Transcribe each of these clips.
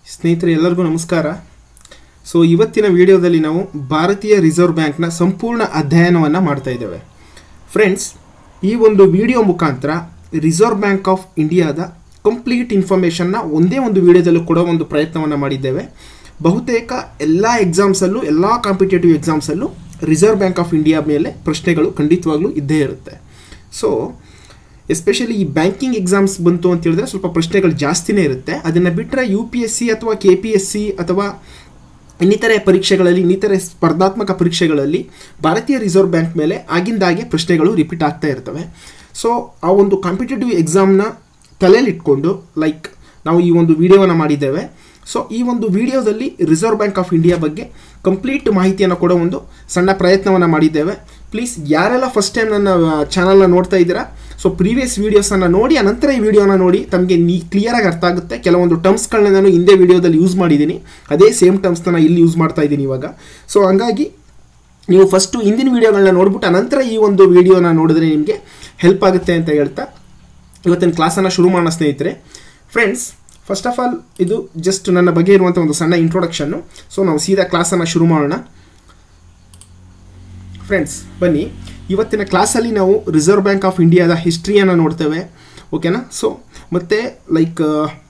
ಸ್ನೇಹಿತರೆ ಎಲ್ಲರಿಗೂ ನಮಸ್ಕಾರ ಸೊ ಇವತ್ತಿನ ವಿಡಿಯೋದಲ್ಲಿ ನಾವು ಭಾರತೀಯ ರಿಸರ್ವ್ ಬ್ಯಾಂಕ್ನ ಸಂಪೂರ್ಣ ಅಧ್ಯಯನವನ್ನು ಮಾಡ್ತಾ ಇದ್ದೇವೆ ಫ್ರೆಂಡ್ಸ್ ಈ ಒಂದು ವಿಡಿಯೋ ಮುಖಾಂತರ ರಿಸರ್ವ್ ಬ್ಯಾಂಕ್ ಆಫ್ ಇಂಡಿಯಾದ ಕಂಪ್ಲೀಟ್ ಇನ್ಫಾರ್ಮೇಷನ್ನ ಒಂದೇ ಒಂದು ವಿಡಿಯೋದಲ್ಲೂ ಕೊಡೋ ಒಂದು ಪ್ರಯತ್ನವನ್ನು ಮಾಡಿದ್ದೇವೆ ಬಹುತೇಕ ಎಲ್ಲ ಎಕ್ಸಾಮ್ಸಲ್ಲೂ ಎಲ್ಲ ಕಾಂಪಿಟೇಟಿವ್ ಎಕ್ಸಾಮ್ಸಲ್ಲೂ ರಿಸರ್ವ್ ಬ್ಯಾಂಕ್ ಆಫ್ ಇಂಡಿಯಾ ಮೇಲೆ ಪ್ರಶ್ನೆಗಳು ಖಂಡಿತವಾಗ್ಲೂ ಇದ್ದೇ ಇರುತ್ತೆ ಸೊ ಎಸ್ಪೆಷಲಿ ಈ ಬ್ಯಾಂಕಿಂಗ್ ಎಕ್ಸಾಮ್ಸ್ ಬಂತು ಅಂತ ಹೇಳಿದ್ರೆ ಸ್ವಲ್ಪ ಪ್ರಶ್ನೆಗಳು ಜಾಸ್ತಿನೇ ಇರುತ್ತೆ ಅದನ್ನು ಬಿಟ್ಟರೆ ಯು ಪಿ ಎಸ್ ಸಿ ಅಥವಾ ಕೆ ಪಿ ಎಸ್ ಸಿ ಅಥವಾ ಇನ್ನಿತರೆ ಪರೀಕ್ಷೆಗಳಲ್ಲಿ ಇನ್ನಿತರೆ ಸ್ಪರ್ಧಾತ್ಮಕ ಪರೀಕ್ಷೆಗಳಲ್ಲಿ ಭಾರತೀಯ ರಿಸರ್ವ್ ಬ್ಯಾಂಕ್ ಮೇಲೆ ಆಗಿಂದಾಗೆ ಪ್ರಶ್ನೆಗಳು ರಿಪೀಟ್ ಆಗ್ತಾ ಇರ್ತವೆ ಸೊ ಆ ಒಂದು ಕಾಂಪಿಟೇಟಿವ್ ಎಕ್ಸಾಮ್ನ ತಲೆಯಲ್ಲಿಟ್ಕೊಂಡು ಲೈಕ್ ನಾವು ಈ ಒಂದು ವಿಡಿಯೋವನ್ನು ಮಾಡಿದ್ದೇವೆ ಸೊ ಈ ಒಂದು ವಿಡಿಯೋದಲ್ಲಿ ರಿಸರ್ವ್ ಬ್ಯಾಂಕ್ ಆಫ್ ಇಂಡಿಯಾ ಬಗ್ಗೆ ಕಂಪ್ಲೀಟ್ ಮಾಹಿತಿಯನ್ನು ಕೊಡೋ ಒಂದು ಸಣ್ಣ ಪ್ರಯತ್ನವನ್ನು ಮಾಡಿದ್ದೇವೆ ಪ್ಲೀಸ್ ಯಾರೆಲ್ಲ ಫಸ್ಟ್ ಟೈಮ್ ನನ್ನ ಚಾನಲ್ನ ನೋಡ್ತಾ ಇದ್ದೀರಾ ಸೊ ಪ್ರೀವಿಯಸ್ ವೀಡಿಯೋಸನ್ನು ನೋಡಿ ಅನಂತರ ಈ ವಿಡಿಯೋನ ನೋಡಿ ತಮಗೆ ನೀ ಕ್ಲಿಯರಾಗಿ ಅರ್ಥ ಆಗುತ್ತೆ ಕೆಲವೊಂದು ಟರ್ಮ್ಸ್ಗಳನ್ನ ನಾನು ಹಿಂದೆ ವಿಡಿಯೋದಲ್ಲಿ ಯೂಸ್ ಮಾಡಿದ್ದೀನಿ ಅದೇ ಸೇಮ್ ಟರ್ಮ್ಸ್ನ ನಾನು ಇಲ್ಲಿ ಯೂಸ್ ಮಾಡ್ತಾ ಇದ್ದೀನಿ ಇವಾಗ ಸೊ ಹಂಗಾಗಿ ನೀವು ಫಸ್ಟು ಹಿಂದಿನ ವೀಡಿಯೋಗಳನ್ನ ನೋಡ್ಬಿಟ್ಟು ಅನಂತರ ಈ ಒಂದು ವಿಡಿಯೋನ ನೋಡಿದ್ರೆ ನಿಮಗೆ ಹೆಲ್ಪ್ ಆಗುತ್ತೆ ಅಂತ ಹೇಳ್ತಾ ಇವತ್ತಿನ ಕ್ಲಾಸನ್ನು ಶುರು ಮಾಡೋಣ ಸ್ನೇಹಿತರೆ ಫ್ರೆಂಡ್ಸ್ ಫಸ್ಟ್ ಆಫ್ ಆಲ್ ಇದು ಜಸ್ಟ್ ನನ್ನ ಬಗ್ಗೆ ಇರುವಂಥ ಒಂದು ಸಣ್ಣ ಇಂಟ್ರೊಡಕ್ಷನ್ನು ಸೊ ನಾವು ಸೀದಾ ಕ್ಲಾಸನ್ನು ಶುರು ಮಾಡೋಣ ಫ್ರೆಂಡ್ಸ್ ಬನ್ನಿ ಇವತ್ತಿನ ಕ್ಲಾಸಲ್ಲಿ ನಾವು ರಿಸರ್ವ್ ಬ್ಯಾಂಕ್ ಆಫ್ ಇಂಡಿಯಾದ ಹಿಸ್ಟ್ರಿಯನ್ನು ನೋಡ್ತೇವೆ ಓಕೆನಾ ಸೊ ಮತ್ತು ಲೈಕ್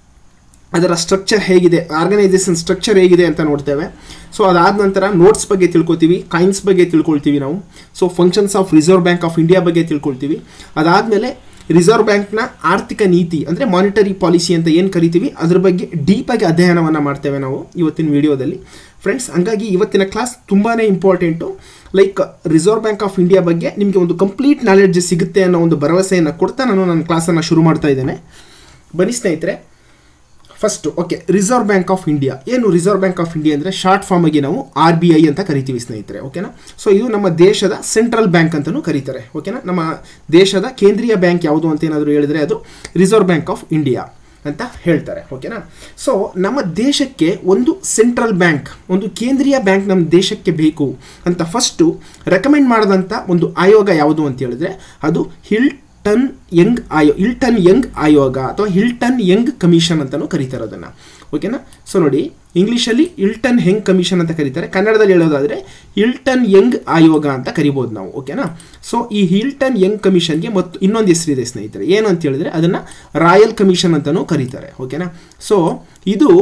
ಅದರ ಸ್ಟ್ರಕ್ಚರ್ ಹೇಗಿದೆ ಆರ್ಗನೈಸೇಷನ್ ಸ್ಟ್ರಕ್ಚರ್ ಹೇಗಿದೆ ಅಂತ ನೋಡ್ತೇವೆ ಸೊ ಅದಾದ ನಂತರ ನೋಟ್ಸ್ ಬಗ್ಗೆ ತಿಳ್ಕೊತೀವಿ ಕಾಯಿನ್ಸ್ ಬಗ್ಗೆ ತಿಳ್ಕೊಳ್ತೀವಿ ನಾವು so functions of reserve bank of India ಬಗ್ಗೆ ತಿಳ್ಕೊಳ್ತೀವಿ ಅದಾದಮೇಲೆ ರಿಸರ್ವ್ ಬ್ಯಾಂಕ್ನ ಆರ್ಥಿಕ ನೀತಿ ಅಂದರೆ ಮಾನಿಟರಿ ಪಾಲಿಸಿ ಅಂತ ಏನು ಕರಿತೀವಿ ಅದ್ರ ಬಗ್ಗೆ ಡೀಪಾಗಿ ಅಧ್ಯಯನವನ್ನು ಮಾಡ್ತೇವೆ ನಾವು ಇವತ್ತಿನ ವಿಡಿಯೋದಲ್ಲಿ ಫ್ರೆಂಡ್ಸ್ ಹಂಗಾಗಿ ಇವತ್ತಿನ ಕ್ಲಾಸ್ ತುಂಬಾ important like reserve bank of India ಬಗ್ಗೆ ನಿಮಗೆ ಒಂದು ಕಂಪ್ಲೀಟ್ ನಾಲೆಡ್ಜ್ ಸಿಗುತ್ತೆ ಅನ್ನೋ ಒಂದು ಭರವಸೆಯನ್ನು ಕೊಡ್ತಾ ನಾನು ನನ್ನ ಕ್ಲಾಸನ್ನು ಶುರು ಮಾಡ್ತಾ ಇದ್ದೇನೆ ಬನ್ನಿ ಸ್ನೇಹಿತರೆ first okay reserve bank of India ಏನು ರಿಸರ್ವ್ ಬ್ಯಾಂಕ್ ಆಫ್ ಇಂಡಿಯಾ ಅಂದರೆ ಶಾರ್ಟ್ ಫಾರ್ಮಾಗಿ ನಾವು ಆರ್ ಬಿ ಐ ಅಂತ ಕರಿತೀವಿ ಸ್ನೇಹಿತರೆ ಓಕೆನಾ ಸೊ ಇದು ನಮ್ಮ ದೇಶದ ಸೆಂಟ್ರಲ್ ಬ್ಯಾಂಕ್ ಅಂತಲೂ ಕರೀತಾರೆ ಓಕೆನಾ ನಮ್ಮ ದೇಶದ ಕೇಂದ್ರೀಯ ಬ್ಯಾಂಕ್ ಯಾವುದು ಅಂತ ಏನಾದರೂ ಹೇಳಿದರೆ ಅದು ರಿಸರ್ವ್ ಬ್ಯಾಂಕ್ ಆಫ್ ಇಂಡಿಯಾ ಅಂತ ಹೇಳ್ತಾರೆ ಓಕೆನಾ ಸೊ ನಮ್ಮ ದೇಶಕ್ಕೆ ಒಂದು ಸೆಂಟ್ರಲ್ ಬ್ಯಾಂಕ್ ಒಂದು ಕೇಂದ್ರೀಯ ಬ್ಯಾಂಕ್ ನಮ್ಮ ದೇಶಕ್ಕೆ ಬೇಕು ಅಂತ ಫಸ್ಟು ರೆಕಮೆಂಡ್ ಮಾಡಿದಂಥ ಒಂದು ಆಯೋಗ ಯಾವುದು ಅಂತ ಹೇಳಿದ್ರೆ ಅದು ಹಿಲ್ ಟನ್ ಯಂಗ್ ಆಯೋ ಹಿಲ್ಟನ್ ಯಂಗ್ ಆಯೋಗ ಅಥವಾ ಹಿಲ್ಟನ್ ಯಂಗ್ ಕಮಿಷನ್ ಅಂತಲೂ ಕರೀತಾರೆ ಅದನ್ನು ಓಕೆನಾ ಸೊ ನೋಡಿ ಇಂಗ್ಲೀಷಲ್ಲಿ ಹಿಲ್ಟನ್ ಹೆಂಗ್ ಕಮಿಷನ್ ಅಂತ ಕರೀತಾರೆ ಕನ್ನಡದಲ್ಲಿ ಹೇಳೋದಾದರೆ ಹಿಲ್ಟನ್ ಯಂಗ್ ಆಯೋಗ ಅಂತ ಕರಿಬೋದು ನಾವು ಓಕೆನಾ ಸೊ ಈ ಹಿಲ್ಟನ್ ಯಂಗ್ ಕಮಿಷನ್ಗೆ ಮತ್ತು ಇನ್ನೊಂದು ಹೆಸರಿದೆ ಸ್ನೇಹಿತರೆ ಏನು ಅಂತ ಹೇಳಿದ್ರೆ ಅದನ್ನು ರಾಯಲ್ ಕಮಿಷನ್ ಅಂತಲೂ ಕರೀತಾರೆ ಓಕೆನಾ ಸೊ ಇದು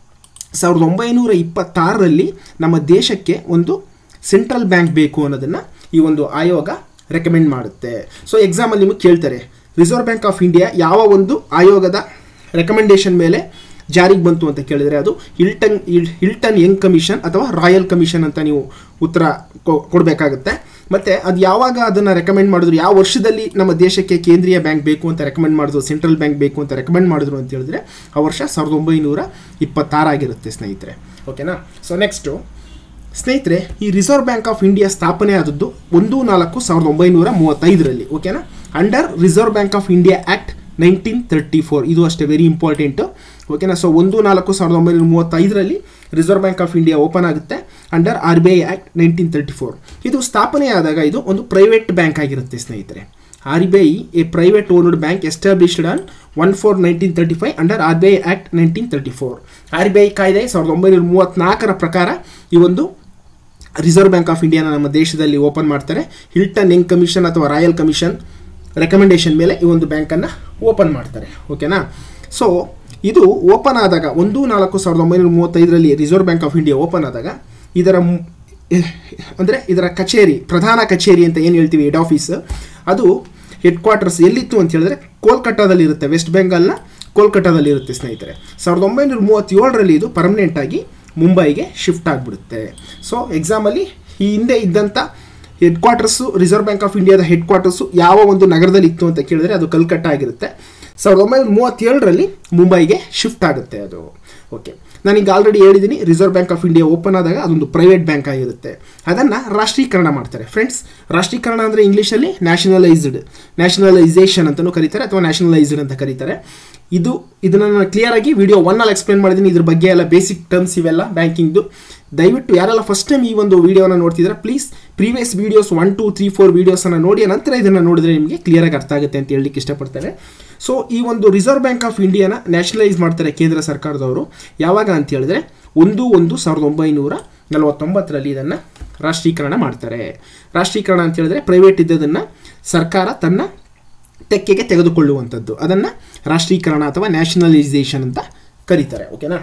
ಸಾವಿರದ ಒಂಬೈನೂರ ಇಪ್ಪತ್ತಾರರಲ್ಲಿ ನಮ್ಮ ದೇಶಕ್ಕೆ ಒಂದು ಸೆಂಟ್ರಲ್ ಬ್ಯಾಂಕ್ ಬೇಕು ಅನ್ನೋದನ್ನು ಈ ಒಂದು ಆಯೋಗ ರೆಕಮೆಂಡ್ ಮಾಡುತ್ತೆ ಸೊ ಎಕ್ಸಾಮಲ್ಲಿ ನಿಮಗೆ ಕೇಳ್ತಾರೆ ರಿಸರ್ವ್ ಬ್ಯಾಂಕ್ ಆಫ್ ಇಂಡಿಯಾ ಯಾವ ಒಂದು ಆಯೋಗದ ರೆಕಮೆಂಡೇಶನ್ ಮೇಲೆ ಜಾರಿಗೆ ಬಂತು ಅಂತ ಕೇಳಿದರೆ ಅದು ಹಿಲ್ಟನ್ ಹಿಲ್ಟನ್ ಯಂಗ್ ಕಮಿಷನ್ ಅಥವಾ ರಾಯಲ್ ಕಮಿಷನ್ ಅಂತ ನೀವು ಉತ್ತರ ಕೊಡಬೇಕಾಗುತ್ತೆ ಮತ್ತು ಅದು ಯಾವಾಗ ಅದನ್ನು ರೆಕಮೆಂಡ್ ಮಾಡಿದ್ರು ಯಾವ ವರ್ಷದಲ್ಲಿ ನಮ್ಮ ದೇಶಕ್ಕೆ ಕೇಂದ್ರೀಯ ಬ್ಯಾಂಕ್ ಬೇಕು ಅಂತ ರೆಕಮೆಂಡ್ ಮಾಡಿದ್ರು ಸೆಂಟ್ರಲ್ ಬ್ಯಾಂಕ್ ಬೇಕು ಅಂತ ರೆಕಮೆಂಡ್ ಮಾಡಿದ್ರು ಅಂತ ಹೇಳಿದ್ರೆ ಆ ವರ್ಷ ಸಾವಿರದ ಒಂಬೈನೂರ ಇಪ್ಪತ್ತಾರಾಗಿರುತ್ತೆ ಸ್ನೇಹಿತರೆ ಓಕೆನಾ ಸೊ ನೆಕ್ಸ್ಟು ಸ್ನೇಹಿತರೆ ಈ ರಿಸರ್ವ್ ಬ್ಯಾಂಕ್ ಆಫ್ ಇಂಡಿಯಾ ಸ್ಥಾಪನೆ ಆದದ್ದು ಒಂದು ನಾಲ್ಕು ಸಾವಿರದ ಒಂಬೈನೂರ ಮೂವತ್ತೈದರಲ್ಲಿ ಓಕೆನಾ under reserve bank of India act nineteen thirty four ಇದು ಅಷ್ಟೇ ವೆರಿ ಇಂಪಾರ್ಟೆಂಟು ಓಕೆನಾ ಸೊ ಒಂದು ನಾಲ್ಕು ಸಾವಿರದ ಒಂಬೈನೂರ ಮೂವತ್ತೈದರಲ್ಲಿ reserve bank of India open ಆಗುತ್ತೆ under R B I act nineteen thirty four ಇದು ಸ್ಥಾಪನೆ ಆದಾಗ ಇದು ಒಂದು ಪ್ರೈವೇಟ್ ಬ್ಯಾಂಕ್ ಆಗಿರುತ್ತೆ ಸ್ನೇಹಿತರೆ R B I a private owned bank established on one four nineteen thirty five under R B I act nineteen thirty four R B I ಕಾಯ್ದೆ ಸಾವಿರದ ಒಂಬೈನೂರ ಮೂವತ್ತ್ನಾಲ್ಕರ ಪ್ರಕಾರ ಈ ಒಂದು ರಿಸರ್ವ್ ಬ್ಯಾಂಕ್ ಆಫ್ ಇಂಡಿಯಾನ ನಮ್ಮ ದೇಶದಲ್ಲಿ ಓಪನ್ ಮಾಡ್ತಾರೆ ಹಿಲ್ಟನ್ ಯಂಗ್ ಕಮಿಷನ್ ಅಥವಾ ರಾಯಲ್ ಕಮಿಷನ್ ರೆಕಮೆಂಡೇಶನ್ ಮೇಲೆ ಈ ಒಂದು ಬ್ಯಾಂಕನ್ನು ಓಪನ್ ಮಾಡ್ತಾರೆ ಓಕೆನಾ ಸೊ ಇದು ಓಪನ್ ಆದಾಗ ಒಂದು ನಾಲ್ಕು ಸಾವಿರದ ಒಂಬೈನೂರ ಮೂವತ್ತೈದರಲ್ಲಿ reserve bank of India open ಆದಾಗ ಇದರ ಅಂದರೆ ಇದರ ಕಚೇರಿ ಪ್ರಧಾನ ಕಚೇರಿ ಅಂತ ಏನು ಹೇಳ್ತೀವಿ ಹೆಡ್ ಆಫೀಸ್ ಅದು ಹೆಡ್ ಕ್ವಾರ್ಟರ್ಸ್ ಎಲ್ಲಿತ್ತು ಅಂತ ಹೇಳಿದ್ರೆ ಕೋಲ್ಕತ್ತಾದಲ್ಲಿ ಇರುತ್ತೆ ವೆಸ್ಟ್ ಬೆಂಗಾಲ್ನ ಕೋಲ್ಕತ್ತಾದಲ್ಲಿ ಇರುತ್ತೆ ಸ್ನೇಹಿತರೆ ಸಾವಿರದ ಒಂಬೈನೂರ ಮೂವತ್ತೇಳರಲ್ಲಿ ಇದು ಪರ್ಮನೆಂಟ್ ಆಗಿ ಮುಂಬೈಗೆ ಶಿಫ್ಟ್ ಆಗಿಬಿಡುತ್ತೆ ಸೊ ಎಕ್ಸಾಮಲ್ಲಿ ಈ ಹಿಂದೆ ಇದ್ದಂಥ headquarters reserve bank of ಇಂಡಿಯಾದ ಹೆಡ್ ಕ್ವಾರ್ಟರ್ಸು ಯಾವ ಒಂದು ನಗರದಲ್ಲಿ ಇತ್ತು ಅಂತ ಕೇಳಿದ್ರೆ ಅದು ಕಲ್ಕಟ್ಟ ಆಗಿರುತ್ತೆ ಸಾವಿರದ ಒಂಬೈನೂರ ಮೂವತ್ತೇಳರಲ್ಲಿ ಮುಂಬೈಗೆ ಶಿಫ್ಟ್ ಆಗುತ್ತೆ ಅದು ಓಕೆ ನಾನೀಗ ಆಲ್ರೆಡಿ ಹೇಳಿದ್ದೀನಿ reserve bank of India open ಆದಾಗ ಅದೊಂದು ಪ್ರೈವೇಟ್ ಬ್ಯಾಂಕ್ ಆಗಿರುತ್ತೆ ಅದನ್ನು ರಾಷ್ಟ್ರೀಕರಣ ಮಾಡ್ತಾರೆ ಫ್ರೆಂಡ್ಸ್ ರಾಷ್ಟ್ರೀಕರಣ ಅಂದರೆ ಇಂಗ್ಲೀಷಲ್ಲಿ ನ್ಯಾಷನಲೈಸ್ಡ್ ನ್ಯಾಷನಲೈಸೇಷನ್ ಅಂತಲೂ ಕರೀತಾರೆ ಅಥವಾ ನ್ಯಾಷನಲೈಸ್ಡ್ ಅಂತ ಕರೀತಾರೆ ಇದು ಇದನ್ನು ನಾನು ಕ್ಲಿಯರ್ ಆಗಿ ವಿಡಿಯೋ ಒನ್ನಲ್ಲಿ ಎಕ್ಸ್ಪ್ಲೇನ್ ಮಾಡಿದ್ದೀನಿ ಇದ್ರ ಬಗ್ಗೆ ಎಲ್ಲ ಬೇಸಿಕ್ ಟರ್ಮ್ಸ್ ಇವೆಲ್ಲ ಬ್ಯಾಂಕಿಂಗ್ದು ದಯವಿಟ್ಟು ಯಾರೆಲ್ಲ ಫಸ್ಟ್ ಟೈಮ್ ಈ ಒಂದು ವಿಡಿಯೋನ ನೋಡ್ತಿದ್ರೆ please previous videos one two three four ವೀಡಿಯೋಸನ್ನು ನೋಡಿ ನಂತರ ಇದನ್ನು ನೋಡಿದ್ರೆ ನಿಮಗೆ ಕ್ಲಿಯರಾಗಿ ಅರ್ಥ ಆಗುತ್ತೆ ಅಂತ ಹೇಳಲಿಕ್ಕೆ ಇಷ್ಟಪಡ್ತೇನೆ ಸೊ ಈ ಒಂದು ರಿಸರ್ವ್ ಬ್ಯಾಂಕ್ ಆಫ್ ಇಂಡಿಯಾನ ನ್ಯಾಷನಲೈಸ್ ಮಾಡ್ತಾರೆ ಕೇಂದ್ರ ಸರ್ಕಾರದವರು ಯಾವಾಗ ಅಂತ ಹೇಳಿದ್ರೆ ಒಂದು ಒಂದು ಸಾವಿರದ ಒಂಬೈನೂರ ನಲವತ್ತೊಂಬತ್ತರಲ್ಲಿ ಇದನ್ನು ರಾಷ್ಟ್ರೀಕರಣ ಮಾಡ್ತಾರೆ ರಾಷ್ಟ್ರೀಕರಣ ಅಂತ ಹೇಳಿದ್ರೆ ಪ್ರೈವೇಟ್ ಇದ್ದದನ್ನು ಸರ್ಕಾರ ತನ್ನ ತೆಕ್ಕೆಗೆ ತೆಗೆದುಕೊಳ್ಳುವಂಥದ್ದು ಅದನ್ನು ರಾಷ್ಟ್ರೀಕರಣ ಅಥವಾ ನ್ಯಾಷನಲೈಸೇಷನ್ ಅಂತ ಕರೀತಾರೆ ಓಕೆನಾ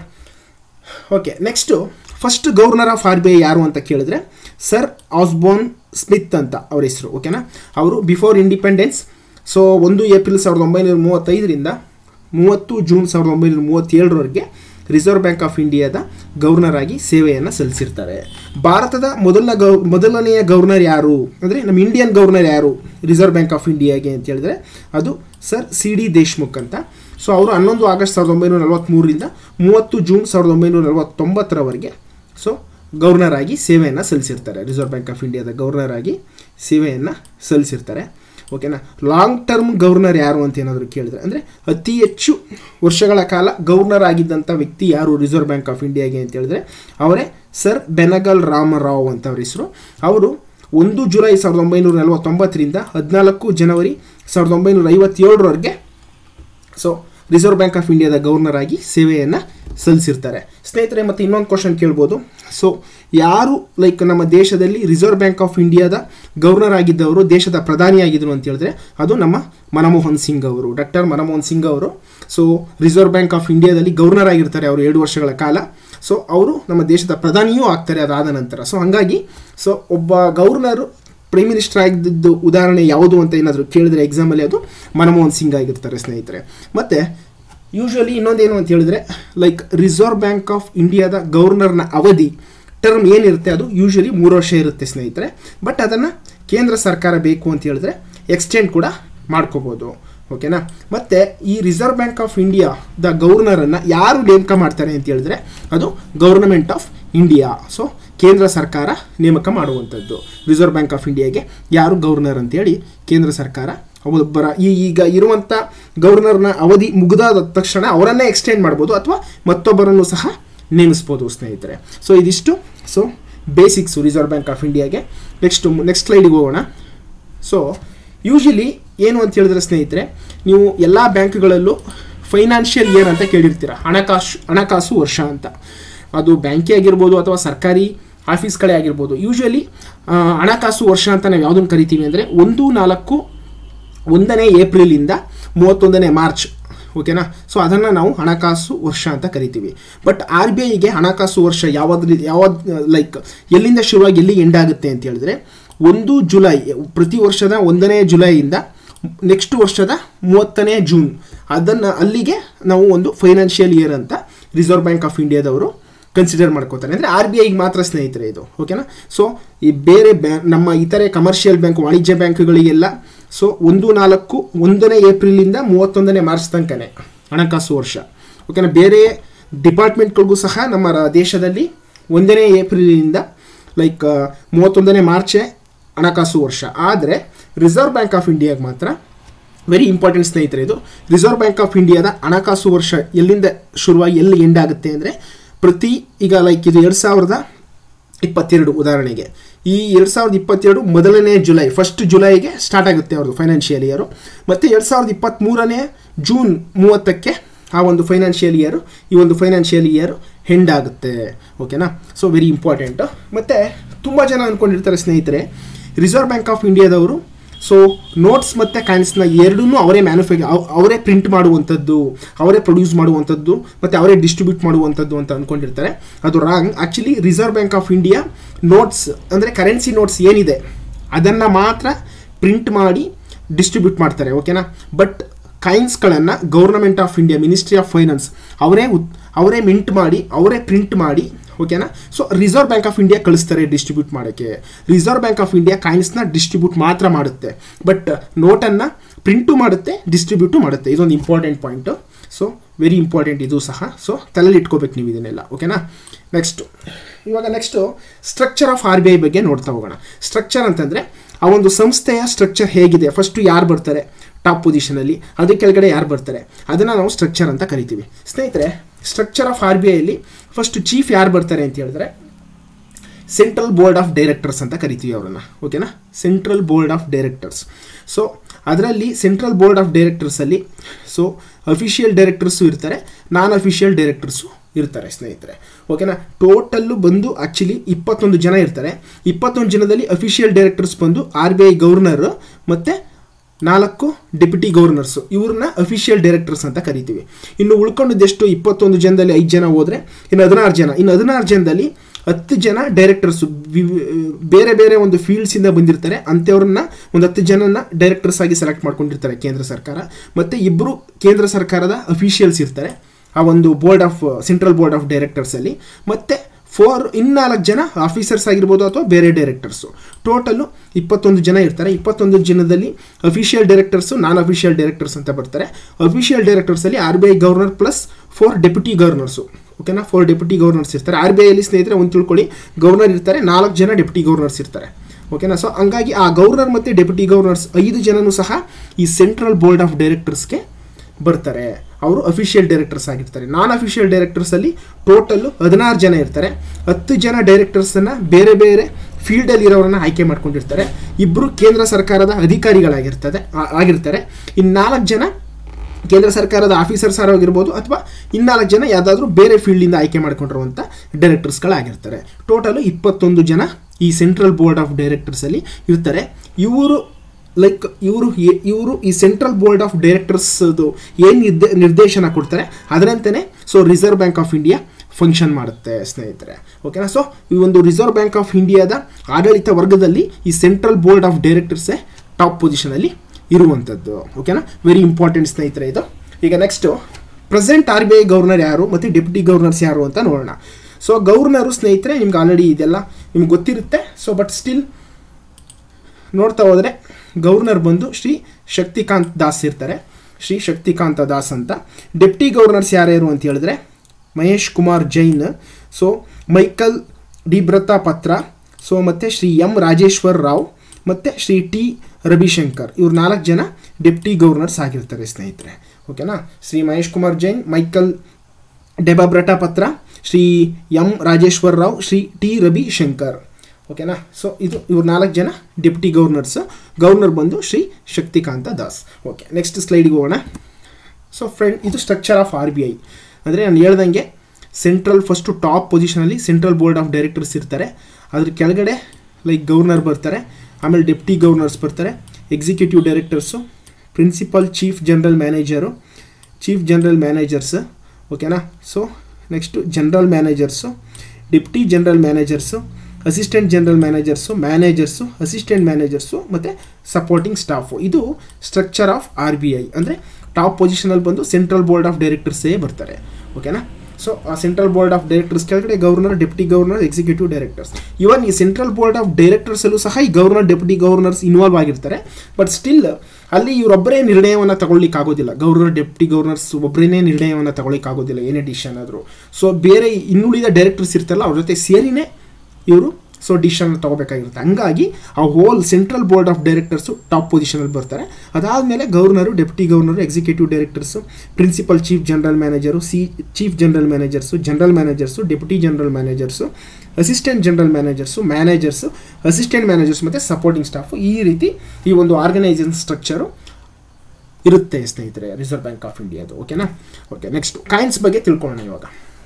okay next first governor of R B I ಯಾರು ಅಂತ ಕೇಳಿದ್ರೆ ಸರ್ ಆಸ್ಬೋನ್ ಸ್ಮಿತ್ ಅಂತ ಅವ್ರ ಹೆಸರು ಓಕೆನಾ ಅವರು ಬಿಫೋರ್ ಇಂಡಿಪೆಂಡೆನ್ಸ್ ಸೊ ಒಂದು ಏಪ್ರಿಲ್ ಸಾವಿರದ ಒಂಬೈನೂರ ಮೂವತ್ತೈದರಿಂದ ಮೂವತ್ತು ಜೂನ್ ಸಾವಿರದ ಒಂಬೈನೂರ ಮೂವತ್ತೇಳರವರೆಗೆ ರಿಸರ್ವ್ ಬ್ಯಾಂಕ್ ಆಫ್ ಇಂಡಿಯಾದ ಗವರ್ನರ್ ಆಗಿ ಸೇವೆಯನ್ನು ಸಲ್ಲಿಸಿರ್ತಾರೆ ಭಾರತದ ಮೊದಲ ಗೌ ಮೊದಲನೆಯ ಗವರ್ನರ್ ಯಾರು ಅಂದರೆ ನಮ್ಮ ಇಂಡಿಯನ್ ಗವರ್ನರ್ ಯಾರು ರಿಸರ್ವ್ ಬ್ಯಾಂಕ್ ಆಫ್ ಇಂಡಿಯಾಗೆ ಅಂತ ಹೇಳಿದ್ರೆ ಅದು ಸರ್ ಸಿ ಡಿ ದೇಶ್ಮುಖ್ ಅಂತ ಸೊ ಅವರು ಹನ್ನೊಂದು ಆಗಸ್ಟ್ ಸಾವಿರದ ಒಂಬೈನೂರ ನಲವತ್ತ್ಮೂರರಿಂದ ಮೂವತ್ತು ಜೂನ್ ಸಾವಿರದ ಒಂಬೈನೂರ ನಲವತ್ತೊಂಬತ್ತರವರೆಗೆ ಸೊ ಗವರ್ನರ್ ಆಗಿ ಸೇವೆಯನ್ನು ಸಲ್ಲಿಸಿರ್ತಾರೆ ರಿಸರ್ವ್ ಬ್ಯಾಂಕ್ ಆಫ್ ಇಂಡಿಯಾದ ಗವರ್ನರ್ ಆಗಿ ಸೇವೆಯನ್ನು ಸಲ್ಲಿಸಿರ್ತಾರೆ ಓಕೆನಾ ಲಾಂಗ್ ಟರ್ಮ್ ಗವರ್ನರ್ ಯಾರು ಅಂತ ಏನಾದರೂ ಕೇಳಿದ್ರೆ ಅಂದರೆ ಅತಿ ಹೆಚ್ಚು ವರ್ಷಗಳ ಕಾಲ ಗವರ್ನರ್ ಆಗಿದ್ದಂಥ ವ್ಯಕ್ತಿ ಯಾರು ರಿಸರ್ವ್ ಬ್ಯಾಂಕ್ ಆಫ್ ಇಂಡಿಯಾಗೆ ಅಂತ ಹೇಳಿದ್ರೆ ಅವರೇ ಸರ್ ಬೆನಗಲ್ ರಾಮರಾವ್ ಅಂತ ಅವ್ರ ಹೆಸರು ಅವರು ಒಂದು ಜುಲೈ ಸಾವಿರದ ಒಂಬೈನೂರ ನಲವತ್ತೊಂಬತ್ತರಿಂದ ಹದಿನಾಲ್ಕು ಜನವರಿ ಸಾವಿರದ ಒಂಬೈನೂರ ಐವತ್ತೇಳರವರೆಗೆ ಸೊ ರಿಸರ್ವ್ ಬ್ಯಾಂಕ್ ಆಫ್ ಇಂಡಿಯಾದ ಗವರ್ನರ್ ಆಗಿ ಸೇವೆಯನ್ನು ಸಲ್ಲಿಸಿರ್ತಾರೆ ಸ್ನೇಹಿತರೆ ಮತ್ತು ಇನ್ನೊಂದು ಕ್ವಶನ್ ಕೇಳ್ಬೋದು ಸೊ ಯಾರು ಲೈಕ್ ನಮ್ಮ ದೇಶದಲ್ಲಿ ರಿಸರ್ವ್ ಬ್ಯಾಂಕ್ ಆಫ್ ಇಂಡಿಯಾದ ಗವರ್ನರ್ ಆಗಿದ್ದವರು ದೇಶದ ಪ್ರಧಾನಿಯಾಗಿದ್ದರು ಅಂತ ಹೇಳಿದ್ರೆ ಅದು ನಮ್ಮ ಮನಮೋಹನ್ ಸಿಂಗ್ ಅವರು ಡಾಕ್ಟರ್ ಮನಮೋಹನ್ ಸಿಂಗ್ ಅವರು ಸೊ ರಿಸರ್ವ್ ಬ್ಯಾಂಕ್ ಆಫ್ ಇಂಡಿಯಾದಲ್ಲಿ ಗವರ್ನರ್ ಆಗಿರ್ತಾರೆ ಅವರು ಎರಡು ವರ್ಷಗಳ ಕಾಲ ಸೊ ಅವರು ನಮ್ಮ ದೇಶದ ಪ್ರಧಾನಿಯೂ ಆಗ್ತಾರೆ ಅದಾದ ನಂತರ ಸೊ ಹಾಗಾಗಿ ಸೊ ಒಬ್ಬ ಗವರ್ನರು ಪ್ರೈಮ್ ಮಿನಿಸ್ಟರ್ ಆಗಿದ್ದು ಉದಾಹರಣೆ ಯಾವುದು ಅಂತ ಏನಾದರೂ ಕೇಳಿದ್ರೆ ಎಕ್ಸಾಮಲ್ಲಿ ಅದು ಮನಮೋಹನ್ ಸಿಂಗ್ ಆಗಿರ್ತಾರೆ ಸ್ನೇಹಿತರೆ ಮತ್ತು ಯೂಶ್ವಲಿ ಇನ್ನೊಂದೇನು ಅಂತ ಹೇಳಿದ್ರೆ ಲೈಕ್ ರಿಸರ್ವ್ ಬ್ಯಾಂಕ್ ಆಫ್ ಇಂಡಿಯಾದ ಗವರ್ನರ್ನ ಅವಧಿ ಟರ್ಮ್ ಏನಿರುತ್ತೆ ಅದು ಯೂಶ್ವಲಿ ಮೂರು ವರ್ಷ ಇರುತ್ತೆ ಸ್ನೇಹಿತರೆ ಬಟ್ ಅದನ್ನು ಕೇಂದ್ರ ಸರ್ಕಾರ ಬೇಕು ಅಂತ ಹೇಳಿದ್ರೆ ಎಕ್ಸ್ಟೆಂಡ್ ಕೂಡ ಮಾಡ್ಕೋಬೋದು ಓಕೆನಾ ಮತ್ತು ಈ ರಿಸರ್ವ್ ಬ್ಯಾಂಕ್ ಆಫ್ ಇಂಡಿಯಾದ ಗವರ್ನರನ್ನು ಯಾರು ನೇಮಕ ಮಾಡ್ತಾರೆ ಅಂತ ಹೇಳಿದ್ರೆ ಅದು ಗೌರ್ನಮೆಂಟ್ ಆಫ್ ಇಂಡಿಯಾ ಸೊ ಕೇಂದ್ರ ಸರ್ಕಾರ ನೇಮಕ ಮಾಡುವಂಥದ್ದು ರಿಸರ್ವ್ ಬ್ಯಾಂಕ್ ಆಫ್ ಇಂಡಿಯಾಗೆ ಯಾರು ಗವರ್ನರ್ ಅಂತೇಳಿ ಕೇಂದ್ರ ಸರ್ಕಾರ ಒಬ್ಬರ ಈ ಈಗ ಇರುವಂಥ ಗವರ್ನರ್ನ ಅವಧಿ ಮುಗಿದಾದ ತಕ್ಷಣ ಅವರನ್ನೇ ಎಕ್ಸ್ಟೆಂಡ್ ಮಾಡ್ಬೋದು ಅಥವಾ ಮತ್ತೊಬ್ಬರನ್ನು ಸಹ ನೇಮಿಸ್ಬೋದು ಸ್ನೇಹಿತರೆ ಸೊ ಇದಿಷ್ಟು so basics reserve bank of ಇಂಡಿಯಾಗೆ ನೆಕ್ಸ್ಟ್ ನೆಕ್ಸ್ಟ್ ಸ್ಲೈಡಿಗೆ ಹೋಗೋಣ ಸೊ ಯೂಶಲಿ ಏನು ಅಂತ ಹೇಳಿದ್ರೆ ಸ್ನೇಹಿತರೆ ನೀವು ಎಲ್ಲ ಬ್ಯಾಂಕ್ಗಳಲ್ಲೂ ಫೈನಾನ್ಷಿಯಲ್ ಇಯರ್ ಅಂತ ಕೇಳಿರ್ತೀರ ಹಣಕಾಸು ಹಣಕಾಸು ವರ್ಷ ಅಂತ ಅದು ಬ್ಯಾಂಕೇ ಆಗಿರ್ಬೋದು ಅಥವಾ ಸರ್ಕಾರಿ ಆಫೀಸ್ಗಳೇ ಆಗಿರ್ಬೋದು ಯೂಶ್ವಲಿ ಹಣಕಾಸು ವರ್ಷ ಅಂತ ನಾವು ಯಾವುದನ್ನು ಕರಿತೀವಿ ಅಂದರೆ ಒಂದು ನಾಲ್ಕು ಒಂದನೇ ಏಪ್ರಿಲಿಂದ ಮೂವತ್ತೊಂದನೇ ಮಾರ್ಚ್ ಓಕೆನಾ ಸೊ ಅದನ್ನು ನಾವು ಹಣಕಾಸು ವರ್ಷ ಅಂತ ಕರಿತೀವಿ ಬಟ್ ಆರ್ ಬಿ ಐಗೆ ಹಣಕಾಸು ವರ್ಷ ಯಾವ್ದು ಯಾವ್ದು ಲೈಕ್ ಎಲ್ಲಿಂದ ಶುರುವಾಗಿ ಎಲ್ಲಿ ಎಂಡ್ ಆಗುತ್ತೆ ಅಂತ ಹೇಳಿದ್ರೆ ಒಂದು ಜುಲೈ ಪ್ರತಿ ವರ್ಷದ ಒಂದನೇ ಜುಲೈಯಿಂದ ನೆಕ್ಸ್ಟ್ ವರ್ಷದ ಮೂವತ್ತನೇ ಜೂನ್ ಅದನ್ನು ಅಲ್ಲಿಗೆ ನಾವು ಒಂದು ಫೈನಾನ್ಷಿಯಲ್ ಇಯರ್ ಅಂತ ರಿಸರ್ವ್ ಬ್ಯಾಂಕ್ ಆಫ್ ಇಂಡಿಯಾದವರು ಕನ್ಸಿಡರ್ ಮಾಡ್ಕೋತಾರೆ ಅಂದರೆ ಆರ್ ಬಿ ಐಗೆ ಮಾತ್ರ ಸ್ನೇಹಿತರೆ ಇದು ಓಕೆನಾ ಸೊ ಈ ಬೇರೆ ಬ್ಯಾ ನಮ್ಮ ಇತರೆ ಕಮರ್ಷಿಯಲ್ ಬ್ಯಾಂಕ್ ವಾಣಿಜ್ಯ ಬ್ಯಾಂಕ್ಗಳಿಗೆಲ್ಲ ಸೊ ಒಂದು ನಾಲ್ಕು ಒಂದನೇ ಏಪ್ರಿಲಿಂದ ಮೂವತ್ತೊಂದನೇ ಮಾರ್ಚ್ ತನಕನೇ ಹಣಕಾಸು ವರ್ಷ ಓಕೆನಾ ಬೇರೆ ಡಿಪಾರ್ಟ್ಮೆಂಟ್ಗಳಿಗೂ ಸಹ ನಮ್ಮ ರ- ದೇಶದಲ್ಲಿ ಒಂದನೇ ಏಪ್ರಿಲಿಂದ ಲೈಕ್ ಮೂವತ್ತೊಂದನೇ ಮಾರ್ಚೇ ಹಣಕಾಸು ವರ್ಷ ಆದರೆ ರಿಸರ್ವ್ ಬ್ಯಾಂಕ್ ಆಫ್ ಇಂಡಿಯಾಗೆ ಮಾತ್ರ ವೆರಿ ಇಂಪಾರ್ಟೆಂಟ್ ಸ್ನೇಹಿತರೆ ಇದು ರಿಸರ್ವ್ ಬ್ಯಾಂಕ್ ಆಫ್ ಇಂಡಿಯಾದ ಹಣಕಾಸು ವರ್ಷ ಎಲ್ಲಿಂದ ಶುರುವಾಗಿ ಎಲ್ಲಿ ಎಂಡ್ ಆಗುತ್ತೆ ಅಂದರೆ ಪ್ರತಿ ಈಗ ಲೈಕ್ ಇದು ಎರಡು ಸಾವಿರದ ಇಪ್ಪತ್ತೆರಡು ಉದಾಹರಣೆಗೆ ಈ ಎರಡು ಸಾವಿರದ ಇಪ್ಪತ್ತೆರಡು ಮೊದಲನೇ ಜುಲೈ ಫಸ್ಟ್ ಜುಲೈಗೆ ಸ್ಟಾರ್ಟ್ ಆಗುತ್ತೆ ಅವ್ರದ್ದು ಫೈನಾನ್ಷಿಯಲ್ ಇಯರು ಮತ್ತು ಎರಡು ಸಾವಿರದ ಇಪ್ಪತ್ತ್ಮೂರನೇ ಜೂನ್ ಮೂವತ್ತಕ್ಕೆ ಆ ಒಂದು ಫೈನಾನ್ಷಿಯಲ್ ಇಯರು ಈ ಒಂದು ಫೈನಾನ್ಷಿಯಲ್ ಇಯರು ಹೆಂಡ್ ಆಗುತ್ತೆ ಓಕೆನಾ ಸೊ ವೆರಿ ಇಂಪಾರ್ಟೆಂಟು ಮತ್ತು ತುಂಬ ಜನ ಅಂದ್ಕೊಂಡಿರ್ತಾರೆ ಸ್ನೇಹಿತರೆ ರಿಸರ್ವ್ ಬ್ಯಾಂಕ್ ಆಫ್ ಇಂಡಿಯಾದವರು ಸೊ ನೋಟ್ಸ್ ಮತ್ತು ಕಾಯಿನ್ಸ್ನ ಎರಡೂ ಅವರೇ ಮ್ಯಾನುಫ್ಯಾಕ್ಚರ್ ಅವರೇ ಪ್ರಿಂಟ್ ಮಾಡುವಂಥದ್ದು ಅವರೇ ಪ್ರೊಡ್ಯೂಸ್ ಮಾಡುವಂಥದ್ದು ಮತ್ತು ಅವರೇ ಡಿಸ್ಟ್ರಿಬ್ಯೂಟ್ ಮಾಡುವಂಥದ್ದು ಅಂತ ಅಂದ್ಕೊಂಡಿರ್ತಾರೆ ಅದು wrong actually reserve bank of India notes ಅಂದರೆ ಕರೆನ್ಸಿ ನೋಟ್ಸ್ ಏನಿದೆ ಅದನ್ನು ಮಾತ್ರ ಪ್ರಿಂಟ್ ಮಾಡಿ ಡಿಸ್ಟ್ರಿಬ್ಯೂಟ್ ಮಾಡ್ತಾರೆ ಓಕೆನಾ ಬಟ್ ಕಾಯಿನ್ಸ್ಗಳನ್ನು government of India ministry of finance ಅವರೇ ಉತ್- ಅವರೇ ಮಿಂಟ್ ಮಾಡಿ ಅವರೇ ಪ್ರಿಂಟ್ ಮಾಡಿ ಓಕೆನಾ so reserve bank of India ಕಳಿಸ್ತಾರೆ ಡಿಸ್ಟ್ರಿಬ್ಯೂಟ್ ಮಾಡೋಕ್ಕೆ ರಿಸರ್ವ್ ಬ್ಯಾಂಕ್ ಆಫ್ ಇಂಡಿಯಾ ಕಾಯಿನ್ಸ್ನ ಡಿಸ್ಟ್ರಿಬ್ಯೂಟ್ ಮಾತ್ರ ಮಾಡುತ್ತೆ ಬಟ್ ನೋಟನ್ನು ಪ್ರಿಂಟು ಮಾಡುತ್ತೆ ಡಿಸ್ಟ್ರಿಬ್ಯೂಟು ಮಾಡುತ್ತೆ ಇದೊಂದು important point so very important ಇದು ಸಹ ಸೊ ತಲೆಯಲ್ಲಿ ಇಟ್ಕೋಬೇಕು ನೀವು ಇದನ್ನೆಲ್ಲ ಓಕೆನಾ ನೆಕ್ಸ್ಟು ಇವಾಗ next structure of R B I ಬಗ್ಗೆ ನೋಡ್ತಾ ಹೋಗೋಣ ಸ್ಟ್ರಕ್ಚರ್ ಅಂತಂದರೆ ಆ ಒಂದು ಸಂಸ್ಥೆಯ ಸ್ಟ್ರಕ್ಚರ್ ಹೇಗಿದೆ ಫಸ್ಟು ಯಾರು ಬರ್ತಾರೆ ಟಾಪ್ ಪೊಸಿಷನಲ್ಲಿ ಅದ್ರ ಕೆಳಗಡೆ ಯಾರು ಬರ್ತಾರೆ ಅದನ್ನು ನಾವು ಸ್ಟ್ರಕ್ಚರ್ ಅಂತ ಕರಿತೀವಿ ಸ್ನೇಹಿತರೆ ಸ್ಟ್ರಕ್ಚರ್ ಆಫ್ ಆರ್ ಬಿ ಐಲಿ ಫಸ್ಟ್ ಚೀಫ್ ಯಾರು ಬರ್ತಾರೆ ಅಂತ ಹೇಳಿದ್ರೆ ಸೆಂಟ್ರಲ್ ಬೋರ್ಡ್ ಆಫ್ ಡೈರೆಕ್ಟರ್ಸ್ ಅಂತ ಕರಿತೀವಿ ಅವರನ್ನು ಓಕೆನಾ central board of directors so ಅದರಲ್ಲಿ ಸೆಂಟ್ರಲ್ ಬೋರ್ಡ್ ಆಫ್ ಡೈರೆಕ್ಟರ್ಸಲ್ಲಿ ಸೊ ಅಫಿಷಿಯಲ್ ಡೈರೆಕ್ಟರ್ಸು ಇರ್ತಾರೆ ನಾನ್ ಅಫಿಷಿಯಲ್ ಡೈರೆಕ್ಟರ್ಸು ಇರ್ತಾರೆ ಸ್ನೇಹಿತರೆ ಓಕೆನಾ ಟೋಟಲ್ಲು ಬಂದು ಆ್ಯಕ್ಚುಲಿ ಇಪ್ಪತ್ತೊಂದು ಜನ ಇರ್ತಾರೆ ಇಪ್ಪತ್ತೊಂದು ಜನದಲ್ಲಿ ಅಫಿಷಿಯಲ್ ಡೈರೆಕ್ಟರ್ಸ್ ಬಂದು ಆರ್ ಬಿ ಐ ಗವರ್ನರ್ ಮತ್ತು ನಾಲ್ಕು ಡೆಪ್ಯೂಟಿ ಗವರ್ನರ್ಸು ಇವ್ರನ್ನ ಅಫಿಷಿಯಲ್ ಡೈರೆಕ್ಟರ್ಸ್ ಅಂತ ಕರಿತೀವಿ ಇನ್ನು ಉಳ್ಕೊಂಡಿದ್ದೆಷ್ಟು ಇಪ್ಪತ್ತೊಂದು ಜನದಲ್ಲಿ ಐದು ಜನ ಹೋದರೆ ಇನ್ನು ಹದಿನಾರು ಜನ ಇನ್ನು ಹದಿನಾರು ಜನದಲ್ಲಿ ಹತ್ತು ಜನ ಡೈರೆಕ್ಟರ್ಸು ಬೇರೆ ಬೇರೆ ಒಂದು ಫೀಲ್ಡ್ಸಿಂದ ಬಂದಿರ್ತಾರೆ ಅಂಥವ್ರನ್ನ ಒಂದು ಹತ್ತು ಜನನ ಡೈರೆಕ್ಟರ್ಸ್ ಆಗಿ ಸೆಲೆಕ್ಟ್ ಮಾಡ್ಕೊಂಡಿರ್ತಾರೆ ಕೇಂದ್ರ ಸರ್ಕಾರ ಮತ್ತು ಇಬ್ಬರು ಕೇಂದ್ರ ಸರ್ಕಾರದ ಅಫಿಷಿಯಲ್ಸ್ ಇರ್ತಾರೆ ಆ ಒಂದು board of central board of ಡೈರೆಕ್ಟರ್ಸಲ್ಲಿ ಮತ್ತು ಫೋರ್ ಇನ್ನಾಲ್ಕು ಜನ ಆಫೀಸರ್ಸ್ ಆಗಿರ್ಬೋದು ಅಥವಾ ಬೇರೆ ಡೈರೆಕ್ಟರ್ಸು ಟೋಟಲು ಇಪ್ಪತ್ತೊಂದು ಜನ ಇರ್ತಾರೆ ಇಪ್ಪತ್ತೊಂದು ಜನದಲ್ಲಿ official directors non official directors ಅಂತ ಬರ್ತಾರೆ ಅಫಿಷಿಯಲ್ ಡೈರೆಕ್ಟರ್ಸಲ್ಲಿ R B I governor plus four deputy governors ಓಕೆನಾ ಫೋರ್ ಡೆಪ್ಯೂಟಿ ಗವರ್ನರ್ಸ್ ಇರ್ತಾರೆ ಆರ್ ಬಿ ಐಲಿ ಸ್ನೇಹಿತರೆ ಒಂದು ತಿಳ್ಕೊಳ್ಳಿ ಗವರ್ನರ್ ಇರ್ತಾರೆ ನಾಲ್ಕು ಜನ ಡೆಪ್ಯೂಟಿ ಗವರ್ನರ್ಸ್ ಇರ್ತಾರೆ ಓಕೆನಾ ಸೊ ಹಂಗಾಗಿ ಆ ಗವರ್ನರ್ ಮತ್ತು ಡೆಪ್ಯೂಟಿ ಗವರ್ನರ್ಸ್ ಐದು ಜನನೂ ಸಹ ಈ ಸೆಂಟ್ರಲ್ ಬೋರ್ಡ್ ಆಫ್ ಡೈರೆಕ್ಟರ್ಸ್ಗೆ ಬರ್ತಾರೆ ಅವರು ಅಫಿಷಿಯಲ್ ಡೈರೆಕ್ಟರ್ಸ್ ಆಗಿರ್ತಾರೆ ನಾನ್ ಅಫಿಷಿಯಲ್ ಡೈರೆಕ್ಟರ್ಸಲ್ಲಿ ಟೋಟಲ್ಲು ಹದಿನಾರು ಜನ ಇರ್ತಾರೆ ಹತ್ತು ಜನ ಡೈರೆಕ್ಟರ್ಸನ್ನು ಬೇರೆ ಬೇರೆ ಫೀಲ್ಡಲ್ಲಿ ಇರೋರನ್ನ ಆಯ್ಕೆ ಮಾಡ್ಕೊಂಡಿರ್ತಾರೆ ಇಬ್ಬರು ಕೇಂದ್ರ ಸರ್ಕಾರದ ಅಧಿಕಾರಿಗಳಾಗಿರ್ತದೆ ಆ- ಆಗಿರ್ತಾರೆ ಇನ್ನು ನಾಲ್ಕು ಜನ ಕೇಂದ್ರ ಸರ್ಕಾರದ ಆಫೀಸರ್ಸ್ ಆಗಿರ್ಬೋದು ಅಥವಾ ಇನ್ನಾಲ್ಕು ಜನ ಯಾವುದಾದ್ರೂ ಬೇರೆ ಫೀಲ್ಡಿಂದ ಆಯ್ಕೆ ಮಾಡ್ಕೊಂಡಿರುವಂಥ ಡೈರೆಕ್ಟರ್ಸ್ಗಳಾಗಿರ್ತಾರೆ ಟೋಟಲು ಇಪ್ಪತ್ತೊಂದು ಜನ ಈ ಸೆಂಟ್ರಲ್ ಬೋರ್ಡ್ ಆಫ್ ಡೈರೆಕ್ಟರ್ಸಲ್ಲಿ ಇರ್ತಾರೆ ಇವರು ಲೈಕ್ ಇವರು ಇವರು ಈ ಸೆಂಟ್ರಲ್ ಬೋರ್ಡ್ ಆಫ್ ಡೈರೆಕ್ಟರ್ಸ್ದು ಏನು ನಿರ್ದೇ ನಿರ್ದೇಶನ ಕೊಡ್ತಾರೆ ಅದರಂತೆಯೇ so reserve bank of India function ಮಾಡುತ್ತೆ ಸ್ನೇಹಿತರೆ ಓಕೆನಾ ಸೊ ಈ ಒಂದು ರಿಸರ್ವ್ ಬ್ಯಾಂಕ್ ಆಫ್ ಇಂಡಿಯಾದ ಆಡಳಿತ ವರ್ಗದಲ್ಲಿ ಈ ಸೆಂಟ್ರಲ್ ಬೋರ್ಡ್ ಆಫ್ ಡೈರೆಕ್ಟರ್ಸೇ ಟಾಪ್ ಪೊಸಿಷನಲ್ಲಿ ಇರುವಂಥದ್ದು ಓಕೆನಾ ವೆರಿ ಇಂಪಾರ್ಟೆಂಟ್ ಸ್ನೇಹಿತರೆ ಇದು ಈಗ next present R B I governor ಯಾರು ಮತ್ತು ಡೆಪ್ಯೂಟಿ ಗವರ್ನರ್ಸ್ ಯಾರು ಅಂತ ನೋಡೋಣ ಸೊ ಗವರ್ನರು ಸ್ನೇಹಿತರೆ ನಿಮ್ಗೆ ಆಲ್ರೆಡಿ ಇದೆಲ್ಲ ನಿಮ್ಗೆ ಗೊತ್ತಿರುತ್ತೆ ಸೊ ಬಟ್ ಸ್ಟಿಲ್ ನೋಡ್ತಾ ಹೋದರೆ ಗವರ್ನರ್ ಬಂದು ಶ್ರೀ ಶಕ್ತಿಕಾಂತ್ ದಾಸ್ ಇರ್ತಾರೆ ಶ್ರೀ ಶಕ್ತಿಕಾಂತ ದಾಸ್ ಅಂತ ಡೆಪ್ಟಿ ಗವರ್ನರ್ಸ್ ಯಾರ್ಯಾರು ಅಂತ ಹೇಳಿದ್ರೆ Mahesh Kumar Jain so Michael Debabrata Patra so ಮತ್ತು ಶ್ರೀ ಎಂ ರಾಜೇಶ್ವರ್ ರಾವ್ ಮತ್ತು ಶ್ರೀ ಟಿ ರವಿಶಂಕರ್ ಇವ್ರು ನಾಲ್ಕು ಜನ ಡೆಪ್ಟಿ ಗವರ್ನರ್ಸ್ ಆಗಿರ್ತಾರೆ ಸ್ನೇಹಿತರೆ ಓಕೆನಾ Shri Mahesh Kumar Jain Michael Debabrata Patra Shri M Rajeshwar Rao Shri T Ravi Shankar ಓಕೆನಾ ಸೊ ಇದು ಇವ್ರು ನಾಲ್ಕು ಜನ ಡೆಪ್ಟಿ ಗವರ್ನರ್ಸ್ ಗವರ್ನರ್ ಬಂದು ಶ್ರೀ ಶಕ್ತಿಕಾಂತ ದಾಸ್ ಓಕೆ ನೆಕ್ಸ್ಟ್ ಸ್ಲೈಡ್ಗೆ ಹೋಗೋಣ ಸೊ ಫ್ರೆಂಡ್ ಇದು structure of R B I ಅಂದರೆ ನಾನು ಹೇಳ್ದಂಗೆ ಸೆಂಟ್ರಲ್ ಫಸ್ಟು ಟಾಪ್ ಪೊಸಿಷನಲ್ಲಿ ಸೆಂಟ್ರಲ್ ಬೋರ್ಡ್ ಆಫ್ ಡೈರೆಕ್ಟರ್ಸ್ ಇರ್ತಾರೆ ಅದ್ರ ಕೆಳಗಡೆ ಲೈಕ್ ಗವರ್ನರ್ ಬರ್ತಾರೆ ಆಮೇಲೆ ಡೆಪ್ಟಿ ಗವರ್ನರ್ಸ್ ಬರ್ತಾರೆ executive directors principal chief general manager chief general managers ಓಕೆನಾ so next general managers deputy general managers assistant general managers managers assistant managers ಮತ್ತು supporting staff ಇದು structure of R B I ಅಂದರೆ top ಪೊಸಿಷನಲ್ಲಿ ಬಂದು central board of ಡೈರೆಕ್ಟರ್ಸೇ ಬರ್ತಾರೆ ಓಕೆನಾ so ಆ ಸೆಂಟ್ರಲ್ ಬೋರ್ಡ್ ಆಫ್ ಡೈರೆಕ್ಟರ್ಸ್ ಕೆಳಗಡೆ governor deputy governor executive directors even ಈ ಸೆಂಟ್ರಲ್ ಬೋರ್ಡ್ ಆಫ್ ಡೈರೆಕ್ಟರ್ಸಲ್ಲೂ ಸಹ ಈ ಗವರ್ನರ್ ಡೆಪ್ಟಿ ಗವರ್ನರ್ಸ್ ಇನ್ವಾಲ್ವ್ ಆಗಿರ್ತಾರೆ ಬಟ್ ಸ್ಟಿಲ್ ಅಲ್ಲಿ ಇವರೊಬ್ಬರೇ ನಿರ್ಣಯವನ್ನು ತಗೊಳ್ಳಿಕ್ಕೆ ಆಗೋದಿಲ್ಲ ಗವರ್ನರ್ ಡೆಪ್ಟಿ ಗವರ್ನರ್ಸ್ ಒಬ್ಬರೇ ನಿರ್ಣಯವನ್ನು ತಗೊಳ್ಳಿಕ್ಕೆ ಆಗೋದಿಲ್ಲ ಏನೇ ಡಿಸಿಷನ್ ಆದರೂ ಸೊ ಬೇರೆ ಇನ್ನುಳಿದ ಡೈರೆಕ್ಟರ್ಸ್ ಇರ್ತಾರಲ್ಲ ಅವ್ರ ಜೊತೆ ಸೇರಿನೇ ಇವರು ಸೊ ಡಿಸಿಷನ್ ತಗೋಬೇಕಾಗಿರುತ್ತೆ ಹಂಗಾಗಿ ಆ whole central board of directors top ಪೊಸಿಷನಲ್ಲಿ ಬರ್ತಾರೆ ಅದಾದಮೇಲೆ governor deputy governor executive directors principal chief general manager C chief general managers general managers deputy general managers assistant general managers managers assistant managers ಮತ್ತು supporting staff ಈ ರೀತಿ ಈ ಒಂದು organisation structure ಇರುತ್ತೆ ಸ್ನೇಹಿತರೆ ರಿಸರ್ವ್ ಬ್ಯಾಂಕ್ ಆಫ್ ಇಂಡಿಯಾದು ಓಕೆನಾ okay next coins ಬಗ್ಗೆ ತಿಳ್ಕೊಳ್ಳೋಣ ಇವಾಗ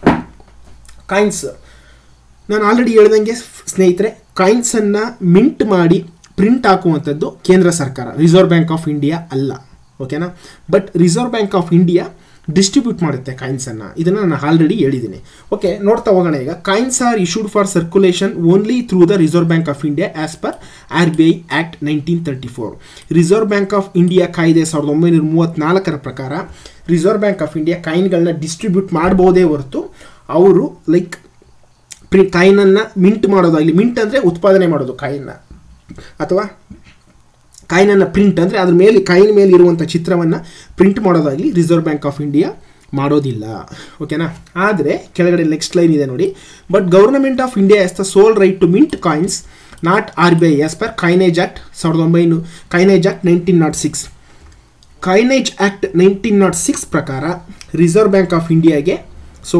ಕಾಯಿನ್ಸ್ ನಾನು ಆಲ್ರೆಡಿ ಹೇಳ್ದಂಗೆ ಸ್ನೇಹಿತರೆ ಕಾಯಿನ್ಸನ್ನು ಮಿಂಟ್ ಮಾಡಿ ಪ್ರಿಂಟ್ ಹಾಕುವಂಥದ್ದು ಕೇಂದ್ರ ಸರ್ಕಾರ ರಿಸರ್ವ್ ಬ್ಯಾಂಕ್ ಆಫ್ ಇಂಡಿಯಾ ಅಲ್ಲ ಓಕೆನಾ but reserve bank of India distribute ಮಾಡುತ್ತೆ ಕಾಯಿನ್ಸನ್ನು ಇದನ್ನು ನಾನು ಆಲ್ರೆಡಿ ಹೇಳಿದ್ದೀನಿ ಓಕೆ ನೋಡ್ತಾ ಹೋಗೋಣ ಈಗ coins are issued for circulation only through the reserve bank of India as per R B I act nineteen thirty four reserve bank of India ಕಾಯ್ದೆ ಸಾವಿರದ ಒಂಬೈನೂರ ಮೂವತ್ತ್ನಾಲ್ಕರ ಪ್ರಕಾರ ರಿಸರ್ವ್ ಬ್ಯಾಂಕ್ ಆಫ್ ಇಂಡಿಯಾ ಕಾಯಿನ್ಗಳನ್ನ ಡಿಸ್ಟ್ರಿಬ್ಯೂಟ್ ಮಾಡ್ಬೋದೇ ಹೊರತು ಅವರು ಲೈಕ್ ಪ್ರಿ ಕಾಯಿನನ್ನು ಮಿಂಟ್ ಮಾಡೋದಾಗಲಿ ಮಿಂಟ್ ಅಂದರೆ ಉತ್ಪಾದನೆ ಮಾಡೋದು ಕಾಯಿನ್ನ ಅಥವಾ ಕಾಯಿನನ್ನು ಪ್ರಿಂಟ್ ಅಂದರೆ ಅದ್ರ ಮೇಲೆ ಕಾಯಿನ ಮೇಲೆ ಇರುವಂಥ ಚಿತ್ರವನ್ನು ಪ್ರಿಂಟ್ ಮಾಡೋದಾಗಲಿ ರಿಸರ್ವ್ ಬ್ಯಾಂಕ್ ಆಫ್ ಇಂಡಿಯಾ ಮಾಡೋದಿಲ್ಲ ಓಕೆನಾ ಆದರೆ ಕೆಳಗಡೆ ನೆಕ್ಸ್ಟ್ ಲೈನ್ ಇದೆ ನೋಡಿ but government of India is the sole right to mint coins not R B I as per coinage act ಸಾವಿರದ ಒಂಬೈನೂರು coinage act nineteen nought six coinage act nineteen nought six ಪ್ರಕಾರ reserve bank of ಇಂಡಿಯಾಗೆ so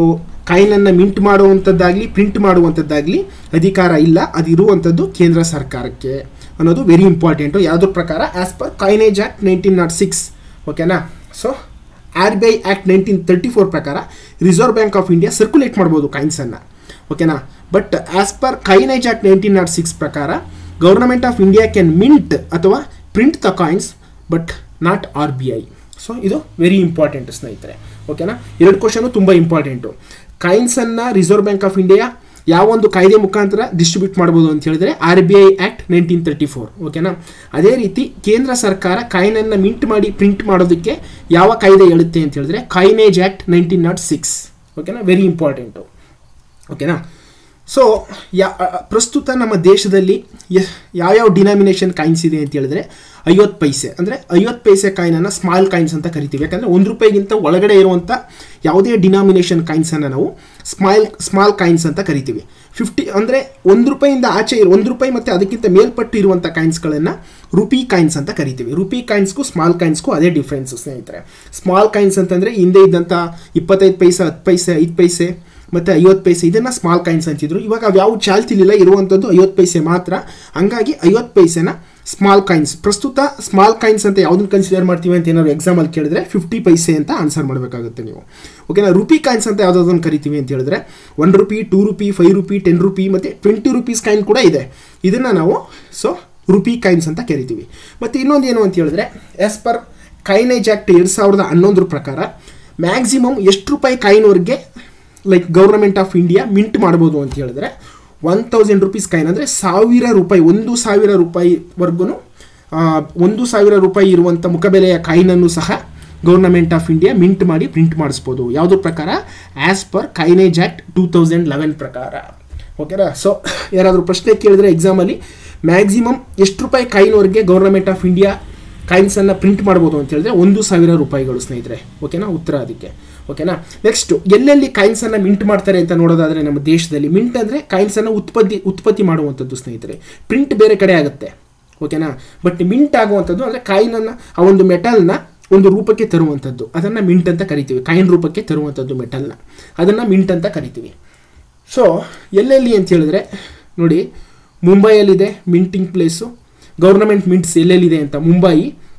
ಕಾಯಿನನ್ನು mint ಮಾಡುವಂಥದ್ದಾಗಲಿ print ಮಾಡುವಂಥದ್ದಾಗಲಿ ಅಧಿಕಾರ ಇಲ್ಲ ಅದು ಇರುವಂಥದ್ದು ಕೇಂದ್ರ ಸರ್ಕಾರಕ್ಕೆ ಅನ್ನೋದು ವೆರಿ ಇಂಪಾರ್ಟೆಂಟು ಯಾವುದ್ರ ಪ್ರಕಾರ as per coinage act nineteen nought six ಓಕೆನಾ so R B I act nineteen thirty four ಪ್ರಕಾರ reserve bank of India circulate ಮಾಡ್ಬೋದು ಕಾಯಿನ್ಸನ್ನು ಓಕೆನಾ but as per coinage act nineteen nought six ಪ್ರಕಾರ government of India can mint ಅಥವಾ print the coins but not R B I so ಇದು very important ಸ್ನೇಹಿತರೆ ಓಕೆನಾ ಎರಡು ಕ್ವಶನು ತುಂಬ ಇಂಪಾರ್ಟೆಂಟು ಕಾಯಿನ್ಸನ್ನು ರಿಸರ್ವ್ ಬ್ಯಾಂಕ್ ಆಫ್ ಇಂಡಿಯಾ ಯಾವ ಒಂದು ಕಾಯ್ದೆ ಮುಖಾಂತರ ಡಿಸ್ಟ್ರಿಬ್ಯೂಟ್ ಮಾಡ್ಬೋದು ಅಂತ ಹೇಳಿದ್ರೆ R B I act nineteen thirty four ಓಕೆನಾ ಅದೇ ರೀತಿ ಕೇಂದ್ರ ಸರ್ಕಾರ ಕಾಯಿನನ್ನು ಮಿಂಟ್ ಮಾಡಿ ಪ್ರಿಂಟ್ ಮಾಡೋದಕ್ಕೆ ಯಾವ ಕಾಯ್ದೆ ಹೇಳುತ್ತೆ ಅಂತ ಹೇಳಿದ್ರೆ coinage act nineteen nought six ಓಕೆನಾ ವೆರಿ ಇಂಪಾರ್ಟೆಂಟು ಓಕೆನಾ ಸೊ ಯಾ ಪ್ರಸ್ತುತ ನಮ್ಮ ದೇಶದಲ್ಲಿ ಯಾವ್ಯಾವ ಡಿನಾಮಿನೇಷನ್ ಕಾಯಿನ್ಸ್ ಇದೆ ಅಂತ ಹೇಳಿದ್ರೆ ಐವತ್ತು ಪೈಸೆ ಅಂದರೆ ಐವತ್ತು ಪೈಸೆ ಕಾಯಿನನ್ನು ಸ್ಮಾಲ್ ಕಾಯಿನ್ಸ್ ಅಂತ ಕರಿತೀವಿ ಯಾಕಂದರೆ ಒಂದು ರೂಪಾಯಿಗಿಂತ ಒಳಗಡೆ ಇರುವಂಥ ಯಾವುದೇ ಡಿನಾಮಿನೇಷನ್ ಕಾಯಿನ್ಸನ್ನು ನಾವು ಸ್ಮೈಲ್ ಸ್ಮಾಲ್ ಕಾಯಿನ್ಸ್ ಅಂತ ಕರಿತೀವಿ ಫಿಫ್ಟಿ ಅಂದರೆ ಒಂದು ರೂಪಾಯಿಂದ ಆಚೆ ಇರೋ ಒಂದು ರೂಪಾಯಿ ಮತ್ತು ಅದಕ್ಕಿಂತ ಮೇಲ್ಪಟ್ಟು ಇರುವಂಥ ಕಾಯಿನ್ಸ್ಗಳನ್ನು ರುಪಿ ಕಾಯಿನ್ಸ್ ಅಂತ ಕರಿತೀವಿ ರುಪಿ ಕಾಯಿನ್ಸ್ಗೂ ಸ್ಮಾಲ್ ಕಾಯಿನ್ಸ್ಗೂ ಅದೇ ಡಿಫ್ರೆನ್ಸ್ ಸ್ನೇಹಿತರೆ ಸ್ಮಾಲ್ ಕಾಯಿನ್ಸ್ ಅಂತಂದರೆ ಹಿಂದೆ ಇದ್ದಂಥ ಇಪ್ಪತ್ತೈದು ಪೈಸೆ ಹತ್ತು ಪೈಸೆ ಐದು ಪೈಸೆ ಮತ್ತು ಐವತ್ತು ಪೈಸೆ ಇದನ್ನು ಸ್ಮಾಲ್ ಕಾಯಿನ್ಸ್ ಅಂತಿದ್ರು ಇವಾಗ ಅವು ಯಾವ ಚಾಲ್ತಿಲಿಲ್ಲ ಇರುವಂಥದ್ದು ಐವತ್ತು ಪೈಸೆ ಮಾತ್ರ ಹಂಗಾಗಿ ಐವತ್ತು ಪೈಸೆನ ಸ್ಮಾಲ್ ಕಾಯಿನ್ಸ್ ಪ್ರಸ್ತುತ ಸ್ಮಾಲ್ ಕಾಯಿನ್ಸ್ ಅಂತ ಯಾವುದನ್ನು ಕನ್ಸಿಡರ್ ಮಾಡ್ತೀವಿ ಅಂತ ಏನಾದ್ರು ಎಕ್ಸಾಮಲ್ಲಿ ಕೇಳಿದ್ರೆ ಫಿಫ್ಟಿ ಪೈಸೆ ಅಂತ ಆನ್ಸರ್ ಮಾಡಬೇಕಾಗುತ್ತೆ ನೀವು ಓಕೆನಾ ರುಪಿ ಕಾಯಿನ್ಸ್ ಅಂತ ಯಾವುದಾದನ್ನು ಕರಿತೀವಿ ಅಂತ ಹೇಳಿದ್ರೆ one rupee two rupee five rupee ten rupee ಮತ್ತು ಟ್ವೆಂಟಿ ರುಪೀಸ್ ಕಾಯಿನ್ ಕೂಡ ಇದೆ ಇದನ್ನು ನಾವು ಸೊ ರುಪಿ ಕಾಯಿನ್ಸ್ ಅಂತ ಕರಿತೀವಿ ಮತ್ತು ಇನ್ನೊಂದು ಏನು ಅಂತ ಹೇಳಿದ್ರೆ ಆ್ಯಸ್ ಪರ್ ಕೈನೇಜ್ ಆ್ಯಕ್ಟ್ ಎರಡು ಸಾವಿರದ ಹನ್ನೊಂದರ ಪ್ರಕಾರ ಮ್ಯಾಕ್ಸಿಮಮ್ ಎಷ್ಟು ರೂಪಾಯಿ ಕಾಯಿನ್ವರೆಗೆ like government of India mint ಮಾಡ್ಬೋದು ಅಂತ ಹೇಳಿದ್ರೆ ಒನ್ ತೌಸಂಡ್ ರುಪೀಸ್ ಕಾಯಿನ್ ಅಂದರೆ ಸಾವಿರ ರೂಪಾಯಿ ಒಂದು ಸಾವಿರ ರೂಪಾಯಿವರೆಗೂ ಒಂದು ಸಾವಿರ ರೂಪಾಯಿ ಇರುವಂಥ ಮುಖಬೆಲೆಯ ಕಾಯಿನನ್ನು ಸಹ ಗೌರ್ನಮೆಂಟ್ ಆಫ್ ಇಂಡಿಯಾ ಮಿಂಟ್ ಮಾಡಿ ಪ್ರಿಂಟ್ ಮಾಡಿಸ್ಬೋದು ಯಾವುದ್ರ ಪ್ರಕಾರ as per coinage act two thousand eleven ಪ್ರಕಾರ ಓಕೆನಾ ಸೊ ಯಾರಾದರೂ ಪ್ರಶ್ನೆ ಕೇಳಿದ್ರೆ ಎಕ್ಸಾಮಲ್ಲಿ ಮ್ಯಾಕ್ಸಿಮಮ್ ಎಷ್ಟು ರೂಪಾಯಿ ಕಾಯಿನ್ವರೆಗೆ ಗೌರ್ನಮೆಂಟ್ ಆಫ್ ಇಂಡಿಯಾ ಕಾಯಿನ್ಸನ್ನು ಪ್ರಿಂಟ್ ಮಾಡ್ಬೋದು ಅಂತ ಹೇಳಿದ್ರೆ ಒಂದು ಸಾವಿರ ರೂಪಾಯಿಗಳು ಸ್ನೇಹಿತರೆ ಓಕೆನಾ ಉತ್ತರ ಅದಕ್ಕೆ ಓಕೆನಾ ನೆಕ್ಸ್ಟು ಎಲ್ಲೆಲ್ಲಿ ಕಾಯಿನ್ಸನ್ನು ಮಿಂಟ್ ಮಾಡ್ತಾರೆ ಅಂತ ನೋಡೋದಾದರೆ ನಮ್ಮ ದೇಶದಲ್ಲಿ ಮಿಂಟ್ ಅಂದರೆ ಕಾಯಿನ್ಸನ್ನು ಉತ್ಪತ್ತಿ ಉತ್ಪತ್ತಿ ಮಾಡುವಂಥದ್ದು ಸ್ನೇಹಿತರೆ ಪ್ರಿಂಟ್ ಬೇರೆ ಕಡೆ ಆಗುತ್ತೆ ಓಕೆನಾ ಬಟ್ ಮಿಂಟ್ ಆಗುವಂಥದ್ದು ಅಂದರೆ ಕಾಯಿನನ್ನು ಆ ಒಂದು ಮೆಟಲ್ನ ಒಂದು ರೂಪಕ್ಕೆ ತರುವಂಥದ್ದು ಅದನ್ನು ಮಿಂಟ್ ಅಂತ ಕರಿತೀವಿ ಕಾಯಿನ್ ರೂಪಕ್ಕೆ ತರುವಂಥದ್ದು ಮೆಟಲ್ನ ಅದನ್ನು ಮಿಂಟ್ ಅಂತ ಕರಿತೀವಿ ಸೊ ಎಲ್ಲೆಲ್ಲಿ ಅಂತ ಹೇಳಿದ್ರೆ ನೋಡಿ ಮುಂಬೈಯಲ್ಲಿದೆ ಮಿಂಟಿಂಗ್ ಪ್ಲೇಸು ಗೌರ್ನಮೆಂಟ್ ಮಿಂಟ್ಸ್ ಎಲ್ಲೆಲ್ಲಿದೆ ಅಂತ ಮುಂಬೈ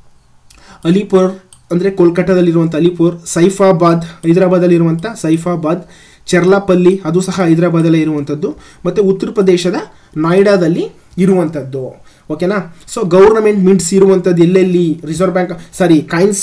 ಅಲಿಪುರ್ ಅಂದರೆ ಕೋಲ್ಕತ್ತಾದಲ್ಲಿರುವಂಥ ಅಲಿಪುರ್ ಸೈಫಾಬಾದ್ ಹೈದರಾಬಾದಲ್ಲಿರುವಂಥ ಸೈಫಾಬಾದ್ ಚೆರ್ಲಾಪಲ್ಲಿ ಅದು ಸಹ ಹೈದರಾಬಾದಲ್ಲೇ ಇರುವಂಥದ್ದು ಮತ್ತು ಉತ್ತರ ಪ್ರದೇಶದ ನಾಯ್ಡಾದಲ್ಲಿ ಇರುವಂಥದ್ದು ಓಕೆನಾ ಸೊ ಗೌರ್ನಮೆಂಟ್ ಮಿಂಟ್ಸ್ ಇರುವಂಥದ್ದು ಎಲ್ಲೆಲ್ಲಿ ರಿಸರ್ವ್ ಬ್ಯಾಂಕ್ ಸಾರಿ ಕಾಯಿನ್ಸ್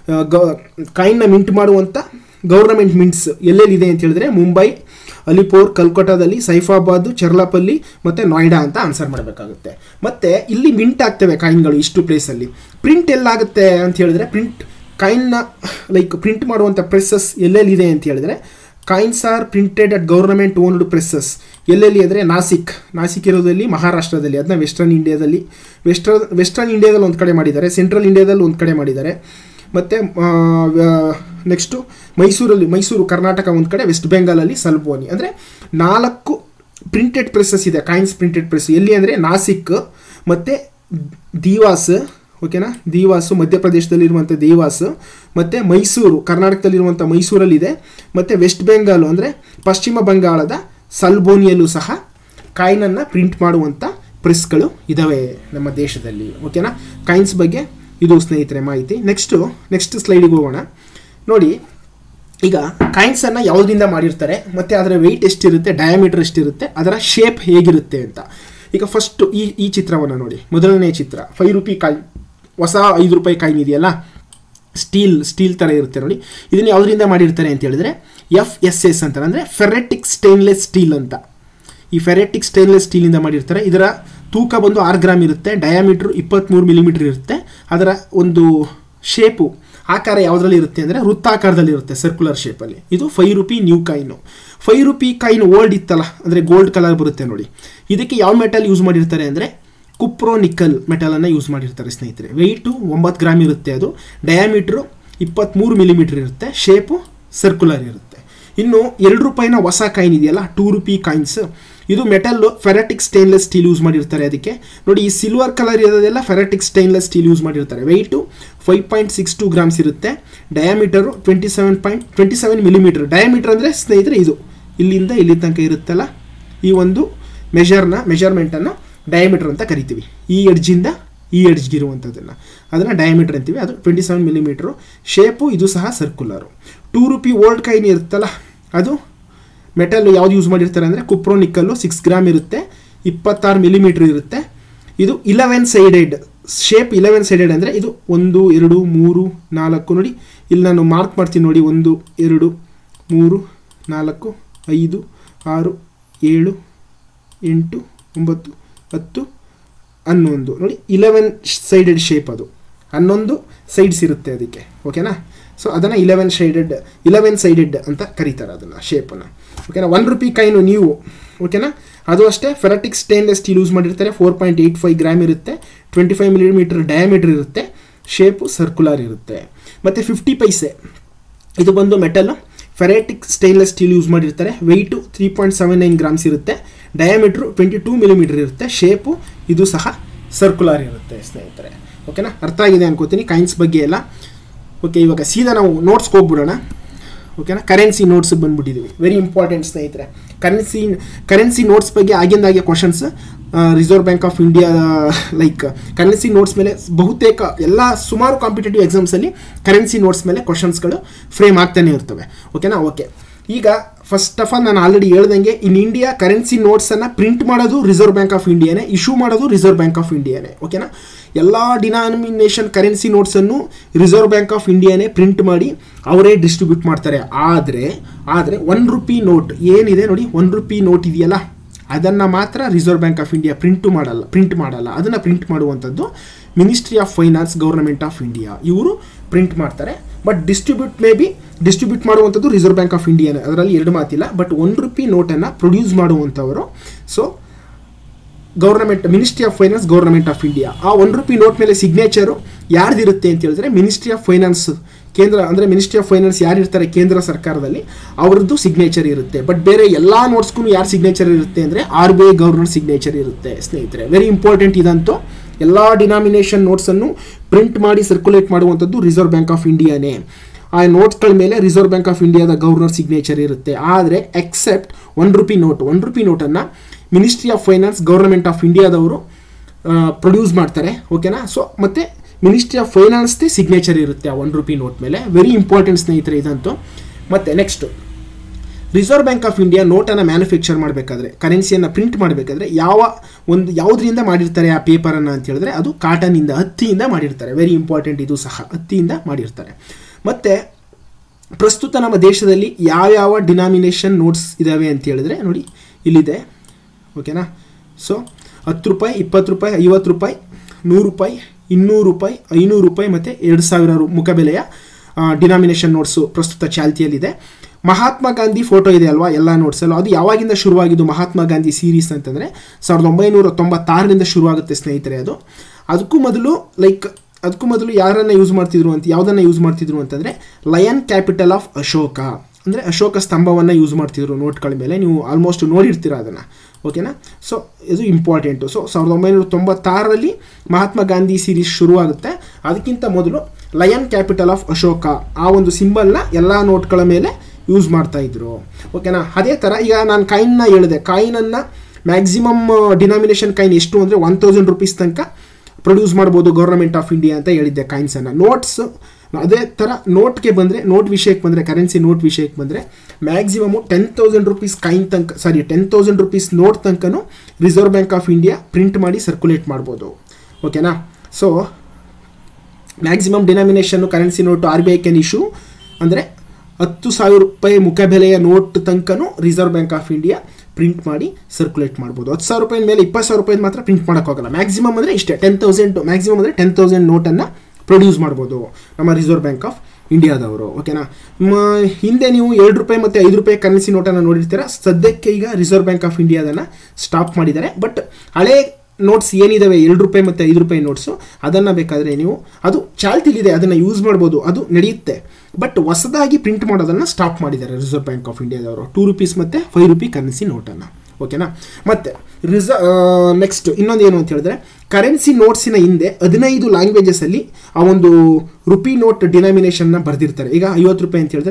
ಕಾಯಿನ್ನ ಮಿಂಟ್ ಮಾಡುವಂಥ ಗೌರ್ನಮೆಂಟ್ ಮಿಂಟ್ಸ್ ಎಲ್ಲೆಲ್ಲಿದೆ ಅಂತ ಹೇಳಿದ್ರೆ ಮುಂಬೈ ಅಲಿಪುರ್ ಕಲ್ಕತ್ತಾದಲ್ಲಿ ಸೈಫಾಬಾದ್ ಚೆರ್ಲಾಪಲ್ಲಿ ಮತ್ತು ನೋಯ್ಡಾ ಅಂತ ಆನ್ಸರ್ ಮಾಡಬೇಕಾಗುತ್ತೆ ಮತ್ತು ಇಲ್ಲಿ ಮಿಂಟ್ ಆಗ್ತವೆ ಕಾಯಿನ್ಗಳು ಇಷ್ಟು ಪ್ಲೇಸಲ್ಲಿ ಪ್ರಿಂಟ್ ಎಲ್ಲಾಗುತ್ತೆ ಅಂತ ಹೇಳಿದ್ರೆ ಪ್ರಿಂಟ್ ಕಾಯಿನ್ನ ಲೈಕ್ ಪ್ರಿಂಟ್ ಮಾಡುವಂಥ ಪ್ರೆಸ್ಸಸ್ ಎಲ್ಲೆಲ್ಲಿದೆ ಅಂತ ಹೇಳಿದ್ರೆ coins are printed at government owned presses ಎಲ್ಲೆಲ್ಲಿ ಅಂದರೆ ನಾಸಿಕ್ ನಾಸಿಕ್ ಇರೋದಲ್ಲಿ ಮಹಾರಾಷ್ಟ್ರದಲ್ಲಿ ಅದನ್ನ ವೆಸ್ಟರ್ನ್ ಇಂಡಿಯಾದಲ್ಲಿ ವೆಸ್ಟರ್ನ್ ವೆಸ್ಟರ್ನ್ ಇಂಡಿಯಾದಲ್ಲಿ ಒಂದು ಕಡೆ ಮಾಡಿದ್ದಾರೆ ಸೆಂಟ್ರಲ್ ಇಂಡಿಯಾದಲ್ಲಿ ಒಂದು ಕಡೆ ಮಾಡಿದ್ದಾರೆ ಮತ್ತು ನೆಕ್ಸ್ಟು ಮೈಸೂರಲ್ಲಿ ಮೈಸೂರು ಕರ್ನಾಟಕ ಒಂದು ಕಡೆ ವೆಸ್ಟ್ ಬೆಂಗಾಲಲ್ಲಿ ಸಲ್ಬೋನಿ ಅಂದರೆ ನಾಲ್ಕು ಪ್ರಿಂಟೆಡ್ ಪ್ರೆಸ್ಸಸ್ ಇದೆ ಕಾಯಿನ್ಸ್ ಪ್ರಿಂಟೆಡ್ ಪ್ರೆಸ್ ಎಲ್ಲಿ ಅಂದರೆ ನಾಸಿಕ್ ಮತ್ತು ದೀವಾಸ್ ಓಕೆನಾ ದೀವಾಸು ಮಧ್ಯಪ್ರದೇಶದಲ್ಲಿರುವಂಥ ದೀವಾಸ್ ಮತ್ತು ಮೈಸೂರು ಕರ್ನಾಟಕದಲ್ಲಿರುವಂಥ ಮೈಸೂರಲ್ಲಿದೆ ಮತ್ತು ವೆಸ್ಟ್ ಬೆಂಗಾಲು ಅಂದರೆ ಪಶ್ಚಿಮ ಬಂಗಾಳದ ಸಲ್ಬೋನಿಯಲ್ಲೂ ಸಹ ಕಾಯಿನನ್ನು ಪ್ರಿಂಟ್ ಮಾಡುವಂಥ ಪ್ರೆಸ್ಗಳು ಇದ್ದಾವೆ ನಮ್ಮ ದೇಶದಲ್ಲಿ ಓಕೆನಾ ಕಾಯಿನ್ಸ್ ಬಗ್ಗೆ ಇದು ಸ್ನೇಹಿತರೆ ಮಾಹಿತಿ ನೆಕ್ಸ್ಟು ನೆಕ್ಸ್ಟ್ ಸ್ಲೈಡಿಗೆ ಹೋಗೋಣ ನೋಡಿ ಈಗ ಕಾಯಿನ್ಸನ್ನು ಯಾವುದರಿಂದ ಮಾಡಿರ್ತಾರೆ ಮತ್ತು ಅದರ ವೆಯ್ಟ್ ಎಷ್ಟಿರುತ್ತೆ ಡಯಾಮೀಟರ್ ಎಷ್ಟಿರುತ್ತೆ ಅದರ ಶೇಪ್ ಹೇಗಿರುತ್ತೆ ಅಂತ ಈಗ ಫಸ್ಟು ಈ ಈ ಚಿತ್ರವನ್ನು ನೋಡಿ ಮೊದಲನೇ ಚಿತ್ರ ಫೈವ್ ರುಪಿ ಕಾಯಿನ್ ಹೊಸ ಐದು ರೂಪಾಯಿ ಕಾಯಿನ್ ಇದೆಯಲ್ಲ ಸ್ಟೀಲ್ ಸ್ಟೀಲ್ ಥರ ಇರುತ್ತೆ ನೋಡಿ ಇದನ್ನು ಯಾವುದರಿಂದ ಮಾಡಿರ್ತಾರೆ ಅಂತ ಹೇಳಿದ್ರೆ ಎಫ್ ಎಸ್ ಎಸ್ ಅಂತಾರೆ ಅಂದರೆ ಫೆರೆಟಿಕ್ ಸ್ಟೇನ್ಲೆಸ್ ಸ್ಟೀಲ್ ಅಂತ ಈ ಫೆರೆಟಿಕ್ ಸ್ಟೇನ್ಲೆಸ್ ಸ್ಟೀಲಿಂದ ಮಾಡಿರ್ತಾರೆ ಇದರ ತೂಕ ಬಂದು ಆರು ಗ್ರಾಮ್ ಇರುತ್ತೆ ಡಯಾಮೀಟ್ರ್ ಇಪ್ಪತ್ತ್ಮೂರು ಮಿಲಿಮೀಟ್ರ್ ಇರುತ್ತೆ ಅದರ ಒಂದು ಶೇಪು ಆಕಾರ ಯಾವುದರಲ್ಲಿ ಇರುತ್ತೆ ಅಂದರೆ ವೃತ್ತಾಕಾರದಲ್ಲಿ ಇರುತ್ತೆ ಸರ್ಕ್ಯುಲರ್ ಶೇಪಲ್ಲಿ ಇದು five rupee new coin five rupee coin old ಇತ್ತಲ್ಲ ಅಂದರೆ ಗೋಲ್ಡ್ ಕಲರ್ ಬರುತ್ತೆ ನೋಡಿ ಇದಕ್ಕೆ ಯಾವ ಮೆಟಲ್ ಯೂಸ್ ಮಾಡಿರ್ತಾರೆ ಅಂದರೆ ಕುಪ್ರೋ ನಿಕ್ಕಲ್ ಮೆಟಲನ್ನು ಯೂಸ್ ಮಾಡಿರ್ತಾರೆ ಸ್ನೇಹಿತರೆ ವೆಯ್ಟು ಒಂಬತ್ತು ಗ್ರಾಮ್ ಇರುತ್ತೆ ಅದು ಡಯಾಮೀಟ್ರು ಇಪ್ಪತ್ತ್ಮೂರು ಮಿಲಿಮೀಟ್ರ್ ಇರುತ್ತೆ ಶೇಪು ಸರ್ಕ್ಯುಲರ್ ಇರುತ್ತೆ ಇನ್ನು ಎರಡು ರೂಪಾಯಿನ ಹೊಸ ಕಾಯಿನ್ ಇದೆಯಲ್ಲ ಟೂ ರುಪಿ ಕಾಯಿನ್ಸ್ ಇದು metal ferritic stainless steel use ಮಾಡಿರ್ತಾರೆ ಅದಕ್ಕೆ ನೋಡಿ ಈ ಸಿಲ್ವರ್ ಕಲರ್ ಇರೋದೆಲ್ಲ ಫೆರಟಿಕ್ ಸ್ಟೇನ್ಲೆಸ್ ಸ್ಟೀಲ್ ಯೂಸ್ ಮಾಡಿರ್ತಾರೆ weight five point six two grams ಇರುತ್ತೆ diameter twenty seven point twenty seven millimetre diameter ಅಂದರೆ ಸ್ನೇಹಿತರೆ ಇದು ಇಲ್ಲಿಂದ ಇಲ್ಲಿ ತನಕ ಇರುತ್ತಲ್ಲ ಈ ಒಂದು ಮೆಷರ್ನ ಮೆಷರ್ಮೆಂಟನ್ನು ಡಯಾಮೀಟರ್ ಅಂತ ಕರಿತೀವಿ ಈ ಎಡ್ಜಿಂದ ಈ ಎಡ್ಜ್ಗೆ ಇರುವಂಥದ್ದನ್ನು ಅದನ್ನು ಡಯಾಮೀಟರ್ ಅಂತೀವಿ ಅದು ಟ್ವೆಂಟಿ ಸೆವೆನ್ ಮಿಲಿಮೀಟ್ರು ಶೇಪು ಇದು ಸಹ circular two rupee old coin ಇರುತ್ತಲ್ಲ ಅದು ಮೆಟಲ್ ಯಾವ್ದು ಯೂಸ್ ಮಾಡಿರ್ತಾರೆ ಅಂದರೆ ಕುಪ್ರೋ ನಿಕ್ಕಲ್ಲು ಸಿಕ್ಸ್ ಗ್ರಾಮ್ ಇರುತ್ತೆ ಇಪ್ಪತ್ತಾರು ಮಿಲಿಮೀಟ್ರ್ ಇರುತ್ತೆ ಇದು eleven sided shape eleven sided ಅಂದರೆ ಇದು ಒಂದು ಎರಡು ಮೂರು ನಾಲ್ಕು ನೋಡಿ ಇಲ್ಲಿ ನಾನು ಮಾರ್ಕ್ ಮಾಡ್ತೀನಿ ನೋಡಿ ಒಂದು ಎರಡು ಮೂರು ನಾಲ್ಕು ಐದು ಆರು ಏಳು ಎಂಟು ಒಂಬತ್ತು ಹತ್ತು ಹನ್ನೊಂದು ನೋಡಿ ಇಲೆವೆನ್ ಸೈಡೆಡ್ ಶೇಪ್ ಅದು ಹನ್ನೊಂದು ಸೈಡ್ಸ್ ಇರುತ್ತೆ ಅದಕ್ಕೆ ಓಕೆನಾ ಸೊ ಅದನ್ನು ಇಲೆವೆನ್ ಶೈಡೆಡ್ ಇಲೆವೆನ್ ಸೈಡೆಡ್ ಅಂತ ಕರೀತಾರೆ ಅದನ್ನು ಶೇಪನ್ನು ಓಕೆನಾ ಒನ್ ರುಪಿ ಕೈನು ನೀವು ಓಕೆನಾ ಅದು ಅಷ್ಟೇ ಫೆರಟಿಕ್ ಸ್ಟೇನ್ಲೆಸ್ ಸ್ಟೀಲ್ ಯೂಸ್ ಮಾಡಿರ್ತಾರೆ four point eight five gram ಇರುತ್ತೆ ಟ್ವೆಂಟಿ ಫೈವ್ ಮಿಲಿಮೀಟರ್ ಡಯಾಮೀಟರ್ ಇರುತ್ತೆ ಶೇಪು ಸರ್ಕ್ಯುಲರ್ ಇರುತ್ತೆ ಮತ್ತು ಫಿಫ್ಟಿ ಪೈಸೆ ಇದು ಬಂದು metal ferritic stainless steel use ಮಾಡಿರ್ತಾರೆ weight three point seven nine grams ಇರುತ್ತೆ ಡಯಾಮೀಟ್ರು ಟ್ವೆಂಟಿ ಟೂ ಮಿಲಿಮೀಟರ್ ಇರುತ್ತೆ ಶೇಪು ಇದು ಸಹ ಸರ್ಕ್ಯುಲರ್ ಇರುತ್ತೆ ಸ್ನೇಹಿತರೆ ಓಕೆನಾ ಅರ್ಥ ಆಗಿದೆ ಅನ್ಕೋತೀನಿ ಕೈನ್ಸ್ ಬಗ್ಗೆ ಎಲ್ಲ ಓಕೆ ಇವಾಗ ಸೀದಾ ನಾವು ನೋಟ್ಸ್ಗೆ ಹೋಗ್ಬಿಡೋಣ ಓಕೆನಾ ಕರೆನ್ಸಿ ನೋಟ್ಸಿಗೆ ಬಂದ್ಬಿಟ್ಟಿದ್ದೀವಿ ವೆರಿ ಇಂಪಾರ್ಟೆಂಟ್ ಸ್ನೇಹಿತರೆ ಕರೆನ್ಸಿ ಕರೆನ್ಸಿ ನೋಟ್ಸ್ ಬಗ್ಗೆ ಆಗಿಂದಾಗೆ questions reserve bank of India like currency notes ಮೇಲೆ ಬಹುತೇಕ ಎಲ್ಲ ಸುಮಾರು ಕಾಂಪಿಟೇಟಿವ್ ಎಕ್ಸಾಮ್ಸಲ್ಲಿ ಕರೆನ್ಸಿ ನೋಟ್ಸ್ ಮೇಲೆ ಕ್ವಶನ್ಸ್ಗಳು ಫ್ರೇಮ್ ಆಗ್ತಾನೆ ಇರ್ತವೆ ಓಕೆನಾ ಓಕೆ ಈಗ ಫಸ್ಟ್ ಆಫ್ ಆಲ್ ನಾನು ಆಲ್ರೆಡಿ ಹೇಳ್ದಂಗೆ ಇನ್ ಇಂಡಿಯಾ ಕರೆನ್ಸಿ ನೋಟ್ಸನ್ನು ಪ್ರಿಂಟ್ ಮಾಡೋದು ರಿಸರ್ವ್ ಬ್ಯಾಂಕ್ ಆಫ್ ಇಂಡಿಯಾನೇ ಇಶ್ಯೂ ಮಾಡೋದು ರಿಸರ್ವ್ ಬ್ಯಾಂಕ್ ಆಫ್ ಇಂಡಿಯಾನೇ ಓಕೆನಾ ಎಲ್ಲ ಡಿನಾಮಿನೇಷನ್ ಕರೆನ್ಸಿ ನೋಟ್ಸನ್ನು ರಿಸರ್ವ್ ಬ್ಯಾಂಕ್ ಆಫ್ ಇಂಡಿಯಾನೇ ಪ್ರಿಂಟ್ ಮಾಡಿ ಅವರೇ ಡಿಸ್ಟ್ರಿಬ್ಯೂಟ್ ಮಾಡ್ತಾರೆ ಆದರೆ ಆದರೆ ಒನ್ ರುಪಿ ನೋಟ್ ಏನಿದೆ ನೋಡಿ ಒನ್ ರುಪಿ ನೋಟ್ ಇದೆಯಲ್ಲ ಅದನ್ನು ಮಾತ್ರ reserve bank of India print ಮಾಡಲ್ಲ ಪ್ರಿಂಟ್ ಮಾಡಲ್ಲ ಅದನ್ನು ಪ್ರಿಂಟ್ ಮಾಡುವಂಥದ್ದು ministry of finance government of India ಇವರು ಪ್ರಿಂಟ್ ಮಾಡ್ತಾರೆ but distribute may be distribute ಮಾಡುವಂಥದ್ದು ರಿಸರ್ವ್ ಬ್ಯಾಂಕ್ ಆಫ್ ಇಂಡಿಯಾನೇ ಅದರಲ್ಲಿ ಎರಡು ಮಾತಿಲ್ಲ ಬಟ್ ಒನ್ ರುಪಿ ನೋಟನ್ನು ಪ್ರೊಡ್ಯೂಸ್ ಮಾಡುವಂಥವರು so government ministry of finance government of India ಆ ಒನ್ ರುಪಿ ನೋಟ್ ಮೇಲೆ ಸಿಗ್ನೇಚರು ಯಾರ್ದಿರುತ್ತೆ ಅಂತ ಹೇಳಿದ್ರೆ ಮಿನಿಸ್ಟ್ರಿ ಆಫ್ ಫೈನಾನ್ಸ್ ಕೇಂದ್ರ ಅಂದರೆ ಮಿನಿಸ್ಟ್ರಿ ಆಫ್ ಫೈನಾನ್ಸ್ ಯಾರಿರ್ತಾರೆ ಕೇಂದ್ರ ಸರ್ಕಾರದಲ್ಲಿ ಅವ್ರದ್ದು ಸಿಗ್ನೇಚರ್ ಇರುತ್ತೆ ಬಟ್ ಬೇರೆ ಎಲ್ಲ ನೋಟ್ಸ್ಗೂ ಯಾರು ಸಿಗ್ನೇಚರ್ ಇರುತ್ತೆ ಅಂದರೆ R B I governor signature ಇರುತ್ತೆ ಸ್ನೇಹಿತರೆ ವೆರಿ ಇಂಪಾರ್ಟೆಂಟ್ ಇದಂತೂ ಎಲ್ಲ ಡಿನಾಮಿನೇಷನ್ ನೋಟ್ಸನ್ನು ಪ್ರಿಂಟ್ ಮಾಡಿ ಸರ್ಕ್ಯುಲೇಟ್ ಮಾಡುವಂಥದ್ದು ರಿಸರ್ವ್ ಬ್ಯಾಂಕ್ ಆಫ್ ಇಂಡಿಯಾನೇ ಆ ನೋಟ್ಸ್ಗಳ ಮೇಲೆ ರಿಸರ್ವ್ ಬ್ಯಾಂಕ್ ಆಫ್ ಇಂಡಿಯಾದ ಗವರ್ನರ್ ಸಿಗ್ನೇಚರ್ ಇರುತ್ತೆ ಆದರೆ except one rupee note one rupee ನೋಟನ್ನು ministry of finance government of ಇಂಡಿಯಾದವರು ಪ್ರೊಡ್ಯೂಸ್ ಮಾಡ್ತಾರೆ ಓಕೆನಾ ಸೊ ಮತ್ತು ಮಿನಿಸ್ಟ್ರಿ ಆಫ್ ಫೈನಾನ್ಸ್ದೇ ಸಿಗ್ನೇಚರ್ ಇರುತ್ತೆ ಆ ಒನ್ ರುಪಿ ನೋಟ್ ಮೇಲೆ ವೆರಿ ಇಂಪಾರ್ಟೆಂಟ್ ಸ್ನೇಹಿತರೆ ಇದಂತೂ ಮತ್ತು next reserve bank of India ನೋಟನ್ನು ಮ್ಯಾನುಫ್ಯಾಕ್ಚರ್ ಮಾಡಬೇಕಾದ್ರೆ ಕರೆನ್ಸಿಯನ್ನು ಪ್ರಿಂಟ್ ಮಾಡಬೇಕಾದ್ರೆ ಯಾವ ಒಂದು ಯಾವುದರಿಂದ ಮಾಡಿರ್ತಾರೆ ಆ ಪೇಪರನ್ನು ಅಂತ ಹೇಳಿದ್ರೆ ಅದು ಕಾಟನಿಂದ ಹತ್ತಿಯಿಂದ ಮಾಡಿರ್ತಾರೆ ವೆರಿ ಇಂಪಾರ್ಟೆಂಟ್ ಇದು ಸಹ ಹತ್ತಿಯಿಂದ ಮಾಡಿರ್ತಾರೆ ಮತ್ತು ಪ್ರಸ್ತುತ ನಮ್ಮ ದೇಶದಲ್ಲಿ ಯಾವ್ಯಾವ ಡಿನಾಮಿನೇಷನ್ ನೋಟ್ಸ್ ಇದ್ದಾವೆ ಅಂತ ಹೇಳಿದ್ರೆ ನೋಡಿ ಇಲ್ಲಿದೆ ಓಕೆನಾ ಸೊ ಹತ್ತು ರೂಪಾಯಿ ಇಪ್ಪತ್ತು ರೂಪಾಯಿ ಐವತ್ತು ರೂಪಾಯಿ ನೂರು ರೂಪಾಯಿ ಇನ್ನೂರು ರೂಪಾಯಿ ಐನೂರು ರೂಪಾಯಿ ಮತ್ತು ಎರಡು ಸಾವಿರ ರು ಮುಖಬೆಲೆಯ ಡಿನಾಮಿನೇಷನ್ ನೋಟ್ಸು ಪ್ರಸ್ತುತ ಚಾಲ್ತಿಯಲ್ಲಿದೆ ಮಹಾತ್ಮ ಗಾಂಧಿ ಫೋಟೋ ಇದೆ ಅಲ್ವಾ ಎಲ್ಲ ನೋಟ್ಸಲ್ಲೂ ಅದು ಯಾವಾಗಿಂದ ಶುರುವಾಗಿದ್ದು ಮಹಾತ್ಮ ಗಾಂಧಿ ಸೀರೀಸ್ ಅಂತಂದರೆ ಸಾವಿರದ ಒಂಬೈನೂರ ತೊಂಬತ್ತಾರರಿಂದ ಶುರುವಾಗುತ್ತೆ ಸ್ನೇಹಿತರೆ ಅದು ಅದಕ್ಕೂ ಮೊದಲು ಲೈಕ್ ಅದಕ್ಕೂ ಮೊದಲು ಯಾರನ್ನು ಯೂಸ್ ಮಾಡ್ತಿದ್ರು ಅಂತ ಯಾವುದನ್ನು ಯೂಸ್ ಮಾಡ್ತಿದ್ರು ಅಂತಂದರೆ ಲಯನ್ ಕ್ಯಾಪಿಟಲ್ ಆಫ್ ಅಶೋಕ ಅಂದರೆ ಅಶೋಕ ಸ್ತಂಭವನ್ನು ಯೂಸ್ ಮಾಡ್ತಿದ್ರು ನೋಟ್ಗಳ ಮೇಲೆ ನೀವು ಆಲ್ಮೋಸ್ಟ್ ನೋಡಿರ್ತೀರ ಅದನ್ನು ಓಕೆನಾ ಸೊ ಇದು ಇಂಪಾರ್ಟೆಂಟು ಸೊ ಸಾವಿರದ ಒಂಬೈನೂರ ತೊಂಬತ್ತಾರರಲ್ಲಿ ಮಹಾತ್ಮ ಗಾಂಧಿ ಸೀರೀಸ್ ಶುರುವಾಗುತ್ತೆ ಅದಕ್ಕಿಂತ ಮೊದಲು ಲಯನ್ ಕ್ಯಾಪಿಟಲ್ ಆಫ್ ಅಶೋಕ ಆ ಒಂದು ಸಿಂಬಲ್ನ ಎಲ್ಲ ನೋಟ್ಗಳ ಮೇಲೆ ಯೂಸ್ ಮಾಡ್ತಾ ಇದ್ರು ಓಕೆನಾ ಅದೇ ಥರ ಈಗ ನಾನು ಕಾಯಿನ್ನ ಹೇಳಿದೆ ಕಾಯಿನನ್ನು ಮ್ಯಾಕ್ಸಿಮಮ್ ಡಿನಾಮಿನೇಷನ್ ಕಾಯಿನ್ ಎಷ್ಟು ಅಂದರೆ ಒನ್ ತೌಸಂಡ್ ರುಪೀಸ್ ತನಕ ಪ್ರೊಡ್ಯೂಸ್ ಮಾಡ್ಬೋದು ಗೌರ್ಮೆಂಟ್ ಆಫ್ ಇಂಡಿಯಾ ಅಂತ ಹೇಳಿದ್ದೆ ಕಾಯಿನ್ಸನ್ನು ನೋಟ್ಸ್ ಅದೇ ಥರ ನೋಟ್ಗೆ ಬಂದರೆ ನೋಟ್ ವಿಷಯಕ್ಕೆ ಬಂದರೆ ಕರೆನ್ಸಿ ನೋಟ್ ವಿಷಯಕ್ಕೆ ಬಂದರೆ maximum ten thousand rupees coin ತನಕ sorry ten thousand rupees note ತನಕನೂ reserve bank of India print ಮಾಡಿ ಸರ್ಕ್ಯುಲೇಟ್ ಮಾಡ್ಬೋದು ಓಕೆನಾ ಸೊ ಮ್ಯಾಕ್ಸಿಮಮ್ ಡಿನಾಮಿನೇಷನ್ನು currency note R B I can issue ಅಂದರೆ ಹತ್ತು ಸಾವಿರ ರೂಪಾಯಿ ಮುಖಬೆಲೆಯ ನೋಟ್ ತನಕನೂ reserve bank of India print ಮಾಡಿ ಸರ್ಕ್ಯುಲೇಟ್ ಮಾಡ್ಬೋದು ಹತ್ತು ಸಾವಿರ ರೂಪಾಯಿ ಮೇಲೆ ಇಪ್ಪತ್ತು ಸಾವಿರ ರೂಪಾಯಿ ಮಾತ್ರ ಪ್ರಿಂಟ್ ಮಾಡೋಕ್ಕಾಗಲ್ಲ ಮ್ಯಾಕ್ಸಿಮಮ್ ಅಂದರೆ ಇಷ್ಟೇ ಟೆನ್ ತೌಸಂಡ್ ಮ್ಯಾಕ್ಸಿಮಮ್ ಅಂದರೆ ಟೆನ್ ತೌಸಂಡ್ ನೋಟನ್ನು ಪ್ರೊಡ್ಯೂಸ್ ಮಾಡ್ಬೋದು ನಮ್ಮ ರಿಸರ್ವ್ ಬ್ಯಾಂಕ್ ಆಫ್ ಇಂಡಿಯಾದವರು ಓಕೆನಾ ಹಿಂದೆ ನೀವು ಎರಡು ರೂಪಾಯಿ ಮತ್ತು ಐದು ರೂಪಾಯಿ ಕರೆನ್ಸಿ ನೋಟನ್ನು ನೋಡಿರ್ತೀರ ಸದ್ಯಕ್ಕೆ ಈಗ ರಿಸರ್ವ್ ಬ್ಯಾಂಕ್ ಆಫ್ ಇಂಡಿಯಾ ಅದನ್ನು ಸ್ಟಾಪ್ ಮಾಡಿದ್ದಾರೆ ಬಟ್ ಹಳೆ ನೋಟ್ಸ್ ಏನಿದಾವೆ ಎರಡು ರೂಪಾಯಿ ಮತ್ತು ಐದು ರೂಪಾಯಿ ನೋಟ್ಸು ಅದನ್ನು ಬೇಕಾದರೆ ನೀವು ಅದು ಚಾಲ್ತಿಲಿದೆ ಅದನ್ನು ಯೂಸ್ ಮಾಡ್ಬೋದು ಅದು ನಡೆಯುತ್ತೆ ಬಟ್ ಹೊಸದಾಗಿ ಪ್ರಿಂಟ್ ಮಾಡೋದನ್ನು ಸ್ಟಾಪ್ ಮಾಡಿದ್ದಾರೆ ರಿಸರ್ವ್ ಬ್ಯಾಂಕ್ ಆಫ್ ಇಂಡಿಯಾದವರು ಟೂ ರುಪೀಸ್ ಮತ್ತು ಫೈವ್ ರುಪಿ ಕರೆನ್ಸಿ ನೋಟನ್ನು ಓಕೆನಾ ಮತ್ತು ರಿಸ ನೆಕ್ಸ್ಟ್ ಇನ್ನೊಂದು ಏನು ಅಂತ ಹೇಳಿದ್ರೆ ಕರೆನ್ಸಿ ನೋಟ್ಸಿನ ಹಿಂದೆ ಹದಿನೈದು ಲ್ಯಾಂಗ್ವೇಜಸಲ್ಲಿ ಆ ಒಂದು ರುಪಿ ನೋಟ್ ಡಿನಾಮಿನೇಷನ್ನ ಬರೆದಿರ್ತಾರೆ ಈಗ ಐವತ್ತು ರೂಪಾಯಿ ಅಂತ ಹೇಳಿದ್ರೆ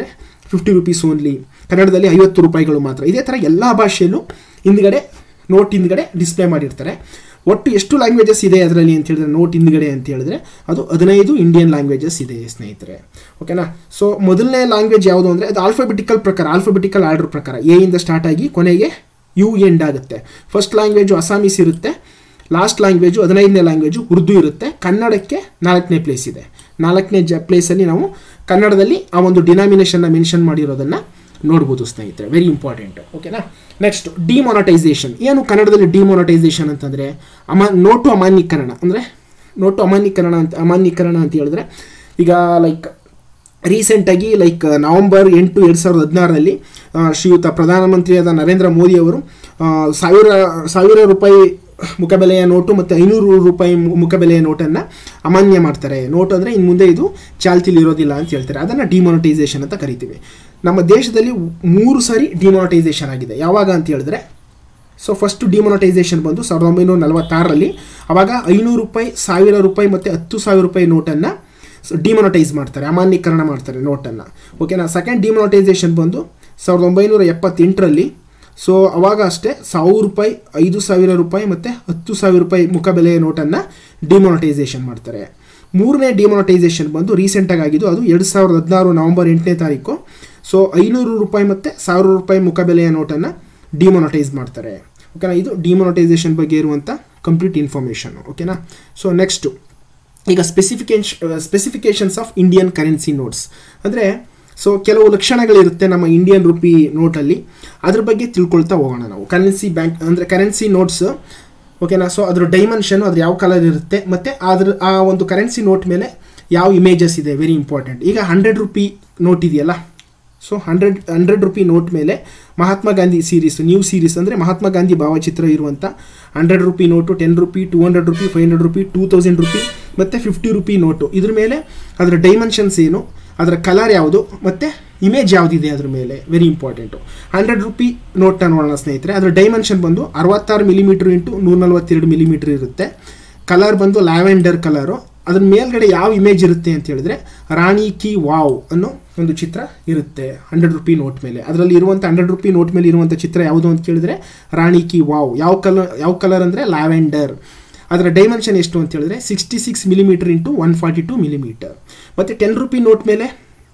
ಫಿಫ್ಟಿ ರುಪೀಸ್ ಓನ್ಲಿ ಕನ್ನಡದಲ್ಲಿ ಐವತ್ತು ರೂಪಾಯಿಗಳು ಮಾತ್ರ ಇದೇ ಥರ ಎಲ್ಲ ಭಾಷೆಯಲ್ಲೂ ಹಿಂದ್ಗಡೆ ನೋಟ್ ಹಿಂದ್ಗಡೆ ಡಿಸ್ಪ್ಲೇ ಮಾಡಿರ್ತಾರೆ ಒಟ್ಟು ಎಷ್ಟು ಲ್ಯಾಂಗ್ವೇಜಸ್ ಇದೆ ಅದರಲ್ಲಿ ಅಂತ ಹೇಳಿದ್ರೆ ನೋಟ್ ಹಿಂದ್ಗಡೆ ಅಂತ ಹೇಳಿದ್ರೆ ಅದು ಹದಿನೈದು ಇಂಡಿಯನ್ ಲ್ಯಾಂಗ್ವೇಜಸ್ ಇದೆ ಸ್ನೇಹಿತರೆ ಓಕೆನಾ ಸೊ ಮೊದಲನೇ ಲ್ಯಾಂಗ್ವೇಜ್ ಯಾವುದು ಅಂದರೆ ಅದು ಆಲ್ಫಾಬೆಟಿಕಲ್ ಪ್ರಕಾರ ಆಲ್ಫಾಬೆಟಿಕಲ್ ಆರ್ಡರ್ ಪ್ರಕಾರ ಎ ಇಂದ ಸ್ಟಾರ್ಟ್ ಆಗಿ ಕೊನೆಗೆ ಯು ಎಂಡ್ ಆಗುತ್ತೆ ಫಸ್ಟ್ ಲ್ಯಾಂಗ್ವೇಜು ಅಸಾಮೀಸ್ ಇರುತ್ತೆ ಲಾಸ್ಟ್ ಲ್ಯಾಂಗ್ವೇಜು ಹದಿನೈದನೇ ಲ್ಯಾಂಗ್ವೇಜು ಉರ್ದು ಇರುತ್ತೆ ಕನ್ನಡಕ್ಕೆ ನಾಲ್ಕನೇ ಪ್ಲೇಸ್ ಇದೆ ನಾಲ್ಕನೇ ಜ ಪ್ಲೇಸಲ್ಲಿ ನಾವು ಕನ್ನಡದಲ್ಲಿ ಆ ಒಂದು ಡಿನಾಮಿನೇಷನ್ನ ಮೆನ್ಷನ್ ಮಾಡಿರೋದನ್ನು ನೋಡ್ಬೋದು ಸ್ನೇಹಿತರೆ ವೆರಿ ಇಂಪಾರ್ಟೆಂಟ್ ಓಕೆನಾ ನೆಕ್ಸ್ಟ್ ಡಿಮಾನಟೈಸೇಷನ್ ಏನು ಕನ್ನಡದಲ್ಲಿ ಡಿಮಾನಟೈಸೇಷನ್ ಅಂತಂದರೆ ಅಮಾ ನೋಟು ಅಮಾನ್ಯೀಕರಣ ಅಂದರೆ ನೋಟು ಅಮಾನ್ಯೀಕರಣ ಅಂತ ಅಮಾನ್ಯೀಕರಣ ಅಂತ ಹೇಳಿದ್ರೆ ಈಗ ಲೈಕ್ ರೀಸೆಂಟಾಗಿ ಲೈಕ್ ನವಂಬರ್ ಎಂಟು ಎರಡು ಸಾವಿರದ ಹದಿನಾರರಲ್ಲಿ ಶ್ರೀಯುತ ಪ್ರಧಾನಮಂತ್ರಿಯಾದ ನರೇಂದ್ರ ಮೋದಿಯವರು ಸಾವಿರ ಸಾವಿರ ರೂಪಾಯಿ ಮುಖಬೆಲೆಯ ನೋಟು ಮತ್ತು ಐನೂರು ರೂಪಾಯಿ ಮುಖಬೆಲೆಯ ನೋಟನ್ನು ಅಮಾನ್ಯ ಮಾಡ್ತಾರೆ ನೋಟ್ ಅಂದರೆ ಇನ್ನು ಮುಂದೆ ಇದು ಚಾಲ್ತಿಲಿ ಇರೋದಿಲ್ಲ ಅಂತ ಹೇಳ್ತಾರೆ ಅದನ್ನು ಡಿಮಾನಿಟೈಸೇಷನ್ ಅಂತ ಕರಿತೀವಿ ನಮ್ಮ ದೇಶದಲ್ಲಿ ಮೂರು ಸಾರಿ ಡಿಮಾನಿಟೈಸೇಷನ್ ಆಗಿದೆ ಯಾವಾಗ ಅಂತ ಹೇಳಿದ್ರೆ ಸೊ ಫಸ್ಟ್ ಡಿಮಾನಿಟೈಸೇಷನ್ ಬಂದು ಸಾವಿರದ ಒಂಬೈನೂರ ನಲವತ್ತಾರರಲ್ಲಿ ಆವಾಗ ಐನೂರು ರೂಪಾಯಿ ಸಾವಿರ ರೂಪಾಯಿ ಮತ್ತು ಹತ್ತು ಸಾವಿರ ರೂಪಾಯಿ ನೋಟನ್ನು ಡಿಮಾನಿಟೈಸ್ ಮಾಡ್ತಾರೆ ಅಮಾನ್ಯೀಕರಣ ಮಾಡ್ತಾರೆ ನೋಟನ್ನು ಓಕೆನಾ ಸೆಕೆಂಡ್ ಡಿಮಾನಿಟೈಸೇಷನ್ ಬಂದು ಸಾವಿರದ ಒಂಬೈನೂರ ಎಪ್ಪತ್ತೆಂಟರಲ್ಲಿ ಸೊ ಅವಾಗ ಅಷ್ಟೇ ಸಾವಿರ ರೂಪಾಯಿ ಐದು ಸಾವಿರ ರೂಪಾಯಿ ಮತ್ತು ಹತ್ತು ಸಾವಿರ ರೂಪಾಯಿ ಮುಖಬೆಲೆಯ ನೋಟನ್ನು ಡಿಮಾನಿಟೈಸೇಷನ್ ಮಾಡ್ತಾರೆ ಮೂರನೇ ಡಿಮಾನಿಟೈಸೇಷನ್ ಬಂದು ರೀಸೆಂಟಾಗಿ ಆಗಿದ್ದು ಅದು ಎರಡು ಸಾವಿರದ ಹದಿನಾರು ನವಂಬರ್ ಎಂಟನೇ ತಾರೀಕು ಸೊ ಐನೂರು ರೂಪಾಯಿ ಮತ್ತು ಸಾವಿರ ರೂಪಾಯಿ ಮುಖಬೆಲೆಯ ನೋಟನ್ನು ಡಿಮಾನಿಟೈಸ್ ಮಾಡ್ತಾರೆ ಓಕೆನಾ ಇದು ಡಿಮಾನಿಟೈಸೇಷನ್ ಬಗ್ಗೆ ಇರುವಂಥ ಕಂಪ್ಲೀಟ್ ಇನ್ಫಾರ್ಮೇಷನ್ ಓಕೆನಾ ಸೊ ನೆಕ್ಸ್ಟು ಈಗ ಸ್ಪೆಸಿಫಿಕೇಶ್ specifications of Indian currency notes ಅಂದರೆ ಸೊ ಕೆಲವು ಲಕ್ಷಣಗಳಿರುತ್ತೆ ನಮ್ಮ ಇಂಡಿಯನ್ ರುಪಿ ನೋಟಲ್ಲಿ ಅದ್ರ ಬಗ್ಗೆ ತಿಳ್ಕೊಳ್ತಾ ಹೋಗೋಣ ನಾವು ಕರೆನ್ಸಿ ಬ್ಯಾಂಕ್ ಅಂದರೆ ಕರೆನ್ಸಿ ನೋಟ್ಸ್ ಓಕೆನಾ ಸೊ ಅದ್ರ ಡೈಮೆನ್ಷನ್ ಅದ್ರ ಯಾವ ಕಲರ್ ಇರುತ್ತೆ ಮತ್ತು ಅದ್ರ ಆ ಒಂದು ಕರೆನ್ಸಿ ನೋಟ್ ಮೇಲೆ ಯಾವ ಇಮೇಜಸ್ ಇದೆ ವೆರಿ ಇಂಪಾರ್ಟೆಂಟ್ ಈಗ ಹಂಡ್ರೆಡ್ ರುಪಿ ನೋಟ್ ಇದೆಯಲ್ಲ so hundred hundred rupee note ಮೇಲೆ Mahatma Gandhi series new series ಅಂದರೆ ಮಹಾತ್ಮ ಗಾಂಧಿ ಭಾವಚಿತ್ರ ಇರುವಂಥ hundred rupee note ten rupee two hundred rupee five hundred rupee two thousand rupee ಮತ್ತು ಫಿಫ್ಟಿ ರುಪಿ ನೋಟು ಇದ್ರ ಮೇಲೆ ಅದರ ಡೈಮೆನ್ಷನ್ಸ್ ಏನು ಅದರ ಕಲರ್ ಯಾವುದು ಮತ್ತು ಇಮೇಜ್ ಯಾವುದಿದೆ ಅದ್ರ ಮೇಲೆ ವೆರಿ ಇಂಪಾರ್ಟೆಂಟು ಹಂಡ್ರೆಡ್ ರುಪಿ ನೋಟ್ನ ನೋಡೋಣ ಸ್ನೇಹಿತರೆ ಅದರ ಡೈಮೆನ್ಷನ್ ಬಂದು ಅರವತ್ತಾರು ಮಿಲಿಮೀಟ್ರ್ ಇಂಟು ನೂರ ನಲ್ವತ್ತೆರಡು ಮಿಲಿಮೀಟ್ರ್ ಇರುತ್ತೆ ಕಲರ್ ಬಂದು ಲ್ಯಾವೆಂಡರ್ ಕಲರು ಅದ್ರ ಮೇಲ್ಗಡೆ ಯಾವ ಇಮೇಜ್ ಇರುತ್ತೆ ಅಂತ ಹೇಳಿದ್ರೆ ರಾಣಿ ಕಿ ವಾವ್ ಅನ್ನೋ ಒಂದು ಚಿತ್ರ ಇರುತ್ತೆ ಹಂಡ್ರೆಡ್ ರುಪಿ ನೋಟ್ ಮೇಲೆ ಅದರಲ್ಲಿ ಇರುವಂಥ ಹಂಡ್ರೆಡ್ ರುಪಿ ನೋಟ್ ಮೇಲೆ ಇರುವಂಥ ಚಿತ್ರ ಯಾವುದು ಅಂತ ಕೇಳಿದ್ರೆ ರಾಣಿ ಕಿ ವಾವ್ ಯಾವ ಕಲರ್ ಯಾವ ಕಲರ್ ಅಂದರೆ ಲ್ಯಾವೆಂಡರ್ ಅದರ ಡೈಮೆನ್ಷನ್ ಎಷ್ಟು ಅಂತ ಹೇಳಿದ್ರೆ sixty six millimetre into one forty two millimetre ಮತ್ತು ಟೆನ್ ರುಪಿ ನೋಟ್ ಮೇಲೆ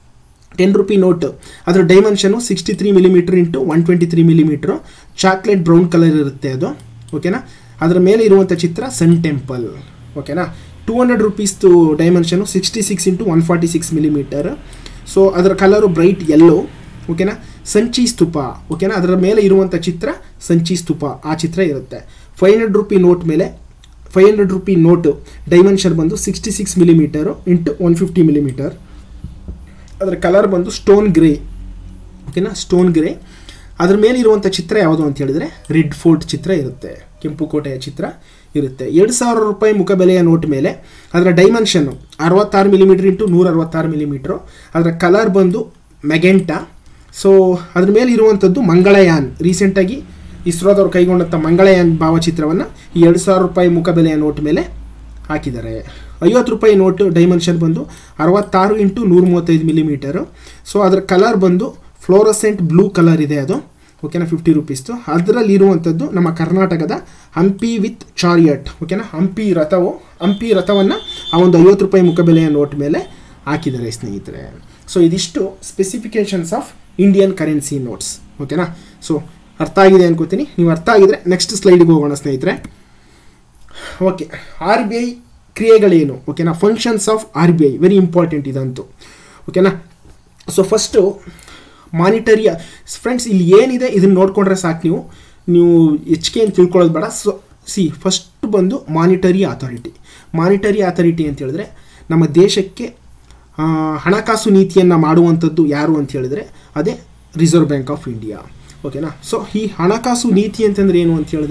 ಟೆನ್ ರುಪಿ ನೋಟ್ ಅದರ dimension sixty three millimetre into one twenty three millimetre chocolate brown colour ಇರುತ್ತೆ ಅದು ಓಕೆನಾ ಅದರ ಮೇಲೆ ಇರುವಂಥ ಚಿತ್ರ ಸನ್ ಟೆಂಪಲ್ ಓಕೆನಾ ಟೂ ಹಂಡ್ರೆಡ್ ರುಪೀಸ್ದು dimension sixty six into one forty six millimetre so ಅದರ ಕಲರು ಬ್ರೈಟ್ ಯೆಲ್ಲೋ ಓಕೆನಾ ಸಂಚಿ ಸ್ತೂಪ ಓಕೆನಾ ಅದರ ಮೇಲೆ ಇರುವಂಥ ಚಿತ್ರ ಸಂಚಿ ಸ್ತೂಪ ಆ ಚಿತ್ರ ಇರುತ್ತೆ ಫೈವ್ ಹಂಡ್ರೆಡ್ ರುಪಿ ನೋಟ್ ಮೇಲೆ five hundred rupee note dimension ಬಂದು sixty six millimetre into one fifty millimetre ಅದರ ಕಲರ್ ಬಂದು ಸ್ಟೋನ್ ಗ್ರೇ ಓಕೆನಾ ಸ್ಟೋನ್ ಗ್ರೇ ಅದ್ರ ಮೇಲೆ ಇರುವಂಥ ಚಿತ್ರ ಯಾವುದು ಅಂತ ಹೇಳಿದ್ರೆ ರೆಡ್ ಫೋರ್ಟ್ ಚಿತ್ರ ಇರುತ್ತೆ ಕೆಂಪು ಕೋಟೆಯ ಚಿತ್ರ ಇರುತ್ತೆ ಎರಡು ಸಾವಿರ ರೂಪಾಯಿ ಮುಖಬೆಲೆಯ ನೋಟ್ ಮೇಲೆ ಅದರ ಡೈಮೆನ್ಷನ್ನು ಅರವತ್ತಾರು ಮಿಲಿಮೀಟ್ರ್ ಇಂಟು ನೂರ ಅರವತ್ತಾರು ಮಿಲಿಮೀಟ್ರು ಅದರ ಕಲರ್ ಬಂದು ಮೆಗೆಂಟಾ ಸೊ ಅದ್ರ ಮೇಲೆ ಇರುವಂಥದ್ದು ಮಂಗಳಯಾನ್ ರೀಸೆಂಟಾಗಿ ಇಸ್ರೋದವ್ರು ಕೈಗೊಂಡಂಥ ಮಂಗಳಯಾನ್ ಭಾವಚಿತ್ರವನ್ನು ಈ ಎರಡು ಸಾವಿರ ರೂಪಾಯಿ ಮುಖಬೆಲೆಯ ನೋಟ್ ಮೇಲೆ ಹಾಕಿದ್ದಾರೆ ಐವತ್ತು ರೂಪಾಯಿ ನೋಟು ಡೈಮೆನ್ಷನ್ ಬಂದು ಅರವತ್ತಾರು ಇಂಟು ನೂರ ಮೂವತ್ತೈದು ಮಿಲಿಮೀಟರು ಸೊ ಅದರ ಕಲರ್ ಬಂದು ಫ್ಲೋರಸೆಂಟ್ ಬ್ಲೂ ಕಲರ್ ಇದೆ ಅದು ಓಕೆನಾ ಫಿಫ್ಟಿ ರುಪೀಸ್ದು ಅದರಲ್ಲಿ ಇರುವಂಥದ್ದು ನಮ್ಮ ಕರ್ನಾಟಕದ ಹಂಪಿ ವಿತ್ ಚಾರಿಯಟ್ ಓಕೆನಾ ಹಂಪಿ ರಥವು ಹಂಪಿ ರಥವನ್ನು ಆ ಒಂದು ಐವತ್ತು ರೂಪಾಯಿ ಮುಖಬೆಲೆಯ ನೋಟ್ ಮೇಲೆ ಹಾಕಿದ್ದಾರೆ ಸ್ನೇಹಿತರೆ ಸೊ ಇದಿಷ್ಟು specifications of Indian currency notes ಓಕೆನಾ ಸೊ ಅರ್ಥ ಆಗಿದೆ ಅನ್ಕೋತೀನಿ ನೀವು ಅರ್ಥ ಆಗಿದ್ರೆ ನೆಕ್ಸ್ಟ್ ಸ್ಲೈಡ್ಗೆ ಹೋಗೋಣ ಸ್ನೇಹಿತರೆ ಓಕೆ ಆರ್ ಬಿ ಐ ಕ್ರಿಯೆಗಳೇನು ಓಕೆನಾ functions of R B I very important ಇದಂತೂ ಓಕೆನಾ ಸೊ ಫಸ್ಟು ಮಾನಿಟರಿ ಫ್ರೆಂಡ್ಸ್ ಇಲ್ಲಿ ಏನಿದೆ ಇದನ್ನು ನೋಡಿಕೊಂಡ್ರೆ ಸಾಕು ನೀವು ನೀವು ಹೆಚ್ಚಿಗೆ ಏನು ತಿಳ್ಕೊಳ್ಳೋದು ಬೇಡ ಸೊ ಸಿ ಫಸ್ಟ್ ಬಂದು ಮಾನಿಟರಿ ಅಥಾರಿಟಿ ಮಾನಿಟರಿ ಅಥಾರಿಟಿ ಅಂತ ಹೇಳಿದ್ರೆ ನಮ್ಮ ದೇಶಕ್ಕೆ ಹಣಕಾಸು ನೀತಿಯನ್ನು ಮಾಡುವಂಥದ್ದು ಯಾರು ಅಂತ ಹೇಳಿದ್ರೆ ಅದೇ ರಿಸರ್ವ್ ಬ್ಯಾಂಕ್ ಆಫ್ ಇಂಡಿಯಾ ಓಕೆನಾ ಸೊ ಈ ಹಣಕಾಸು ನೀತಿ ಅಂತಂದ್ರೆ ಏನು ಅಂತ ಹೇಳಿದ್ರೆ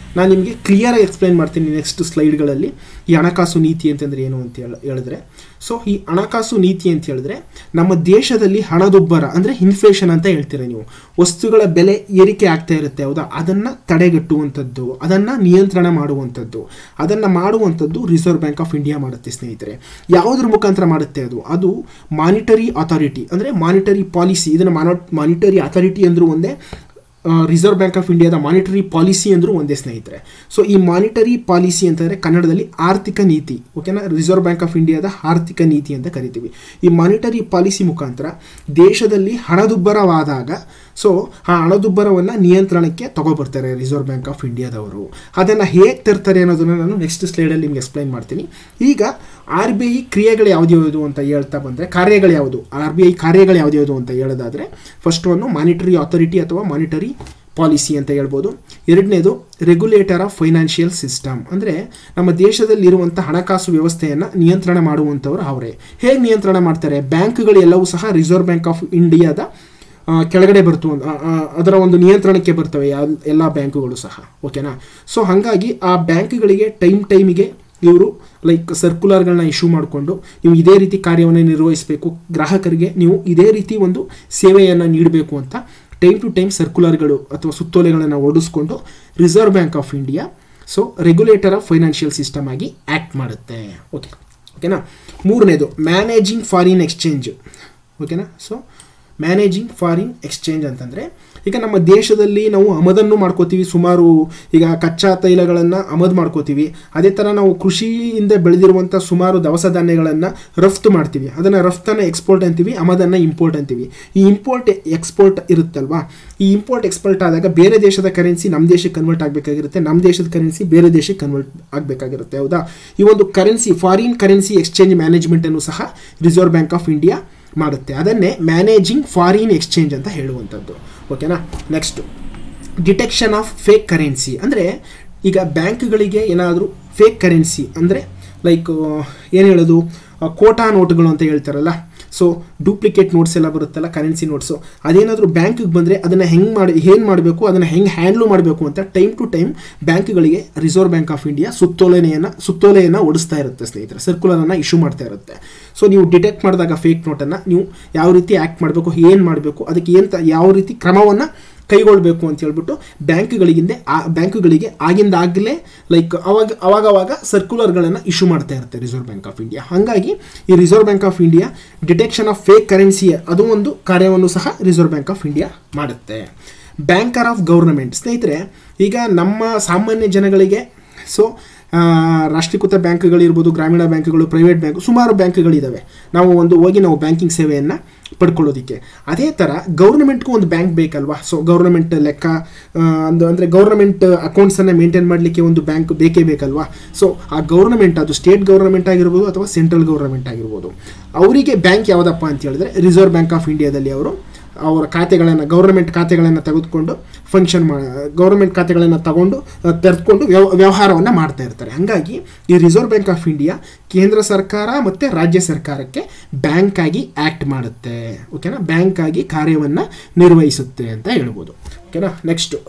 ನಾನು ನಿಮಗೆ ಕ್ಲಿಯರಾಗಿ ಎಕ್ಸ್ಪ್ಲೈನ್ ಮಾಡ್ತೀನಿ ನೆಕ್ಸ್ಟ್ ಸ್ಲೈಡ್ಗಳಲ್ಲಿ ಈ ಹಣಕಾಸು ನೀತಿ ಅಂತಂದರೆ ಏನು ಅಂತ ಹೇಳ ಹೇಳಿದ್ರೆ ಸೊ ಈ ಹಣಕಾಸು ನೀತಿ ಅಂತ ಹೇಳಿದ್ರೆ ನಮ್ಮ ದೇಶದಲ್ಲಿ ಹಣದುಬ್ಬರ ಅಂದರೆ ಇನ್ಫ್ಲೇಷನ್ ಅಂತ ಹೇಳ್ತೀರ ನೀವು ವಸ್ತುಗಳ ಬೆಲೆ ಏರಿಕೆ ಆಗ್ತಾ ಇರುತ್ತೆ ಹೌದಾ ಅದನ್ನು ತಡೆಗಟ್ಟುವಂಥದ್ದು ಅದನ್ನು ನಿಯಂತ್ರಣ ಮಾಡುವಂಥದ್ದು ಅದನ್ನು ಮಾಡುವಂಥದ್ದು ರಿಸರ್ವ್ ಬ್ಯಾಂಕ್ ಆಫ್ ಇಂಡಿಯಾ ಮಾಡುತ್ತೆ ಸ್ನೇಹಿತರೆ ಯಾವುದ್ರ ಮುಖಾಂತರ ಮಾಡುತ್ತೆ ಅದು ಅದು ಮಾನಿಟರಿ ಅಥಾರಿಟಿ ಅಂದರೆ ಮಾನಿಟರಿ ಪಾಲಿಸಿ ಇದನ್ನು ಮಾನಿಟರಿ ಅಥಾರಿಟಿ ಅಂದರೂ ಒಂದೇ ರಿಸರ್ವ್ ಬ್ಯಾಂಕ್ ಆಫ್ ಇಂಡಿಯಾದ ಮಾನಿಟರಿ ಪಾಲಿಸಿ ಅಂದರೂ ಒಂದೇ ಸ್ನೇಹಿತರೆ ಸೊ ಈ ಮಾನಿಟರಿ ಪಾಲಿಸಿ ಅಂತಂದರೆ ಕನ್ನಡದಲ್ಲಿ ಆರ್ಥಿಕ ನೀತಿ ಓಕೆನಾ ರಿಸರ್ವ್ ಬ್ಯಾಂಕ್ ಆಫ್ ಇಂಡಿಯಾದ ಆರ್ಥಿಕ ನೀತಿ ಅಂತ ಕರಿತೀವಿ ಈ ಮಾನಿಟರಿ ಪಾಲಿಸಿ ಮುಖಾಂತರ ದೇಶದಲ್ಲಿ ಹಣದುಬ್ಬರವಾದಾಗ ಸೊ ಆ ಹಣದುಬ್ಬರವನ್ನು ನಿಯಂತ್ರಣಕ್ಕೆ ತಗೊಬರ್ತಾರೆ ರಿಸರ್ವ್ ಬ್ಯಾಂಕ್ ಆಫ್ ಇಂಡಿಯಾದವರು ಅದನ್ನು ಹೇಗೆ ತರ್ತಾರೆ ಅನ್ನೋದನ್ನು ನಾನು ನೆಕ್ಸ್ಟ್ ಸ್ಲೈಡಲ್ಲಿ ನಿಮ್ಗೆ ಎಕ್ಸ್ಪ್ಲೈನ್ ಮಾಡ್ತೀನಿ ಈಗ ಆರ್ ಬಿ ಐ ಕ್ರಿಯೆಗಳು ಯಾವ್ದ್ಯಾವುದು ಅಂತ ಹೇಳ್ತಾ ಬಂದರೆ ಕಾರ್ಯಗಳು ಯಾವುದು ಆರ್ ಬಿ ಐ ಕಾರ್ಯಗಳು ಯಾವ್ದ್ಯಾವುದು ಅಂತ ಹೇಳೋದಾದರೆ ಫಸ್ಟ್ ಒಂದು ಮಾನಿಟರಿ ಅಥಾರಿಟಿ ಅಥವಾ ಮಾನಿಟರಿ ಪಾಲಿಸಿ ಅಂತ ಹೇಳ್ಬೋದು ಎರಡನೇದು ರೆಗ್ಯುಲೇಟರ್ ಆಫ್ ಫೈನಾನ್ಷಿಯಲ್ ಸಿಸ್ಟಮ್ ಅಂದರೆ ನಮ್ಮ ದೇಶದಲ್ಲಿರುವಂಥ ಹಣಕಾಸು ವ್ಯವಸ್ಥೆಯನ್ನು ನಿಯಂತ್ರಣ ಮಾಡುವಂಥವ್ರು ಅವರೇ ಹೇಗೆ ನಿಯಂತ್ರಣ ಮಾಡ್ತಾರೆ ಬ್ಯಾಂಕ್ಗಳು ಎಲ್ಲವೂ ಸಹ ರಿಸರ್ವ್ ಬ್ಯಾಂಕ್ ಆಫ್ ಇಂಡಿಯಾದ ಕೆಳಗಡೆ ಬರ್ತು ಅದರ ಒಂದು ನಿಯಂತ್ರಣಕ್ಕೆ ಬರ್ತವೆ ಎಲ್ಲ ಬ್ಯಾಂಕುಗಳು ಸಹ ಓಕೆನಾ ಸೊ ಹಾಗಾಗಿ ಆ ಬ್ಯಾಂಕ್ಗಳಿಗೆ ಟೈಮ್ ಟೈಮಿಗೆ ಇವರು ಲೈಕ್ ಸರ್ಕ್ಯುಲರ್ಗಳನ್ನ ಇಶ್ಯೂ ಮಾಡಿಕೊಂಡು ನೀವು ಇದೇ ರೀತಿ ಕಾರ್ಯವನ್ನು ನಿರ್ವಹಿಸಬೇಕು ಗ್ರಾಹಕರಿಗೆ ನೀವು ಇದೇ ರೀತಿ ಒಂದು ಸೇವೆಯನ್ನು ನೀಡಬೇಕು ಅಂತ ಟೈಮ್ ಟು ಟೈಮ್ ಸರ್ಕ್ಯುಲರ್ಗಳು ಅಥವಾ ಸುತ್ತೋಲೆಗಳನ್ನು ಓಡಿಸ್ಕೊಂಡು reserve bank of India so regulator of financial system ಆಗಿ ಆ್ಯಕ್ಟ್ ಮಾಡುತ್ತೆ ಓಕೆ ಓಕೆನಾ ಮೂರನೇದು ಮ್ಯಾನೇಜಿಂಗ್ ಫಾರಿನ್ ಎಕ್ಸ್ಚೇಂಜ್ ಓಕೆನಾ ಸೊ ಮ್ಯಾನೇಜಿಂಗ್ ಫಾರಿನ್ ಎಕ್ಸ್ಚೇಂಜ್ ಅಂತಂದರೆ ಈಗ ನಮ್ಮ ದೇಶದಲ್ಲಿ ನಾವು ಆಮದನ್ನು ಮಾಡ್ಕೋತೀವಿ ಸುಮಾರು ಈಗ ಕಚ್ಚಾ ತೈಲಗಳನ್ನು ಆಮದು ಮಾಡ್ಕೋತೀವಿ ಅದೇ ಥರ ನಾವು ಕೃಷಿಯಿಂದ ಬೆಳೆದಿರುವಂಥ ಸುಮಾರು ದವಸ ಧಾನ್ಯಗಳನ್ನು ರಫ್ತು ಮಾಡ್ತೀವಿ ಅದನ್ನು ರಫ್ತನ್ನು ಎಕ್ಸ್ಪೋರ್ಟ್ ಅಂತೀವಿ ಆಮದನ್ನು ಇಂಪೋರ್ಟ್ ಅಂತೀವಿ ಈ ಇಂಪೋರ್ಟ್ ಎಕ್ಸ್ಪೋರ್ಟ್ ಇರುತ್ತಲ್ವಾ ಈ ಇಂಪೋರ್ಟ್ ಎಕ್ಸ್ಪೋರ್ಟ್ ಆದಾಗ ಬೇರೆ ದೇಶದ ಕರೆನ್ಸಿ ನಮ್ಮ ದೇಶಕ್ಕೆ ಕನ್ವರ್ಟ್ ಆಗಬೇಕಾಗಿರುತ್ತೆ ನಮ್ಮ ದೇಶದ ಕರೆನ್ಸಿ ಬೇರೆ ದೇಶಕ್ಕೆ ಕನ್ವರ್ಟ್ ಆಗಬೇಕಾಗಿರುತ್ತೆ ಹೌದಾ ಈ ಒಂದು ಕರೆನ್ಸಿ ಫಾರಿನ್ ಕರೆನ್ಸಿ ಎಕ್ಸ್ಚೇಂಜ್ ಮ್ಯಾನೇಜ್ಮೆಂಟನ್ನು ಸಹ ರಿಸರ್ವ್ ಬ್ಯಾಂಕ್ ಆಫ್ ಇಂಡಿಯಾ ಮಾಡುತ್ತೆ ಅದನ್ನೇ ಮ್ಯಾನೇಜಿಂಗ್ ಫಾರಿನ್ ಎಕ್ಸ್ಚೇಂಜ್ ಅಂತ ಹೇಳುವಂಥದ್ದು ಓಕೆನಾ next detection of fake currency ಅಂದರೆ ಈಗ ಬ್ಯಾಂಕ್ಗಳಿಗೆ ಏನಾದರೂ ಫೇಕ್ ಕರೆನ್ಸಿ ಅಂದರೆ ಲೈಕ್ ಏನು ಹೇಳೋದು ಕೋಟಾ ನೋಟ್ಗಳು ಅಂತ ಹೇಳ್ತಾರಲ್ಲ ಸೊ ಡೂಪ್ಲಿಕೇಟ್ ನೋಟ್ಸ್ ಎಲ್ಲ ಬರುತ್ತಲ್ಲ ಕರೆನ್ಸಿ ನೋಟ್ಸು ಅದೇನಾದರೂ ಬ್ಯಾಂಕಿಗೆ ಬಂದರೆ ಅದನ್ನು ಹೆಂಗೆ ಮಾಡಿ ಏನು ಮಾಡಬೇಕು ಅದನ್ನು ಹೆಂಗೆ ಹ್ಯಾಂಡ್ಲು ಮಾಡಬೇಕು ಅಂತ ಟೈಮ್ ಟು ಟೈಮ್ ಬ್ಯಾಂಕ್ಗಳಿಗೆ ರಿಸರ್ವ್ ಬ್ಯಾಂಕ್ ಆಫ್ ಇಂಡಿಯಾ ಸುತ್ತೋಲೆನೆಯನ್ನು ಸುತ್ತೋಲೆಯನ್ನು ಓಡಿಸ್ತಾ ಇರುತ್ತೆ ಸ್ನೇಹಿತರೆ ಸರ್ಕ್ಯುಲರನ್ನು ಇಶ್ಯೂ ಮಾಡ್ತಾ ಇರುತ್ತೆ ಸೊ ನೀವು ಡಿಟೆಕ್ಟ್ ಮಾಡಿದಾಗ ಫೇಕ್ ನೋಟನ್ನು ನೀವು ಯಾವ ರೀತಿ ಆ್ಯಕ್ಟ್ ಮಾಡಬೇಕು ಏನು ಮಾಡಬೇಕು ಅದಕ್ಕೆ ಏನು ಯಾವ ರೀತಿ ಕ್ರಮವನ್ನು ಕೈಗೊಳ್ಳಬೇಕು ಅಂತ ಹೇಳ್ಬಿಟ್ಟು ಬ್ಯಾಂಕ್ಗಳಿಗಿಂದ ಆ ಬ್ಯಾಂಕ್ಗಳಿಗೆ ಆಗಿಂದಾಗಲೇ ಲೈಕ್ ಅವಾಗ ಅವಾಗವಾಗ ಸರ್ಕ್ಯುಲರ್ಗಳನ್ನು ಇಶ್ಯೂ ಮಾಡ್ತಾ ಇರುತ್ತೆ ರಿಸರ್ವ್ ಬ್ಯಾಂಕ್ ಆಫ್ ಇಂಡಿಯಾ ಹಾಗಾಗಿ ಈ reserve bank of India detection of fake currency ಅದು ಒಂದು ಕಾರ್ಯವನ್ನು ಸಹ ರಿಸರ್ವ್ ಬ್ಯಾಂಕ್ ಆಫ್ ಇಂಡಿಯಾ ಮಾಡುತ್ತೆ ಬ್ಯಾಂಕರ್ ಆಫ್ ಗೌರ್ನಮೆಂಟ್ ಸ್ನೇಹಿತರೆ ಈಗ ನಮ್ಮ ಸಾಮಾನ್ಯ ಜನಗಳಿಗೆ ಸೊ ರಾಷ್ಟ್ರೀಕೃತ ಬ್ಯಾಂಕ್ಗಳಿರ್ಬೋದು ಗ್ರಾಮೀಣ ಬ್ಯಾಂಕ್ಗಳು ಪ್ರೈವೇಟ್ ಬ್ಯಾಂಕ್ ಸುಮಾರು ಬ್ಯಾಂಕ್ಗಳಿದ್ದಾವೆ ನಾವು ಒಂದು ಹೋಗಿ ನಾವು ಬ್ಯಾಂಕಿಂಗ್ ಸೇವೆಯನ್ನು ಪಡ್ಕೊಳ್ಳೋದಕ್ಕೆ ಅದೇ ಥರ ಗೌರ್ನಮೆಂಟ್ಗೂ ಒಂದು ಬ್ಯಾಂಕ್ ಬೇಕಲ್ವಾ ಸೊ ಗೌರ್ನಮೆಂಟ್ ಲೆಕ್ಕ ಅಂದು ಅಂದರೆ ಗೌರ್ನಮೆಂಟ್ ಅಕೌಂಟ್ಸನ್ನು ಮೇಂಟೈನ್ ಮಾಡಲಿಕ್ಕೆ ಒಂದು ಬ್ಯಾಂಕ್ ಬೇಕೇ ಬೇಕಲ್ವಾ ಸೊ ಆ ಗೌರ್ನಮೆಂಟ್ ಅದು ಸ್ಟೇಟ್ ಗೌರ್ನಮೆಂಟ್ ಆಗಿರ್ಬೋದು ಅಥವಾ ಸೆಂಟ್ರಲ್ ಗೌರ್ನಮೆಂಟ್ ಆಗಿರ್ಬೋದು ಅವರಿಗೆ ಬ್ಯಾಂಕ್ ಯಾವುದಪ್ಪ ಅಂತ ಹೇಳಿದ್ರೆ ರಿಸರ್ವ್ ಬ್ಯಾಂಕ್ ಆಫ್ ಇಂಡಿಯಾದಲ್ಲಿ ಅವರು ಅವರ ಖಾತೆಗಳನ್ನು ಗೌರ್ಮೆಂಟ್ ಖಾತೆಗಳನ್ನು ತೆಗೆದುಕೊಂಡು ಫಂಕ್ಷನ್ ಮಾ ಗೌರ್ಮೆಂಟ್ ಖಾತೆಗಳನ್ನು ತಗೊಂಡು ತೆರೆದುಕೊಂಡು ವ್ಯವ ವ್ಯವಹಾರವನ್ನು ಮಾಡ್ತಾ ಇರ್ತಾರೆ ಹಾಗಾಗಿ ಈ ರಿಸರ್ವ್ ಬ್ಯಾಂಕ್ ಆಫ್ ಇಂಡಿಯಾ ಕೇಂದ್ರ ಸರ್ಕಾರ ಮತ್ತು ರಾಜ್ಯ ಸರ್ಕಾರಕ್ಕೆ ಬ್ಯಾಂಕ್ ಆಗಿ ಆ್ಯಕ್ಟ್ ಮಾಡುತ್ತೆ ಓಕೆನಾ ಬ್ಯಾಂಕ್ ಆಗಿ ಕಾರ್ಯವನ್ನು ನಿರ್ವಹಿಸುತ್ತೆ ಅಂತ ಹೇಳ್ಬೋದು ಓಕೆನಾ next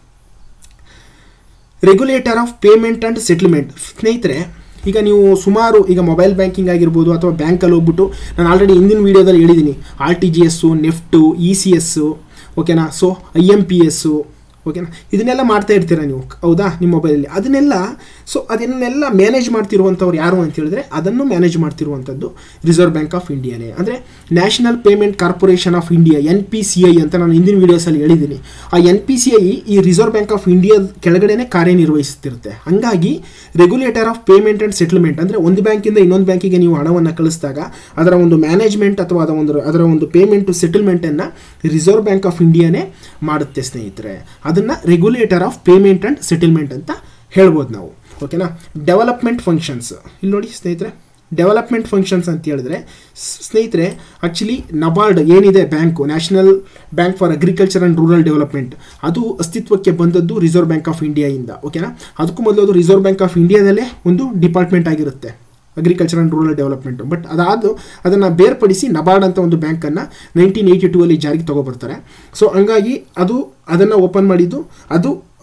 regulator of payment and settlement ಸ್ನೇಹಿತರೆ ಈಗ ನೀವು ಸುಮಾರು ಈಗ ಮೊಬೈಲ್ ಬ್ಯಾಂಕಿಂಗ್ ಆಗಿರ್ಬೋದು ಅಥವಾ ಬ್ಯಾಂಕಲ್ಲಿ ಹೋಗ್ಬಿಟ್ಟು ನಾನು ಆಲ್ರೆಡಿ ಹಿಂದಿನ ವೀಡಿಯೋದಲ್ಲಿ ಹೇಳಿದ್ದೀನಿ R T G S NEFT E C S ಓಕೆನಾ so I M P S ಓಕೆನಾ ಇದನ್ನೆಲ್ಲ ಮಾಡ್ತಾ ಇರ್ತೀರ ನೀವು ಹೌದಾ ನಿಮ್ಮ ಮೊಬೈಲಲ್ಲಿ ಅದನ್ನೆಲ್ಲ ಸೊ ಅದನ್ನೆಲ್ಲ ಮ್ಯಾನೇಜ್ ಮಾಡ್ತಿರುವಂಥವ್ರು ಯಾರು ಅಂತ ಹೇಳಿದ್ರೆ ಅದನ್ನು ಮ್ಯಾನೇಜ್ ಮಾಡ್ತಿರುವಂಥದ್ದು ರಿಸರ್ವ್ ಬ್ಯಾಂಕ್ ಆಫ್ ಇಂಡಿಯಾನೇ ಅಂದರೆ national payment corporation of India N P C I ಅಂತ ನಾನು ಹಿಂದಿನ ವೀಡಿಯೋಸಲ್ಲಿ ಹೇಳಿದ್ದೀನಿ ಆ ಎನ್ ಪಿ ಸಿ ಐ ಈ ರಿಸರ್ವ್ ಬ್ಯಾಂಕ್ ಆಫ್ ಇಂಡಿಯಾದ ಕೆಳಗಡೆನೇ ಕಾರ್ಯನಿರ್ವಹಿಸುತ್ತಿರುತ್ತೆ ಹಾಗಾಗಿ regulator of payment and settlement ಅಂದರೆ ಒಂದು ಬ್ಯಾಂಕಿಂದ ಇನ್ನೊಂದು ಬ್ಯಾಂಕಿಗೆ ನೀವು ಹಣವನ್ನು ಕಳಿಸಿದಾಗ ಅದರ ಒಂದು ಮ್ಯಾನೇಜ್ಮೆಂಟ್ ಅಥವಾ ಅದರ ಒಂದು ಅದರ ಒಂದು ಪೇಮೆಂಟು ಸೆಟಲ್ಮೆಂಟನ್ನು ರಿಸರ್ವ್ ಬ್ಯಾಂಕ್ ಆಫ್ ಇಂಡಿಯಾನೇ ಮಾಡುತ್ತೆ ಸ್ನೇಹಿತರೆ ಅದನ್ನು regulator of payment and settlement ಅಂತ ಹೇಳ್ಬೋದು ನಾವು ಓಕೆನಾ ಡೆವಲಪ್ಮೆಂಟ್ ಫಂಕ್ಷನ್ಸ್ ಇಲ್ಲಿ ನೋಡಿ ಸ್ನೇಹಿತರೆ ಡೆವಲಪ್ಮೆಂಟ್ ಫಂಕ್ಷನ್ಸ್ ಅಂತ ಹೇಳಿದ್ರೆ ಸ್ನೇಹಿತರೆ ಆ್ಯಕ್ಚುಲಿ ನಬಾರ್ಡ್ ಏನಿದೆ bank national bank for agriculture and rural development ಅದು ಅಸ್ತಿತ್ವಕ್ಕೆ ಬಂದದ್ದು ರಿಸರ್ವ್ ಬ್ಯಾಂಕ್ ಆಫ್ ಇಂಡಿಯಾಯಿಂದ ಓಕೆನಾ ಅದಕ್ಕೂ ಮೊದಲು ಅದು ರಿಸರ್ವ್ ಬ್ಯಾಂಕ್ ಆಫ್ ಇಂಡಿಯಾದಲ್ಲೇ ಒಂದು ಡಿಪಾರ್ಟ್ಮೆಂಟ್ ಆಗಿರುತ್ತೆ agriculture and rural development but ಅದಾದ ಅದನ್ನು ಬೇರ್ಪಡಿಸಿ ನಬಾರ್ಡ್ ಅಂತ ಒಂದು ಬ್ಯಾಂಕನ್ನು ನೈನ್ಟೀನ್ ಏಯ್ಟಿ ಟೂ ಅಲ್ಲಿ ಜಾರಿಗೆ ತೊಗೊಬರ್ತಾರೆ ಸೊ ಹಂಗಾಗಿ ಅದು ಅದನ್ನು ಓಪನ್ ಮಾಡಿದ್ದು ಅದು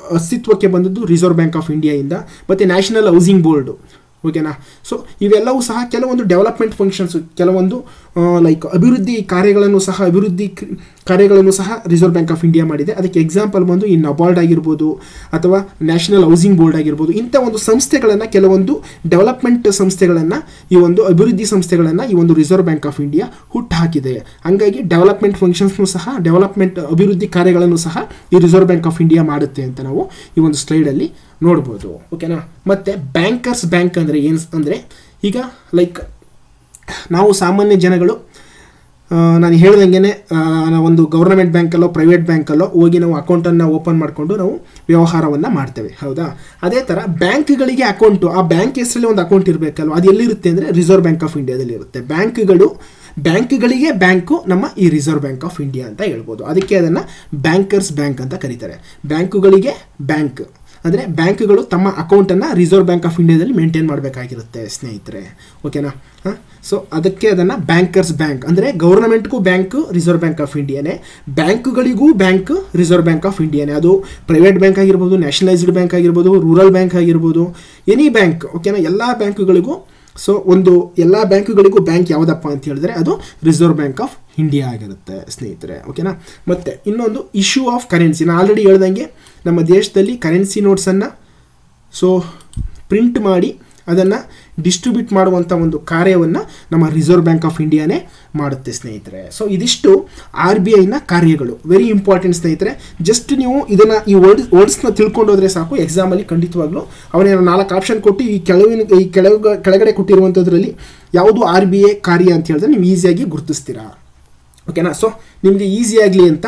ಅಸ್ತಿತ್ವಕ್ಕೆ ಬಂದದ್ದು ರಿಸರ್ವ್ ಬ್ಯಾಂಕ್ ಆಫ್ ಇಂಡಿಯಾಯಿಂದ ಮತ್ತು ನ್ಯಾಷನಲ್ ಹೌಸಿಂಗ್ ಬೋರ್ಡು ಓಕೆನಾ ಸೊ ಇವೆಲ್ಲವೂ ಸಹ ಕೆಲವೊಂದು ಡೆವಲಪ್ಮೆಂಟ್ ಫಂಕ್ಷನ್ಸ್ ಕೆಲವೊಂದು ಲೈಕ್ ಅಭಿವೃದ್ಧಿ ಕಾರ್ಯಗಳನ್ನು ಸಹ ಅಭಿವೃದ್ಧಿ ಕ್ರಿ- ಕಾರ್ಯಗಳನ್ನು ಸಹ ರಿಸರ್ವ್ ಬ್ಯಾಂಕ್ ಆಫ್ ಇಂಡಿಯಾ ಮಾಡಿದೆ ಅದಕ್ಕೆ ಎಕ್ಸಾಂಪಲ್ ಬಂದು ಈ ನಬಾರ್ಡ್ ಆಗಿರ್ಬೋದು ಅಥವಾ ನ್ಯಾಷನಲ್ ಹೌಸಿಂಗ್ ಬೋರ್ಡ್ ಆಗಿರ್ಬೋದು ಇಂಥ ಒಂದು ಸಂಸ್ಥೆಗಳನ್ನು ಕೆಲವೊಂದು ಡೆವಲಪ್ಮೆಂಟ್ ಸಂಸ್ಥೆಗಳನ್ನು ಈ ಒಂದು ಅಭಿವೃದ್ಧಿ ಸಂಸ್ಥೆಗಳನ್ನು ಈ ಒಂದು ರಿಸರ್ವ್ ಬ್ಯಾಂಕ್ ಆಫ್ ಇಂಡಿಯಾ ಹುಟ್ಟು ಹಾಕಿದೆ ಹಂಗಾಗಿ ಡೆವಲಪ್ಮೆಂಟ್ ಫಂಕ್ಷನ್ಸ್ನು ಸಹ ಡೆವಲಪ್ಮೆಂಟ್ ಅಭಿವೃದ್ಧಿ ಕಾರ್ಯಗಳನ್ನು ಸಹ ಈ ರಿಸರ್ವ್ ಬ್ಯಾಂಕ್ ಆಫ್ ಇಂಡಿಯಾ ಮಾಡುತ್ತೆ ಅಂತ ನಾವು ಈ ಒಂದು ಸ್ಲೈಡಲ್ಲಿ ನೋಡ್ಬೋದು ಓಕೆನಾ ಮತ್ತು ಬ್ಯಾಂಕರ್ಸ್ ಬ್ಯಾಂಕ್ ಅಂದರೆ ಏನು ಅಂದರೆ ಈಗ ಲೈಕ್ ನಾವು ಸಾಮಾನ್ಯ ಜನಗಳು ಆ, ನಾನು ಹೇಳ್ದಂಗೆ ಒಂದು ಗೌರ್ನಮೆಂಟ್ ಬ್ಯಾಂಕಲ್ಲೋ ಪ್ರೈವೇಟ್ ಬ್ಯಾಂಕಲ್ಲೋ ಹೋಗಿ ನಾವು ಅಕೌಂಟನ್ನು ಓಪನ್ ಮಾಡಿಕೊಂಡು ನಾವು ವ್ಯವಹಾರವನ್ನು ಮಾಡ್ತೇವೆ ಹೌದಾ ಅದೇ ಥರ ಬ್ಯಾಂಕ್ಗಳಿಗೆ ಅಕೌಂಟು ಆ ಬ್ಯಾಂಕ್ ಹೆಸರಲ್ಲಿ ಒಂದು ಅಕೌಂಟ್ ಇರಬೇಕಲ್ವ ಅದು ಎಲ್ಲಿರುತ್ತೆ ಅಂದರೆ ರಿಸರ್ವ್ ಬ್ಯಾಂಕ್ ಆಫ್ ಇಂಡಿಯಾದಲ್ಲಿ ಇರುತ್ತೆ ಬ್ಯಾಂಕ್ಗಳು ಬ್ಯಾಂಕ್ಗಳಿಗೆ ಬ್ಯಾಂಕು ನಮ್ಮ ಈ ರಿಸರ್ವ್ ಬ್ಯಾಂಕ್ ಆಫ್ ಇಂಡಿಯಾ ಅಂತ ಹೇಳ್ಬೋದು ಅದಕ್ಕೆ ಅದನ್ನು ಬ್ಯಾಂಕರ್ಸ್ ಬ್ಯಾಂಕ್ ಅಂತ ಕರೀತಾರೆ ಬ್ಯಾಂಕುಗಳಿಗೆ ಬ್ಯಾಂಕ್ ಅಂದರೆ ಬ್ಯಾಂಕ್ಗಳು ತಮ್ಮ ಅಕೌಂಟನ್ನು ರಿಸರ್ವ್ ಬ್ಯಾಂಕ್ ಆಫ್ ಇಂಡಿಯಾದಲ್ಲಿ ಮೇಂಟೈನ್ ಮಾಡಬೇಕಾಗಿರುತ್ತೆ ಸ್ನೇಹಿತರೆ ಓಕೆನಾ ಹಾಂ ಸೊ ಅದಕ್ಕೆ ಅದನ್ನು ಬ್ಯಾಂಕರ್ಸ್ ಬ್ಯಾಂಕ್ ಅಂದರೆ ಗೌರ್ನಮೆಂಟ್ಗೂ ಬ್ಯಾಂಕು ರಿಸರ್ವ್ ಬ್ಯಾಂಕ್ ಆಫ್ ಇಂಡಿಯಾನೇ ಬ್ಯಾಂಕುಗಳಿಗೂ ಬ್ಯಾಂಕ್ ರಿಸರ್ವ್ ಬ್ಯಾಂಕ್ ಆಫ್ ಇಂಡಿಯಾನೇ ಅದು ಪ್ರೈವೇಟ್ ಬ್ಯಾಂಕ್ ಆಗಿರ್ಬೋದು ನ್ಯಾಷನಲೈಸ್ಡ್ ಬ್ಯಾಂಕ್ ಆಗಿರ್ಬೋದು ರೂರಲ್ ಬ್ಯಾಂಕ್ ಆಗಿರ್ಬೋದು ಎನಿ ಬ್ಯಾಂಕ್ ಓಕೆನಾ ಎಲ್ಲ ಬ್ಯಾಂಕುಗಳಿಗೂ ಸೊ ಒಂದು ಎಲ್ಲ ಬ್ಯಾಂಕುಗಳಿಗೂ ಬ್ಯಾಂಕ್ ಯಾವುದಪ್ಪ ಅಂತ ಹೇಳಿದ್ರೆ ಅದು ರಿಸರ್ವ್ ಬ್ಯಾಂಕ್ ಆಫ್ ಇಂಡಿಯಾ ಆಗಿರುತ್ತೆ ಸ್ನೇಹಿತರೆ ಓಕೆನಾ ಮತ್ತು ಇನ್ನೊಂದು ಇಶ್ಯೂ ಆಫ್ ಕರೆನ್ಸಿ ನಾನು ಆಲ್ರೆಡಿ ಹೇಳ್ದಂಗೆ ನಮ್ಮ ದೇಶದಲ್ಲಿ ಕರೆನ್ಸಿ ನೋಟ್ಸನ್ನು ಸೊ ಪ್ರಿಂಟ್ ಮಾಡಿ ಅದನ್ನು ಡಿಸ್ಟ್ರಿಬ್ಯೂಟ್ ಮಾಡುವಂಥ ಒಂದು ಕಾರ್ಯವನ್ನು ನಮ್ಮ ರಿಸರ್ವ್ ಬ್ಯಾಂಕ್ ಆಫ್ ಇಂಡಿಯಾನೇ ಮಾಡುತ್ತೆ ಸ್ನೇಹಿತರೆ ಸೊ ಇದಿಷ್ಟು ಆರ್ ಬಿ ಐನ ಕಾರ್ಯಗಳು ವೆರಿ ಇಂಪಾರ್ಟೆಂಟ್ ಸ್ನೇಹಿತರೆ ಜಸ್ಟ್ ನೀವು ಇದನ್ನು ಈ ವರ್ಡ್ ವರ್ಡ್ಸ್ನ ತಿಳ್ಕೊಂಡೋದ್ರೆ ಸಾಕು ಎಕ್ಸಾಮಲ್ಲಿ ಖಂಡಿತವಾಗ್ಲೂ ಅವನೇನೋ ನಾಲ್ಕು ಆಪ್ಷನ್ ಕೊಟ್ಟು ಈ ಕೆಳಗಿನ ಈ ಕೆಳಗ ಕೆಳಗಡೆ ಕೊಟ್ಟಿರುವಂಥದ್ರಲ್ಲಿ ಯಾವುದು ಆರ್ ಬಿ ಐ ಕಾರ್ಯ ಅಂತ ಹೇಳಿದ್ರೆ ನೀವು ಈಸಿಯಾಗಿ ಗುರುತಿಸ್ತೀರಾ ಓಕೆನಾ ಸೊ ನಿಮಗೆ ಈಸಿ ಆಗಲಿ ಅಂತ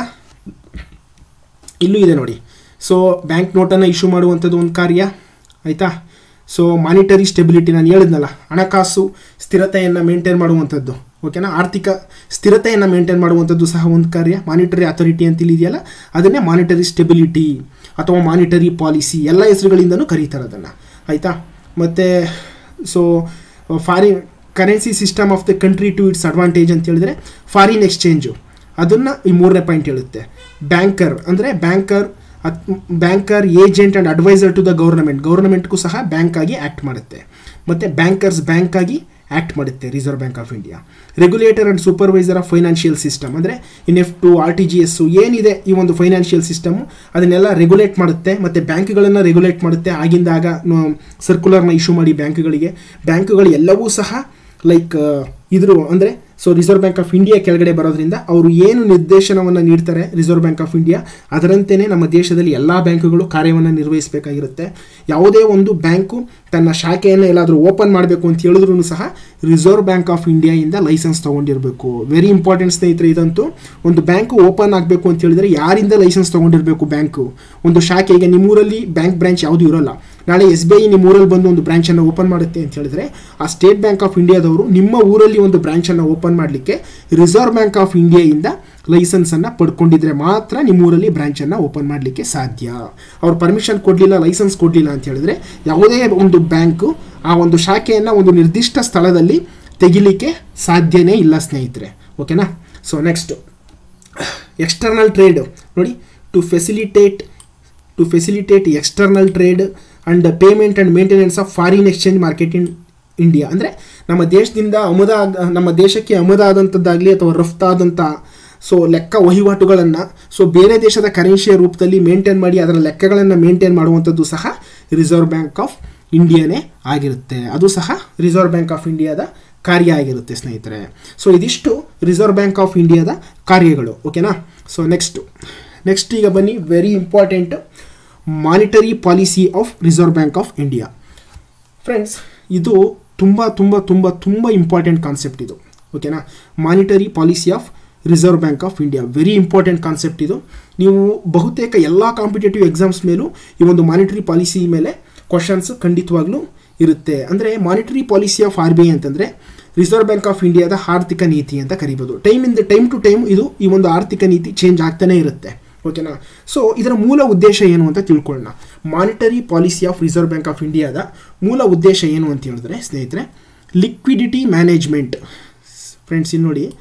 ಇಲ್ಲೂ ಇದೆ ನೋಡಿ ಸೊ ಬ್ಯಾಂಕ್ ನೋಟನ್ನು ಇಶ್ಯೂ ಮಾಡುವಂಥದ್ದು ಒಂದು ಕಾರ್ಯ ಆಯಿತಾ ಸೊ ಮಾನಿಟರಿ ಸ್ಟೆಬಿಲಿಟಿ ನಾನು ಹೇಳಿದ್ನಲ್ಲ ಹಣಕಾಸು ಸ್ಥಿರತೆಯನ್ನು ಮೇಂಟೈನ್ ಮಾಡುವಂಥದ್ದು ಓಕೆನಾ ಆರ್ಥಿಕ ಸ್ಥಿರತೆಯನ್ನು ಮೇಂಟೈನ್ ಮಾಡುವಂಥದ್ದು ಸಹ ಒಂದು ಕಾರ್ಯ ಮಾನಿಟರಿ ಅಥಾರಿಟಿ ಅಂತ ಇದೆಯಲ್ಲ ಅದನ್ನೇ ಮಾನಿಟರಿ ಸ್ಟೆಬಿಲಿಟಿ ಅಥವಾ ಮಾನಿಟರಿ ಪಾಲಿಸಿ ಎಲ್ಲ ಹೆಸರುಗಳಿಂದನೂ ಕರೀತಾರೆ ಅದನ್ನು ಆಯಿತಾ ಮತ್ತು so foreign currency system of the country to its advantage ಅಂತ ಹೇಳಿದ್ರೆ ಫಾರಿನ್ ಎಕ್ಸ್ಚೇಂಜು ಅದನ್ನು ಈ ಮೂರನೇ ಪಾಯಿಂಟ್ ಹೇಳುತ್ತೆ ಬ್ಯಾಂಕರ್ ಅಂದರೆ banker banker agent and adviser to the government ಗೌರ್ನಮೆಂಟ್ಗೂ ಸಹ ಬ್ಯಾಂಕ್ ಆಗಿ ಆ್ಯಕ್ಟ್ ಮಾಡುತ್ತೆ ಮತ್ತು ಬ್ಯಾಂಕರ್ಸ್ ಬ್ಯಾಂಕ್ ಆಗಿ ಆ್ಯಕ್ಟ್ ಮಾಡುತ್ತೆ reserve bank of India regulator and supervisor of financial system ಅಂದರೆ N F T R T G S ಏನಿದೆ ಈ ಒಂದು ಫೈನಾನ್ಷಿಯಲ್ ಸಿಸ್ಟಮು ಅದನ್ನೆಲ್ಲ ರೆಗ್ಯುಲೇಟ್ ಮಾಡುತ್ತೆ ಮತ್ತು ಬ್ಯಾಂಕ್ಗಳನ್ನು ರೆಗ್ಯುಲೇಟ್ ಮಾಡುತ್ತೆ ಆಗಿಂದಾಗ ಸರ್ಕ್ಯುಲರ್ನ ಇಶ್ಯೂ ಮಾಡಿ ಬ್ಯಾಂಕ್ಗಳಿಗೆ ಬ್ಯಾಂಕ್ಗಳು ಎಲ್ಲವೂ ಸಹ ಲೈಕ್ ಇದ್ರು ಅಂದರೆ so reserve bank of India ಕೆಳಗಡೆ ಬರೋದ್ರಿಂದ ಅವರು ಏನು ನಿರ್ದೇಶನವನ್ನು ನೀಡ್ತಾರೆ ರಿಸರ್ವ್ ಬ್ಯಾಂಕ್ ಆಫ್ ಇಂಡಿಯಾ ಅದರಂತೆಯೇ ನಮ್ಮ ದೇಶದಲ್ಲಿ ಎಲ್ಲ ಬ್ಯಾಂಕುಗಳು ಕಾರ್ಯವನ್ನು ನಿರ್ವಹಿಸಬೇಕಾಗಿರುತ್ತೆ ಯಾವುದೇ ಒಂದು ಬ್ಯಾಂಕು ತನ್ನ ಶಾಖೆಯನ್ನು ಎಲ್ಲಾದರೂ ಓಪನ್ ಮಾಡಬೇಕು ಅಂತ ಹೇಳಿದ್ರು ಸಹ ರಿಸರ್ವ್ ಬ್ಯಾಂಕ್ ಆಫ್ ಇಂಡಿಯಾಯಿಂದ ಲೈಸೆನ್ಸ್ ತೊಗೊಂಡಿರಬೇಕು ವೆರಿ ಇಂಪಾರ್ಟೆಂಟ್ ಸ್ನೇಹಿತರೆ ಇದಂತೂ ಒಂದು ಬ್ಯಾಂಕು ಓಪನ್ ಆಗಬೇಕು ಅಂತ ಹೇಳಿದ್ರೆ ಯಾರಿಂದ ಲೈಸೆನ್ಸ್ ತೊಗೊಂಡಿರಬೇಕು ಬ್ಯಾಂಕು ಒಂದು ಶಾಖೆ ಈಗ ನಿಮ್ಮೂರಲ್ಲಿ ಬ್ಯಾಂಕ್ ಬ್ರಾಂಚ್ ಯಾವುದೂ ಇರೋಲ್ಲ ನಾಳೆ ಎಸ್ ಬಿ ಐ ನಿಮ್ಮ ಊರಲ್ಲಿ ಬಂದು ಒಂದು ಬ್ರಾಂಚನ್ನು ಓಪನ್ ಮಾಡುತ್ತೆ ಅಂತ ಹೇಳಿದ್ರೆ ಆ ಸ್ಟೇಟ್ ಬ್ಯಾಂಕ್ ಆಫ್ ಇಂಡಿಯಾದವರು ನಿಮ್ಮ ಊರಲ್ಲಿ ಒಂದು ಬ್ರಾಂಚನ್ನು ಓಪನ್ ಮಾಡಲಿಕ್ಕೆ ರಿಸರ್ವ್ ಬ್ಯಾಂಕ್ ಆಫ್ ಇಂಡಿಯಾಯಿಂದ ಲೈಸೆನ್ಸನ್ನು ಪಡ್ಕೊಂಡಿದ್ರೆ ಮಾತ್ರ ನಿಮ್ಮೂರಲ್ಲಿ ಬ್ರಾಂಚನ್ನು ಓಪನ್ ಮಾಡಲಿಕ್ಕೆ ಸಾಧ್ಯ ಅವ್ರು ಪರ್ಮಿಷನ್ ಕೊಡಲಿಲ್ಲ ಲೈಸೆನ್ಸ್ ಕೊಡಲಿಲ್ಲ ಅಂತ ಹೇಳಿದ್ರೆ ಯಾವುದೇ ಒಂದು ಬ್ಯಾಂಕು ಆ ಒಂದು ಶಾಖೆಯನ್ನು ಒಂದು ನಿರ್ದಿಷ್ಟ ಸ್ಥಳದಲ್ಲಿ ತೆಗಿಲಿಕ್ಕೆ ಸಾಧ್ಯನೇ ಇಲ್ಲ ಸ್ನೇಹಿತರೆ ಓಕೆನಾ ಸೊ ನೆಕ್ಸ್ಟು ಎಕ್ಸ್ಟರ್ನಲ್ ಟ್ರೇಡ್ ನೋಡಿ to facilitate to facilitate external trade and payment and maintenance of foreign exchange market in India ಅಂದರೆ ನಮ್ಮ ದೇಶದಿಂದ ಆಮದಾದ ನಮ್ಮ ದೇಶಕ್ಕೆ ಆಮದಾದಂಥದ್ದಾಗಲಿ ಅಥವಾ ರಫ್ತಾದಂಥ ಸೊ ಲೆಕ್ಕ ವಹಿವಾಟುಗಳನ್ನು ಸೊ ಬೇರೆ ದೇಶದ ಕರೆನ್ಸಿಯ ರೂಪದಲ್ಲಿ ಮೇಂಟೈನ್ ಮಾಡಿ ಅದರ ಲೆಕ್ಕಗಳನ್ನು ಮೇಂಟೈನ್ ಮಾಡುವಂಥದ್ದು ಸಹ ರಿಸರ್ವ್ ಬ್ಯಾಂಕ್ ಆಫ್ ಇಂಡಿಯಾನೇ ಆಗಿರುತ್ತೆ ಅದು ಸಹ ರಿಸರ್ವ್ ಬ್ಯಾಂಕ್ ಆಫ್ ಇಂಡಿಯಾದ ಕಾರ್ಯ ಆಗಿರುತ್ತೆ ಸ್ನೇಹಿತರೆ ಸೊ ಇದಿಷ್ಟು ರಿಸರ್ವ್ ಬ್ಯಾಂಕ್ ಆಫ್ ಇಂಡಿಯಾದ ಕಾರ್ಯಗಳು ಓಕೆನಾ ಸೊ ನೆಕ್ಸ್ಟು ನೆಕ್ಸ್ಟ್ ಈಗ ಬನ್ನಿ very important monetary policy of reserve bank of India friends ಇದು ತುಂಬ ತುಂಬ ತುಂಬ ತುಂಬ ಇಂಪಾರ್ಟೆಂಟ್ ಕಾನ್ಸೆಪ್ಟ್ ಇದು ಓಕೆನಾ monetary policy of reserve bank of India very important concept ಇದು ನೀವು ಬಹುತೇಕ ಎಲ್ಲ ಕಾಂಪಿಟೇಟಿವ್ ಎಕ್ಸಾಮ್ಸ್ ಮೇಲೂ ಈ ಒಂದು ಮಾನಿಟರಿ ಪಾಲಿಸಿ ಮೇಲೆ ಕ್ವಶನ್ಸ್ ಖಂಡಿತವಾಗ್ಲೂ ಇರುತ್ತೆ ಅಂದರೆ monetary policy of R B I ಅಂತಂದರೆ ರಿಸರ್ವ್ ಬ್ಯಾಂಕ್ ಆಫ್ ಇಂಡಿಯಾದ ಆರ್ಥಿಕ ನೀತಿ ಅಂತ ಕರಿಬೋದು ಟೈಮ್ ಇಂದ ಟೈಮ್ ಟು ಟೈಮ್ ಇದು ಈ ಒಂದು ಆರ್ಥಿಕ ನೀತಿ ಚೇಂಜ್ ಆಗ್ತಾನೆ ಇರುತ್ತೆ ಓಕೆನಾ ಸೊ ಇದರ ಮೂಲ ಉದ್ದೇಶ ಏನು ಅಂತ ತಿಳ್ಕೊಳ್ಳೋಣ monetary policy of reserve bank of ಇಂಡಿಯಾದ ಮೂಲ ಉದ್ದೇಶ ಏನು ಅಂತ ಹೇಳಿದ್ರೆ ಸ್ನೇಹಿತರೆ ಲಿಕ್ವಿಡಿಟಿ ಮ್ಯಾನೇಜ್ಮೆಂಟ್ ಫ್ರೆಂಡ್ಸ್ ಇಲ್ಲಿ ನೋಡಿ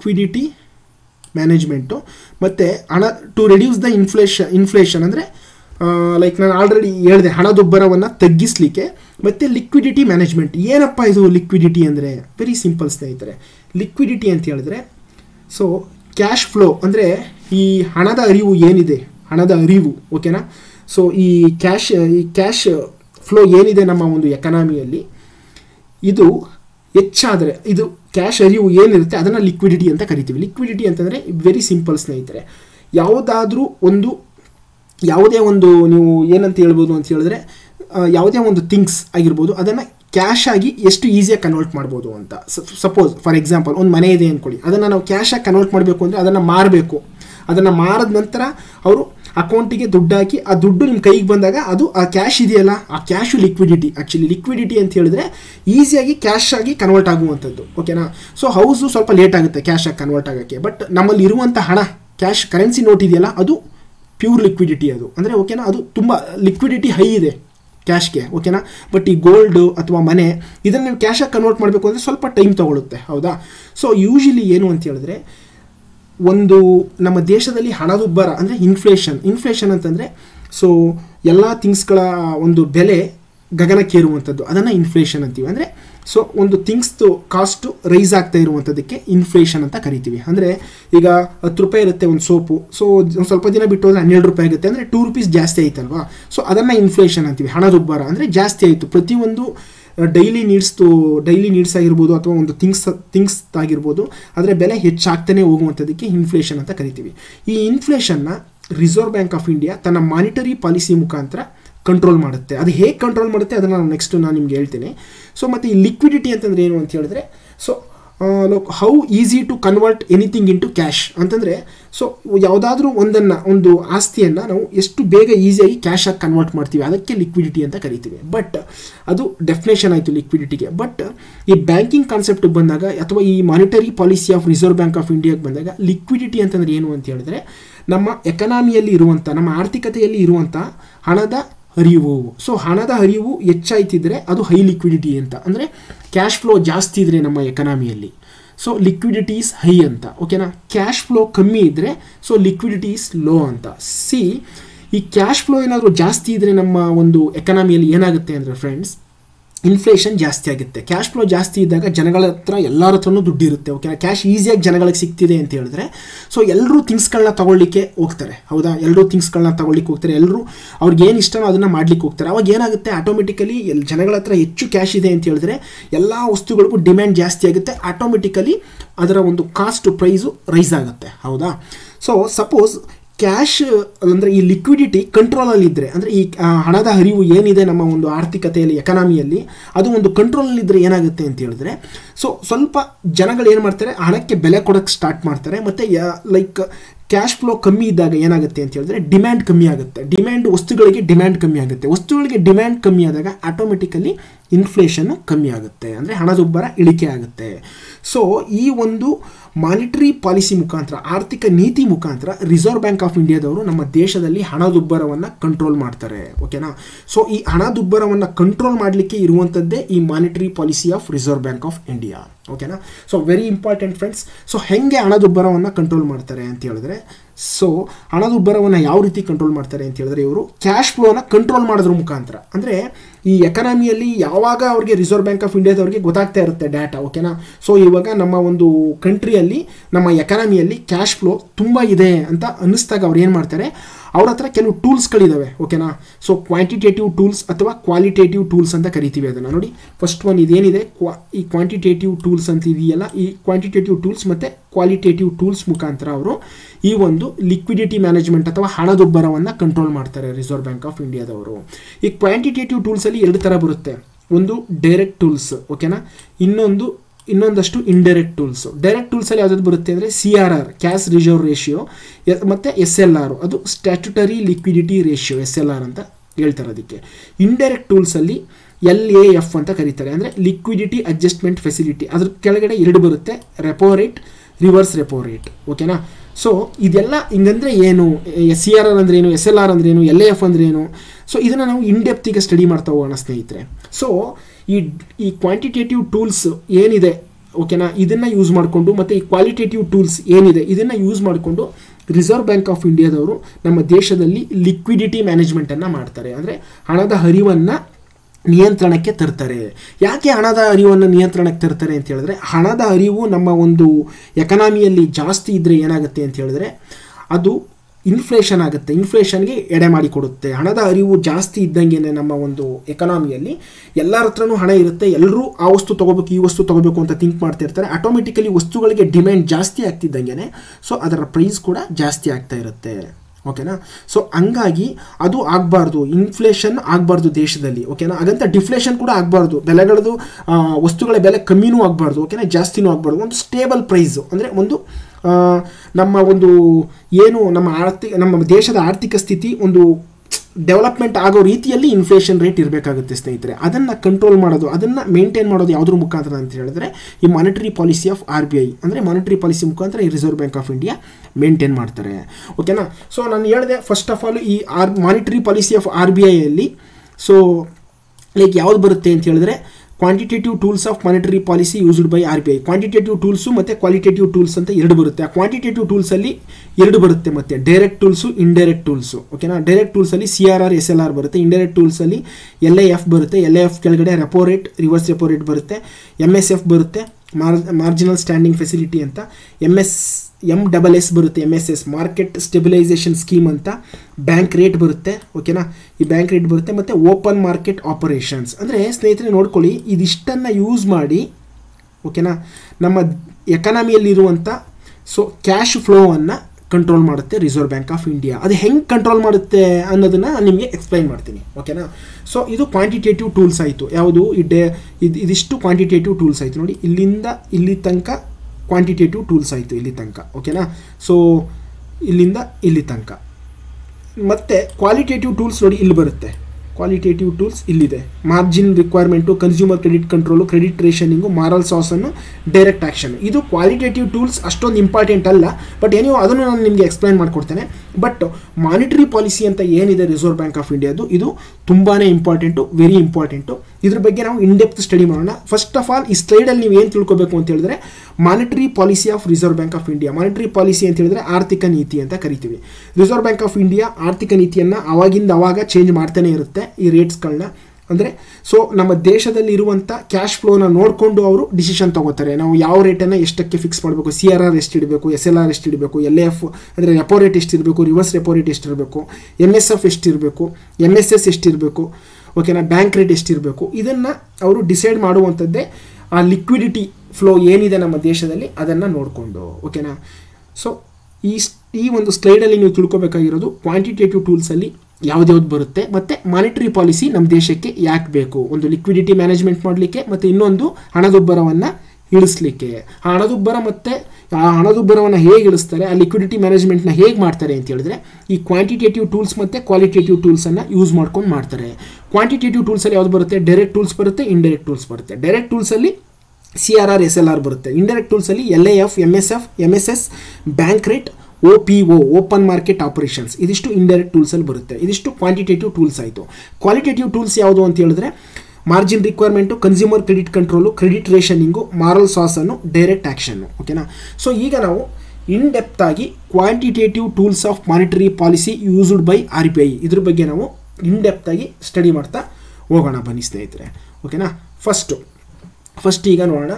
ಲಿಕ್ವಿಡಿಟಿ ಮ್ಯಾನೇಜ್ಮೆಂಟು ಮತ್ತು ಹಣ to reduce the inflation inflation ಅಂದರೆ ಲೈಕ್ ನಾನು ಆಲ್ರೆಡಿ ಹೇಳಿದೆ ಹಣದುಬ್ಬರವನ್ನು ತಗ್ಗಿಸಲಿಕ್ಕೆ ಮತ್ತು ಲಿಕ್ವಿಡಿಟಿ ಮ್ಯಾನೇಜ್ಮೆಂಟ್ ಏನಪ್ಪ ಇದು ಲಿಕ್ವಿಡಿಟಿ ಅಂದರೆ ವೆರಿ ಸಿಂಪಲ್ ಸ್ನೇಹಿತರೆ ಲಿಕ್ವಿಡಿಟಿ ಅಂತ ಹೇಳಿದ್ರೆ ಸೊ ಕ್ಯಾಶ್ ಫ್ಲೋ ಅಂದರೆ ಈ ಹಣದ ಅರಿವು ಏನಿದೆ ಹಣದ ಅರಿವು ಓಕೆನಾ ಸೊ ಈ ಕ್ಯಾಶ್ ಈ ಕ್ಯಾಶ್ ಫ್ಲೋ ಏನಿದೆ ನಮ್ಮ ಒಂದು ಎಕನಾಮಿಯಲ್ಲಿ ಇದು ಹೆಚ್ಚಾದರೆ ಇದು ಕ್ಯಾಶ್ ಅರಿವು ಏನಿರುತ್ತೆ ಅದನ್ನು ಲಿಕ್ವಿಡಿಟಿ ಅಂತ ಕರಿತೀವಿ ಲಿಕ್ವಿಡಿಟಿ ಅಂತಂದರೆ ವೆರಿ ಸಿಂಪಲ್ ಸ್ನೇಹಿತರೆ ಯಾವುದಾದ್ರೂ ಒಂದು ಯಾವುದೇ ಒಂದು ನೀವು ಏನಂತ ಹೇಳ್ಬೋದು ಅಂತ ಹೇಳಿದ್ರೆ ಆ, ಯಾವುದೇ ಒಂದು ಥಿಂಗ್ಸ್ ಆಗಿರ್ಬೋದು ಅದನ್ನು ಕ್ಯಾಶ್ ಆಗಿ ಎಷ್ಟು ಈಸಿಯಾಗಿ ಕನ್ವರ್ಟ್ ಮಾಡ್ಬೋದು ಅಂತ ಸಪೋಸ್ ಫಾರ್ ಎಕ್ಸಾಂಪಲ್ ಒಂದು ಮನೆ ಇದೆ ಅಂದ್ಕೊಳ್ಳಿ ಅದನ್ನು ನಾವು ಕ್ಯಾಶಾಗಿ ಕನ್ವರ್ಟ್ ಮಾಡಬೇಕು ಅಂದರೆ ಅದನ್ನು ಮಾರಬೇಕು ಅದನ್ನು ಮಾರಿದ ನಂತರ ಅವರು ಅಕೌಂಟಿಗೆ ದುಡ್ಡು ಹಾಕಿ ಆ ದುಡ್ಡು ನಿಮ್ಮ ಕೈಗೆ ಬಂದಾಗ ಅದು ಆ ಕ್ಯಾಶ್ ಇದೆಯಲ್ಲ ಆ ಕ್ಯಾಶು ಲಿಕ್ವಿಡಿಟಿ ಆ್ಯಕ್ಚುಲಿ ಲಿಕ್ವಿಡಿಟಿ ಅಂತ ಹೇಳಿದ್ರೆ ಈಸಿಯಾಗಿ ಕ್ಯಾಶ್ ಆಗಿ ಕನ್ವರ್ಟ್ ಆಗುವಂಥದ್ದು ಓಕೆನಾ ಸೊ ಹೌಸು ಸ್ವಲ್ಪ ಲೇಟ್ ಆಗುತ್ತೆ ಕ್ಯಾಶ್ ಆಗಿ ಕನ್ವರ್ಟ್ ಆಗೋಕ್ಕೆ ಬಟ್ ನಮ್ಮಲ್ಲಿ ಇರುವಂಥ ಹಣ ಕ್ಯಾಶ್ ಕರೆನ್ಸಿ ನೋಟ್ ಇದೆಯಲ್ಲ ಅದು ಪ್ಯೂರ್ ಲಿಕ್ವಿಡಿಟಿ ಅದು ಅಂದರೆ ಓಕೆನಾ ಅದು ತುಂಬ ಲಿಕ್ವಿಡಿಟಿ ಹೈ ಇದೆ ಕ್ಯಾಶ್ಗೆ ಓಕೆನಾ ಬಟ್ ಈ ಗೋಲ್ಡು ಅಥವಾ ಮನೆ ಇದನ್ನು ನೀವು ಕ್ಯಾಶಾಗಿ ಕನ್ವರ್ಟ್ ಮಾಡಬೇಕು ಅಂದರೆ ಸ್ವಲ್ಪ ಟೈಮ್ ತೊಗೊಳುತ್ತೆ ಹೌದಾ ಸೊ ಯೂಶಲಿ ಏನು ಅಂತ ಹೇಳಿದ್ರೆ ಒಂದು ನಮ್ಮ ದೇಶದಲ್ಲಿ ಹಣದುಬ್ಬರ ಅಂದರೆ ಇನ್ಫ್ಲೇಷನ್ ಇನ್ಫ್ಲೇಷನ್ ಅಂತಂದರೆ ಸೊ ಎಲ್ಲ ಥಿಂಗ್ಸ್ಗಳ ಒಂದು ಬೆಲೆ ಗಗನಕ್ಕೇರುವಂಥದ್ದು ಅದನ್ನು ಇನ್ಫ್ಲೇಷನ್ ಅಂತೀವಿ ಅಂದರೆ ಸೊ ಒಂದು ಥಿಂಗ್ಸ್ದು ಕಾಸ್ಟು ರೈಸ್ ಆಗ್ತಾ ಇರುವಂಥದ್ದಕ್ಕೆ ಇನ್ಫ್ಲೇಷನ್ ಅಂತ ಕರಿತೀವಿ ಅಂದರೆ ಈಗ ಹತ್ತು ರೂಪಾಯಿ ಇರುತ್ತೆ ಒಂದು ಸೋಪು ಸೊ ಒಂದು ಸ್ವಲ್ಪ ದಿನ ಬಿಟ್ಟು ಹೋದ್ರೆ ಹನ್ನೆರಡು ರೂಪಾಯಿ ಆಗುತ್ತೆ ಅಂದರೆ ಟೂ ರುಪೀಸ್ ಜಾಸ್ತಿ ಆಯ್ತಲ್ವಾ ಸೊ ಅದನ್ನು ಇನ್ಫ್ಲೇಷನ್ ಅಂತೀವಿ ಹಣದುಬ್ಬರ ಅಂದರೆ ಜಾಸ್ತಿ ಆಯಿತು ಪ್ರತಿಯೊಂದು ಡೈಲಿ ನೀಡ್ಸ್ದು ಡೈಲಿ ನೀಡ್ಸ್ ಆಗಿರ್ಬೋದು ಅಥವಾ ಒಂದು ಥಿಂಗ್ಸ್ ಥಿಂಗ್ಸ್ ಆಗಿರ್ಬೋದು ಅದರ ಬೆಲೆ ಹೆಚ್ಚಾಗ್ತಾನೆ ಹೋಗುವಂಥದ್ದಕ್ಕೆ ಇನ್ಫ್ಲೇಷನ್ ಅಂತ ಕರಿತೀವಿ ಈ ಇನ್ಫ್ಲೇಷನ್ನ ರಿಸರ್ವ್ ಬ್ಯಾಂಕ್ ಆಫ್ ಇಂಡಿಯಾ ತನ್ನ ಮಾನಿಟರಿ ಪಾಲಿಸಿ ಮುಖಾಂತರ ಕಂಟ್ರೋಲ್ ಮಾಡುತ್ತೆ ಅದು ಹೇಗೆ ಕಂಟ್ರೋಲ್ ಮಾಡುತ್ತೆ ಅದನ್ನು ನಾನು ನೆಕ್ಸ್ಟ್ ನಾನು ನಿಮ್ಗೆ ಹೇಳ್ತೀನಿ ಸೊ ಮತ್ತು ಈ ಲಿಕ್ವಿಡಿಟಿ ಅಂತಂದ್ರೆ ಏನು ಅಂತ ಹೇಳಿದ್ರೆ so how easy to convert anything into cash ಅಂತಂದರೆ ಸೊ ಯಾವುದಾದ್ರೂ ಒಂದನ್ನು ಒಂದು ಆಸ್ತಿಯನ್ನು ನಾವು ಎಷ್ಟು ಬೇಗ ಈಸಿಯಾಗಿ ಕ್ಯಾಶಾಗಿ ಕನ್ವರ್ಟ್ ಮಾಡ್ತೀವಿ ಅದಕ್ಕೆ ಲಿಕ್ವಿಡಿಟಿ ಅಂತ ಕರಿತೀವಿ ಬಟ್ ಅದು ಡೆಫಿನೇಷನ್ ಆಯಿತು ಲಿಕ್ವಿಡಿಟಿಗೆ ಬಟ್ ಈ ಬ್ಯಾಂಕಿಂಗ್ ಕಾನ್ಸೆಪ್ಟಿಗೆ ಬಂದಾಗ ಅಥವಾ ಈ monetary policy of reserve bank of ಇಂಡಿಯಾಗೆ ಬಂದಾಗ ಲಿಕ್ವಿಡಿಟಿ ಅಂತಂದ್ರೆ ಏನು ಅಂತ ಹೇಳಿದ್ರೆ ನಮ್ಮ ಎಕನಾಮಿಯಲ್ಲಿ ಇರುವಂಥ ನಮ್ಮ ಆರ್ಥಿಕತೆಯಲ್ಲಿ ಇರುವಂಥ ಹಣದ ಹರಿವು ಸೊ ಹಣದ ಹರಿವು ಹೆಚ್ಚಾಯ್ತಿದ್ರೆ ಅದು ಹೈ ಲಿಕ್ವಿಡಿಟಿ ಅಂತ ಅಂದರೆ ಕ್ಯಾಶ್ ಫ್ಲೋ ಜಾಸ್ತಿ ಇದ್ರೆ ನಮ್ಮ ಎಕನಾಮಿಯಲ್ಲಿ ಸೊ ಲಿಕ್ವಿಡಿಟಿ ಈಸ್ ಹೈ ಅಂತ ಓಕೆನಾ ಕ್ಯಾಶ್ ಫ್ಲೋ ಕಮ್ಮಿ ಇದ್ದರೆ ಸೊ ಲಿಕ್ವಿಡಿಟಿ ಈಸ್ ಲೋ ಅಂತ ಸಿ ಈ ಕ್ಯಾಶ್ ಫ್ಲೋ ಏನಾದರೂ ಜಾಸ್ತಿ ಇದ್ದರೆ ನಮ್ಮ ಒಂದು ಎಕನಾಮಿಯಲ್ಲಿ ಏನಾಗುತ್ತೆ ಅಂದರೆ ಫ್ರೆಂಡ್ಸ್ ಇನ್ಫ್ಲೇಷನ್ ಜಾಸ್ತಿ ಆಗುತ್ತೆ ಕ್ಯಾಶ್ ಫ್ಲೋ ಜಾಸ್ತಿ ಇದ್ದಾಗ ಜನಗಳ ಹತ್ರ ಎಲ್ಲರ ಹತ್ರನೂ ದುಡ್ಡು ಇರುತ್ತೆ ಓಕೆ ಕ್ಯಾಶ್ ಈಸಿಯಾಗಿ ಜನಗಳಿಗೆ ಸಿಗ್ತಿದೆ ಅಂತ ಹೇಳಿದ್ರೆ ಸೊ ಎಲ್ಲರೂ ಥಿಂಗ್ಸ್ಗಳನ್ನ ತಗೊಳ್ಳಿಕ್ಕೆ ಹೋಗ್ತಾರೆ ಹೌದಾ ಎಲ್ಲರೂ ಥಿಂಗ್ಸ್ಗಳನ್ನ ತಗೊಳ್ಳಿಕ್ಕೆ ಹೋಗ್ತಾರೆ ಎಲ್ಲರೂ ಅವ್ರಿಗೆ ಏನು ಇಷ್ಟನೋ ಅದನ್ನು ಮಾಡ್ಲಿಕ್ಕೆ ಹೋಗ್ತಾರೆ ಅವಾಗ ಏನಾಗುತ್ತೆ ಆಟೋಮೆಟಿಕಲಿ ಎಲ್ಲಿ ಜನಗಳ ಹತ್ರ ಹೆಚ್ಚು ಕ್ಯಾಶ್ ಇದೆ ಅಂತ ಹೇಳಿದ್ರೆ ಎಲ್ಲ ವಸ್ತುಗಳಿಗೂ ಡಿಮ್ಯಾಂಡ್ ಜಾಸ್ತಿ ಆಗುತ್ತೆ ಆಟೋಮೆಟಿಕಲಿ ಅದರ ಒಂದು ಕಾಸ್ಟ್ ಪ್ರೈಸು ರೈಸ್ ಆಗುತ್ತೆ ಹೌದಾ ಸೊ ಸಪೋಸ್ ಕ್ಯಾಶ್ ಅಂದರೆ ಈ ಲಿಕ್ವಿಡಿಟಿ ಕಂಟ್ರೋಲಲ್ಲಿ ಇದ್ದರೆ ಅಂದರೆ ಈ ಆ, ಹಣದ ಹರಿವು ಏನಿದೆ ನಮ್ಮ ಒಂದು ಆರ್ಥಿಕತೆಯಲ್ಲಿ ಎಕನಾಮಿಯಲ್ಲಿ ಅದು ಒಂದು ಕಂಟ್ರೋಲಲ್ಲಿದ್ದರೆ ಏನಾಗುತ್ತೆ ಅಂತ ಹೇಳಿದ್ರೆ ಸೊ ಸ್ವಲ್ಪ ಜನಗಳು ಏನು ಮಾಡ್ತಾರೆ ಹಣಕ್ಕೆ ಬೆಲೆ ಕೊಡೋಕ್ಕೆ ಸ್ಟಾರ್ಟ್ ಮಾಡ್ತಾರೆ ಮತ್ತು ಲೈಕ್ ಕ್ಯಾಶ್ ಫ್ಲೋ ಕಮ್ಮಿ ಇದ್ದಾಗ ಏನಾಗುತ್ತೆ ಅಂತ ಹೇಳಿದ್ರೆ ಡಿಮ್ಯಾಂಡ್ ಕಮ್ಮಿ ಆಗುತ್ತೆ ಡಿಮ್ಯಾಂಡ್ ವಸ್ತುಗಳಿಗೆ ಡಿಮ್ಯಾಂಡ್ ಕಮ್ಮಿ ಆಗುತ್ತೆ ವಸ್ತುಗಳಿಗೆ ಡಿಮ್ಯಾಂಡ್ ಕಮ್ಮಿ ಆದಾಗ ಆಟೋಮೆಟಿಕಲಿ ಇನ್ಫ್ಲೇಷನ್ನು ಕಮ್ಮಿ ಆಗುತ್ತೆ ಅಂದರೆ ಹಣದುಬ್ಬರ ಇಳಿಕೆ ಆಗುತ್ತೆ ಸೊ ಈ ಒಂದು ಮಾನಿಟರಿ ಪಾಲಿಸಿ ಮುಖಾಂತರ ಆರ್ಥಿಕ ನೀತಿ ಮುಖಾಂತರ ರಿಸರ್ವ್ ಬ್ಯಾಂಕ್ ಆಫ್ ಇಂಡಿಯಾದವರು ನಮ್ಮ ದೇಶದಲ್ಲಿ ಹಣದುಬ್ಬರವನ್ನು ಕಂಟ್ರೋಲ್ ಮಾಡ್ತಾರೆ ಓಕೆನಾ ಸೊ ಈ ಹಣದುಬ್ಬರವನ್ನು ಕಂಟ್ರೋಲ್ ಮಾಡಲಿಕ್ಕೆ ಇರುವಂಥದ್ದೇ ಈ monetary policy of reserve bank of India ಓಕೆನಾ so very important friends so ಹೆಂಗೆ ಹಣದುಬ್ಬರವನ್ನು ಕಂಟ್ರೋಲ್ ಮಾಡ್ತಾರೆ ಅಂತ ಹೇಳಿದ್ರೆ ಸೊ ಹಣದುಬ್ಬರವನ್ನು ಯಾವ ರೀತಿ ಕಂಟ್ರೋಲ್ ಮಾಡ್ತಾರೆ ಅಂತ ಹೇಳಿದ್ರೆ ಇವರು ಕ್ಯಾಶ್ ಫ್ಲೋನ ಕಂಟ್ರೋಲ್ ಮಾಡೋದ್ರ ಮುಖಾಂತರ ಅಂದರೆ ಈ ಎಕನಾಮಿಯಲ್ಲಿ ಯಾವಾಗ ಅವ್ರಿಗೆ ರಿಸರ್ವ್ ಬ್ಯಾಂಕ್ ಆಫ್ ಇಂಡಿಯಾದವ್ರಿಗೆ ಗೊತ್ತಾಗ್ತಾ ಇರುತ್ತೆ ಡಾಟಾ ಓಕೆನಾ ಸೊ ಇವಾಗ ನಮ್ಮ ಒಂದು ಕಂಟ್ರಿಯಲ್ಲಿ ನಮ್ಮ ಎಕನಾಮಿಯಲ್ಲಿ ಕ್ಯಾಶ್ ಫ್ಲೋ ತುಂಬ ಇದೆ ಅಂತ ಅನ್ನಿಸ್ದಾಗ ಅವ್ರು ಏನು ಮಾಡ್ತಾರೆ ಅವ್ರ ಹತ್ರ ಕೆಲವು ಟೂಲ್ಸ್ಗಳಿದ್ದಾವೆ ಓಕೆನಾ ಸೊ ಕ್ವಾಂಟಿಟೇಟಿವ್ ಟೂಲ್ಸ್ ಅಥವಾ ಕ್ವಾಲಿಟೇಟಿವ್ ಟೂಲ್ಸ್ ಅಂತ ಕರಿತೀವಿ ಅದನ್ನು ನೋಡಿ ಫಸ್ಟ್ ಒನ್ ಇದೇನಿದೆ ಕ್ವಾ ಈ ಕ್ವಾಂಟಿಟೇಟಿವ್ ಟೂಲ್ಸ್ ಅಂತ ಇದೆಯಲ್ಲ ಈ ಕ್ವಾಂಟಿಟೇಟಿವ್ ಟೂಲ್ಸ್ ಮತ್ತು ಕ್ವಾಲಿಟೇಟಿವ್ ಟೂಲ್ಸ್ ಮುಖಾಂತರ ಅವರು ಈ ಒಂದು ಲಿಕ್ವಿಡಿಟಿ ಮ್ಯಾನೇಜ್ಮೆಂಟ್ ಅಥವಾ ಹಣದುಬ್ಬರವನ್ನು ಕಂಟ್ರೋಲ್ ಮಾಡ್ತಾರೆ ರಿಸರ್ವ್ ಬ್ಯಾಂಕ್ ಆಫ್ ಇಂಡಿಯಾದವರು ಈ ಕ್ವಾಂಟಿಟೇಟಿವ್ ಟೂಲ್ಸಲ್ಲಿ ಎರಡು ಥರ ಬರುತ್ತೆ ಒಂದು ಡೈರೆಕ್ಟ್ ಟೂಲ್ಸ್ ಓಕೆನಾ ಇನ್ನೊಂದು ಇನ್ನೊಂದಷ್ಟು ಇಂಡೈರೆಕ್ಟ್ ಟೂಲ್ಸು ಡೈರೆಕ್ಟ್ ಟೂಲ್ಸಲ್ಲಿ ಯಾವ್ದಾದ್ರು ಬರುತ್ತೆ ಅಂದರೆ C R R cash reserve ratio ಮತ್ತು ಎಸ್ ಎಲ್ ಆರ್ ಅದು statutory liquidity ratio S L R ಅಂತ ಹೇಳ್ತಾರೆ ಅದಕ್ಕೆ ಇಂಡೈರೆಕ್ಟ್ ಟೂಲ್ಸಲ್ಲಿ ಎಲ್ ಎ ಎಫ್ ಅಂತ ಕರೀತಾರೆ ಅಂದರೆ ಲಿಕ್ವಿಡಿಟಿ ಅಡ್ಜಸ್ಟ್ಮೆಂಟ್ ಫೆಸಿಲಿಟಿ ಅದ್ರ ಕೆಳಗಡೆ ಎರಡು ಬರುತ್ತೆ repo rate reverse repo rate ಓಕೆನಾ ಸೊ ಇದೆಲ್ಲ ಹಿಂಗಂದ್ರೆ ಏನು ಎಸ್ ಸಿ ಆರ್ ಆರ್ ಅಂದ್ರೆ ಏನು ಎಸ್ ಎಲ್ ಆರ್ ಅಂದ್ರೆ ಏನು ಎಲ್ ಎ ಎಫ್ ಅಂದ್ರೆ ಏನು ಸೊ ಇದನ್ನು ನಾವು ಇಂಡೆಪ್ತಿಗೆ ಸ್ಟಡಿ ಮಾಡ್ತಾ ಹೋಗೋಣ ಸ್ನೇಹಿತರೆ ಸೊ ಈ ಈ ಕ್ವಾಂಟಿಟೇಟಿವ್ ಟೂಲ್ಸ್ ಏನಿದೆ ಓಕೆನಾ ಇದನ್ನು ಯೂಸ್ ಮಾಡಿಕೊಂಡು ಮತ್ತು ಈ ಕ್ವಾಲಿಟೇಟಿವ್ ಟೂಲ್ಸ್ ಏನಿದೆ ಇದನ್ನು ಯೂಸ್ ಮಾಡಿಕೊಂಡು ರಿಸರ್ವ್ ಬ್ಯಾಂಕ್ ಆಫ್ ಇಂಡಿಯಾದವರು ನಮ್ಮ ದೇಶದಲ್ಲಿ ಲಿಕ್ವಿಡಿಟಿ ಮ್ಯಾನೇಜ್ಮೆಂಟನ್ನು ಮಾಡ್ತಾರೆ ಅಂದರೆ ಹಣದ ಹರಿವನ್ನು ನಿಯಂತ್ರಣಕ್ಕೆ ತರ್ತಾರೆ ಯಾಕೆ ಹಣದ ಹರಿವನ್ನು ನಿಯಂತ್ರಣಕ್ಕೆ ತರ್ತಾರೆ ಅಂತ ಹೇಳಿದ್ರೆ ಹಣದ ಹರಿವು ನಮ್ಮ ಒಂದು ಎಕನಾಮಿಯಲ್ಲಿ ಜಾಸ್ತಿ ಇದ್ದರೆ ಏನಾಗುತ್ತೆ ಅಂತ ಹೇಳಿದ್ರೆ ಅದು ಇನ್ಫ್ಲೇಷನ್ ಆಗುತ್ತೆ ಇನ್ಫ್ಲೇಷನ್ಗೆ ಎಡೆ ಮಾಡಿಕೊಡುತ್ತೆ ಹಣದ ಅರಿವು ಜಾಸ್ತಿ ಇದ್ದಂಗೆ ನಮ್ಮ ಒಂದು ಎಕನಾಮಿಯಲ್ಲಿ ಎಲ್ಲರ ಹತ್ರನೂ ಹಣ ಇರುತ್ತೆ ಎಲ್ಲರೂ ಆ ವಸ್ತು ತೊಗೋಬೇಕು ಈ ವಸ್ತು ತೊಗೋಬೇಕು ಅಂತ ಥಿಂಕ್ ಮಾಡ್ತಿರ್ತಾರೆ ಆಟೋಮೆಟಿಕಲಿ ವಸ್ತುಗಳಿಗೆ ಡಿಮ್ಯಾಂಡ್ ಜಾಸ್ತಿ ಆಗ್ತಿದ್ದಂಗೆ ಸೊ ಅದರ ಪ್ರೈಸ್ ಕೂಡ ಜಾಸ್ತಿ ಆಗ್ತಾ ಇರುತ್ತೆ ಓಕೆನಾ ಸೊ ಹಂಗಾಗಿ ಅದು ಆಗಬಾರ್ದು ಇನ್ಫ್ಲೇಷನ್ ಆಗಬಾರ್ದು ದೇಶದಲ್ಲಿ ಓಕೆನಾ ಹಾಗಂತ ಡಿಫ್ಲೇಷನ್ ಕೂಡ ಆಗಬಾರ್ದು ಬೆಲೆಗಳದು ಆ, ವಸ್ತುಗಳ ಬೆಲೆ ಕಮ್ಮಿನೂ ಆಗಬಾರ್ದು ಓಕೆನಾ ಜಾಸ್ತಿನೂ ಆಗಬಾರ್ದು ಒಂದು ಸ್ಟೇಬಲ್ ಪ್ರೈಸು ಅಂದರೆ ಒಂದು ಆ, ನಮ್ಮ ಒಂದು ಏನು ನಮ್ಮ ಆರ್ಥಿಕ ನಮ್ಮ ದೇಶದ ಆರ್ಥಿಕ ಸ್ಥಿತಿ ಒಂದು ಡೆವಲಪ್ಮೆಂಟ್ ಆಗೋ ರೀತಿಯಲ್ಲಿ ಇನ್ಫ್ಲೇಷನ್ ರೇಟ್ ಇರಬೇಕಾಗುತ್ತೆ ಸ್ನೇಹಿತರೆ ಅದನ್ನು ಕಂಟ್ರೋಲ್ ಮಾಡೋದು ಅದನ್ನು ಮೇಂಟೈನ್ ಮಾಡೋದು ಯಾವುದ್ರ ಮುಖಾಂತರ ಅಂತ ಹೇಳಿದ್ರೆ ಈ monetary policy of R B I ಅಂದರೆ ಮಾನಿಟರಿ ಪಾಲಿಸಿ ಮುಖಾಂತರ ಈ reserve bank of India maintain ಮಾಡ್ತಾರೆ ಓಕೆನಾ ಸೊ ನಾನು ಹೇಳಿದೆ ಫಸ್ಟ್ ಆಫ್ ಆಲ್ ಈ R monetary policy of R B ಐಯಲ್ಲಿ ಸೊ ಲೈಕ್ ಯಾವ್ದು ಬರುತ್ತೆ ಅಂತ ಹೇಳಿದ್ರೆ quantitative tools of monetary policy used by R B I quantitative tools ಮತ್ತು ಕ್ವಾಲಿಟೇಟಿವ್ ಟೂಲ್ಸ್ ಅಂತ ಎರಡು ಬರುತ್ತೆ ಆ ಕ್ವಾಂಟಿಟೇಟಿವ್ ಟೂಲ್ಸಲ್ಲಿ ಎರಡು ಬರುತ್ತೆ ಮತ್ತೆ ಡೈರೆಕ್ಟ್ ಟೂಲ್ಸು ಇಂಡೈರೆಕ್ಟ್ ಟೂಲ್ಸು ಓಕೆನಾ ಡೈರೆಕ್ಟ್ ಟೂಲ್ಸಲ್ಲಿ C R R S L R ಬರುತ್ತೆ ಇಂಡೈರೆಕ್ಟ್ ಟೂಲ್ಸಲ್ಲಿ ಎಲ್ ಐ ಎಫ್ ಬರುತ್ತೆ ಎಲ್ ಐ ಎಫ್ ಕೆಳಗಡೆ repo rate reverse repo rate ಬರುತ್ತೆ ಎಮ್ ಎಸ್ ಎಫ್ ಬರುತ್ತೆ ಮಾರ್ ಮಾರ್ಜಿನಲ್ ಸ್ಟ್ಯಾಂಡಿಂಗ್ ಫೆಸಿಲಿಟಿ ಅಂತ M S M double S ಬರುತ್ತೆ M S S market stabilisation scheme ಅಂತ bank rate ಬರುತ್ತೆ ಓಕೆನಾ ಈ ಬ್ಯಾಂಕ್ ರೇಟ್ ಬರುತ್ತೆ ಮತ್ತು ಓಪನ್ ಮಾರ್ಕೆಟ್ ಆಪರೇಷನ್ಸ್ ಅಂದರೆ ಸ್ನೇಹಿತರೆ ನೋಡ್ಕೊಳ್ಳಿ ಇದಿಷ್ಟನ್ನು ಯೂಸ್ ಮಾಡಿ ಓಕೆನಾ ನಮ್ಮ ಎಕನಾಮಿಯಲ್ಲಿರುವಂಥ ಸೊ ಕ್ಯಾಶ್ ಫ್ಲೋವನ್ನು ಕಂಟ್ರೋಲ್ ಮಾಡುತ್ತೆ ರಿಸರ್ವ್ ಬ್ಯಾಂಕ್ ಆಫ್ ಇಂಡಿಯಾ ಅದು ಹೆಂಗೆ ಕಂಟ್ರೋಲ್ ಮಾಡುತ್ತೆ ಅನ್ನೋದನ್ನು ನಾನು ನಿಮಗೆ ಎಕ್ಸ್ಪ್ಲೈನ್ ಮಾಡ್ತೀನಿ ಓಕೆನಾ ಸೊ ಇದು ಕ್ವಾಂಟಿಟೇಟಿವ್ ಟೂಲ್ಸ್ ಆಯಿತು ಯಾವುದು ಈ ಡೇ ಇದು ಇದಿಷ್ಟು ಕ್ವಾಂಟಿಟೇಟಿವ್ ಟೂಲ್ಸ್ ಆಯಿತು ನೋಡಿ ಇಲ್ಲಿಂದ ಇಲ್ಲಿ ತನಕ ಕ್ವಾಂಟಿಟೇಟಿವ್ ಟೂಲ್ಸ್ ಆಯಿತು ಇಲ್ಲಿ ತನಕ ಓಕೆನಾ ಸೊ ಇಲ್ಲಿಂದ ಇಲ್ಲಿ ತನಕ ಮತ್ತು ಕ್ವಾಲಿಟೇಟಿವ್ ಟೂಲ್ಸ್ ನೋಡಿ ಇಲ್ಲಿ ಬರುತ್ತೆ ಕ್ವಾಲಿಟೇಟಿವ್ ಟೂಲ್ಸ್ ಇಲ್ಲಿದೆ margin requirement consumer credit control credit rationing moral ಸಾಸನ್ನು ಡೈರೆಕ್ಟ್ ಆ್ಯಕ್ಷನ್ ಇದು ಕ್ವಾಲಿಟೇಟಿವ್ ಟೂಲ್ಸ್ ಅಷ್ಟೊಂದು ಇಂಪಾರ್ಟೆಂಟ್ ಅಲ್ಲ ಬಟ್ ಏನೋ ಅದನ್ನು ನಾನು ನಿಮಗೆ ಎಕ್ಸ್ಪ್ಲೈನ್ ಮಾಡ್ಕೊಡ್ತೇನೆ ಬಟ್ ಮಾನಿಟರಿ ಪಾಲಿಸಿ ಅಂತ ಏನಿದೆ ರಿಸರ್ವ್ ಬ್ಯಾಂಕ್ ಆಫ್ ಇಂಡಿಯಾದು ಇದು ತುಂಬಾ ಇಂಪಾರ್ಟೆಂಟು ವೆರಿ ಇಂಪಾರ್ಟೆಂಟು ಇದ್ರ ಬಗ್ಗೆ ನಾವು ಇನ್ ಡೆಪ್ತ್ ಸ್ಟಡಿ ಮಾಡೋಣ ಫಸ್ಟ್ ಆಫ್ ಆಲ್ ಈ ಸ್ಲೈಡಲ್ಲಿ ನೀವು ಏನು ತಿಳ್ಕೊಬೇಕು ಅಂತ ಹೇಳಿದ್ರೆ monetary policy of reserve bank of India monetary policy ಅಂತ ಹೇಳಿದ್ರೆ ಆರ್ಥಿಕ ನೀತಿ ಅಂತ ಕರಿತೀವಿ ರಿಸರ್ವ್ ಬ್ಯಾಂಕ್ ಆಫ್ ಇಂಡಿಯಾ ಆರ್ಥಿಕ ನೀತಿಯನ್ನು ಅವಾಗಿಂದ ಅವಾಗ ಚೇಂಜ್ ಮಾಡ್ತಾನೆ ಇರುತ್ತೆ ಈ ರೇಟ್ಸ್ಗಳನ್ನ ಅಂದರೆ ಸೊ ನಮ್ಮ ದೇಶದಲ್ಲಿ ಇರುವಂಥ ಕ್ಯಾಶ್ ಫ್ಲೋನ ನೋಡಿಕೊಂಡು ಅವರು ಡಿಸಿಷನ್ ತಗೋತಾರೆ ನಾವು ಯಾವ ರೇಟನ್ನು ಎಷ್ಟಕ್ಕೆ ಫಿಕ್ಸ್ ಮಾಡಬೇಕು ಸಿ ಆರ್ ಆರ್ ಎಷ್ಟು ಇಡಬೇಕು ಎಸ್ ಎಲ್ ಆರ್ ಎಷ್ಟು ಇಡಬೇಕು ಎಲ್ ಎಫ್ ಅಂದರೆ ರೆಪೋ ರೇಟ್ ಎಷ್ಟಿರಬೇಕು ರಿವರ್ಸ್ ರೆಪೋ ರೇಟ್ ಎಷ್ಟಿರಬೇಕು ಎಮ್ ಎಸ್ ಎಫ್ ಎಷ್ಟಿರಬೇಕು ಎಮ್ ಎಸ್ ಎಸ್ ಎಷ್ಟಿರಬೇಕು ಓಕೆನಾ ಬ್ಯಾಂಕ್ ರೇಟ್ ಎಷ್ಟಿರಬೇಕು ಇದನ್ನು ಅವರು ಡಿಸೈಡ್ ಮಾಡುವಂಥದ್ದೇ ಆ ಲಿಕ್ವಿಡಿಟಿ ಫ್ಲೋ ಏನಿದೆ ನಮ್ಮ ದೇಶದಲ್ಲಿ ಅದನ್ನು ನೋಡಿಕೊಂಡು ಓಕೆನಾ ಸೊ ಈ ಸ್- ಈ ಒಂದು ಸ್ಲೈಡಲ್ಲಿ ನೀವು ತಿಳ್ಕೊಬೇಕಾಗಿರೋದು ಕ್ವಾಂಟಿಟೇಟಿವ್ ಟೂಲ್ಸಲ್ಲಿ ಯಾವ್ದ್ಯಾವ್ದು ಬರುತ್ತೆ ಮತ್ತು ಮಾನಿಟರಿ ಪಾಲಿಸಿ ನಮ್ಮ ದೇಶಕ್ಕೆ ಯಾಕೆ ಬೇಕು ಒಂದು ಲಿಕ್ವಿಡಿಟಿ ಮ್ಯಾನೇಜ್ಮೆಂಟ್ ಮಾಡಲಿಕ್ಕೆ ಮತ್ತು ಇನ್ನೊಂದು ಹಣದುಬ್ಬರವನ್ನು ಇಳಿಸ್ಲಿಕ್ಕೆ ಆ ಹಣದುಬ್ಬರ ಮತ್ತು ಆ ಹಣದುಬ್ಬರವನ್ನು ಹೇಗೆ ಇಳಿಸ್ತಾರೆ ಆ ಲಿಕ್ವಿಡಿಟಿ ಮ್ಯಾನೇಜ್ಮೆಂಟ್ನ ಹೇಗೆ ಮಾಡ್ತಾರೆ ಅಂತ ಹೇಳಿದ್ರೆ ಈ ಕ್ವಾಂಟಿಟೇಟಿವ್ ಟೂಲ್ಸ್ ಮತ್ತು ಕ್ವಾಲಿಟೇಟಿವ್ ಟೂಲ್ಸನ್ನು ಯೂಸ್ ಮಾಡ್ಕೊಂಡು ಮಾಡ್ತಾರೆ ಕ್ವಾಂಟಿಟೇಟಿವ್ ಟೂಲ್ಸಲ್ಲಿ ಯಾವ್ದು ಬರುತ್ತೆ ಡೈರೆಕ್ಟ್ ಟೂಲ್ಸ್ ಬರುತ್ತೆ ಇಂಡೈರೆಕ್ಟ್ ಟೂಲ್ಸ್ ಬರುತ್ತೆ ಡೈರೆಕ್ಟ್ ಟೂಲ್ಸಲ್ಲಿ C R R S L R ಬರುತ್ತೆ ಇಂಡೈರೆಕ್ಟ್ ಟೂಲ್ಸಲ್ಲಿ L I F M S F M S S bank rate O P O open market operations ಇದಿಷ್ಟು ಇಂಡೈರೆಕ್ಟ್ ಟೂಲ್ಸಲ್ಲಿ ಬರುತ್ತೆ ಇದಿಷ್ಟು ಕ್ವಾಂಟಿಟೇಟಿವ್ ಟೂಲ್ಸ್ ಆಯಿತು ಕ್ವಾಲಿಟೇಟಿವ್ ಟೂಲ್ಸ್ ಯಾವುದು ಅಂತ ಹೇಳಿದ್ರೆ margin requirement consumer credit control credit rationing moral ಸಾಸನ್ನು ಡೈರೆಕ್ಟ್ ಆ್ಯಕ್ಷನ್ನು ಓಕೆನಾ ಸೊ ಈಗ ನಾವು ಇನ್ ಡೆಪ್ತ್ ಆಗಿ quantitative tools of monetary policy used by R B I ಇದ್ರ ಬಗ್ಗೆ ನಾವು ಇನ್ ಡೆಪ್ತ್ ಆಗಿ ಸ್ಟಡಿ ಮಾಡ್ತಾ ಹೋಗೋಣ ಬನ್ನಿ ಸ್ನೇಹಿತರೆ ಓಕೆನಾ ಫಸ್ಟು ಫಸ್ಟ್ ಈಗ ನೋಡೋಣ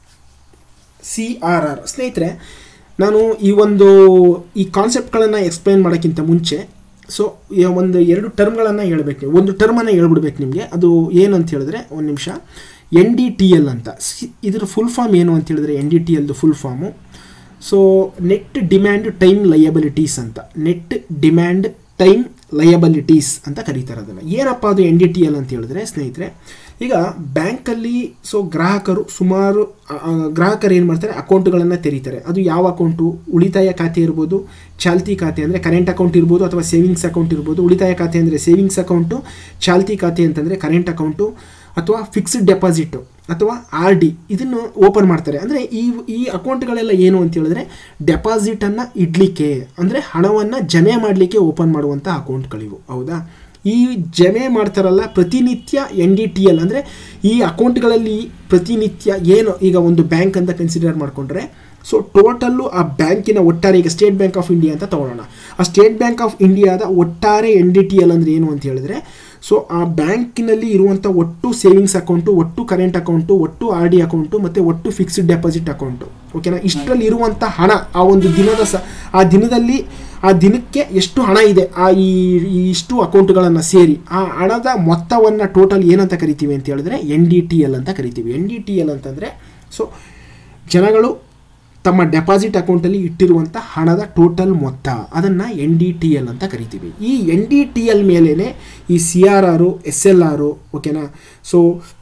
ಸಿ ಆರ್ ಆರ್ ಸ್ನೇಹಿತರೆ ನಾನು ಈ ಒಂದು ಈ ಕಾನ್ಸೆಪ್ಟ್ಗಳನ್ನು ಎಕ್ಸ್ಪ್ಲೈನ್ ಮಾಡೋಕ್ಕಿಂತ ಮುಂಚೆ ಸೊ ಒಂದು ಎರಡು ಟರ್ಮ್ಗಳನ್ನು ಹೇಳ್ಬೇಕು ನೀವು ಒಂದು ಟರ್ಮನ್ನು ಹೇಳ್ಬಿಡ್ಬೇಕು ನಿಮಗೆ ಅದು ಏನು ಅಂತ ಹೇಳಿದ್ರೆ ಒಂದು ನಿಮಿಷ ಎನ್ ಡಿ ಟಿ ಎಲ್ ಅಂತ ಸಿ- ಇದ್ರ ಫುಲ್ ಫಾರ್ಮ್ ಏನು ಅಂತ ಹೇಳಿದ್ರೆ ಎನ್ ಡಿ ಟಿ ಎಲ್ದು full form so net demand time liabilities ಅಂತ ನೆಟ್ ಡಿಮ್ಯಾಂಡ್ ಟೈಮ್ ಲಯಬಿಲಿಟೀಸ್ ಅಂತ ಕರೀತಾರೆ ಅದನ್ನು ಏನಪ್ಪ ಅದು ಎನ್ ಡಿ ಟಿ ಎಲ್ ಅಂತ ಹೇಳಿದ್ರೆ ಸ್ನೇಹಿತರೆ ಈಗ ಬ್ಯಾಂಕಲ್ಲಿ ಸೊ ಗ್ರಾಹಕರು ಸುಮಾರು ಆ, ಆ, ಗ್ರಾಹಕರು ಏನು ಮಾಡ್ತಾರೆ ಅಕೌಂಟ್ಗಳನ್ನು ತೆರೀತಾರೆ ಅದು ಯಾವ ಅಕೌಂಟು ಉಳಿತಾಯ ಖಾತೆ ಇರ್ಬೋದು ಚಾಲ್ತಿ ಖಾತೆ ಅಂದರೆ ಕರೆಂಟ್ ಅಕೌಂಟ್ ಇರ್ಬೋದು ಅಥವಾ ಸೇವಿಂಗ್ಸ್ ಅಕೌಂಟ್ ಇರ್ಬೋದು ಉಳಿತಾಯ ಖಾತೆ ಅಂದರೆ ಸೇವಿಂಗ್ಸ್ ಅಕೌಂಟು ಚಾಲ್ತಿ ಖಾತೆ ಅಂತಂದರೆ ಕರೆಂಟ್ ಅಕೌಂಟು ಅಥವಾ ಫಿಕ್ಸ್ಡ್ ಡೆಪಾಸಿಟು ಅಥವಾ ಆರ್ ಡಿ ಇದನ್ನು ಓಪನ್ ಮಾಡ್ತಾರೆ ಅಂದರೆ ಈ ಈ ಅಕೌಂಟ್ಗಳೆಲ್ಲ ಏನು ಅಂತ ಹೇಳಿದ್ರೆ ಡೆಪಾಸಿಟನ್ನು ಇಡಲಿಕ್ಕೆ ಅಂದರೆ ಹಣವನ್ನು ಜಮೆ ಮಾಡಲಿಕ್ಕೆ ಓಪನ್ ಮಾಡುವಂಥ ಅಕೌಂಟ್ಗಳಿವು ಹೌದಾ ಈ ಜಮೆ ಮಾಡ್ತಾರಲ್ಲ ಪ್ರತಿನಿತ್ಯ ಎನ್ ಡಿ ಟಿ ಎಲ್ ಅಂದರೆ ಈ ಅಕೌಂಟ್ಗಳಲ್ಲಿ ಪ್ರತಿನಿತ್ಯ ಏನು ಈಗ ಒಂದು ಬ್ಯಾಂಕ್ ಅಂತ ಕನ್ಸಿಡರ್ ಮಾಡಿಕೊಂಡ್ರೆ ಸೊ ಟೋಟಲ್ಲು ಆ ಬ್ಯಾಂಕಿನ ಒಟ್ಟಾರೆ ಈಗ ಸ್ಟೇಟ್ ಬ್ಯಾಂಕ್ ಆಫ್ ಇಂಡಿಯಾ ಅಂತ ತಗೊಳ್ಳೋಣ ಆ ಸ್ಟೇಟ್ ಬ್ಯಾಂಕ್ ಆಫ್ ಇಂಡಿಯಾದ ಒಟ್ಟಾರೆ ಎನ್ ಡಿ ಟಿ ಎಲ್ ಅಂದರೆ ಏನು ಅಂತ ಹೇಳಿದ್ರೆ ಸೊ ಆ ಬ್ಯಾಂಕಿನಲ್ಲಿ ಇರುವಂಥ ಒಟ್ಟು ಸೇವಿಂಗ್ಸ್ ಅಕೌಂಟು ಒಟ್ಟು ಕರೆಂಟ್ ಅಕೌಂಟು ಒಟ್ಟು ಆರ್ ಡಿ ಅಕೌಂಟು ಮತ್ತು ಒಟ್ಟು ಫಿಕ್ಸ್ಡ್ ಡೆಪಾಸಿಟ್ ಅಕೌಂಟು ಓಕೆನಾ ಇಷ್ಟರಲ್ಲಿ ಇರುವಂಥ ಹಣ ಆ ಒಂದು ದಿನದ ಸ ಆ ದಿನದಲ್ಲಿ ಆ ದಿನಕ್ಕೆ ಎಷ್ಟು ಹಣ ಇದೆ ಆ ಈ ಈ ಇಷ್ಟು ಅಕೌಂಟ್ಗಳನ್ನು ಸೇರಿ ಆ ಹಣದ ಮೊತ್ತವನ್ನು ಟೋಟಲ್ ಏನಂತ ಕರಿತೀವಿ ಅಂತ ಹೇಳಿದ್ರೆ ಎನ್ ಡಿ ಟಿ ಎಲ್ ಅಂತ ಕರಿತೀವಿ ಎನ್ ಡಿ ಟಿ ಎಲ್ ಅಂತಂದರೆ ಸೊ ಜನಗಳು ತಮ್ಮ ಡೆಪಾಸಿಟ್ ಅಕೌಂಟಲ್ಲಿ ಇಟ್ಟಿರುವಂಥ ಹಣದ ಟೋಟಲ್ ಮೊತ್ತ ಅದನ್ನು ಎನ್ ಡಿ ಟಿ ಎಲ್ ಅಂತ ಕರಿತೀವಿ ಈ ಎನ್ ಡಿ ಟಿ ಎಲ್ ಮೇಲೇ ಈ C R R S L R ಓಕೆನಾ ಸೊ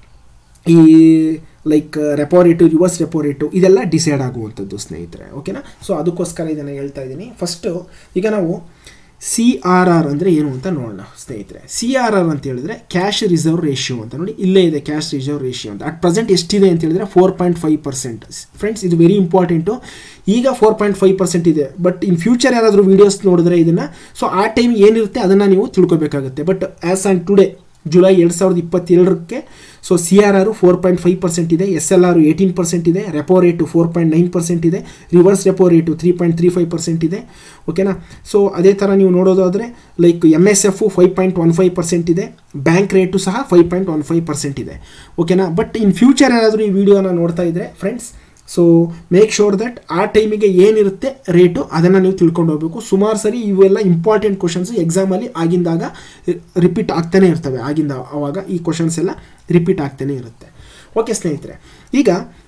ಈ like repo rate reverse repo rate ಇದೆಲ್ಲ ಡಿಸೈಡ್ ಆಗುವಂಥದ್ದು ಸ್ನೇಹಿತರೆ ಓಕೆನಾ ಸೊ ಅದಕ್ಕೋಸ್ಕರ ಇದನ್ನು ಹೇಳ್ತಾ ಇದ್ದೀನಿ ಫಸ್ಟು ಈಗ ನಾವು ಸಿ ಆರ್ ಆರ್ ಅಂದರೆ ಏನು ಅಂತ ನೋಡೋಣ ಸ್ನೇಹಿತರೆ ಸಿ ಆರ್ ಆರ್ ಅಂತ ಹೇಳಿದ್ರೆ ಕ್ಯಾಶ್ ರಿಸರ್ವ್ ರೇಷಿಯೋ ಅಂತ ನೋಡಿ ಇಲ್ಲೇ ಇದೆ ಕ್ಯಾಶ್ ರಿಸರ್ವ್ ರೇಷಿಯೋ ಅಂತ ಅಟ್ ಪ್ರೆಸೆಂಟ್ ಎಷ್ಟಿದೆ ಅಂತ ಹೇಳಿದ್ರೆ four point five percent friends ಇದು ವೆರಿ ಇಂಪಾರ್ಟೆಂಟು ಈಗ ಫೋರ್ ಪಾಯಿಂಟ್ ಫೈವ್ ಪರ್ಸೆಂಟ್ ಇದೆ ಬಟ್ ಇನ್ ಫ್ಯೂಚರ್ ಯಾರಾದರೂ ವೀಡಿಯೋಸ್ ನೋಡಿದ್ರೆ ಇದನ್ನು ಸೊ ಆ ಟೈಮ್ ಏನಿರುತ್ತೆ ಅದನ್ನು ನೀವು ತಿಳ್ಕೊಬೇಕಾಗುತ್ತೆ ಬಟ್ ಆ್ಯಸ್ ಆ್ಯಂಡ್ ಟುಡೇ ಜುಲೈ ಎರಡು ಸಾವಿರದ ಇಪ್ಪತ್ತೆರಡಕ್ಕೆ so C R R four point five percent ಇದೆ S L R eighteen percent ಇದೆ repo rate four point nine percent ಇದೆ reverse repo rate three point three five percent ಇದೆ ಓಕೆನಾ so ಅದೇ ಥರ ನೀವು ನೋಡೋದಾದರೆ like M S F five point one five percent ಇದೆ ಬ್ಯಾಂಕ್ ರೇಟು ಸಹ five point one five percent ಇದೆ ಓಕೆನಾ ಬಟ್ ಇನ್ ಫ್ಯೂಚರ್ ಏನಾದರೂ ಈ ವಿಡಿಯೋನ ನೋಡ್ತಾ ಇದ್ದರೆ friends so make sure that ಆ ಟೈಮಿಗೆ ಏನಿರುತ್ತೆ ರೇಟು ಅದನ್ನು ನೀವು ತಿಳ್ಕೊಂಡು ಹೋಗಬೇಕು ಸುಮಾರು ಸರಿ ಇವೆಲ್ಲ ಇಂಪಾರ್ಟೆಂಟ್ ಕ್ವಶನ್ಸ್ ಎಕ್ಸಾಮಲ್ಲಿ ಆಗಿಂದಾಗ ರಿಪೀಟ್ ಆಗ್ತಾನೆ ಇರ್ತವೆ ಆಗಿಂದ ಆವಾಗ ಈ ಕ್ವಶನ್ಸ್ ಎಲ್ಲ ರಿಪೀಟ್ ಆಗ್ತಾನೆ ಇರುತ್ತೆ ಓಕೆ ಸ್ನೇಹಿತರೆ ಈಗ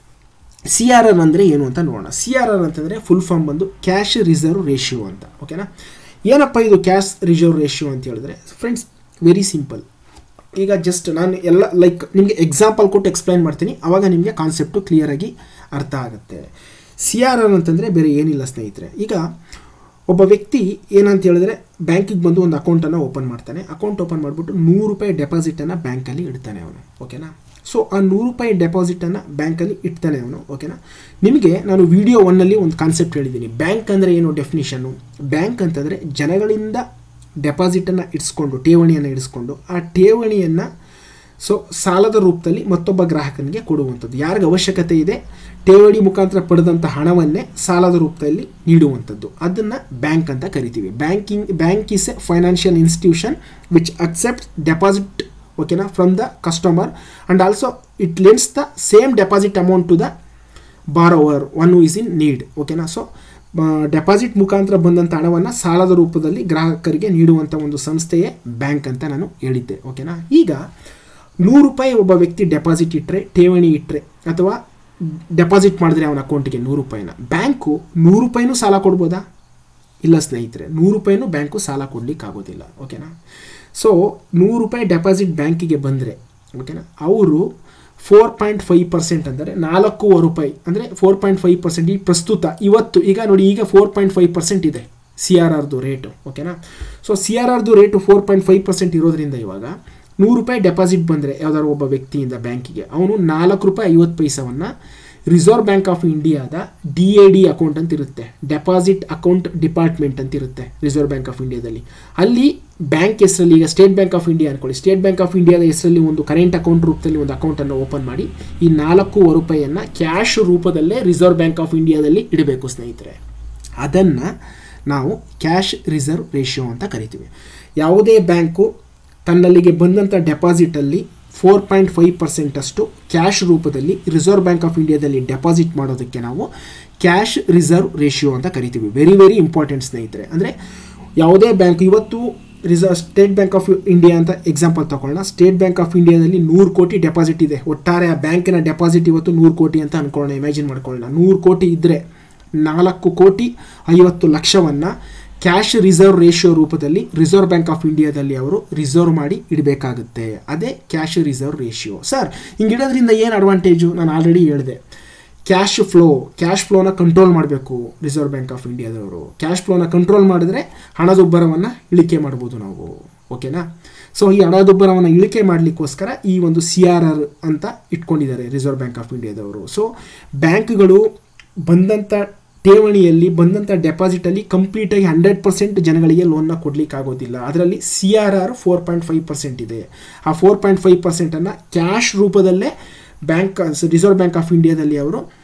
ಸಿ ಆರ್ ಆರ್ ಅಂದರೆ ಏನು ಅಂತ ನೋಡೋಣ ಸಿ ಆರ್ ಆರ್ ಅಂತಂದರೆ ಫುಲ್ ಫಾರ್ಮ್ ಬಂದು ಕ್ಯಾಶ್ ರಿಸರ್ವ್ ರೇಷಿಯೋ ಅಂತ ಓಕೆನಾ ಏನಪ್ಪ ಇದು ಕ್ಯಾಶ್ ರಿಸರ್ವ್ ರೇಷಿಯೋ ಅಂತ ಹೇಳಿದ್ರೆ ಫ್ರೆಂಡ್ಸ್ ವೆರಿ ಸಿಂಪಲ್ ಈಗ ಜಸ್ಟ್ ನಾನು ಎಲ್ಲ ಲೈಕ್ ನಿಮಗೆ ಎಕ್ಸಾಂಪಲ್ ಕೊಟ್ಟು ಎಕ್ಸ್ಪ್ಲೈನ್ ಮಾಡ್ತೀನಿ ಆವಾಗ ನಿಮಗೆ ಕಾನ್ಸೆಪ್ಟು ಕ್ಲಿಯರಾಗಿ ಅರ್ಥ ಆಗುತ್ತೆ ಸಿ ಆರ್ ಆರ್ ಅಂತಂದರೆ ಬೇರೆ ಏನಿಲ್ಲ ಸ್ನೇಹಿತರೆ ಈಗ ಒಬ್ಬ ವ್ಯಕ್ತಿ ಏನಂತ ಹೇಳಿದ್ರೆ ಬ್ಯಾಂಕಿಗೆ ಬಂದು ಒಂದು ಅಕೌಂಟನ್ನು ಓಪನ್ ಮಾಡ್ತಾನೆ ಅಕೌಂಟ್ ಓಪನ್ ಮಾಡಿಬಿಟ್ಟು ನೂರು ರೂಪಾಯಿ ಡೆಪಾಸಿಟನ್ನು ಬ್ಯಾಂಕಲ್ಲಿ ಇಡ್ತಾನೆ ಅವನು ಓಕೆನಾ ಸೊ ಆ ನೂರು ರೂಪಾಯಿ ಡೆಪಾಸಿಟನ್ನು ಬ್ಯಾಂಕಲ್ಲಿ ಇಡ್ತಾನೆ ಅವನು ಓಕೆನಾ ನಿಮಗೆ ನಾನು ವಿಡಿಯೋ ಒನ್ನಲ್ಲಿ ಒಂದು ಕಾನ್ಸೆಪ್ಟ್ ಹೇಳಿದ್ದೀನಿ ಬ್ಯಾಂಕ್ ಅಂದರೆ ಏನು ಡೆಫಿನಿಷನ್ನು ಬ್ಯಾಂಕ್ ಅಂತಂದರೆ ಜನಗಳಿಂದ ಡೆಪಾಸಿಟನ್ನು ಇಡಿಸ್ಕೊಂಡು ಠೇವಣಿಯನ್ನು ಇಡಿಸ್ಕೊಂಡು ಆ ಠೇವಣಿಯನ್ನು ಸೊ ಸಾಲದ ರೂಪದಲ್ಲಿ ಮತ್ತೊಬ್ಬ ಗ್ರಾಹಕನಿಗೆ ಕೊಡುವಂಥದ್ದು ಯಾರಿಗೆ ಅವಶ್ಯಕತೆ ಇದೆ ಠೇವಣಿ ಮುಖಾಂತರ ಪಡೆದಂಥ ಹಣವನ್ನೇ ಸಾಲದ ರೂಪದಲ್ಲಿ ನೀಡುವಂಥದ್ದು ಅದನ್ನು ಬ್ಯಾಂಕ್ ಅಂತ ಕರಿತೀವಿ banking bank is a financial institution which accept deposit ಓಕೆನಾ from the customer and also it lends the same deposit amount to the borrower one who is in need ಓಕೆನಾ ಸೊ ಡೆಪಾಸಿಟ್ ಮುಖಾಂತರ ಬಂದಂಥ ಹಣವನ್ನು ಸಾಲದ ರೂಪದಲ್ಲಿ ಗ್ರಾಹಕರಿಗೆ ನೀಡುವಂಥ ಒಂದು ಸಂಸ್ಥೆಯೇ ಬ್ಯಾಂಕ್ ಅಂತ ನಾನು ಹೇಳಿದ್ದೆ ಓಕೆನಾ ಈಗ ನೂರು ರೂಪಾಯಿ ಒಬ್ಬ ವ್ಯಕ್ತಿ ಡೆಪಾಸಿಟ್ ಇಟ್ಟರೆ ಠೇವಣಿ ಇಟ್ಟರೆ ಅಥವಾ ಡೆಪಾಸಿಟ್ ಮಾಡಿದ್ರೆ ಅವನ ಅಕೌಂಟಿಗೆ ನೂರು ರೂಪಾಯಿನ ಬ್ಯಾಂಕು ನೂರು ರೂಪಾಯಿನೂ ಸಾಲ ಕೊಡ್ಬೋದಾ ಇಲ್ಲ ಸ್ನೇಹಿತರೆ ನೂರು ರೂಪಾಯಿನೂ ಬ್ಯಾಂಕು ಸಾಲ ಕೊಡ್ಲಿಕ್ಕೆ ಆಗೋದಿಲ್ಲ ಓಕೆನಾ ಸೊ ನೂರು ರೂಪಾಯಿ ಡೆಪಾಸಿಟ್ ಬ್ಯಾಂಕಿಗೆ ಬಂದರೆ ಓಕೆನಾ ಅವರು ಫೋರ್ ಪಾಯಿಂಟ್ ಫೈವ್ ಪರ್ಸೆಂಟ್ ಅಂದರೆ ನಾಲ್ಕೂವರೆ ರೂಪಾಯಿ ಅಂದರೆ ಫೋರ್ ಪಾಯಿಂಟ್ ಫೈವ್ ಪರ್ಸೆಂಟ್ ಈ ಪ್ರಸ್ತುತ ಇವತ್ತು ಈಗ ನೋಡಿ ಈಗ ಫೋರ್ ಪಾಯಿಂಟ್ ಫೈವ್ ಪರ್ಸೆಂಟ್ ಇದೆ ಸಿ ಆರ್ ಆರ್ದು ರೇಟು ಓಕೆನಾ ಸೊ ಸಿ ಆರ್ ಆರ್ದು rate four point five percent ಇರೋದ್ರಿಂದ ಇವಾಗ ನೂರು ರೂಪಾಯಿ ಡೆಪಾಸಿಟ್ ಬಂದರೆ ಯಾವ್ದಾದ್ರು ಒಬ್ಬ ವ್ಯಕ್ತಿಯಿಂದ ಬ್ಯಾಂಕಿಗೆ ಅವನು ನಾಲ್ಕು ರೂಪಾಯಿ ಐವತ್ತು ಪೈಸವನ್ನು ರಿಸರ್ವ್ ಬ್ಯಾಂಕ್ ಆಫ್ ಇಂಡಿಯಾದ ಡಿ ಎ ಡಿ ಅಕೌಂಟ್ ಅಂತ ಇರುತ್ತೆ ಡೆಪಾಸಿಟ್ ಅಕೌಂಟ್ ಡಿಪಾರ್ಟ್ಮೆಂಟ್ ಅಂತ ಇರುತ್ತೆ ರಿಸರ್ವ್ ಬ್ಯಾಂಕ್ ಆಫ್ ಇಂಡಿಯಾದಲ್ಲಿ ಅಲ್ಲಿ ಬ್ಯಾಂಕ್ ಹೆಸರಲ್ಲಿ ಈಗ ಸ್ಟೇಟ್ ಬ್ಯಾಂಕ್ ಆಫ್ ಇಂಡಿಯಾ ಅನ್ಕೊಳ್ಳಿ ಸ್ಟೇಟ್ ಬ್ಯಾಂಕ್ ಆಫ್ ಇಂಡಿಯಾದ ಹೆಸರಲ್ಲಿ ಒಂದು ಕರೆಂಟ್ ಅಕೌಂಟ್ ರೂಪದಲ್ಲಿ ಒಂದು ಅಕೌಂಟನ್ನು ಓಪನ್ ಮಾಡಿ ಈ ನಾಲ್ಕೂವರೆ ರೂಪಾಯಿಯನ್ನು ಕ್ಯಾಶ್ ರೂಪದಲ್ಲೇ ರಿಸರ್ವ್ ಬ್ಯಾಂಕ್ ಆಫ್ ಇಂಡಿಯಾದಲ್ಲಿ ಇಡಬೇಕು ಸ್ನೇಹಿತರೆ ಅದನ್ನು ನಾವು ಕ್ಯಾಶ್ ರಿಸರ್ವ್ ರೇಷಿಯೋ ಅಂತ ಕರಿತೀವಿ ಯಾವುದೇ ಬ್ಯಾಂಕು ತನ್ನಲ್ಲಿಗೆ ಬಂದಂಥ ಡೆಪಾಸಿಟಲ್ಲಿ ಫೋರ್ ಪಾಯಿಂಟ್ ಫೈವ್ ಪರ್ಸೆಂಟಷ್ಟು ಕ್ಯಾಶ್ ರೂಪದಲ್ಲಿ ರಿಸರ್ವ್ ಬ್ಯಾಂಕ್ ಆಫ್ ಇಂಡಿಯಾದಲ್ಲಿ ಡೆಪಾಸಿಟ್ ಮಾಡೋದಕ್ಕೆ ನಾವು ಕ್ಯಾಶ್ ರಿಸರ್ವ್ ರೇಷಿಯೋ ಅಂತ ಕರಿತೀವಿ ವೆರಿ ವೆರಿ ಇಂಪಾರ್ಟೆಂಟ್ ಸ್ನೇಹಿತರೆ ಅಂದರೆ ಯಾವುದೇ ಬ್ಯಾಂಕ್ ಇವತ್ತು Reserve State bank of India ಅಂತ ಎಕ್ಸಾಂಪಲ್ ತಗೊಳ್ಳೋಣ ಸ್ಟೇಟ್ ಬ್ಯಾಂಕ್ ಆಫ್ ಇಂಡಿಯಾದಲ್ಲಿ ನೂರು ಕೋಟಿ ಡೆಪಾಸಿಟ್ ಇದೆ ಒಟ್ಟಾರೆ ಆ ಬ್ಯಾಂಕಿನ ಡೆಪಾಸಿಟ್ ಇವತ್ತು ನೂರು ಕೋಟಿ ಅಂತ ಅನ್ಕೊಳ್ಳೋಣ ಇಮ್ಯಾಜಿನ್ ಮಾಡ್ಕೊಳ್ಳೋಣ ನೂರು ಕೋಟಿ ಇದ್ದರೆ ನಾಲ್ಕು ಕೋಟಿ ಐವತ್ತು ಲಕ್ಷವನ್ನು ಕ್ಯಾಶ್ ರಿಸರ್ವ್ ರೇಷಿಯೋ ರೂಪದಲ್ಲಿ ರಿಸರ್ವ್ ಬ್ಯಾಂಕ್ ಆಫ್ ಇಂಡಿಯಾದಲ್ಲಿ ಅವರು ರಿಸರ್ವ್ ಮಾಡಿ ಇಡಬೇಕಾಗುತ್ತೆ ಅದೇ ಕ್ಯಾಶ್ ರಿಸರ್ವ್ ರೇಷಿಯೋ ಸರ್ ಹಿಂಗಿಡೋದ್ರಿಂದ ಏನು ಅಡ್ವಾಂಟೇಜು ನಾನು ಆಲ್ರೆಡಿ ಹೇಳಿದೆ ಕ್ಯಾಶ್ ಫ್ಲೋ ಕ್ಯಾಶ್ ಫ್ಲೋನ ಕಂಟ್ರೋಲ್ ಮಾಡಬೇಕು ರಿಸರ್ವ್ ಬ್ಯಾಂಕ್ ಆಫ್ ಇಂಡಿಯಾದವರು ಕ್ಯಾಶ್ ಫ್ಲೋನ ಕಂಟ್ರೋಲ್ ಮಾಡಿದ್ರೆ ಹಣದುಬ್ಬರವನ್ನು ಇಳಿಕೆ ಮಾಡ್ಬೋದು ನಾವು ಓಕೆನಾ ಸೊ ಈ ಹಣದುಬ್ಬರವನ್ನು ಇಳಿಕೆ ಮಾಡಲಿಕ್ಕೋಸ್ಕರ ಈ ಒಂದು ಸಿ ಆರ್ ಆರ್ ಅಂತ ಇಟ್ಕೊಂಡಿದ್ದಾರೆ ರಿಸರ್ವ್ ಬ್ಯಾಂಕ್ ಆಫ್ ಇಂಡಿಯಾದವರು ಸೊ ಬ್ಯಾಂಕ್ಗಳು ಬಂದಂಥ ಠೇವಣಿಯಲ್ಲಿ ಬಂದಂಥ ಡೆಪಾಸಿಟಲ್ಲಿ ಕಂಪ್ಲೀಟಾಗಿ ಹಂಡ್ರೆಡ್ ಪರ್ಸೆಂಟ್ ಜನಗಳಿಗೆ ಲೋನ್ನ ಕೊಡಲಿಕ್ಕೆ ಆಗೋದಿಲ್ಲ ಅದರಲ್ಲಿ C R R four point five percent ಇದೆ ಆ ಫೋರ್ ಪಾಯಿಂಟ್ ಫೈವ್ ಪರ್ಸೆಂಟನ್ನು ಕ್ಯಾಶ್ ರೂಪದಲ್ಲೇ ಬ್ಯಾಂಕ್ ರಿಸರ್ವ್ ಬ್ಯಾಂಕ್ ಆಫ್ ಇಂಡಿಯಾದಲ್ಲಿ ಅವರು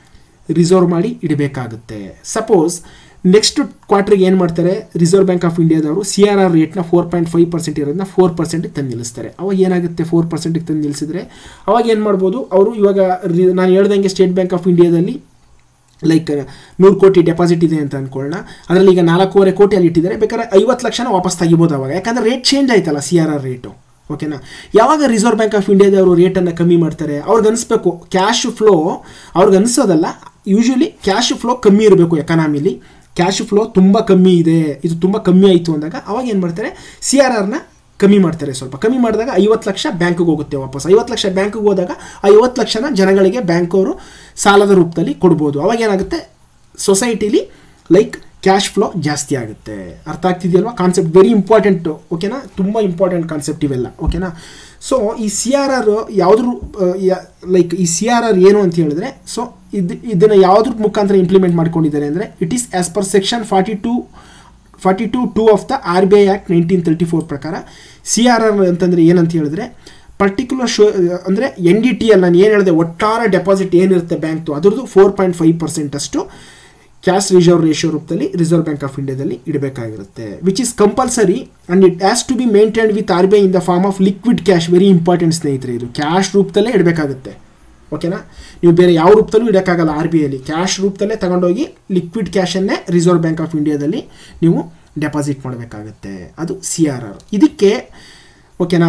ರಿಸರ್ವ್ ಮಾಡಿ ಇಡಬೇಕಾಗುತ್ತೆ ಸಪೋಸ್ ನೆಕ್ಸ್ಟ್ ಕ್ವಾರ್ಟರ್ಗೆ ಏನು ಮಾಡ್ತಾರೆ ರಿಸರ್ವ್ ಬ್ಯಾಂಕ್ ಆಫ್ ಇಂಡಿಯಾದವರು ಸಿ ಆರ್ ಆರ್ ರೇಟ್ನ ಫೋರ್ ಪಾಯಿಂಟ್ ಫೈವ್ ಪರ್ಸೆಂಟ್ ಇರೋದನ್ನ ಫೋರ್ ಪರ್ಸೆಂಟಿಗೆ ತಂದು ನಿಲ್ಲಿಸ್ತಾರೆ ಅವಾಗ ಏನಾಗುತ್ತೆ ಫೋರ್ ಪರ್ಸೆಂಟಿಗೆ ತಂದು ನಿಲ್ಲಿಸಿದ್ರೆ ಅವಾಗ ಏನು ಮಾಡ್ಬೋದು ಅವರು ಇವಾಗ ರಿ- ನಾನು ಹೇಳ್ದಂಗೆ ಸ್ಟೇಟ್ ಬ್ಯಾಂಕ್ ಆಫ್ ಇಂಡಿಯಾದಲ್ಲಿ ಲೈಕ್ ನೂರು ಕೋಟಿ ಡೆಪಾಸಿಟ್ ಇದೆ ಅಂತ ಅಂದ್ಕೊಳ್ಳೋಣ ಅದರಲ್ಲಿ ಈಗ ನಾಲ್ಕೂವರೆ ಕೋಟಿ ಅಲ್ಲಿ ಇಟ್ಟಿದ್ದಾರೆ ಬೇಕಾದ್ರೆ ಐವತ್ತು ಲಕ್ಷನ ವಾಪಸ್ ತೆಗಿಬೋದು ಅವಾಗ ಯಾಕಂದರೆ ರೇಟ್ ಚೇಂಜ್ ಆಯ್ತಲ್ಲ ಸಿ ಆರ್ ಆರ್ ರೇಟು ಓಕೆನಾ ಯಾವಾಗ ರಿಸರ್ವ್ ಬ್ಯಾಂಕ್ ಆಫ್ ಇಂಡಿಯಾದವರು ರೇಟನ್ನು ಕಮ್ಮಿ ಮಾಡ್ತಾರೆ ಅವ್ರಿಗೆ ಅನಿಸ್ಬೇಕು ಕ್ಯಾಶ್ ಫ್ಲೋ ಅವ್ರಿಗೆ ಅನಿಸೋದಲ್ಲ ಯೂಶ್ವಲಿ ಕ್ಯಾಶ್ ಫ್ಲೋ ಕಮ್ಮಿ ಇರಬೇಕು ಎಕಾನಮಿಲಿ ಕ್ಯಾಶ್ ಫ್ಲೋ ತುಂಬ ಕಮ್ಮಿ ಇದೆ ಇದು ತುಂಬ ಕಮ್ಮಿ ಆಯಿತು ಅಂದಾಗ ಅವಾಗ ಏನು ಮಾಡ್ತಾರೆ ಸಿ ಆರ್ ಆರ್ನ ಕಮ್ಮಿ ಮಾಡ್ತಾರೆ ಸ್ವಲ್ಪ ಕಮ್ಮಿ ಮಾಡಿದಾಗ ಐವತ್ತು ಲಕ್ಷ ಬ್ಯಾಂಕ್ಗೆ ಹೋಗುತ್ತೆ ವಾಪಸ್ ಐವತ್ತು ಲಕ್ಷ ಬ್ಯಾಂಕ್ಗೆ ಹೋದಾಗ ಆ ಐವತ್ತು ಲಕ್ಷನ ಜನಗಳಿಗೆ ಬ್ಯಾಂಕ್ ಅವರು ಸಾಲದ ರೂಪದಲ್ಲಿ ಕೊಡ್ಬೋದು ಅವಾಗ ಏನಾಗುತ್ತೆ ಸೊಸೈಟಿಲಿ ಲೈಕ್ ಕ್ಯಾಶ್ ಫ್ಲೋ ಜಾಸ್ತಿ ಆಗುತ್ತೆ ಅರ್ಥ ಆಗ್ತಿದೆಯಲ್ವಾ ಕಾನ್ಸೆಪ್ಟ್ ವೆರಿ ಇಂಪಾರ್ಟೆಂಟು ಓಕೆನಾ ತುಂಬ ಇಂಪಾರ್ಟೆಂಟ್ ಕಾನ್ಸೆಪ್ಟ್ ಇವೆಲ್ಲ ಓಕೆನಾ ಸೊ ಈ ಸಿ ಆರ್ ಆರ್ ಯಾವುದ್ರ ಲೈಕ್ ಈ ಸಿ ಆರ್ ಆರ್ ಏನು ಅಂತ ಹೇಳಿದ್ರೆ ಸೊ ಇದು ಇದನ್ನು ಯಾವುದ್ರ ಮುಖಾಂತರ ಇಂಪ್ಲಿಮೆಂಟ್ ಮಾಡ್ಕೊಂಡಿದ್ದಾರೆ ಅಂದರೆ it is as per section forty two forty two two of the R B I act nineteen thirty four ಪ್ರಕಾರ ಸಿ ಆರ್ ಆರ್ ಅಂತಂದರೆ ಏನಂತ ಹೇಳಿದ್ರೆ ಪರ್ಟಿಕ್ಯುಲರ್ ಶೋ ಅಂದರೆ ಎನ್ ಡಿ ಟಿ ಎಲ್ ನಾನು ಏನು ಹೇಳಿದೆ ಒಟ್ಟಾರೆ ಡೆಪಾಸಿಟ್ ಏನಿರುತ್ತೆ ಬ್ಯಾಂಕ್ದು ಅದ್ರದ್ದು ಫೋರ್ ಪಾಯಿಂಟ್ ಫೈವ್ ಪರ್ಸೆಂಟ್ ಅಷ್ಟು ಕ್ಯಾಶ್ ರಿಸರ್ವ್ ರೇಷಿಯೋ ರೂಪದಲ್ಲಿ ರಿಸರ್ವ್ ಬ್ಯಾಂಕ್ ಆಫ್ ಇಂಡಿಯಾದಲ್ಲಿ ಇಡಬೇಕಾಗಿರುತ್ತೆ which is compulsory and it has to be maintained with R B I in the form of liquid cash very important ಸ್ನೇಹಿತರೆ ಇದು cash ರೂಪದಲ್ಲೇ ಇಡಬೇಕಾಗುತ್ತೆ ಓಕೆನಾ ನೀವು ಬೇರೆ ಯಾವ ರೂಪದಲ್ಲೂ ಇಡೋಕ್ಕಾಗಲ್ಲ ಆರ್ ಬಿ ಐಲಿ ಕ್ಯಾಶ್ ರೂಪದಲ್ಲೇ ತಗೊಂಡೋಗಿ ಲಿಕ್ವಿಡ್ ಕ್ಯಾಶನ್ನೇ ರಿಸರ್ವ್ ಬ್ಯಾಂಕ್ ಆಫ್ ಇಂಡಿಯಾದಲ್ಲಿ ನೀವು ಡೆಪಾಸಿಟ್ ಮಾಡಬೇಕಾಗತ್ತೆ ಅದು ಸಿ ಆರ್ ಆರ್ ಇದಕ್ಕೆ ಓಕೆನಾ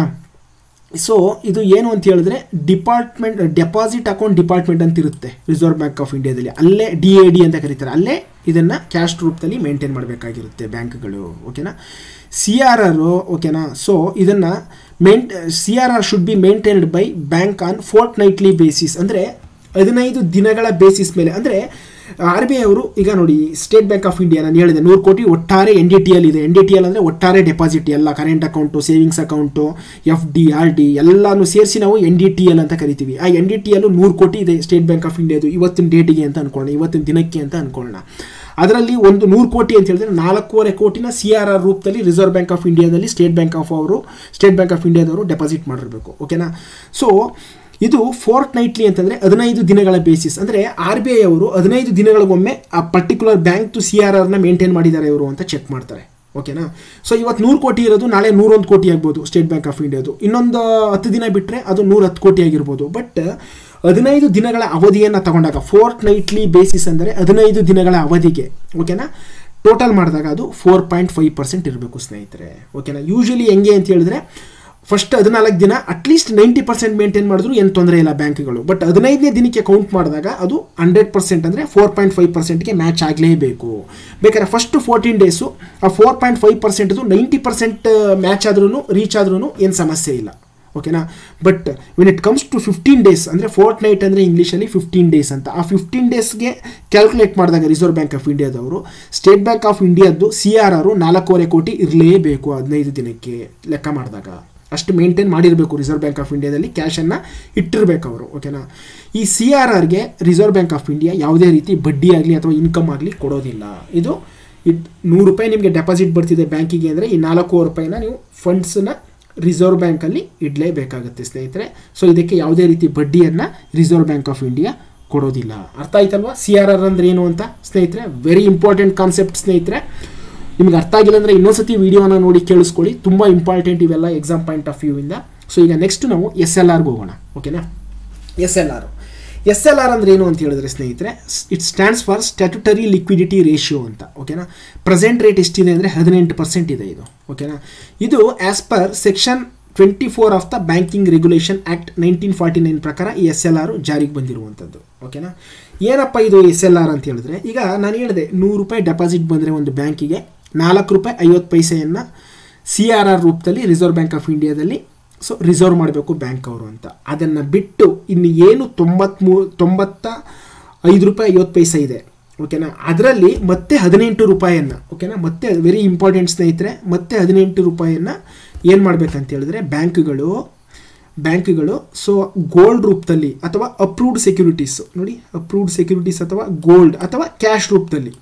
ಸೊ ಇದು ಏನು ಅಂತ ಹೇಳಿದ್ರೆ ಡಿಪಾರ್ಟ್ಮೆಂಟ್ ಡೆಪಾಸಿಟ್ ಅಕೌಂಟ್ ಡಿಪಾರ್ಟ್ಮೆಂಟ್ ಅಂತ ಇರುತ್ತೆ ರಿಸರ್ವ್ ಬ್ಯಾಂಕ್ ಆಫ್ ಇಂಡಿಯಾದಲ್ಲಿ ಅಲ್ಲೇ ಡಿ ಎ ಡಿ ಅಂತ ಕರೀತಾರೆ ಅಲ್ಲೇ ಇದನ್ನು ಕ್ಯಾಶ್ ರೂಪದಲ್ಲಿ ಮೇಂಟೈನ್ ಮಾಡಬೇಕಾಗಿರುತ್ತೆ ಬ್ಯಾಂಕ್ಗಳು ಓಕೆನಾ ಸಿ ಆರ್ ಆರ್ ಓಕೆನಾ ಸೊ ಇದನ್ನು ಮೇಂಟ್ C R R should be maintained by bank on fortnightly basis ಅಂದರೆ ಹದಿನೈದು ದಿನಗಳ ಬೇಸಿಸ್ ಮೇಲೆ ಅಂದರೆ ಆರ್ ಬಿ ಐ ಅವರು ಈಗ ನೋಡಿ ಸ್ಟೇಟ್ ಬ್ಯಾಂಕ್ ಆಫ್ ಇಂಡಿಯಾ ನಾನು ಹೇಳಿದೆ ನೂರು ಕೋಟಿ ಒಟ್ಟಾರೆ ಎನ್ ಡಿ ಟಿ ಎಲ್ ಇದೆ ಎನ್ ಡಿ ಟಿ ಎಲ್ ಅಂದರೆ ಒಟ್ಟಾರೆ ಡೆಪಾಸಿಟ್ ಎಲ್ಲ current account savings account F D R D ಎಲ್ಲಾನು ಸೇರಿಸಿ ನಾವು ಎನ್ ಡಿ ಟಿ ಎಲ್ ಅಂತ ಕರಿತೀವಿ ಆ ಎನ್ ಡಿ ಟಿ ಎಲ್ ನೂರು ಕೋಟಿ ಇದೆ ಸ್ಟೇಟ್ ಬ್ಯಾಂಕ್ ಆಫ್ ಇಂಡಿಯಾದು ಇವತ್ತಿನ ಡೇಟಿಗೆ ಅಂತ ಅನ್ಕೊಳ್ಳೋಣ ಇವತ್ತಿನ ದಿನಕ್ಕೆ ಅಂತ ಅನ್ಕೊಳ್ಳೋಣ ಅದರಲ್ಲಿ ಒಂದು ನೂರು ಕೋಟಿ ಅಂತ ಹೇಳಿದ್ರೆ ನಾಲ್ಕೂವರೆ ಕೋಟಿನ ಸಿ ಆರ್ ಆರ್ ರೂಪದಲ್ಲಿ ರಿಸರ್ವ್ ಬ್ಯಾಂಕ್ ಆಫ್ ಇಂಡಿಯಾದಲ್ಲಿ ಸ್ಟೇಟ್ ಬ್ಯಾಂಕ್ ಆಫ್ ಅವರು ಸ್ಟೇಟ್ ಬ್ಯಾಂಕ್ ಆಫ್ ಇಂಡಿಯಾದವರು ಡೆಪಾಸಿಟ್ ಮಾಡಿರಬೇಕು ಓಕೆನಾ ಸೊ ಇದು ಫೋರ್ಟ್ ನೈಟ್ಲಿ ಅಂತಂದರೆ ಹದಿನೈದು ದಿನಗಳ ಬೇಸಿಸ್ ಅಂದರೆ ಆರ್ ಬಿ ಐ ಅವರು ಹದಿನೈದು ದಿನಗಳಿಗೊಮ್ಮೆ ಆ ಪರ್ಟಿಕ್ಯುಲರ್ ಬ್ಯಾಂಕ್ ಸಿ ಆರ್ ಆರ್ನ ಮೇಂಟೈನ್ ಮಾಡಿದ್ದಾರೆ ಇವರು ಅಂತ ಚೆಕ್ ಮಾಡ್ತಾರೆ ಓಕೆನಾ ಸೊ ಇವತ್ತು ನೂರು ಕೋಟಿ ಇರೋದು ನಾಳೆ ನೂರೊಂದು ಕೋಟಿ ಆಗ್ಬೋದು ಸ್ಟೇಟ್ ಬ್ಯಾಂಕ್ ಆಫ್ ಇಂಡಿಯಾದು ಇನ್ನೊಂದು ಹತ್ತು ದಿನ ಬಿಟ್ಟರೆ ಅದು ನೂರ ಹತ್ತು ಕೋಟಿ ಆಗಿರ್ಬೋದು ಬಟ್ ಹದಿನೈದು ದಿನಗಳ ಅವಧಿಯನ್ನು ತಗೊಂಡಾಗ ಫೋರ್ಟ್ ನೈಟ್ಲಿ ಬೇಸಿಸ್ ಅಂದರೆ ಹದಿನೈದು ದಿನಗಳ ಅವಧಿಗೆ ಓಕೆನಾ ಟೋಟಲ್ ಮಾಡಿದಾಗ ಅದು ಫೋರ್ ಪಾಯಿಂಟ್ ಫೈವ್ ಪರ್ಸೆಂಟ್ ಇರಬೇಕು ಸ್ನೇಹಿತರೆ ಓಕೆನಾ ಯೂಶಲಿ ಹೆಂಗೆ ಅಂತ ಹೇಳಿದ್ರೆ ಫಸ್ಟ್ ಹದಿನಾಲ್ಕು ದಿನ ಅಟ್ಲೀಸ್ಟ್ ನೈಂಟಿ ಪರ್ಸೆಂಟ್ ಮೇಂಟೈನ್ ಮಾಡಿದ್ರು ಏನು ತೊಂದರೆ ಇಲ್ಲ ಬ್ಯಾಂಕ್ಗಳು ಬಟ್ ಹದಿನೈದನೇ ದಿನಕ್ಕೆ ಕೌಂಟ್ ಮಾಡಿದಾಗ ಅದು ಹಂಡ್ರೆಡ್ ಪರ್ಸೆಂಟ್ ಅಂದರೆ ಫೋರ್ ಪಾಯಿಂಟ್ ಫೈವ್ ಪರ್ಸೆಂಟ್ಗೆ ಮ್ಯಾಚ್ ಆಗಲೇಬೇಕು ಬೇಕಾದ್ರೆ ಫಸ್ಟ್ ಫೋರ್ಟೀನ್ ಡೇಸು ಆ ಫೋರ್ ಪಾಯಿಂಟ್ ಫೈವ್ ಪರ್ಸೆಂಟ್ದು ನೈಂಟಿ ಪರ್ಸೆಂಟ್ ಮ್ಯಾಚ್ ಆದ್ರೂ ರೀಚ್ ಆದ್ರೂ ಏನು ಸಮಸ್ಯೆ ಇಲ್ಲ ಓಕೆನಾ but when it comes to fifteen days ಅಂದರೆ ಫೋರ್ಟ್ ನೈಟ್ ಅಂದರೆ ಇಂಗ್ಲೀಷಲ್ಲಿ ಫಿಫ್ಟೀನ್ ಡೇಸ್ ಅಂತ ಆ ಫಿಫ್ಟೀನ್ ಡೇಸ್ಗೆ ಕ್ಯಾಲ್ಕುಲೇಟ್ ಮಾಡಿದಾಗ ರಿಸರ್ವ್ ಬ್ಯಾಂಕ್ ಆಫ್ ಇಂಡಿಯಾದವರು ಸ್ಟೇಟ್ ಬ್ಯಾಂಕ್ ಆಫ್ ಇಂಡಿಯಾದ್ದು ಸಿ ಆರ್ ಆರು ನಾಲ್ಕೂವರೆ ಕೋಟಿ ಇರಲೇಬೇಕು ಹದಿನೈದು ದಿನಕ್ಕೆ ಲೆಕ್ಕ ಮಾಡಿದಾಗ ಅಷ್ಟು ಮೇಂಟೈನ್ ಮಾಡಿರಬೇಕು ರಿಸರ್ವ್ ಬ್ಯಾಂಕ್ ಆಫ್ ಇಂಡಿಯಾದಲ್ಲಿ ಕ್ಯಾಶನ್ನು ಇಟ್ಟಿರಬೇಕು ಅವರು ಓಕೆನಾ ಈ ಸಿ ಆರ್ ಆರ್ಗೆ ರಿಸರ್ವ್ ಬ್ಯಾಂಕ್ ಆಫ್ ಇಂಡಿಯಾ ಯಾವುದೇ ರೀತಿ ಬಡ್ಡಿ ಆಗಲಿ ಅಥವಾ ಇನ್ಕಮ್ ಆಗಲಿ ಕೊಡೋದಿಲ್ಲ ಇದು ಇಟ್ ನೂರು ರೂಪಾಯಿ ನಿಮಗೆ ಡೆಪಾಸಿಟ್ ಬರ್ತಿದೆ ಬ್ಯಾಂಕಿಗೆ ಅಂದರೆ ಈ ನಾಲ್ಕೂವರೆ ರೂಪಾಯಿನ ನೀವು ಫಂಡ್ಸನ್ನ ರಿಸರ್ವ್ ಬ್ಯಾಂಕಲ್ಲಿ ಇಡಲೇಬೇಕಾಗುತ್ತೆ ಸ್ನೇಹಿತರೆ ಸೊ ಇದಕ್ಕೆ ಯಾವುದೇ ರೀತಿ ಬಡ್ಡಿಯನ್ನು ರಿಸರ್ವ್ ಬ್ಯಾಂಕ್ ಆಫ್ ಇಂಡಿಯಾ ಕೊಡೋದಿಲ್ಲ ಅರ್ಥ ಆಯ್ತಲ್ವಾ ಸಿ ಆರ್ ಆರ್ ಅಂದ್ರೆ ಏನು ಅಂತ ಸ್ನೇಹಿತರೆ ವೆರಿ ಇಂಪಾರ್ಟೆಂಟ್ ಕಾನ್ಸೆಪ್ಟ್ ಸ್ನೇಹಿತರೆ ನಿಮ್ಗೆ ಅರ್ಥ ಆಗಿಲ್ಲ ಅಂದರೆ ಇನ್ನೊಂದ್ಸತಿ ವಿಡಿಯೋನ ನೋಡಿ ಕೇಳಿಸ್ಕೊಳ್ಳಿ ತುಂಬ ಇಂಪಾರ್ಟೆಂಟ್ ಇವೆಲ್ಲ ಎಕ್ಸಾಮ್ ಪಾಯಿಂಟ್ ಆಫ್ ವ್ಯೂ ಇಂದ ಸೊ ಈಗ ನೆಕ್ಸ್ಟ್ ನಾವು ಎಸ್ ಎಲ್ ಆರ್ಗೆ ಹೋಗೋಣ ಓಕೆನಾ S L R S L R ಅಂದ್ರೆ ಏನು ಅಂತ ಹೇಳಿದ್ರೆ ಸ್ನೇಹಿತರೆ it stands for statutory liquidity ratio ಅಂತ ಓಕೆನಾ ಪ್ರೆಸೆಂಟ್ ರೇಟ್ ಎಷ್ಟಿದೆ ಅಂದರೆ ಹದಿನೆಂಟು ಪರ್ಸೆಂಟ್ ಇದೆ ಇದು ಓಕೆನಾ ಇದು as per section twenty four of the banking regulation act nineteen forty nine ಪ್ರಕಾರ ಈ ಎಸ್ ಎಲ್ ಆರ್ ಜಾರಿಗೆ ಬಂದಿರುವಂಥದ್ದು ಓಕೆನಾ ಏನಪ್ಪ ಇದು ಎಸ್ ಎಲ್ ಆರ್ ಅಂತ ಹೇಳಿದ್ರೆ ಈಗ ನಾನು ಹೇಳಿದೆ ನೂರು ರೂಪಾಯಿ ಡೆಪಾಸಿಟ್ ಬಂದರೆ ಒಂದು ಬ್ಯಾಂಕಿಗೆ ನಾಲ್ಕು ರೂಪಾಯಿ ಐವತ್ತು ಪೈಸೆಯನ್ನು ಸಿ ಆರ್ ಆರ್ ರೂಪದಲ್ಲಿ ರಿಸರ್ವ್ ಬ್ಯಾಂಕ್ ಆಫ್ ಇಂಡಿಯಾದಲ್ಲಿ ಸೊ ರಿಸರ್ವ್ ಮಾಡಬೇಕು ಬ್ಯಾಂಕ್ ಅವರು ಅಂತ ಅದನ್ನು ಬಿಟ್ಟು ಇನ್ನು ಏನು ತೊಂಬತ್ಮೂ ತೊಂಬತ್ತ ಐದು ರೂಪಾಯಿ ಐವತ್ತು ಪೈಸೆ ಇದೆ ಓಕೆನಾ ಅದರಲ್ಲಿ ಮತ್ತೆ ಹದಿನೆಂಟು ರೂಪಾಯಿಯನ್ನು ಓಕೆನಾ ಮತ್ತೆ ವೆರಿ ಇಂಪಾರ್ಟೆಂಟ್ ಸ್ನೇಹಿತರೆ ಮತ್ತೆ ಹದಿನೆಂಟು ರೂಪಾಯಿಯನ್ನು ಏನು ಮಾಡಬೇಕಂತ ಹೇಳಿದ್ರೆ ಬ್ಯಾಂಕ್ಗಳು ಬ್ಯಾಂಕ್ಗಳು ಸೊ ಗೋಲ್ಡ್ ರೂಪದಲ್ಲಿ ಅಥವಾ ಅಪ್ರೂವ್ಡ್ ಸೆಕ್ಯೂರಿಟೀಸ್ ನೋಡಿ ಅಪ್ರೂವ್ಡ್ ಸೆಕ್ಯೂರಿಟೀಸ್ ಅಥವಾ ಗೋಲ್ಡ್ ಅಥವಾ ಕ್ಯಾಶ್ ರೂಪದಲ್ಲಿ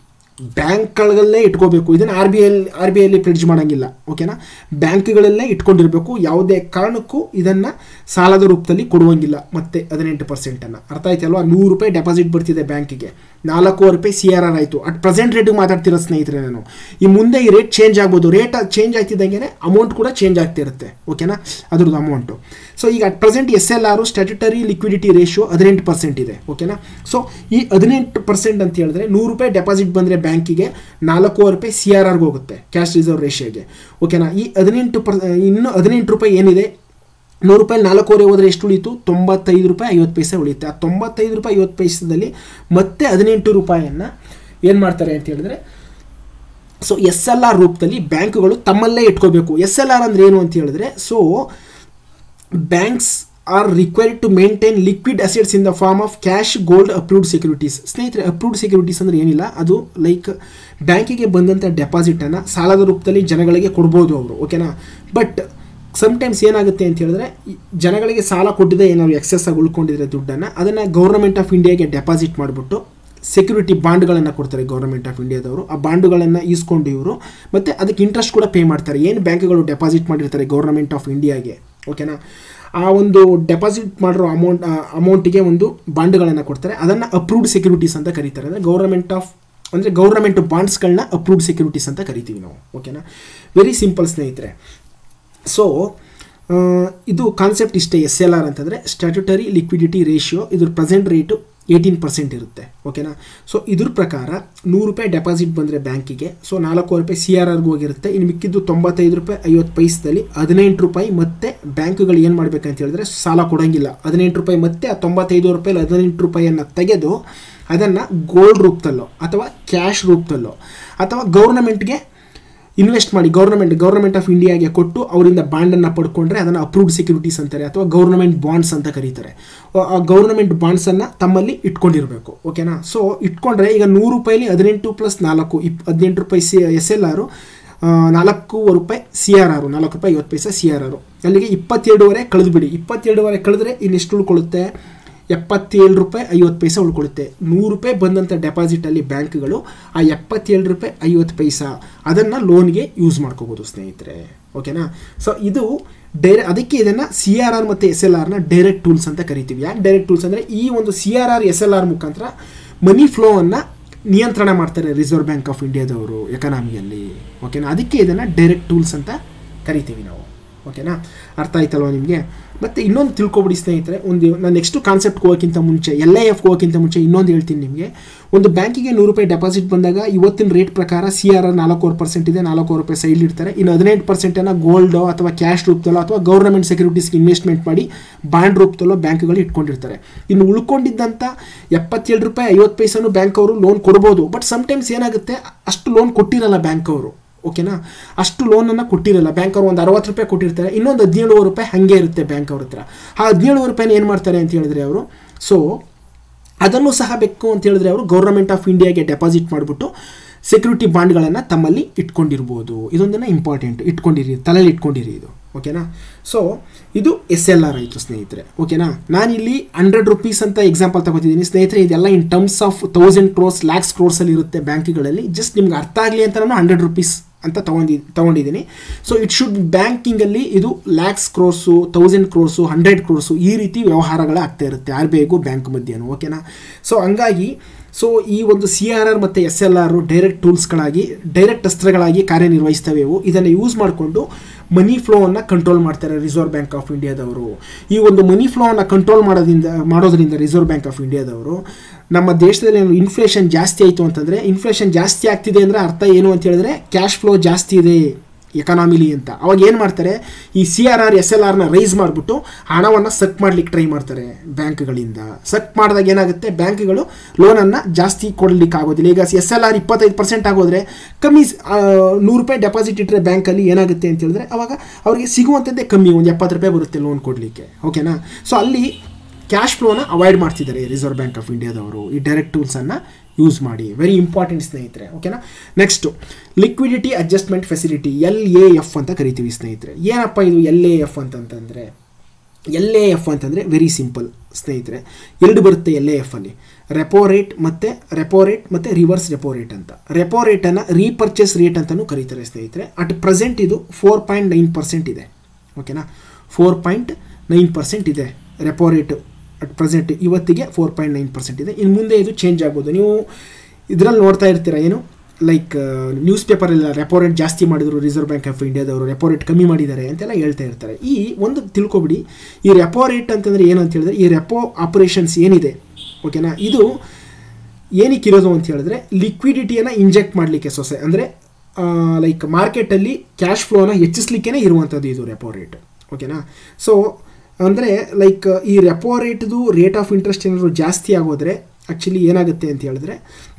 ಬ್ಯಾಂಕ್ಗಳಲ್ಲೇ ಇಟ್ಕೋಬೇಕು ಇದನ್ನು R B I R B ಐಲಿ ಪ್ರಿಡ್ಜ್ ಮಾಡೋಂಗಿಲ್ಲ ಓಕೆನಾ ಬ್ಯಾಂಕ್ಗಳಲ್ಲೇ ಇಟ್ಕೊಂಡಿರಬೇಕು ಯಾವುದೇ ಕಾರಣಕ್ಕೂ ಇದನ್ನು ಸಾಲದ ರೂಪದಲ್ಲಿ ಕೊಡುವಂಗಿಲ್ಲ ಮತ್ತೆ ಹದಿನೆಂಟು ಪರ್ಸೆಂಟನ್ನು ಅರ್ಥ ಆಯ್ತಲ್ವಾ ನೂರು ರೂಪಾಯಿ ಡೆಪಾಸಿಟ್ ಬರ್ತಿದೆ ಬ್ಯಾಂಕಿಗೆ ನಾಲ್ಕೂವರೆ ರೂಪಾಯಿ ಸಿ ಆರ್ ಆರ್ ಆಯಿತು ಅಟ್ ಪ್ರೆಸೆಂಟ್ ರೇಟಿಗೆ ಮಾತಾಡ್ತಿರೋ ಸ್ನೇಹಿತರೆ ನಾನು ಈ ಮುಂದೆ ಈ ರೇಟ್ ಚೇಂಜ್ ಆಗ್ಬೋದು ರೇಟ್ ಚೇಂಜ್ ಆಗ್ತಿದ್ದಂಗೆ ಅಮೌಂಟ್ ಕೂಡ ಚೇಂಜ್ ಆಗ್ತಿರುತ್ತೆ ಓಕೆನಾ ಅದ್ರದ್ದು ಅಮೌಂಟು ಸೊ ಈಗ at present S L R statutory liquidity ratio ಹದಿನೆಂಟು ಪರ್ಸೆಂಟ್ ಇದೆ ಓಕೆನಾ ಸೊ ಈ ಹದಿನೆಂಟು ಪರ್ಸೆಂಟ್ ಅಂತ ಹೇಳಿದ್ರೆ ನೂರು ರೂಪಾಯಿ ಡೆಪಾಸಿಟ್ ಬಂದರೆ ಬ್ಯಾಂಕಿಗೆ ನಾಲ್ಕೂವರೆ ರೂಪಾಯಿ ಸಿ ಆರ್ ಆರ್ಗೆ ಹೋಗುತ್ತೆ ಕ್ಯಾಶ್ ರಿಸರ್ವ್ ರೇಷಿಯೋಗೆ ಓಕೆನಾ ಈ ಹದಿನೆಂಟು ಪರ್ ಇನ್ನು ಹದಿನೆಂಟು ರೂಪಾಯಿ ಏನಿದೆ ನೂರು ರೂಪಾಯಿ ನಾಲ್ಕೂವರೆ ಹೋದರೆ ಎಷ್ಟು ಉಳೀತು ತೊಂಬತ್ತೈದು ರೂಪಾಯಿ ಐವತ್ತು ಪೈಸೆ ಉಳಿಯುತ್ತೆ ಆ ತೊಂಬತ್ತೈದು ರೂಪಾಯಿ ಐವತ್ತು ಪೈಸದಲ್ಲಿ ಮತ್ತೆ ಹದಿನೆಂಟು ರೂಪಾಯಿಯನ್ನು ಏನು ಮಾಡ್ತಾರೆ ಅಂತ ಹೇಳಿದ್ರೆ ಸೊ ಎಸ್ ಎಲ್ ಆರ್ ರೂಪದಲ್ಲಿ ಬ್ಯಾಂಕ್ಗಳು ತಮ್ಮಲ್ಲೇ ಇಟ್ಕೋಬೇಕು ಎಸ್ ಎಲ್ ಆರ್ ಅಂದ್ರೆ ಏನು ಅಂತ ಹೇಳಿದ್ರೆ so banks are required to maintain liquid assets in the form of cash gold approved securities ಸ್ನೇಹಿತರೆ ಅಪ್ರೂವ್ಡ್ ಸೆಕ್ಯೂರಿಟೀಸ್ ಅಂದರೆ ಏನಿಲ್ಲ ಅದು ಲೈಕ್ ಬ್ಯಾಂಕಿಗೆ ಬಂದಂಥ ಡೆಪಾಸಿಟನ್ನು ಸಾಲದ ರೂಪದಲ್ಲಿ ಜನಗಳಿಗೆ ಕೊಡ್ಬೋದು ಅವರು ಓಕೆನಾ ಬಟ್ ಸಮ್ಟೈಮ್ಸ್ ಏನಾಗುತ್ತೆ ಅಂತ ಹೇಳಿದ್ರೆ ಈ ಜನಗಳಿಗೆ ಸಾಲ ಕೊಟ್ಟಿದೆ ಏನಾದ್ರು ಎಕ್ಸೆಸ್ ಆಗಿ ಉಳ್ಕೊಂಡಿದ್ರೆ ದುಡ್ಡನ್ನು ಅದನ್ನು ಗೌರ್ಮೆಂಟ್ ಆಫ್ ಇಂಡಿಯಾಗೆ ಡೆಪಾಸಿಟ್ ಮಾಡಿಬಿಟ್ಟು ಸೆಕ್ಯೂರಿಟಿ ಬಾಂಡ್ಗಳನ್ನು ಕೊಡ್ತಾರೆ ಗೌರ್ಮೆಂಟ್ ಆಫ್ ಇಂಡಿಯಾದವರು ಆ ಬಾಂಡುಗಳನ್ನು ಈಸ್ಕೊಂಡು ಇವರು ಮತ್ತು ಅದಕ್ಕೆ ಇಂಟ್ರೆಸ್ಟ್ ಕೂಡ ಪೇ ಮಾಡ್ತಾರೆ ಏನು ಬ್ಯಾಂಕ್ಗಳು ಡೆಪಾಸಿಟ್ ಮಾಡಿರ್ತಾರೆ ಗೌರ್ಮೆಂಟ್ ಆಫ್ ಇಂಡಿಯಾಗೆ ಓಕೆನಾ ಆ ಒಂದು ಡೆಪಾಸಿಟ್ ಮಾಡಿರೋ ಅಮೌಂಟ್ ಅಮೌಂಟಿಗೆ ಒಂದು ಬಾಂಡ್ಗಳನ್ನು ಕೊಡ್ತಾರೆ ಅದನ್ನು ಅಪ್ರೂವ್ಡ್ ಸೆಕ್ಯೂರಿಟೀಸ್ ಅಂತ ಕರೀತಾರೆ ಅಂದರೆ ಗೌರ್ಮೆಂಟ್ ಆಫ್ ಅಂದರೆ ಗೌರ್ಮೆಂಟ್ ಬಾಂಡ್ಸ್ಗಳನ್ನ ಅಪ್ರೂವ್ಡ್ ಸೆಕ್ಯೂರಿಟೀಸ್ ಅಂತ ಕರಿತೀವಿ ನಾವು ಓಕೆನಾ ವೆರಿ ಸಿಂಪಲ್ ಸ್ನೇಹಿತರೆ ಸೊ ಇದು ಕಾನ್ಸೆಪ್ಟ್ ಇಷ್ಟೇ ಎಸ್ ಎಲ್ ಆರ್ ಅಂತಂದರೆ ಸ್ಟ್ಯಾಟ್ಯುಟರಿ ಲಿಕ್ವಿಡಿಟಿ ರೇಷಿಯೋ ಇದ್ರ ಪ್ರೆಸೆಂಟ್ ರೇಟು ಏಯ್ಟೀನ್ ಪರ್ಸೆಂಟ್ ಇರುತ್ತೆ ಓಕೆನಾ ಸೊ ಇದ್ರ ಪ್ರಕಾರ ನೂರು ರೂಪಾಯಿ ಡೆಪಾಸಿಟ್ ಬಂದರೆ ಬ್ಯಾಂಕಿಗೆ ಸೊ ನಾಲ್ಕೂವರೆ ರೂಪಾಯಿ ಸಿ ಆರ್ ಆರ್ಗೆ ಹೋಗಿರುತ್ತೆ ಇನ್ನು ಮಿಕ್ಕಿದ್ದು ತೊಂಬತ್ತೈದು ರೂಪಾಯಿ ಐವತ್ತು ಪೈಸದಲ್ಲಿ ಹದಿನೆಂಟು ರೂಪಾಯಿ ಮತ್ತೆ ಬ್ಯಾಂಕ್ಗಳು ಏನು ಮಾಡಬೇಕಂತ ಹೇಳಿದ್ರೆ ಸಾಲ ಕೊಡೋಂಗಿಲ್ಲ ಹದಿನೆಂಟು ರೂಪಾಯಿ ಮತ್ತೆ ಆ ತೊಂಬತ್ತೈದು ರೂಪಾಯಿ ಹದಿನೆಂಟು ರೂಪಾಯಿಯನ್ನು ತೆಗೆದು ಅದನ್ನು ಗೋಲ್ಡ್ ರೂಪದಲ್ಲೋ ಅಥವಾ ಕ್ಯಾಶ್ ರೂಪದಲ್ಲೋ ಅಥವಾ ಗೌರ್ನಮೆಂಟ್ಗೆ ಇನ್ವೆಸ್ಟ್ ಮಾಡಿ ಗೌರ್ಮೆಂಟ್ ಗೌರ್ಮೆಂಟ್ ಆಫ್ ಇಂಡಿಯಾಗೆ ಕೊಟ್ಟು ಅವರಿಂದ ಬಾಂಡನ್ನು ಪಡ್ಕೊಂಡ್ರೆ ಅದನ್ನು ಅಪ್ರೂವ್ಡ್ ಸೆಕ್ಯೂರಿಟೀಸ್ ಅಂತಾರೆ ಅಥವಾ ಗೌರ್ಮೆಂಟ್ ಬಾಂಡ್ಸ್ ಅಂತ ಕರೀತಾರೆ ಆ ಗೌರ್ಮೆಂಟ್ ಬಾಂಡ್ಸನ್ನು ತಮ್ಮಲ್ಲಿ ಇಟ್ಕೊಂಡಿರಬೇಕು ಓಕೆನಾ ಸೊ ಇಟ್ಕೊಂಡ್ರೆ ಈಗ ನೂರು ರೂಪಾಯಿಲಿ ಹದಿನೆಂಟು ಪ್ಲಸ್ ನಾಲ್ಕು ಇಪ್ ಹದಿನೆಂಟು ರೂಪಾಯಿ ಸಿ ಎಸ್ ಎಲ್ ಆರು ನಾಲ್ಕೂವರೆ ರೂಪಾಯಿ ಸಿ ಆರ್ ಆರು ನಾಲ್ಕು ರೂಪಾಯಿ ಐವತ್ತು ಪೈಸೆ ಸಿ ಆರ್ ಆರು ಅಲ್ಲಿಗೆ ಇಪ್ಪತ್ತೆರಡುವರೆ ಕಳೆದುಬಿಡಿ ಇಪ್ಪತ್ತೆರಡುವರೆ ಕಳೆದ್ರೆ ಇನ್ನೆಷ್ಟು ಉಳ್ಕೊಳ್ಳುತ್ತೆ ಎಪ್ಪತ್ತೇಳು ರೂಪಾಯಿ ಐವತ್ತು ಪೈಸೆ ಉಳ್ಕೊಳ್ಳುತ್ತೆ ನೂರು ರೂಪಾಯಿ ಬಂದಂಥ ಡೆಪಾಸಿಟಲ್ಲಿ ಬ್ಯಾಂಕ್ಗಳು ಆ ಎಪ್ಪತ್ತೇಳು ರೂಪಾಯಿ ಐವತ್ತು ಪೈಸಾ ಅದನ್ನು ಲೋನ್ಗೆ ಯೂಸ್ ಮಾಡ್ಕೋಬೋದು ಸ್ನೇಹಿತರೆ ಓಕೆನಾ ಸೊ ಇದು ಡೈರೆ ಅದಕ್ಕೆ ಇದನ್ನು ಸಿ ಆರ್ ಆರ್ ಮತ್ತು ಎಸ್ ಎಲ್ ಆರ್ನ ಡೈರೆಕ್ಟ್ ಟೂಲ್ಸ್ ಅಂತ ಕರಿತೀವಿ ಯಾಕೆ ಡೈರೆಕ್ಟ್ ಟೂಲ್ಸ್ ಅಂದರೆ ಈ ಒಂದು C R R S L R ಮುಖಾಂತರ ಮನಿ ಫ್ಲೋವನ್ನು ನಿಯಂತ್ರಣ ಮಾಡ್ತಾರೆ ರಿಸರ್ವ್ ಬ್ಯಾಂಕ್ ಆಫ್ ಇಂಡಿಯಾದವರು ಎಕನಾಮಿಯಲ್ಲಿ ಓಕೆನಾ ಅದಕ್ಕೆ ಇದನ್ನು ಡೈರೆಕ್ಟ್ ಟೂಲ್ಸ್ ಅಂತ ಕರಿತೀವಿ ನಾವು ಓಕೆನಾ ಅರ್ಥ ಆಯ್ತಲ್ವ ನಿಮಗೆ ಮತ್ತು ಇನ್ನೊಂದು ತಿಳ್ಕೊಬಿಡಿ ಸ್ನೇಹಿತರೆ ಒಂದು ನಾನು ನೆಕ್ಸ್ಟ್ ಕಾನ್ಸೆಪ್ಟ್ಗೆ ಹೋಗೋಕ್ಕಿಂತ ಮುಂಚೆ ಎಲ್ ಐ ಎಫ್ಗೆ ಹೋಗೋಕ್ಕಿಂತ ಮುಂಚೆ ಇನ್ನೊಂದು ಹೇಳ್ತೀನಿ ನಿಮಗೆ ಒಂದು ಬ್ಯಾಂಕಿಗೆ ನೂರು ರೂಪಾಯಿ ಡೆಪಾಸಿಟ್ ಬಂದಾಗ ಇವತ್ತಿನ ರೇಟ್ ಪ್ರಕಾರ ಸಿ ಆರ್ ಆರ್ ನಾಲ್ಕೂವರೆ ಪರ್ಸೆಂಟ್ ಇದೆ ನಾಲ್ಕೂವರೆ ರೂಪಾಯಿ ಸೈಡ್ ಇಡ್ತಾರೆ ಇನ್ನು ಹದಿನೆಂಟು ಪರ್ಸೆಂಟನ್ನು ಗೋಲ್ಡೋ ಅಥವಾ ಕ್ಯಾಶ್ ರೂಪದಲ್ಲೋ ಅಥವಾ ಗೌರ್ಮೆಂಟ್ ಸೆಕ್ಯೂರಿಟೀಸ್ಗೆ ಇನ್ವೆಸ್ಟ್ಮೆಂಟ್ ಮಾಡಿ ಬಾಂಡ್ ರೂಪದಲ್ಲೋ ಬ್ಯಾಂಕ್ಗಳು ಇಟ್ಕೊಂಡಿರ್ತಾರೆ ಇನ್ನು ಉಳ್ಕೊಂಡಿದ್ದಂಥ ಎಪ್ಪತ್ತೇಳು ರೂಪಾಯಿ ಐವತ್ತು ಪೈಸನು ಬ್ಯಾಂಕ್ ಅವರು ಲೋನ್ ಕೊಡ್ಬೋದು ಬಟ್ ಸಮ್ಟೈಮ್ಸ್ ಏನಾಗುತ್ತೆ ಅಷ್ಟು ಲೋನ್ ಕೊಟ್ಟಿರಲ್ಲ ಬ್ಯಾಂಕ್ ಅವರು ಓಕೆನಾ ಅಷ್ಟು ಲೋನನ್ನು ಕೊಟ್ಟಿರಲ್ಲ ಬ್ಯಾಂಕ್ ಅವರು ಒಂದು ಅರವತ್ತು ರೂಪಾಯಿ ಕೊಟ್ಟಿರ್ತಾರೆ ಇನ್ನೊಂದು ಹದಿನೇಳು ರೂಪಾಯಿ ಹಾಗೆ ಇರುತ್ತೆ ಬ್ಯಾಂಕ್ ಅವ್ರ ಹತ್ರ ಆ ಹದಿನೇಳು ರೂಪಾಯಿನ ಏನು ಮಾಡ್ತಾರೆ ಅಂತ ಹೇಳಿದ್ರೆ ಅವರು ಸೊ ಅದನ್ನು ಸಹ ಬೇಕು ಅಂತ ಹೇಳಿದ್ರೆ ಅವರು ಗೌರ್ಮೆಂಟ್ ಆಫ್ ಇಂಡಿಯಾಗೆ ಡೆಪಾಸಿಟ್ ಮಾಡಿಬಿಟ್ಟು ಸೆಕ್ಯೂರಿಟಿ ಬಾಂಡ್ಗಳನ್ನು ತಮ್ಮಲ್ಲಿ ಇಟ್ಕೊಂಡಿರ್ಬೋದು ಇದೊಂದನ್ನು ಇಂಪಾರ್ಟೆಂಟ್ ಇಟ್ಕೊಂಡಿರಿ ತಲೆಯಲ್ಲಿ ಇಟ್ಕೊಂಡಿರಿ ಇದು ಓಕೆನಾ ಸೊ ಇದು ಎಸ್ ಎಲ್ ಆರ್ ಆಯಿತು ಸ್ನೇಹಿತರೆ ಓಕೆನಾ ನಾನಿಲ್ಲಿ ಹಂಡ್ರೆಡ್ ರುಪೀಸ್ ಅಂತ ಎಕ್ಸಾಂಪಲ್ ತಗೋತಿದ್ದೀನಿ ಸ್ನೇಹಿತರೆ ಇದೆಲ್ಲ in terms of thousand crores lakhs ಕ್ರೋರ್ಸಲ್ಲಿ ಇರುತ್ತೆ ಬ್ಯಾಂಕ್ಗಳಲ್ಲಿ ಜಸ್ಟ್ ನಿಮ್ಗೆ ಅರ್ಥ ಆಗಲಿ ಅಂತ ನಾನು ಹಂಡ್ರೆಡ್ ರುಪೀಸ್ ಅಂತ ತೊಗೊಂಡಿ ತೊಗೊಂಡಿದ್ದೀನಿ ಸೊ ಇಟ್ ಶುಡ್ ಬ್ಯಾಂಕಿಂಗಲ್ಲಿ ಇದು ಲ್ಯಾಕ್ಸ್ ಕ್ರೋರ್ಸು ತೌಸಂಡ್ ಕ್ರೋರ್ಸು ಹಂಡ್ರೆಡ್ ಕ್ರೋರ್ಸು ಈ ರೀತಿ ವ್ಯವಹಾರಗಳು ಆಗ್ತಾ ಇರುತ್ತೆ ಆರ್ ಬಿ ಐಗೂ ಬ್ಯಾಂಕ್ ಮಧ್ಯೆನೂ ಓಕೆನಾ ಸೊ ಹಂಗಾಗಿ ಸೊ ಈ ಒಂದು ಸಿ ಆರ್ ಆರ್ ಮತ್ತು ಎಸ್ ಎಲ್ ಆರು ಡೈರೆಕ್ಟ್ ಟೂಲ್ಸ್ಗಳಾಗಿ ಡೈರೆಕ್ಟ್ ಅಸ್ತ್ರಗಳಾಗಿ ಕಾರ್ಯನಿರ್ವಹಿಸ್ತವೆ ಇವು ಇದನ್ನು ಯೂಸ್ ಮಾಡಿಕೊಂಡು ಮನಿ ಫ್ಲೋವನ್ನು ಕಂಟ್ರೋಲ್ ಮಾಡ್ತಾರೆ ರಿಸರ್ವ್ ಬ್ಯಾಂಕ್ ಆಫ್ ಇಂಡಿಯಾದವರು ಈ ಒಂದು ಮನಿ ಫ್ಲೋವನ್ನು ಕಂಟ್ರೋಲ್ ಮಾಡೋದ್ರಿಂದ ಮಾಡೋದ್ರಿಂದ ರಿಸರ್ವ್ ಬ್ಯಾಂಕ್ ಆಫ್ ಇಂಡಿಯಾದವರು ನಮ್ಮ ದೇಶದಲ್ಲಿ ಏನು ಇನ್ಫ್ಲೇಷನ್ ಜಾಸ್ತಿ ಆಯಿತು ಅಂತಂದರೆ ಇನ್ಫ್ಲೇಷನ್ ಜಾಸ್ತಿ ಆಗ್ತಿದೆ ಅಂದರೆ ಅರ್ಥ ಏನು ಅಂತ ಹೇಳಿದ್ರೆ ಕ್ಯಾಶ್ ಫ್ಲೋ ಜಾಸ್ತಿ ಇದೆ ಎಕಾನಮಿಲಿ ಅಂತ ಅವಾಗ ಏನು ಮಾಡ್ತಾರೆ ಈ C R R S L ಆರ್ನ ರೈಸ್ ಮಾಡಿಬಿಟ್ಟು ಹಣವನ್ನು ಸಕ್ ಮಾಡ್ಲಿಕ್ಕೆ ಟ್ರೈ ಮಾಡ್ತಾರೆ ಬ್ಯಾಂಕ್ಗಳಿಂದ ಸಕ್ ಮಾಡಿದಾಗ ಏನಾಗುತ್ತೆ ಬ್ಯಾಂಕ್ಗಳು ಲೋನನ್ನು ಜಾಸ್ತಿ ಕೊಡಲಿಕ್ಕೆ ಆಗೋದಿಲ್ಲ ಈಗ ಎಸ್ ಎಲ್ ಆರ್ ಇಪ್ಪತ್ತೈದು ಪರ್ಸೆಂಟ್ ಆಗೋದ್ರೆ ಕಮ್ಮಿ ನೂರು ರೂಪಾಯಿ ಡೆಪಾಸಿಟ್ ಇಟ್ಟರೆ ಬ್ಯಾಂಕಲ್ಲಿ ಏನಾಗುತ್ತೆ ಅಂತ ಹೇಳಿದ್ರೆ ಅವಾಗ ಅವರಿಗೆ ಸಿಗುವಂಥದ್ದೇ ಕಮ್ಮಿ ಒಂದು ಎಪ್ಪತ್ತು ರೂಪಾಯಿ ಬರುತ್ತೆ ಲೋನ್ ಕೊಡಲಿಕ್ಕೆ ಓಕೆನಾ ಸೊ ಅಲ್ಲಿ ಕ್ಯಾಶ್ ಫ್ಲೋನ ಅವಾಯ್ಡ್ ಮಾಡ್ತಿದ್ದಾರೆ ರಿಸರ್ವ್ ಬ್ಯಾಂಕ್ ಆಫ್ ಇಂಡಿಯಾದವರು ಈ ಡೈರೆಕ್ಟ್ ಟೂಲ್ಸನ್ನು ಯೂಸ್ ಮಾಡಿ ವೆರಿ ಇಂಪಾರ್ಟೆಂಟ್ ಸ್ನೇಹಿತರೆ ಓಕೆನಾ next liquidity adjustment facility L A F ಅಂತ ಕರಿತೀವಿ ಸ್ನೇಹಿತರೆ ಏನಪ್ಪ ಇದು ಎಲ್ ಎ ಎಫ್ ಅಂತಂತಂದರೆ ಎಲ್ ಎ ಎಫ್ ಅಂತಂದರೆ ವೆರಿ ಸಿಂಪಲ್ ಸ್ನೇಹಿತರೆ ಎರಡು ಬರುತ್ತೆ ಎಲ್ ಎ ಎಫ್ ಅಲ್ಲಿ ರೆಪೋ ರೇಟ್ ಮತ್ತು ರೆಪೋ ರೇಟ್ ಮತ್ತು ರಿವರ್ಸ್ ರೆಪೋ ರೇಟ್ ಅಂತ ರೆಪೋ ರೇಟನ್ನು ರೀಪರ್ಚೇಸ್ ರೇಟ್ ಅಂತಲೂ ಕರೀತಾರೆ ಸ್ನೇಹಿತರೆ ಅಟ್ ಪ್ರೆಸೆಂಟ್ ಇದು ಫೋರ್ ಪಾಯಿಂಟ್ ನೈನ್ ಪರ್ಸೆಂಟ್ ಇದೆ ಓಕೆನಾ ಫೋರ್ ಪಾಯಿಂಟ್ ನೈನ್ ಪರ್ಸೆಂಟ್ ಇದೆ ರೆಪೋ ರೇಟು ಅಟ್ ಪ್ರೆಸೆಂಟ್ ಇವತ್ತಿಗೆ ಫೋರ್ ಪಾಯಿಂಟ್ ನೈನ್ ಪರ್ಸೆಂಟ್ ಇದೆ ಇನ್ನು ಮುಂದೆ ಇದು ಚೇಂಜ್ ಆಗ್ಬೋದು ನೀವು ಇದರಲ್ಲಿ ನೋಡ್ತಾ ಇರ್ತೀರ ಏನು ಲೈಕ್ ನ್ಯೂಸ್ ಪೇಪರೆಲ್ಲ ರೆಪೋ ರೇಟ್ ಜಾಸ್ತಿ ಮಾಡಿದ್ರು ರಿಸರ್ವ್ ಬ್ಯಾಂಕ್ ಆಫ್ ಇಂಡಿಯಾದವರು ರೆಪೋ ರೇಟ್ ಕಮ್ಮಿ ಮಾಡಿದ್ದಾರೆ ಅಂತೆಲ್ಲ ಹೇಳ್ತಾ ಇರ್ತಾರೆ ಈ ಒಂದು ತಿಳ್ಕೊಬಿಡಿ ಈ ರೆಪೋ ರೇಟ್ ಅಂತಂದರೆ ಏನು ಅಂತ ಹೇಳಿದ್ರೆ ಈ ರೆಪೋ ಆಪರೇಷನ್ಸ್ ಏನಿದೆ ಓಕೆನಾ ಇದು ಏನಕ್ಕೆ ಇರೋದು ಅಂತ ಹೇಳಿದ್ರೆ ಲಿಕ್ವಿಡಿಟಿಯನ್ನು ಇಂಜೆಕ್ಟ್ ಮಾಡಲಿಕ್ಕೆ ಸೊಸೆ ಅಂದರೆ ಲೈಕ್ ಮಾರ್ಕೆಟಲ್ಲಿ ಕ್ಯಾಶ್ ಫ್ಲೋನ ಹೆಚ್ಚಿಸ್ಲಿಕ್ಕೇ ಇರುವಂಥದ್ದು ಇದು ರೆಪೋ ರೇಟ್ ಓಕೆನಾ ಸೊ ಅಂದರೆ ಲೈಕ್ ಈ ರೆಪೋ ರೇಟ್ದು ರೇಟ್ ಆಫ್ ಇಂಟ್ರೆಸ್ಟ್ ಏನಾದರೂ ಜಾಸ್ತಿ ಆಗೋದ್ರೆ ಆ್ಯಕ್ಚುಲಿ ಏನಾಗುತ್ತೆ ಅಂತ ಹೇಳಿದ್ರೆ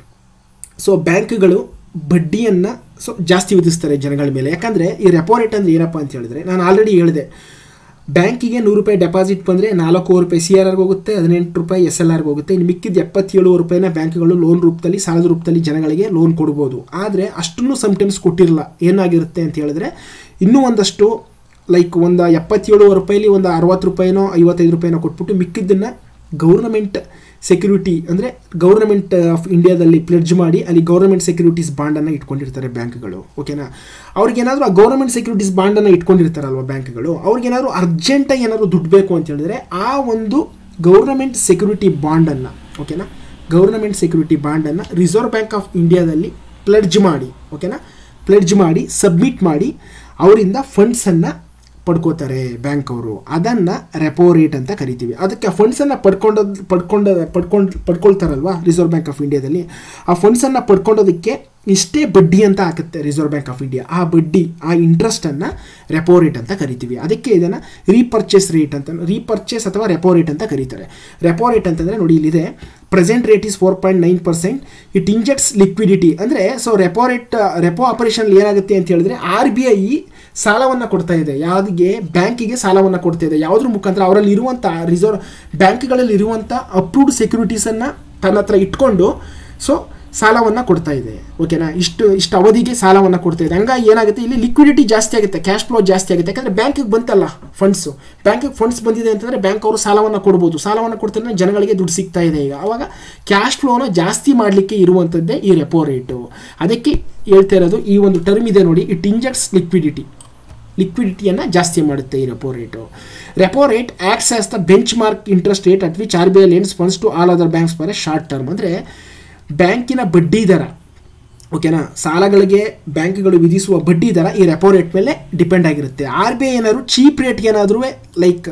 ಸೊ ಬ್ಯಾಂಕ್ಗಳು ಬಡ್ಡಿಯನ್ನು ಸೊ ಜಾಸ್ತಿ ವಿಧಿಸ್ತಾರೆ ಜನಗಳ ಮೇಲೆ ಯಾಕಂದರೆ ಈ ರೆಪೋ ರೇಟ್ ಅಂದರೆ ಏನಪ್ಪ ಅಂತ ಹೇಳಿದ್ರೆ ನಾನು ಆಲ್ರೆಡಿ ಹೇಳಿದೆ ಬ್ಯಾಂಕಿಗೆ ನೂರು ರೂಪಾಯಿ ಡೆಪಾಸಿಟ್ ಬಂದರೆ ನಾಲ್ಕು ರೂಪಾಯಿ ಸಿ ಆರ್ ಆರ್ಗೆ ಹೋಗುತ್ತೆ ಹದಿನೆಂಟು ರೂಪಾಯಿ ಎಸ್ ಎಲ್ ಆರ್ಗೆ ಹೋಗುತ್ತೆ ಇನ್ನು ಮಿಕ್ಕಿದ ಎಪ್ಪತ್ತೇಳು ರೂಪಾಯಿನ ಬ್ಯಾಂಕ್ಗಳು ಲೋನ್ ರೂಪದಲ್ಲಿ ಸಾಲದ ರೂಪದಲ್ಲಿ ಜನಗಳಿಗೆ ಲೋನ್ ಕೊಡ್ಬೋದು ಆದರೆ ಅಷ್ಟನ್ನು ಸಮ್ಟೈಮ್ಸ್ ಕೊಟ್ಟಿರಲ್ಲ ಏನಾಗಿರುತ್ತೆ ಅಂತ ಹೇಳಿದ್ರೆ ಇನ್ನೂ ಒಂದಷ್ಟು ಲೈಕ್ ಒಂದು ಎಪ್ಪತ್ತೇಳು ರೂಪಾಯಿಲಿ ಒಂದು ಅರವತ್ತು ರೂಪಾಯಿನೋ ಐವತ್ತೈದು ರೂಪಾಯಿನೋ ಕೊಟ್ಬಿಟ್ಟು ಮಿಕ್ಕಿದ್ದನ್ನು ಗೌರ್ನಮೆಂಟ್ ಸೆಕ್ಯೂರಿಟಿ ಅಂದರೆ ಗೌರ್ನಮೆಂಟ್ ಆಫ್ ಇಂಡಿಯಾದಲ್ಲಿ ಪ್ಲೆಡ್ಜ್ ಮಾಡಿ ಅಲ್ಲಿ ಗೌರ್ಮೆಂಟ್ ಸೆಕ್ಯೂರಿಟೀಸ್ ಬಾಂಡನ್ನು ಇಟ್ಕೊಂಡಿರ್ತಾರೆ ಬ್ಯಾಂಕ್ಗಳು ಓಕೆನಾ ಅವ್ರಿಗೇನಾದರೂ ಆ ಗೌರ್ಮೆಂಟ್ ಸೆಕ್ಯೂರಿಟೀಸ್ ಬಾಂಡನ್ನು ಇಟ್ಕೊಂಡಿರ್ತಾರಲ್ವ ಬ್ಯಾಂಕ್ಗಳು ಅವ್ರಿಗೇನಾದರೂ ಅರ್ಜೆಂಟಾಗಿ ಏನಾದರೂ ದುಡ್ಡು ಬೇಕು ಅಂತ ಹೇಳಿದ್ರೆ ಆ ಒಂದು ಗೌರ್ನಮೆಂಟ್ ಸೆಕ್ಯೂರಿಟಿ ಬಾಂಡನ್ನು ಓಕೆನಾ ಗೌರ್ನಮೆಂಟ್ ಸೆಕ್ಯೂರಿಟಿ ಬಾಂಡನ್ನು ರಿಸರ್ವ್ ಬ್ಯಾಂಕ್ ಆಫ್ ಇಂಡಿಯಾದಲ್ಲಿ ಪ್ಲೆಡ್ಜ್ ಮಾಡಿ ಓಕೆನಾ ಪ್ಲೆಡ್ಜ್ ಮಾಡಿ ಸಬ್ಮಿಟ್ ಮಾಡಿ ಅವರಿಂದ ಫಂಡ್ಸನ್ನು ಪಡ್ಕೋತಾರೆ ಬ್ಯಾಂಕ್ ಅವರು ಅದನ್ನು ರೆಪೋ ರೇಟ್ ಅಂತ ಕರಿತೀವಿ ಅದಕ್ಕೆ ಆ ಫಂಡ್ಸನ್ನು ಪಡ್ಕೊಂಡೋದು ಪಡ್ಕೊಂಡ ಪಡ್ಕೊಂಡು ಪಡ್ಕೊಳ್ತಾರಲ್ವ ರಿಸರ್ವ್ ಬ್ಯಾಂಕ್ ಆಫ್ ಇಂಡಿಯಾದಲ್ಲಿ ಆ ಫಂಡ್ಸನ್ನು ಪಡ್ಕೊಂಡೋದಕ್ಕೆ ಇಷ್ಟೇ ಬಡ್ಡಿ ಅಂತ ಹಾಕುತ್ತೆ ರಿಸರ್ವ್ ಬ್ಯಾಂಕ್ ಆಫ್ ಇಂಡಿಯಾ ಆ ಬಡ್ಡಿ ಆ ಇಂಟ್ರೆಸ್ಟನ್ನು ರೆಪೋ ರೇಟ್ ಅಂತ ಕರಿತೀವಿ ಅದಕ್ಕೆ ಇದನ್ನು ರೀಪರ್ಚೇಸ್ ರೇಟ್ ಅಂತ ರೀಪರ್ಚೇಸ್ ಅಥವಾ ರೆಪೋ ರೇಟ್ ಅಂತ ಕರೀತಾರೆ ರೆಪೋ ರೇಟ್ ಅಂತಂದರೆ ನೋಡಿ ಇಲ್ಲಿದೆ present rate is four point nine percent it injects liquidity ಅಂದರೆ so repo rate repo operation ಏನಾಗುತ್ತೆ ಅಂತ ಹೇಳಿದ್ರೆ ಆರ್ ಬಿ ಐ ಸಾಲವನ್ನು ಕೊಡ್ತಾ ಇದೆ ಯಾವುದಿಗೆ ಬ್ಯಾಂಕಿಗೆ ಸಾಲವನ್ನು ಕೊಡ್ತಾ ಇದೆ ಯಾವುದ್ರ ಮುಖಾಂತರ ಅವರಲ್ಲಿ ಇರುವಂಥ ರಿಸರ್ವ್ ಬ್ಯಾಂಕ್ಗಳಲ್ಲಿ ಇರುವಂಥ ಅಪ್ರೂವ್ಡ್ ಸೆಕ್ಯೂರಿಟೀಸನ್ನು ತನ್ನ ಹತ್ರ ಇಟ್ಕೊಂಡು ಸೊ ಸಾಲವನ್ನು ಕೊಡ್ತಾ ಇದೆ ಓಕೆನಾ ಇಷ್ಟು ಇಷ್ಟು ಅವಧಿಗೆ ಸಾಲವನ್ನು ಕೊಡ್ತಾ ಇದೆ ಹಂಗಾಗಿ ಏನಾಗುತ್ತೆ ಇಲ್ಲಿ ಲಿಕ್ವಿಡಿಟಿ ಜಾಸ್ತಿ ಆಗುತ್ತೆ ಕ್ಯಾಶ್ ಫ್ಲೋ ಜಾಸ್ತಿ ಆಗುತ್ತೆ ಯಾಕಂದರೆ ಬ್ಯಾಂಕಿಗೆ ಬಂತಲ್ಲ ಫಂಡ್ಸು ಬ್ಯಾಂಕಿಗೆ ಫಂಡ್ಸ್ ಬಂದಿದೆ ಅಂತಂದರೆ ಬ್ಯಾಂಕ್ ಅವರು ಸಾಲವನ್ನು ಕೊಡ್ಬೋದು ಸಾಲವನ್ನು ಕೊಡ್ತಾರೆ ಜನಗಳಿಗೆ ದುಡ್ಡು ಸಿಗ್ತಾ ಇದೆ ಈಗ ಆವಾಗ ಕ್ಯಾಶ್ ಫ್ಲೋನ ಜಾಸ್ತಿ ಮಾಡಲಿಕ್ಕೆ ಇರುವಂಥದ್ದೇ ಈ ರೆಪೋ ರೇಟು ಅದಕ್ಕೆ ಹೇಳ್ತಾ ಇರೋದು ಈ ಒಂದು ಟರ್ಮ್ ಇದೆ ನೋಡಿ ಇಟ್ ಇಂಜೆಕ್ಟ್ಸ್ ಲಿಕ್ವಿಡಿಟಿ ಲಿಕ್ವಿಡಿಟಿಯನ್ನು ಜಾಸ್ತಿ ಮಾಡುತ್ತೆ ಈ repo rate repo rate acts as the benchmark interest rate at which R B I lends funds to all other banks for a short term ಅಂದರೆ ಬ್ಯಾಂಕಿನ ಬಡ್ಡಿ ದರ ಓಕೆನಾ ಸಾಲಗಳಿಗೆ ಬ್ಯಾಂಕ್ಗಳು ವಿಧಿಸುವ ಬಡ್ಡಿ ದರ ಈ ರೆಪೋ ರೇಟ್ ಮೇಲೆ ಡಿಪೆಂಡ್ ಆಗಿರುತ್ತೆ ಆರ್ ಬಿ ಐ ಏನಾದ್ರು ಚೀಪ್ ರೇಟ್ಗೆ ಏನಾದರೂ ಲೈಕ್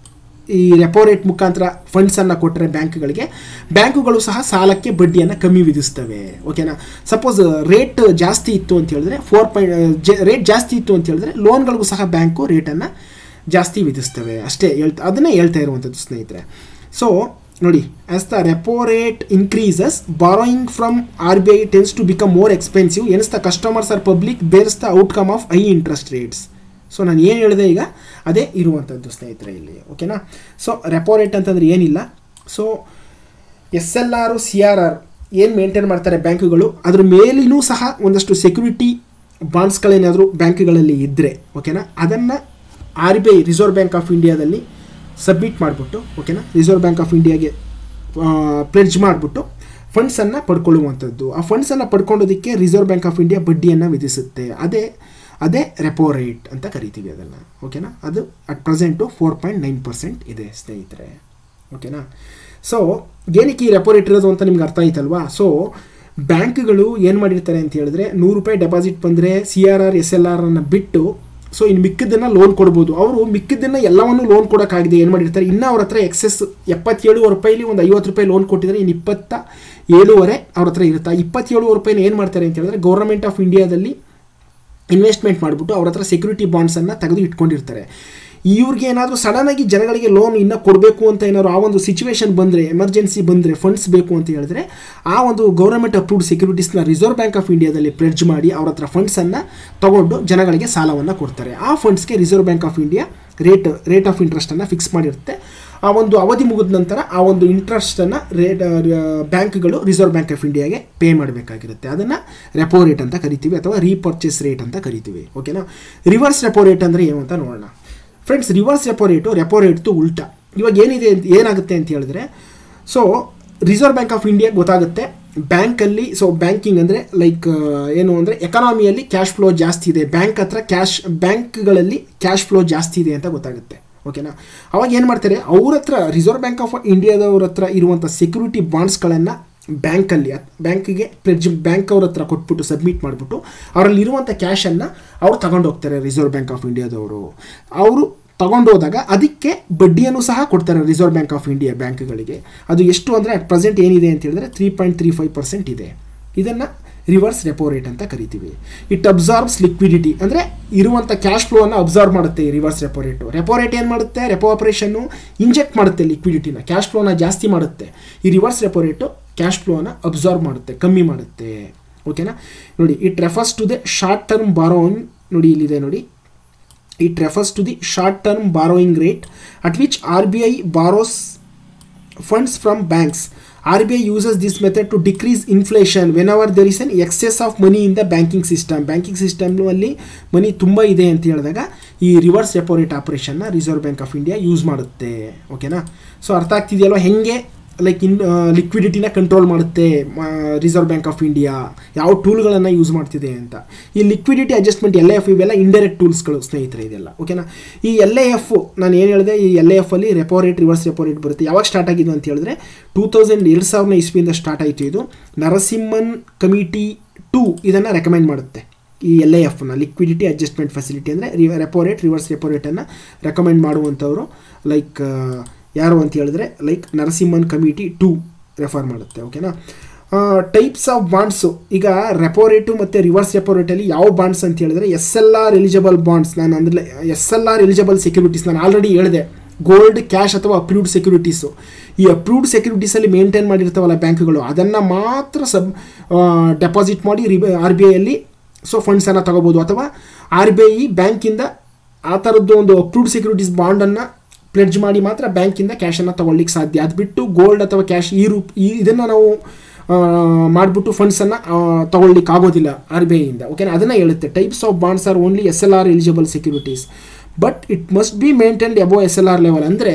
ಈ ರೆಪೋ ರೇಟ್ ಮುಖಾಂತರ ಫಂಡ್ಸನ್ನು ಕೊಟ್ಟರೆ ಬ್ಯಾಂಕ್ಗಳಿಗೆ ಬ್ಯಾಂಕುಗಳು ಸಹ ಸಾಲಕ್ಕೆ ಬಡ್ಡಿಯನ್ನು ಕಮ್ಮಿ ವಿಧಿಸ್ತವೆ ಓಕೆನಾ ಸಪೋಸ್ ರೇಟ್ ಜಾಸ್ತಿ ಇತ್ತು ಅಂತ ಹೇಳಿದ್ರೆ ಫೋರ್ ಪಾಯಿಂಟ್ ರೇಟ್ ಜಾಸ್ತಿ ಇತ್ತು ಅಂತ ಹೇಳಿದ್ರೆ ಲೋನ್ಗಳಿಗೂ ಸಹ ಬ್ಯಾಂಕು ರೇಟನ್ನು ಜಾಸ್ತಿ ವಿಧಿಸ್ತವೆ ಅಷ್ಟೇ ಹೇಳ್ತಾ ಅದನ್ನೇ ಹೇಳ್ತಾ ಇರುವಂಥದ್ದು ಸ್ನೇಹಿತರೆ ಸೊ ನೋಡಿ as the repo rate increases borrowing from R B I tends to become more expensive hence the customers or public bears the outcome of high interest rates so ನಾನು ಏನು ಹೇಳಿದೆ ಈಗ ಅದೇ ಇರುವಂಥದ್ದು ಸ್ನೇಹಿತರೆ ಇಲ್ಲಿ ಓಕೆನಾ ಸೊ ರೆಪೋ ರೇಟ್ ಅಂತಂದರೆ ಏನಿಲ್ಲ so S L R C R R ಏನು ಮೇಂಟೈನ್ ಮಾಡ್ತಾರೆ ಬ್ಯಾಂಕುಗಳು ಅದ್ರ ಮೇಲಿನೂ ಸಹ ಒಂದಷ್ಟು ಸೆಕ್ಯೂರಿಟಿ ಬಾಂಡ್ಸ್ಗಳೇನಾದರೂ ಬ್ಯಾಂಕ್ಗಳಲ್ಲಿ ಇದ್ದರೆ ಓಕೆನಾ ಅದನ್ನು R B I reserve bank of ಇಂಡಿಯಾದಲ್ಲಿ ಸಬ್ಮಿಟ್ ಮಾಡಿಬಿಟ್ಟು ಓಕೆನಾ ರಿಸರ್ವ್ ಬ್ಯಾಂಕ್ ಆಫ್ ಇಂಡಿಯಾಗೆ ಪ್ಲೆಡ್ಜ್ ಮಾಡಿಬಿಟ್ಟು ಫಂಡ್ಸನ್ನು ಪಡ್ಕೊಳ್ಳುವಂಥದ್ದು ಆ ಫಂಡ್ಸನ್ನು ಪಡ್ಕೊಳ್ಳೋದಕ್ಕೆ ರಿಸರ್ವ್ ಬ್ಯಾಂಕ್ ಆಫ್ ಇಂಡಿಯಾ ಬಡ್ಡಿಯನ್ನು ವಿಧಿಸುತ್ತೆ ಅದೇ ಅದೇ ರೆಪೋ ರೇಟ್ ಅಂತ ಕರಿತೀವಿ ಅದನ್ನು ಓಕೆನಾ ಅದು at present four point nine percent ಇದೆ ಸ್ನೇಹಿತರೆ ಓಕೆನಾ ಸೊ ಏನಕ್ಕೆ ಈ ರೆಪೋ ರೇಟ್ ಇರೋದು ಅಂತ ನಿಮ್ಗೆ ಅರ್ಥ ಆಯ್ತಲ್ವಾ ಸೊ ಬ್ಯಾಂಕ್ಗಳು ಏನು ಮಾಡಿರ್ತಾರೆ ಅಂತ ಹೇಳಿದ್ರೆ ನೂರು ರೂಪಾಯಿ ಡೆಪಾಸಿಟ್ ಬಂದರೆ C R R S L R ಅನ್ನು ಬಿಟ್ಟು ಸೊ ಇನ್ನು ಮಿಕ್ಕಿದ್ದನ್ನು ಲೋನ್ ಕೊಡ್ಬೋದು ಅವರು ಮಿಕ್ಕಿದ್ದನ್ನು ಎಲ್ಲವನ್ನು ಲೋನ್ ಕೊಡೋಕ್ಕಾಗಿದೆ ಏನು ಮಾಡಿರ್ತಾರೆ ಇನ್ನೂ ಅವ್ರ ಹತ್ರ ಎಕ್ಸೆಸ್ ಎಪ್ಪತ್ತೇಳು ರೂಪಾಯಿಲಿ ಒಂದು ಐವತ್ತು ರೂಪಾಯಿ ಲೋನ್ ಕೊಟ್ಟಿದ್ದಾರೆ ಇನ್ನು ಇಪ್ಪತ್ತ ಏಳುವರೆ ಅವ್ರ ಹತ್ರ ಇರುತ್ತೆ ಇಪ್ಪತ್ತೇಳು ರೂಪಾಯಿನ ಏನು ಮಾಡ್ತಾರೆ ಅಂತ ಹೇಳಿದ್ರೆ ಗೌರ್ಮೆಂಟ್ ಆಫ್ ಇಂಡಿಯಾದಲ್ಲಿ ಇನ್ವೆಸ್ಟ್ಮೆಂಟ್ ಮಾಡಿಬಿಟ್ಟು ಅವ್ರ ಹತ್ರ ಸೆಕ್ಯೂರಿಟಿ ಬಾಂಡ್ಸನ್ನು ತೆಗೆದು ಇಟ್ಕೊಂಡಿರ್ತಾರೆ ಇವ್ರಿಗೆ ಏನಾದರೂ ಸಡನ್ನಾಗಿ ಜನಗಳಿಗೆ ಲೋನ್ ಇನ್ನೂ ಕೊಡಬೇಕು ಅಂತ ಏನಾದ್ರು ಆ ಒಂದು ಸಿಚುವೇಶನ್ ಬಂದರೆ ಎಮರ್ಜೆನ್ಸಿ ಬಂದರೆ ಫಂಡ್ಸ್ ಬೇಕು ಅಂತ ಹೇಳಿದ್ರೆ ಆ ಒಂದು ಗೌರ್ಮೆಂಟ್ ಅಪ್ರೂವ್ಡ್ ಸೆಕ್ಯೂರಿಟೀಸ್ನ ರಿಸರ್ವ್ ಬ್ಯಾಂಕ್ ಆಫ್ ಇಂಡಿಯಾದಲ್ಲಿ ಪ್ಲೆಡ್ಜ್ ಮಾಡಿ ಅವ್ರ ಹತ್ರ ಫಂಡ್ಸನ್ನು ತಗೊಂಡು ಜನಗಳಿಗೆ ಸಾಲವನ್ನು ಕೊಡ್ತಾರೆ ಆ ಫಂಡ್ಸ್ಗೆ reserve bank of India rate rate of ಇಂಟ್ರೆಸ್ಟನ್ನು ಫಿಕ್ಸ್ ಮಾಡಿರುತ್ತೆ ಆ ಒಂದು ಅವಧಿ ಮುಗಿದ ನಂತರ ಆ ಒಂದು ಇಂಟ್ರೆಸ್ಟನ್ನು ರೇಟ್ ಬ್ಯಾಂಕ್ಗಳು ರಿಸರ್ವ್ ಬ್ಯಾಂಕ್ ಆಫ್ ಇಂಡಿಯಾಗೆ ಪೇ ಮಾಡಬೇಕಾಗಿರುತ್ತೆ ಅದನ್ನು ರೆಪೋ ರೇಟ್ ಅಂತ ಕರಿತೀವಿ ಅಥವಾ ರೀಪರ್ಚೇಸ್ ರೇಟ್ ಅಂತ ಕರಿತೀವಿ ಓಕೆನಾ ರಿವರ್ಸ್ ರೆಪೋ ರೇಟ್ ಅಂದರೆ ಏನು ಅಂತ ನೋಡೋಣ friends reverse repo rate repo ರೇಟ್ದು ಉಲ್ಟಾ ಇವಾಗ ಏನಿದೆ ಅಂತ ಏನಾಗುತ್ತೆ ಅಂತ ಹೇಳಿದ್ರೆ so reserve bank of India ಗೊತ್ತಾಗುತ್ತೆ ಬ್ಯಾಂಕಲ್ಲಿ ಸೊ ಬ್ಯಾಂಕಿಂಗ್ ಅಂದರೆ ಲೈಕ್ ಏನು ಅಂದರೆ ಎಕನಾಮಿಯಲ್ಲಿ ಕ್ಯಾಶ್ ಫ್ಲೋ ಜಾಸ್ತಿ ಇದೆ ಬ್ಯಾಂಕ್ ಹತ್ರ ಕ್ಯಾಶ್ ಬ್ಯಾಂಕ್ಗಳಲ್ಲಿ ಕ್ಯಾಶ್ ಫ್ಲೋ ಜಾಸ್ತಿ ಇದೆ ಅಂತ ಗೊತ್ತಾಗುತ್ತೆ ಓಕೆನಾ ಅವಾಗ ಏನು ಮಾಡ್ತಾರೆ ಅವ್ರ ಹತ್ರ ರಿಸರ್ವ್ ಬ್ಯಾಂಕ್ ಆಫ್ ಇಂಡಿಯಾದವ್ರ ಹತ್ರ ಇರುವಂಥ ಸೆಕ್ಯೂರಿಟಿ ಬಾಂಡ್ಸ್ಗಳನ್ನು ಬ್ಯಾಂಕಲ್ಲಿ ಬ್ಯಾಂಕಿಗೆ ಪ್ಲೆಡ್ಜ್ ಬ್ಯಾಂಕ್ ಅವ್ರ ಹತ್ರ ಕೊಟ್ಬಿಟ್ಟು ಸಬ್ಮಿಟ್ ಮಾಡಿಬಿಟ್ಟು ಅವರಲ್ಲಿ ಇರುವಂಥ ಕ್ಯಾಶನ್ನು ಅವ್ರು ತಗೊಂಡು ಹೋಗ್ತಾರೆ ರಿಸರ್ವ್ ಬ್ಯಾಂಕ್ ಆಫ್ ಇಂಡಿಯಾದವರು ಅವರು ತಗೊಂಡೋದಾಗ ಅದಕ್ಕೆ ಬಡ್ಡಿಯನ್ನು ಸಹ ಕೊಡ್ತಾರೆ ರಿಸರ್ವ್ ಬ್ಯಾಂಕ್ ಆಫ್ ಇಂಡಿಯಾ ಬ್ಯಾಂಕ್ಗಳಿಗೆ ಅದು ಎಷ್ಟು ಅಂದರೆ ಅಟ್ ಪ್ರೆಸೆಂಟ್ ಏನಿದೆ ಅಂತ ಹೇಳಿದ್ರೆ three point three five percent ಇದೆ ಇದನ್ನು ರಿವರ್ಸ್ ರೆಪೋ ರೇಟ್ ಅಂತ ಕರಿತೀವಿ ಇಟ್ ಅಬ್ಸಾರ್ಬ್ಸ್ ಲಿಕ್ವಿಡಿಟಿ ಅಂದರೆ ಇರುವಂಥ ಕ್ಯಾಶ್ ಫ್ಲೋವನ್ನು ಅಬ್ಸಾರ್ವ್ ಮಾಡುತ್ತೆ ಈ reverse repo rate repo rate ಏನು ಮಾಡುತ್ತೆ ರೆಪೋ ಆಪರೇಷನ್ನು ಇಂಜೆಕ್ಟ್ ಮಾಡುತ್ತೆ ಲಿಕ್ವಿಡಿಟಿನ ಕ್ಯಾಶ್ ಫ್ಲೋನ ಜಾಸ್ತಿ ಮಾಡುತ್ತೆ ಈ ರಿವರ್ಸ್ ರೆಪೋ ರೇಟು ಕ್ಯಾಶ್ ಫ್ಲೋನ ಅಬ್ಸಾರ್ವ್ ಮಾಡುತ್ತೆ ಕಮ್ಮಿ ಮಾಡುತ್ತೆ ಓಕೆನಾ ನೋಡಿ it refers to the short term borrowing ನೋಡಿ ಇಲ್ಲಿದೆ ನೋಡಿ it refers to the short term borrowing rate at which R B I borrows funds from banks R B I uses this method to decrease inflation whenever there is an excess of money in the banking system banking ಸಿಸ್ಟಮ್ನಲ್ಲಿ money ತುಂಬ ಇದೆ ಅಂತ ಹೇಳಿದಾಗ ಈ reverse repo rate ಆಪರೇಷನ್ನ reserve bank of India use ಮಾಡುತ್ತೆ ಓಕೆನಾ so ಅರ್ಥ ಆಗ್ತಿದೆಯಲ್ವ ಹೆಂಗೆ ಲೈಕ್ ಇನ್ ಲಿಕ್ವಿಡಿಟಿನ ಕಂಟ್ರೋಲ್ ಮಾಡುತ್ತೆ ರಿಸರ್ವ್ ಬ್ಯಾಂಕ್ ಆಫ್ ಇಂಡಿಯಾ ಯಾವ ಟೂಲ್ಗಳನ್ನು ಯೂಸ್ ಮಾಡ್ತಿದೆ ಅಂತ ಈ ಲಿಕ್ವಿಡಿಟಿ ಅಡ್ಜಸ್ಟ್ಮೆಂಟ್ ಎಲ್ ಎಫ್ ಇವೆಲ್ಲ ಇಂಡೈರೆಕ್ಟ್ ಟೂಲ್ಸ್ಗಳು ಸ್ನೇಹಿತರೆ ಇದೆಲ್ಲ ಓಕೆನಾ ಈ ಎಲ್ ಎ ಎಫ್ ನಾನು ಏನು ಹೇಳಿದೆ ಈ ಎಲ್ ಎ ಎಫ್ ಅಲ್ಲಿ repo rate reverse repo rate ಬರುತ್ತೆ ಯಾವಾಗ ಸ್ಟಾರ್ಟ್ ಆಗಿದ್ದು ಅಂತ ಹೇಳಿದ್ರೆ ಟೂ ತೌಸಂಡ್ ಎರಡು ಸಾವಿರದ ಇಸ್ವಿಯಿಂದ ಸ್ಟಾರ್ಟ್ ಆಯಿತು ಇದು ನರಸಿಂಹನ್ ಕಮಿಟಿ ಟೂ ಇದನ್ನು ರೆಕಮೆಂಡ್ ಮಾಡುತ್ತೆ ಈ ಎಲ್ ಎ ಎಫ್ನ ಲಿಕ್ವಿಡಿಟಿ ಅಡ್ಜಸ್ಟ್ಮೆಂಟ್ ಫೆಸಿಲಿಟಿ ಅಂದರೆ ರಿ ರೆಪೋ ರೇಟ್ ರಿವರ್ಸ್ ರೆಪೋ ರೇಟನ್ನು ರೆಕಮೆಂಡ್ ಮಾಡುವಂಥವ್ರು ಲೈಕ್ ಯಾರು ಅಂತ ಹೇಳಿದ್ರೆ like Narasimhan committee two refer ಮಾಡುತ್ತೆ ಓಕೆನಾ ಟೈಪ್ಸ್ ಆಫ್ ಬಾಂಡ್ಸು ಈಗ ರೆಪೋ ರೇಟು ಮತ್ತು ರಿವರ್ಸ್ ರೆಪೋ ರೇಟಲ್ಲಿ ಯಾವ ಬಾಂಡ್ಸ್ ಅಂತ ಹೇಳಿದ್ರೆ S L R eligible bonds ನಾನು ಅಂದರೆ S L R eligible securities ನಾನು ಆಲ್ರೆಡಿ ಹೇಳಿದೆ ಗೋಲ್ಡ್ ಕ್ಯಾಶ್ ಅಥವಾ ಅಪ್ರೂವ್ಡ್ ಸೆಕ್ಯೂರಿಟೀಸು ಈ ಅಪ್ರೂವ್ಡ್ ಸೆಕ್ಯೂರಿಟೀಸಲ್ಲಿ ಮೇಂಟೈನ್ ಮಾಡಿರ್ತಾವಲ್ಲ ಬ್ಯಾಂಕ್ಗಳು ಅದನ್ನು ಮಾತ್ರ ಸಬ್ ಡೆಪಾಸಿಟ್ ಮಾಡಿ ರಿ ಆರ್ ಬಿ ಐಯಲ್ಲಿ ಸೊ ಫಂಡ್ಸನ್ನು ತಗೋಬೋದು ಅಥವಾ ಆರ್ ಬಿ ಐ ಬ್ಯಾಂಕಿಂದ ಆ ಥರದ್ದು ಒಂದು ಅಪ್ರೂವ್ಡ್ ಸೆಕ್ಯೂರಿಟೀಸ್ ಬಾಂಡನ್ನು ಪ್ಲೆಡ್ಜ್ ಮಾಡಿ ಮಾತ್ರ ಬ್ಯಾಂಕಿಂದ ಕ್ಯಾಶನ್ನು ತೊಗೊಳ್ಲಿಕ್ಕೆ ಸಾಧ್ಯ ಅದು ಬಿಟ್ಟು ಗೋಲ್ಡ್ ಅಥವಾ ಕ್ಯಾಶ್ ಈ ರೂಪ್ ಈ ಇದನ್ನು ನಾವು ಮಾಡಿಬಿಟ್ಟು ಫಂಡ್ಸನ್ನು ತೊಗೊಳ್ಲಿಕ್ಕೆ ಆಗೋದಿಲ್ಲ ಆರ್ ಬಿ ಐಯಿಂದ ಓಕೆನಾ ಅದನ್ನು ಹೇಳುತ್ತೆ types of bonds are only S L R eligible securities but it must be maintained above S L R level ಅಂದರೆ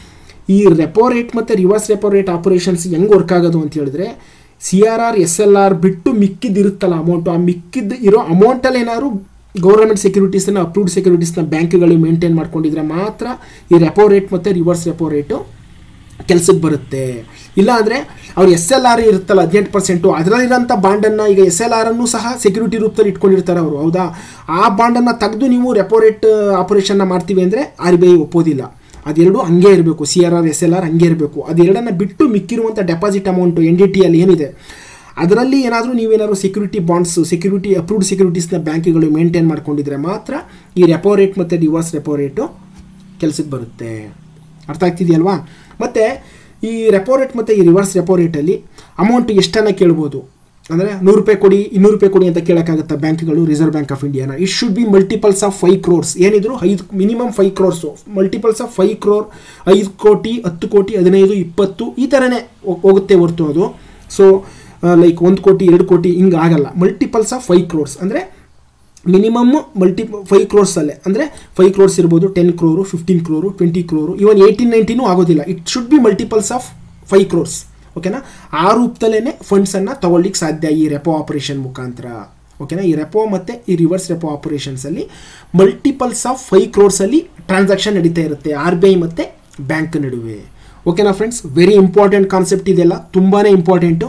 ಈ ರೆಪೋ ರೇಟ್ ಮತ್ತು ರಿವರ್ಸ್ ರೆಪೋ ರೇಟ್ ಆಪರೇಷನ್ಸ್ ಹೆಂಗೆ ವರ್ಕ್ ಆಗೋದು ಅಂತ ಹೇಳಿದ್ರೆ C R R S L R ಬಿಟ್ಟು ಮಿಕ್ಕಿದ್ದು ಇರುತ್ತಲ್ಲ ಅಮೌಂಟು ಆ ಮಿಕ್ಕಿದ್ದು ಇರೋ ಅಮೌಂಟಲ್ಲಿ ಏನಾದ್ರು ಗೌರ್ಮೆಂಟ್ ಸೆಕ್ಯೂರಿಟೀಸನ್ನು ಅಪ್ರೂವ್ಡ್ ಸೆಕ್ಯೂರಿಟೀಸ್ನ ಬ್ಯಾಂಕ್ಗಳು ಮೇಂಟೈನ್ ಮಾಡ್ಕೊಂಡಿದ್ರೆ ಮಾತ್ರ ಈ ರೆಪೋ ರೇಟ್ ಮತ್ತು ರಿವರ್ಸ್ ರೆಪೋ ರೇಟು ಕೆಲಸಕ್ಕೆ ಬರುತ್ತೆ ಇಲ್ಲ ಅಂದರೆ ಅವ್ರು ಎಸ್ ಎಲ್ ಆರ್ ಇರುತ್ತಲ್ಲ ಹದಿನೆಂಟು ಪರ್ಸೆಂಟು ಅದರಲ್ಲಿರೋಂಥ ಬಾಂಡನ್ನು ಈಗ ಎಸ್ ಎಲ್ ಆರನ್ನು ಸಹ ಸೆಕ್ಯೂರಿಟಿ ರೂಪದಲ್ಲಿ ಇಟ್ಕೊಂಡಿರ್ತಾರೆ ಅವರು ಹೌದಾ ಆ ಬಾಂಡನ್ನು ತೆಗೆದು ನೀವು ರೆಪೋ ರೇಟ್ ಆಪರೇಷನ್ನ ಮಾಡ್ತೀವಿ ಅಂದರೆ ಆರ್ ಬಿ ಐ ಒಪ್ಪೋದಿಲ್ಲ ಅದೆರಡು ಹಂಗೆ ಇರಬೇಕು C R R S L R ಹಂಗೆ ಇರಬೇಕು ಅದೆರಡನ್ನು ಬಿಟ್ಟು ಮಿಕ್ಕಿರುವಂಥ deposit amount N D T ಅಲ್ಲಿ ಏನಿದೆ ಅದರಲ್ಲಿ ಏನಾದರೂ ನೀವೇನಾದ್ರು ಸೆಕ್ಯೂರಿಟಿ ಬಾಂಡ್ಸು ಸೆಕ್ಯೂರಿಟಿ ಅಪ್ರೂವ್ಡ್ ಸೆಕ್ಯೂರಿಟೀಸ್ನ ಬ್ಯಾಂಕ್ಗಳು ಮೇಂಟೈನ್ ಮಾಡ್ಕೊಂಡಿದ್ರೆ ಮಾತ್ರ ಈ ರೆಪೋ ರೇಟ್ ಮತ್ತು ರಿವರ್ಸ್ ರೆಪೋ ರೇಟು ಕೆಲಸಕ್ಕೆ ಬರುತ್ತೆ ಅರ್ಥ ಆಗ್ತಿದೆಯಲ್ವಾ ಮತ್ತು ಈ ರೆಪೋ ರೇಟ್ ಮತ್ತು ಈ ರಿವರ್ಸ್ ರೆಪೋ ರೇಟಲ್ಲಿ ಅಮೌಂಟ್ ಎಷ್ಟನ್ನು ಕೇಳ್ಬೋದು ಅಂದರೆ ನೂರು ರೂಪಾಯಿ ಕೊಡಿ ಇನ್ನೂರು ರೂಪಾಯಿ ಕೊಡಿ ಅಂತ ಕೇಳೋಕ್ಕಾಗುತ್ತಾ ಬ್ಯಾಂಕ್ಗಳು ರಿಸರ್ವ್ ಬ್ಯಾಂಕ್ ಆಫ್ ಇಂಡಿಯಾನ it should be multiples of five crores ಏನಿದ್ರು ಐದು minimum five crores multiples of five crore ಐದು ಕೋಟಿ ಹತ್ತು ಕೋಟಿ ಹದಿನೈದು ಇಪ್ಪತ್ತು ಈ ಥರನೇ ಹೋಗುತ್ತೆ ಹೊರ್ತು ಅದು ಸೊ ಲೈಕ್ ಒಂದು ಕೋಟಿ ಎರಡು ಕೋಟಿ ಹಿಂಗೆ ಆಗಲ್ಲ ಮಲ್ಟಿಪಲ್ಸ್ ಆಫ್ ಫೈವ್ ಕ್ರೋರ್ಸ್ ಅಂದರೆ ಮಿನಿಮಮ್ ಮಲ್ಟಿ ಫೈವ್ ಕ್ರೋರ್ಸಲ್ಲೇ ಅಂದರೆ ಫೈವ್ ಕ್ರೋರ್ಸ್ ಇರ್ಬೋದು ten crore fifteen crore twenty crore even eighteen nineteen ಆಗೋದಿಲ್ಲ it should be multiples of five crores ಓಕೆನಾ ಆ ರೂಪದಲ್ಲೇ ಫಂಡ್ಸನ್ನು ತೊಗೊಳ್ಲಿಕ್ಕೆ ಸಾಧ್ಯ ಈ ರೆಪೋ ಆಪರೇಷನ್ ಮುಖಾಂತರ ಓಕೆನಾ ಈ ರೆಪೋ ಮತ್ತು ಈ ರಿವರ್ಸ್ ರೆಪೋ ಆಪರೇಷನ್ಸಲ್ಲಿ ಮಲ್ಟಿಪಲ್ಸ್ ಆಫ್ ಫೈವ್ ಕ್ರೋರ್ಸಲ್ಲಿ ಟ್ರಾನ್ಸಾಕ್ಷನ್ ನಡೀತಾ ಇರುತ್ತೆ ಆರ್ ಬಿ ಐ ಮತ್ತು ಬ್ಯಾಂಕ್ ನಡುವೆ ಓಕೆನಾ ಫ್ರೆಂಡ್ಸ್ ವೆರಿ ಇಂಪಾರ್ಟೆಂಟ್ ಕಾನ್ಸೆಪ್ಟ್ ಇದೆಲ್ಲ ತುಂಬಾ ಇಂಪಾರ್ಟೆಂಟು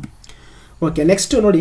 ಓಕೆ ನೆಕ್ಸ್ಟ್ ನೋಡಿ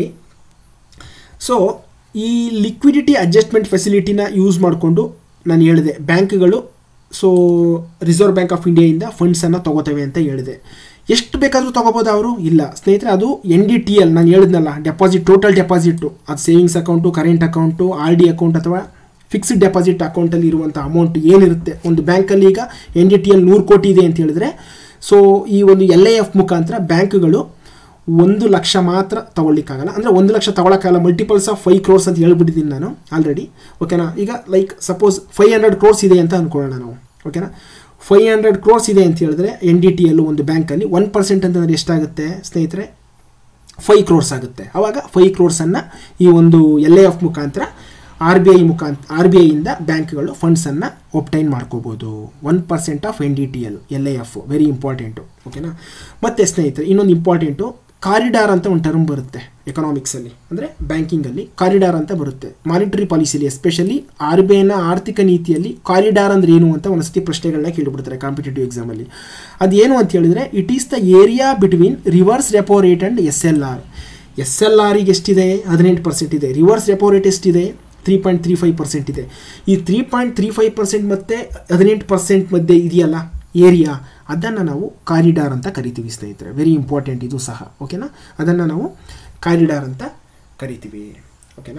ಸೊ ಈ ಲಿಕ್ವಿಡಿಟಿ ಅಡ್ಜಸ್ಟ್ಮೆಂಟ್ ಫೆಸಿಲಿಟಿನ ಯೂಸ್ ಮಾಡಿಕೊಂಡು ನಾನು ಹೇಳಿದೆ ಬ್ಯಾಂಕ್ಗಳು ಸೊ ರಿಸರ್ವ್ ಬ್ಯಾಂಕ್ ಆಫ್ ಇಂಡಿಯಾಯಿಂದ ಫಂಡ್ಸನ್ನು ತೊಗೋತವೆ ಅಂತ ಹೇಳಿದೆ ಎಷ್ಟು ಬೇಕಾದರೂ ತೊಗೋಬೋದು ಅವರು ಇಲ್ಲ ಸ್ನೇಹಿತರೆ ಅದು ಎನ್ ಡಿ ಟಿ ಎಲ್ ನಾನು ಹೇಳಿದ್ನಲ್ಲ ಡೆಪಾಸಿಟ್ ಟೋಟಲ್ ಡೆಪಾಸಿಟು ಅದು savings account current account R D account ಅಥವಾ ಫಿಕ್ಸ್ಡ್ ಡೆಪಾಸಿಟ್ ಅಕೌಂಟಲ್ಲಿ ಇರುವಂಥ ಅಮೌಂಟ್ ಏನಿರುತ್ತೆ ಒಂದು ಬ್ಯಾಂಕಲ್ಲಿ ಈಗ ಎನ್ ಡಿ ಟಿ ಎಲ್ ನೂರು ಕೋಟಿ ಇದೆ ಅಂತ ಹೇಳಿದ್ರೆ ಸೊ ಈ ಒಂದು ಎಲ್ ಎ ಎಫ್ ಮುಖಾಂತರ ಬ್ಯಾಂಕ್ಗಳು ಒಂದು ಲಕ್ಷ ಮಾತ್ರ ತೊಗೊಳ್ಲಿಕ್ಕಾಗಲ್ಲ ಅಂದರೆ ಒಂದು ಲಕ್ಷ ತೊಗೊಳಕ್ಕಾಗಲ್ಲ ಮಲ್ಟಿಪಲ್ಸ್ ಆಫ್ ಫೈವ್ ಕ್ರೋರ್ಸ್ ಅಂತ ಹೇಳ್ಬಿಟ್ಟಿದ್ದೀನಿ ನಾನು ಆಲ್ರೆಡಿ ಓಕೆನಾ ಈಗ like suppose five hundred crores ಇದೆ ಅಂತ ಅಂದ್ಕೊಳ್ಳೋಣ ನಾವು ಓಕೆನಾ ಫೈವ್ ಹಂಡ್ರೆಡ್ ಕ್ರೋರ್ಸ್ ಇದೆ ಅಂತ ಹೇಳಿದ್ರೆ ಎನ್ ಡಿ ಟಿ ಎಲ್ಲು ಒಂದು ಬ್ಯಾಂಕಲ್ಲಿ ಒನ್ ಪರ್ಸೆಂಟ್ ಅಂತಂದರೆ ಎಷ್ಟಾಗುತ್ತೆ ಸ್ನೇಹಿತರೆ ಫೈವ್ ಕ್ರೋರ್ಸ್ ಆಗುತ್ತೆ ಆವಾಗ ಫೈವ್ ಕ್ರೋರ್ಸನ್ನು ಈ ಒಂದು ಎಲ್ ಎ ಎಫ್ ಮುಖಾಂತರ ಆರ್ ಬಿ ಐ ಮುಖಾಂತರ ಆರ್ ಬಿ ಐಯಿಂದ ಬ್ಯಾಂಕ್ಗಳು ಫಂಡ್ಸನ್ನು ಒಪ್ಟೈನ್ ಮಾಡ್ಕೋಬೋದು one percent of N D T L L I F very important ಓಕೆನಾ ಮತ್ತು ಸ್ನೇಹಿತರೆ ಇನ್ನೊಂದು ಇಂಪಾರ್ಟೆಂಟು ಕಾರಿಡಾರ್ ಅಂತ ಒಂದು ಟರ್ಮ್ ಬರುತ್ತೆ ಎಕನಾಮಿಕ್ಸಲ್ಲಿ ಅಂದರೆ ಬ್ಯಾಂಕಿಂಗಲ್ಲಿ ಕಾರಿಡಾರ್ ಅಂತ ಬರುತ್ತೆ ಮಾನಿಟರಿ ಪಾಲಿಸಿಲಿ ಎಸ್ಪೆಷಲಿ ಆರ್ ಬಿ ಐನ ಆರ್ಥಿಕ ನೀತಿಯಲ್ಲಿ ಕಾರಿಡಾರ್ ಅಂದ್ರೆ ಏನು ಅಂತ ಒಂದ್ಸತಿ ಪ್ರಶ್ನೆಗಳನ್ನ ಕೇಳಿಬಿಡ್ತಾರೆ ಕಾಂಪಿಟೇಟಿವ್ ಎಕ್ಸಾಮಲ್ಲಿ ಅದೇನು ಅಂತ ಹೇಳಿದ್ರೆ it is the area between reverse repo rate and S L R S L ಆರಿಗೆ ಎಷ್ಟಿದೆ ಹದಿನೆಂಟು ಪರ್ಸೆಂಟ್ ಇದೆ ರಿವರ್ಸ್ ರೆಪೋ ರೇಟ್ ಎಷ್ಟಿದೆ three point three five percent ಇದೆ ಈ three point three five percent ಮತ್ತು ಹದಿನೆಂಟು ಪರ್ಸೆಂಟ್ ಮಧ್ಯೆ ಇದೆಯಲ್ಲ ಏರಿಯಾ ಅದನ್ನು ನಾವು ಕಾರಿಡಾರ್ ಅಂತ ಕರಿತೀವಿ ಸ್ನೇಹಿತರೆ ವೆರಿ ಇಂಪಾರ್ಟೆಂಟ್ ಇದು ಸಹ ಓಕೆನಾ ಅದನ್ನು ನಾವು ಕಾರಿಡಾರ್ ಅಂತ ಕರಿತೀವಿ ಓಕೆನಾ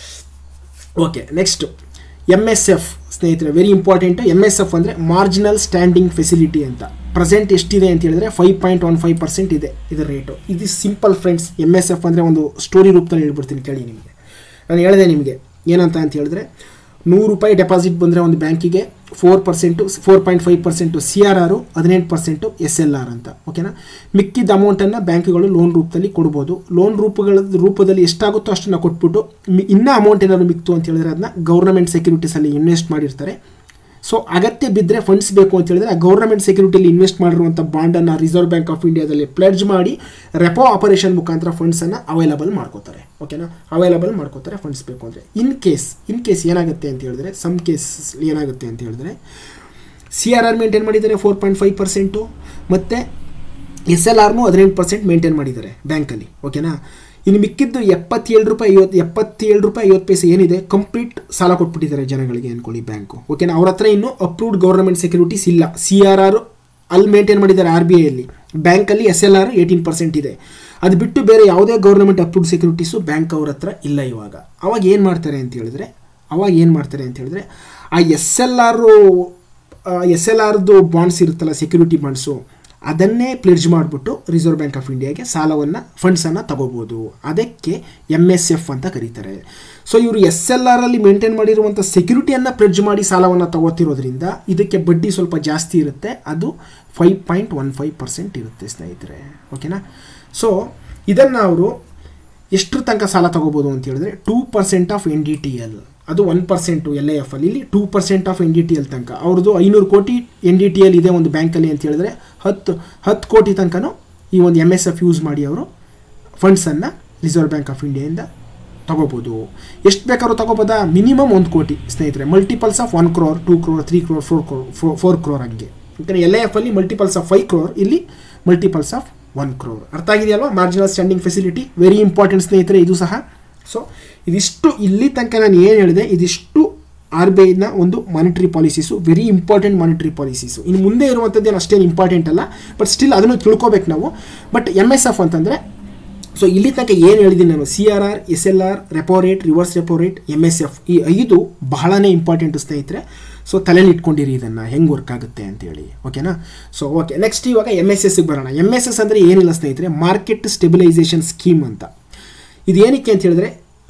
okay next M S F ಸ್ನೇಹಿತರೆ very important M S F ಅಂದರೆ ಮಾರ್ಜಿನಲ್ ಸ್ಟ್ಯಾಂಡಿಂಗ್ ಫೆಸಿಲಿಟಿ ಅಂತ ಪ್ರೆಸೆಂಟ್ ಎಷ್ಟಿದೆ ಅಂತ ಹೇಳಿದ್ರೆ five point one five percent ಇದೆ ಇದರ ರೇಟು ಇದು simple friends M S F ಅಂದರೆ ಒಂದು ಸ್ಟೋರಿ ರೂಪದಲ್ಲಿ ಹೇಳ್ಬಿಡ್ತೀನಿ ಕೇಳಿ ನಿಮಗೆ ನಾನು ಹೇಳಿದೆ ನಿಮಗೆ ಏನಂತ ಅಂತ ಹೇಳಿದ್ರೆ ನೂರು ರೂಪಾಯಿ ಡೆಪಾಸಿಟ್ ಬಂದರೆ ಒಂದು ಬ್ಯಾಂಕಿಗೆ four percent four point five percent C R R ಹದಿನೆಂಟು ಪರ್ಸೆಂಟು ಎಸ್ ಎಲ್ ಆರ್ ಅಂತ ಓಕೆನಾ ಮಿಕ್ಕಿದ ಅಮೌಂಟನ್ನು ಬ್ಯಾಂಕ್ಗಳು ಲೋನ್ ರೂಪದಲ್ಲಿ ಕೊಡ್ಬೋದು ಲೋನ್ ರೂಪಗಳ ರೂಪದಲ್ಲಿ ಎಷ್ಟಾಗುತ್ತೋ ಅಷ್ಟನ್ನು ಕೊಟ್ಬಿಟ್ಟು ಮಿ- ಇನ್ನೂ ಅಮೌಂಟ್ ಏನಾದ್ರು ಮಿಕ್ತು ಅಂತ ಹೇಳಿದ್ರೆ ಅದನ್ನ ಗೌರ್ನಮೆಂಟ್ ಸೆಕ್ಯೂರಿಟೀಸಲ್ಲಿ ಇನ್ವೆಸ್ಟ್ ಮಾಡಿರ್ತಾರೆ ಸೊ ಅಗತ್ಯ ಬಿದ್ದರೆ ಫಂಡ್ಸ್ ಬೇಕು ಅಂತ ಹೇಳಿದ್ರೆ ಆ ಗೌರ್ನಮೆಂಟ್ ಸೆಕ್ಯೂರಿಟಿಲಿ ಇನ್ವೆಸ್ಟ್ ಮಾಡಿರುವಂಥ ಬಾಂಡನ್ನು ರಿಸರ್ವ್ ಬ್ಯಾಂಕ್ ಆಫ್ ಇಂಡಿಯಾದಲ್ಲಿ ಪ್ಲೆಡ್ಜ್ ಮಾಡಿ ರೆಪೋ ಆಪರೇಷನ್ ಮುಖಾಂತರ ಫಂಡ್ಸನ್ನು ಅವೈಲಬಲ್ ಮಾಡ್ಕೋತಾರೆ ಓಕೆನಾ ಅವೈಲಬಲ್ ಮಾಡ್ಕೋತಾರೆ ಫಂಡ್ಸ್ ಬೇಕು ಅಂದರೆ ಇನ್ ಕೇಸ್ ಇನ್ ಕೇಸ್ ಏನಾಗುತ್ತೆ ಅಂತ ಹೇಳಿದ್ರೆ ಸಮ್ ಕೇಸ್ ಏನಾಗುತ್ತೆ ಅಂತ ಹೇಳಿದ್ರೆ ಸಿ ಆರ್ ಆರ್ ಮೇಂಟೈನ್ ಮಾಡಿದ್ದಾರೆ ಫೋರ್ ಪಾಯಿಂಟ್ ಫೈವ್ ಪರ್ಸೆಂಟು ಮತ್ತು ಎಸ್ ಎಲ್ ಆರ್ನು ಹದಿನೆಂಟು ಪರ್ಸೆಂಟ್ ಮೇಂಟೈನ್ ಮಾಡಿದ್ದಾರೆ ಬ್ಯಾಂಕಲ್ಲಿ ಓಕೆನಾ ಇನ್ನು ಮಿಕ್ಕಿದ್ದು ಎಪ್ಪತ್ತೇಳು ರೂಪಾಯಿ ಐವತ್ತು ಎಪ್ಪತ್ತೇಳು ರೂಪಾಯಿ ಐವತ್ತು ಪೈಸೆ ಏನಿದೆ ಕಂಪ್ಲೀಟ್ ಸಾಲ ಕೊಟ್ಬಿಟ್ಟಿದ್ದಾರೆ ಜನಗಳಿಗೆ ಅಂದ್ಕೊಳ್ಳಿ ಬ್ಯಾಂಕು ಓಕೆನಾ ಅವ್ರ ಹತ್ರ ಇನ್ನೂ ಅಪ್ರೂವ್ಡ್ ಗೌರ್ಮೆಂಟ್ ಸೆಕ್ಯೂರಿಟೀಸ್ ಇಲ್ಲ ಸಿ ಆರ್ ಆರ್ ಅಲ್ಲಿ ಮೇಂಟೈನ್ ಮಾಡಿದ್ದಾರೆ ಆರ್ ಬಿ ಐಯಲ್ಲಿ ಬ್ಯಾಂಕಲ್ಲಿ S L R eighteen percent ಇದೆ ಅದು ಬಿಟ್ಟು ಬೇರೆ ಯಾವುದೇ ಗೌರ್ಮೆಂಟ್ ಅಪ್ರೂವ್ಡ್ ಸೆಕ್ಯೂರಿಟೀಸು ಬ್ಯಾಂಕ್ ಅವ್ರ ಹತ್ರ ಇಲ್ಲ ಇವಾಗ ಅವಾಗ ಏನು ಮಾಡ್ತಾರೆ ಅಂತ ಹೇಳಿದ್ರೆ ಅವಾಗ ಏನು ಮಾಡ್ತಾರೆ ಅಂತ ಹೇಳಿದ್ರೆ ಆ S L R S L ಆರ್ದು ಬಾಂಡ್ಸ್ ಇರುತ್ತಲ್ಲ ಸೆಕ್ಯೂರಿಟಿ ಬಾಂಡ್ಸು ಅದನ್ನೇ ಪ್ಲೆಡ್ಜ್ ಮಾಡಿಬಿಟ್ಟು ರಿಸರ್ವ್ ಬ್ಯಾಂಕ್ ಆಫ್ ಇಂಡಿಯಾಗೆ ಸಾಲವನ್ನು ಫಂಡ್ಸನ್ನು ತಗೋಬೋದು ಅದಕ್ಕೆ ಎಮ್ ಎಸ್ ಎಫ್ ಅಂತ ಕರೀತಾರೆ ಸೊ ಇವರು ಎಸ್ ಎಲ್ ಆರಲ್ಲಿ ಮೇಂಟೈನ್ ಮಾಡಿರುವಂಥ ಸೆಕ್ಯೂರಿಟಿಯನ್ನು ಪ್ಲೆಡ್ಜ್ ಮಾಡಿ ಸಾಲವನ್ನು ತಗೋತಿರೋದ್ರಿಂದ ಇದಕ್ಕೆ ಬಡ್ಡಿ ಸ್ವಲ್ಪ ಜಾಸ್ತಿ ಇರುತ್ತೆ ಅದು five point one five percent ಇರುತ್ತೆ ಸ್ನೇಹಿತರೆ ಓಕೆನಾ ಸೊ ಇದನ್ನು ಅವರು ಎಷ್ಟರ ತನಕ ಸಾಲ ತಗೋಬೋದು ಅಂತ ಹೇಳಿದ್ರೆ two percent of N D T L ಅದು one percent L I F ಅಲ್ಲಿ ಇಲ್ಲಿ two percent of N D T L ತನಕ ಅವ್ರದ್ದು ಐನೂರು ಕೋಟಿ ಎನ್ ಡಿ ಟಿ ಎಲ್ ಇದೆ ಒಂದು ಬ್ಯಾಂಕಲ್ಲಿ ಅಂತ ಹೇಳಿದ್ರೆ ಹತ್ತು ಹತ್ತು ಕೋಟಿ ತನಕನೂ ಈ ಒಂದು ಎಮ್ ಎಸ್ ಎಫ್ ಯೂಸ್ ಮಾಡಿ ಅವರು ಫಂಡ್ಸನ್ನು ರಿಸರ್ವ್ ಬ್ಯಾಂಕ್ ಆಫ್ ಇಂಡಿಯಾದಿಂದ ತಗೋಬೋದು ಎಷ್ಟು ಬೇಕಾದ್ರೂ ತಗೋಬೋದಾ ಮಿನಿಮಮ್ ಒಂದು ಕೋಟಿ ಸ್ನೇಹಿತರೆ multiples of one crore two crore three crore four crore four crore ಹಂಗೆ ಯಾಕಂದರೆ ಎಲ್ ಐ ಎಫ್ ಅಲ್ಲಿ ಮಲ್ಟಿಪಲ್ಸ್ ಆಫ್ ಫೈವ್ ಕ್ರೋರ್ ಇಲ್ಲಿ ಮಲ್ಟಿಪಲ್ಸ್ ಆಫ್ ಒನ್ ಕ್ರೋರ್ ಅರ್ಥ ಆಗಿದೆಯಲ್ವಾ marginal standing facility very important ಸ್ನೇಹಿತರೆ ಇದು ಸಹ ಸೊ ಇದಿಷ್ಟು ಇಲ್ಲಿ ತನಕ ನಾನು ಏನು ಹೇಳಿದೆ ಇದಿಷ್ಟು ಆರ್ ಬಿ ಐನ ಒಂದು monetary policies very important monetary policies ಇನ್ನು ಮುಂದೆ ಇರುವಂಥದ್ದೇನು ಅಷ್ಟೇನು ಇಂಪಾರ್ಟೆಂಟ್ ಅಲ್ಲ ಬಟ್ ಸ್ಟಿಲ್ ಅದನ್ನು ತಿಳ್ಕೊಬೇಕು ನಾವು ಬಟ್ ಎಮ್ ಎಸ್ ಎಫ್ ಅಂತಂದರೆ ಸೊ ಇಲ್ಲಿ ತನಕ ಏನು ಹೇಳಿದ್ದೀನಿ ನಾನು C R R S L R repo rate reverse repo rate M S F ಈ ಐದು ಬಹಳನೇ ಇಂಪಾರ್ಟೆಂಟ್ ಸ್ನೇಹಿತರೆ ಸೊ ತಲೆಯಲ್ಲಿ ಇಟ್ಕೊಂಡಿರಿ ಇದನ್ನು ಹೆಂಗೆ ವರ್ಕ್ ಆಗುತ್ತೆ ಅಂತೇಳಿ ಓಕೆನಾ ಸೊ ಓಕೆ ನೆಕ್ಸ್ಟ್ ಇವಾಗ ಎಮ್ ಎಸ್ ಎಸ್ಗೆ ಬರೋಣ ಎಮ್ ಎಸ್ ಎಸ್ ಅಂದರೆ ಏನಿಲ್ಲ ಸ್ನೇಹಿತರೆ ಮಾರ್ಕೆಟ್ ಸ್ಟೆಬಿಲೈಸೇಷನ್ ಸ್ಕೀಮ್ ಅಂತ ಇದು ಏನಕ್ಕೆ ಅಂತ ಹೇಳಿದ್ರೆ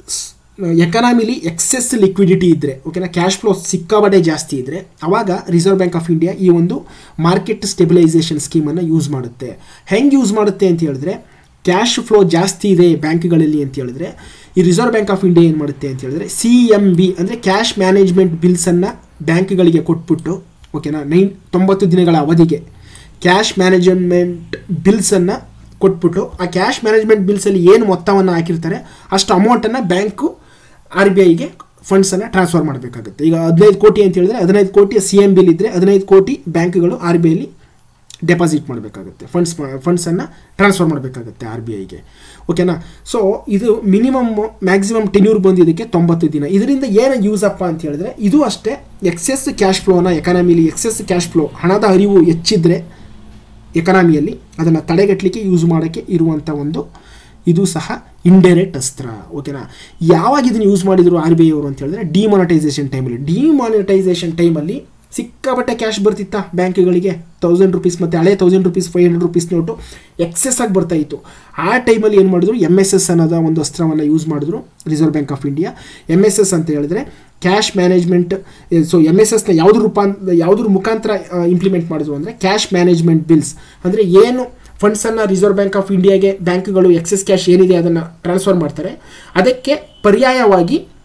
ಎಕನಾಮಿಲಿ ಎಕ್ಸೆಸ್ ಲಿಕ್ವಿಡಿಟಿ ಇದ್ದರೆ ಓಕೆನಾ ಕ್ಯಾಶ್ ಫ್ಲೋ ಸಿಕ್ಕಾಬಡೆ ಜಾಸ್ತಿ ಇದ್ದರೆ ಅವಾಗ ರಿಸರ್ವ್ ಬ್ಯಾಂಕ್ ಆಫ್ ಇಂಡಿಯಾ ಈ ಒಂದು ಮಾರ್ಕೆಟ್ ಸ್ಟೆಬಿಲೈಸೇಷನ್ ಸ್ಕೀಮನ್ನು ಯೂಸ್ ಮಾಡುತ್ತೆ ಹೆಂಗೆ ಯೂಸ್ ಮಾಡುತ್ತೆ ಅಂತ ಹೇಳಿದ್ರೆ ಕ್ಯಾಶ್ ಫ್ಲೋ ಜಾಸ್ತಿ ಇದೆ ಬ್ಯಾಂಕ್ಗಳಲ್ಲಿ ಅಂತ ಹೇಳಿದ್ರೆ ಈ ರಿಸರ್ವ್ ಬ್ಯಾಂಕ್ ಆಫ್ ಇಂಡಿಯಾ ಏನು ಮಾಡುತ್ತೆ ಅಂತ ಹೇಳಿದ್ರೆ ಸಿ ಎಮ್ ಬಿ ಅಂದರೆ ಕ್ಯಾಶ್ ಮ್ಯಾನೇಜ್ಮೆಂಟ್ ಬಿಲ್ಸನ್ನು ಬ್ಯಾಂಕ್ಗಳಿಗೆ ಕೊಟ್ಬಿಟ್ಟು ಓಕೆನಾ ನೈನ್ ತೊಂಬತ್ತು ದಿನಗಳ ಅವಧಿಗೆ ಕ್ಯಾಶ್ ಮ್ಯಾನೇಜ್ಮೆಂಟ್ ಬಿಲ್ಸನ್ನು ಕೊಟ್ಬಿಟ್ಟು ಆ ಕ್ಯಾಶ್ ಮ್ಯಾನೇಜ್ಮೆಂಟ್ ಬಿಲ್ಸಲ್ಲಿ ಏನು ಮೊತ್ತವನ್ನು ಹಾಕಿರ್ತಾರೆ ಅಷ್ಟು ಅಮೌಂಟನ್ನು ಬ್ಯಾಂಕು ಆರ್ ಬಿ ಐಗೆ ಫಂಡ್ಸನ್ನು ಟ್ರಾನ್ಸ್ಫರ್ ಮಾಡಬೇಕಾಗುತ್ತೆ ಈಗ ಹದಿನೈದು ಕೋಟಿ ಅಂತ ಹೇಳಿದ್ರೆ ಹದಿನೈದು ಕೋಟಿ ಸಿ ಎಮ್ ಬಿಲ್ ಇದ್ದರೆ ಹದಿನೈದು ಕೋಟಿ ಬ್ಯಾಂಕ್ಗಳು ಆರ್ ಬಿ ಐಲಿ ಡೆಪಾಸಿಟ್ ಮಾಡಬೇಕಾಗುತ್ತೆ ಫಂಡ್ಸ್ ಫಂಡ್ಸನ್ನು ಟ್ರಾನ್ಸ್ಫರ್ ಮಾಡಬೇಕಾಗುತ್ತೆ ಆರ್ ಬಿ ಐಗೆ ಓಕೆನಾ ಸೊ ಇದು ಮಿನಿಮಮ್ ಮ್ಯಾಕ್ಸಿಮಮ್ ಟೆನ್ಯೂರ್ ಬಂದಿದ್ದಕ್ಕೆ ತೊಂಬತ್ತು ದಿನ ಇದರಿಂದ ಏನು ಯೂಸ್ ಅಪ್ಪ ಅಂತ ಹೇಳಿದ್ರೆ ಇದು ಅಷ್ಟೇ ಎಕ್ಸೆಸ್ ಕ್ಯಾಶ್ ಫ್ಲೋನ ಎಕಾನಮಿಲಿ ಎಕ್ಸೆಸ್ ಕ್ಯಾಶ್ ಫ್ಲೋ ಹಣದ ಹರಿವು ಹೆಚ್ಚಿದ್ರೆ ಎಕನಾಮಿಯಲ್ಲಿ ಅದನ್ನು ತಡೆಗಟ್ಟಲಿಕ್ಕೆ ಯೂಸ್ ಮಾಡೋಕ್ಕೆ ಇರುವಂಥ ಒಂದು ಇದು ಸಹ ಇಂಡೈರೆಕ್ಟ್ ಅಸ್ತ್ರ ಓಕೆನಾ ಯಾವಾಗ ಇದನ್ನು ಯೂಸ್ ಮಾಡಿದ್ರು ಆರ್ ಬಿ ಐ ಅವರು ಅಂತ ಹೇಳಿದ್ರೆ ಡಿಮಾನಿಟೈಸೇಷನ್ ಟೈಮಲ್ಲಿ ಡಿಮಾನಿಟೈಸೇಷನ್ ಟೈಮಲ್ಲಿ ಸಿಕ್ಕಾಪಟ್ಟೆ ಕ್ಯಾಶ್ ಬರ್ತಿತ್ತಾ ಬ್ಯಾಂಕ್ಗಳಿಗೆ ತೌಸಂಡ್ ರುಪೀಸ್ ಮತ್ತು ಹಳೆ thousand rupees five hundred rupees note excess ಆಗಿ ಬರ್ತಾ ಇತ್ತು ಆ ಟೈಮಲ್ಲಿ ಏನು ಮಾಡಿದ್ರು ಎಮ್ ಎಸ್ ಎಸ್ ಅನ್ನೋದ ಒಂದು ಅಸ್ತ್ರವನ್ನು ಯೂಸ್ ಮಾಡಿದ್ರು reserve bank of India M S S ಅಂತ ಹೇಳಿದ್ರೆ cash management so M S ಎಸ್ನ ಯಾವ್ದ್ರ ರೂಪಾನ್ ಯಾವುದ್ರ ಮುಖಾಂತರ ಇಂಪ್ಲಿಮೆಂಟ್ ಮಾಡಿದ್ರು ಅಂದರೆ ಕ್ಯಾಶ್ ಮ್ಯಾನೇಜ್ಮೆಂಟ್ ಬಿಲ್ಸ್ ಅಂದರೆ ಏನು ಫಂಡ್ಸನ್ನು ರಿಸರ್ವ್ ಬ್ಯಾಂಕ್ ಆಫ್ ಇಂಡಿಯಾಗೆ ಬ್ಯಾಂಕ್ಗಳು ಎಕ್ಸೆಸ್ ಕ್ಯಾಶ್ ಏನಿದೆ ಅದನ್ನು ಟ್ರಾನ್ಸ್ಫರ್ ಮಾಡ್ತಾರೆ ಅದಕ್ಕೆ ಪರ್ಯಾಯವಾಗಿ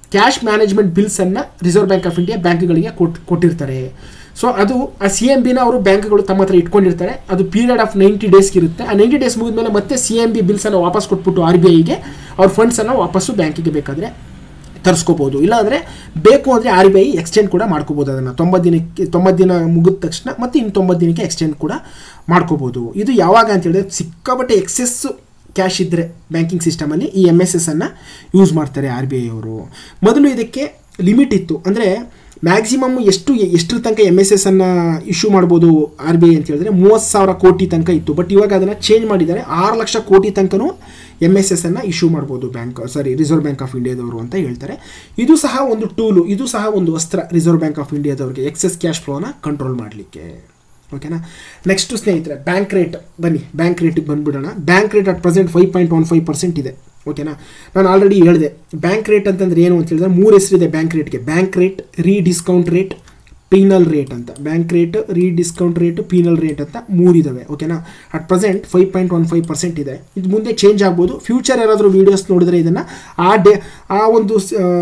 ಕ್ಯಾಶ್ ಮ್ಯಾನೇಜ್ಮೆಂಟ್ ಬಿಲ್ಸನ್ನು ರಿಸರ್ವ್ ಬ್ಯಾಂಕ್ ಆಫ್ ಇಂಡಿಯಾ ಬ್ಯಾಂಕ್ಗಳಿಗೆ ಕೊಟ್ ಕೊಟ್ಟಿರ್ತಾರೆ ಸೊ ಅದು ಆ ಸಿ ಎಮ್ ಬಿನ ಅವರು ಬ್ಯಾಂಕ್ಗಳು ತಮ್ಮ ಹತ್ರ ಇಟ್ಕೊಂಡಿರ್ತಾರೆ ಅದು ಪೀರಿಯಡ್ ಆಫ್ ನೈಂಟಿ ಡೇಸ್ಗೆ ಇರುತ್ತೆ ಆ ನೈಂಟಿ ಡೇಸ್ ಮುಗಿದ್ಮೇಲೆ ಮತ್ತೆ ಸಿ ಎಮ್ ಬಿ ಬಿಲ್ಸನ್ನು ವಾಪಸ್ ಕೊಟ್ಬಿಟ್ಟು ಆರ್ ಬಿ ಐಗೆ ಅವ್ರ ಫಂಡ್ಸನ್ನು ವಾಪಸ್ಸು ಬ್ಯಾಂಕಿಗೆ ಬೇಕಾದರೆ ತರಿಸ್ಕೋಬೋದು ಇಲ್ಲಾಂದರೆ ಬೇಕು ಅಂದರೆ ಆರ್ ಬಿ ಐ ಎಕ್ಸ್ಟೆಂಡ್ ಕೂಡ ಮಾಡ್ಕೋಬೋದು ಅದನ್ನು ತೊಂಬತ್ತು ದಿನಕ್ಕೆ ತೊಂಬತ್ತು ದಿನ ಮುಗಿದ ತಕ್ಷಣ ಮತ್ತೆ ಇನ್ನು ತೊಂಬತ್ತು ದಿನಕ್ಕೆ ಎಕ್ಸ್ಟೆಂಡ್ ಕೂಡ ಮಾಡ್ಕೋಬೋದು ಇದು ಯಾವಾಗ ಅಂತ ಹೇಳಿದ್ರೆ ಸಿಕ್ಕಾಪಟ್ಟೆ ಎಕ್ಸೆಸ್ ಕ್ಯಾಶ್ ಇದ್ದರೆ ಬ್ಯಾಂಕಿಂಗ್ ಸಿಸ್ಟಮಲ್ಲಿ ಈ ಎಮ್ ಎಸ್ ಎಸ್ ಅನ್ನು ಯೂಸ್ ಮಾಡ್ತಾರೆ ಆರ್ ಬಿ ಐ ಅವರು ಮೊದಲು ಇದಕ್ಕೆ ಲಿಮಿಟ್ ಇತ್ತು ಅಂದರೆ ಮ್ಯಾಕ್ಸಿಮಮ್ ಎಷ್ಟು ಎಷ್ಟರ ತನಕ ಎಮ್ ಎಸ್ ಎಸ್ ಅನ್ನು ಇಶ್ಯೂ ಮಾಡ್ಬೋದು ಆರ್ ಬಿ ಐ ಅಂತ ಹೇಳಿದ್ರೆ ಮೂವತ್ತು ಸಾವಿರ ಕೋಟಿ ತನಕ ಇತ್ತು ಬಟ್ ಇವಾಗ ಅದನ್ನು ಚೇಂಜ್ ಮಾಡಿದ್ದಾರೆ ಆರು ಲಕ್ಷ ಕೋಟಿ ತನಕನೂ ಎಮ್ ಎಸ್ ಎಸ್ ಅನ್ನು ಇಶ್ಯೂ ಮಾಡ್ಬೋದು bank sorry Reserve bank of ಇಂಡಿಯಾದವರು ಅಂತ ಹೇಳ್ತಾರೆ ಇದು ಸಹ ಒಂದು ಟೂಲು ಇದು ಸಹ ಒಂದು ಅಸ್ತ್ರ ರಿಸರ್ವ್ ಬ್ಯಾಂಕ್ ಆಫ್ ಇಂಡಿಯಾದವ್ರಿಗೆ ಎಕ್ಸೆಸ್ ಕ್ಯಾಶ್ ಫ್ಲೋನ ಕಂಟ್ರೋಲ್ ಮಾಡಲಿಕ್ಕೆ ಓಕೆನಾ ನೆಕ್ಸ್ಟ್ ಸ್ನೇಹಿತರೆ ಬ್ಯಾಂಕ್ ರೇಟ್ ಬನ್ನಿ ಬ್ಯಾಂಕ್ ರೇಟಿಗೆ ಬಂದುಬಿಡೋಣ bank rate at present five point one five percent ಇದೆ ಓಕೆನಾ ನಾನು ಆಲ್ರೆಡಿ ಹೇಳಿದೆ ಬ್ಯಾಂಕ್ ರೇಟ್ ಅಂತಂದ್ರೆ ಏನು ಅಂತ ಹೇಳಿದ್ರೆ ಮೂರು ಹೆಸರಿದೆ ಬ್ಯಾಂಕ್ ರೇಟ್ಗೆ bank rate rediscount rate penal rate ಅಂತ bank rate rediscount rate penal rate ಅಂತ ಮೂರಿದ್ದಾವೆ ಓಕೆನಾ at present five point one five percent ಇದೆ ಇದು ಮುಂದೆ ಚೇಂಜ್ ಆಗ್ಬೋದು ಫ್ಯೂಚರ್ ಯಾರಾದರೂ ವೀಡಿಯೋಸ್ ನೋಡಿದ್ರೆ ಇದನ್ನು ಆ ಡೇ ಆ ಒಂದು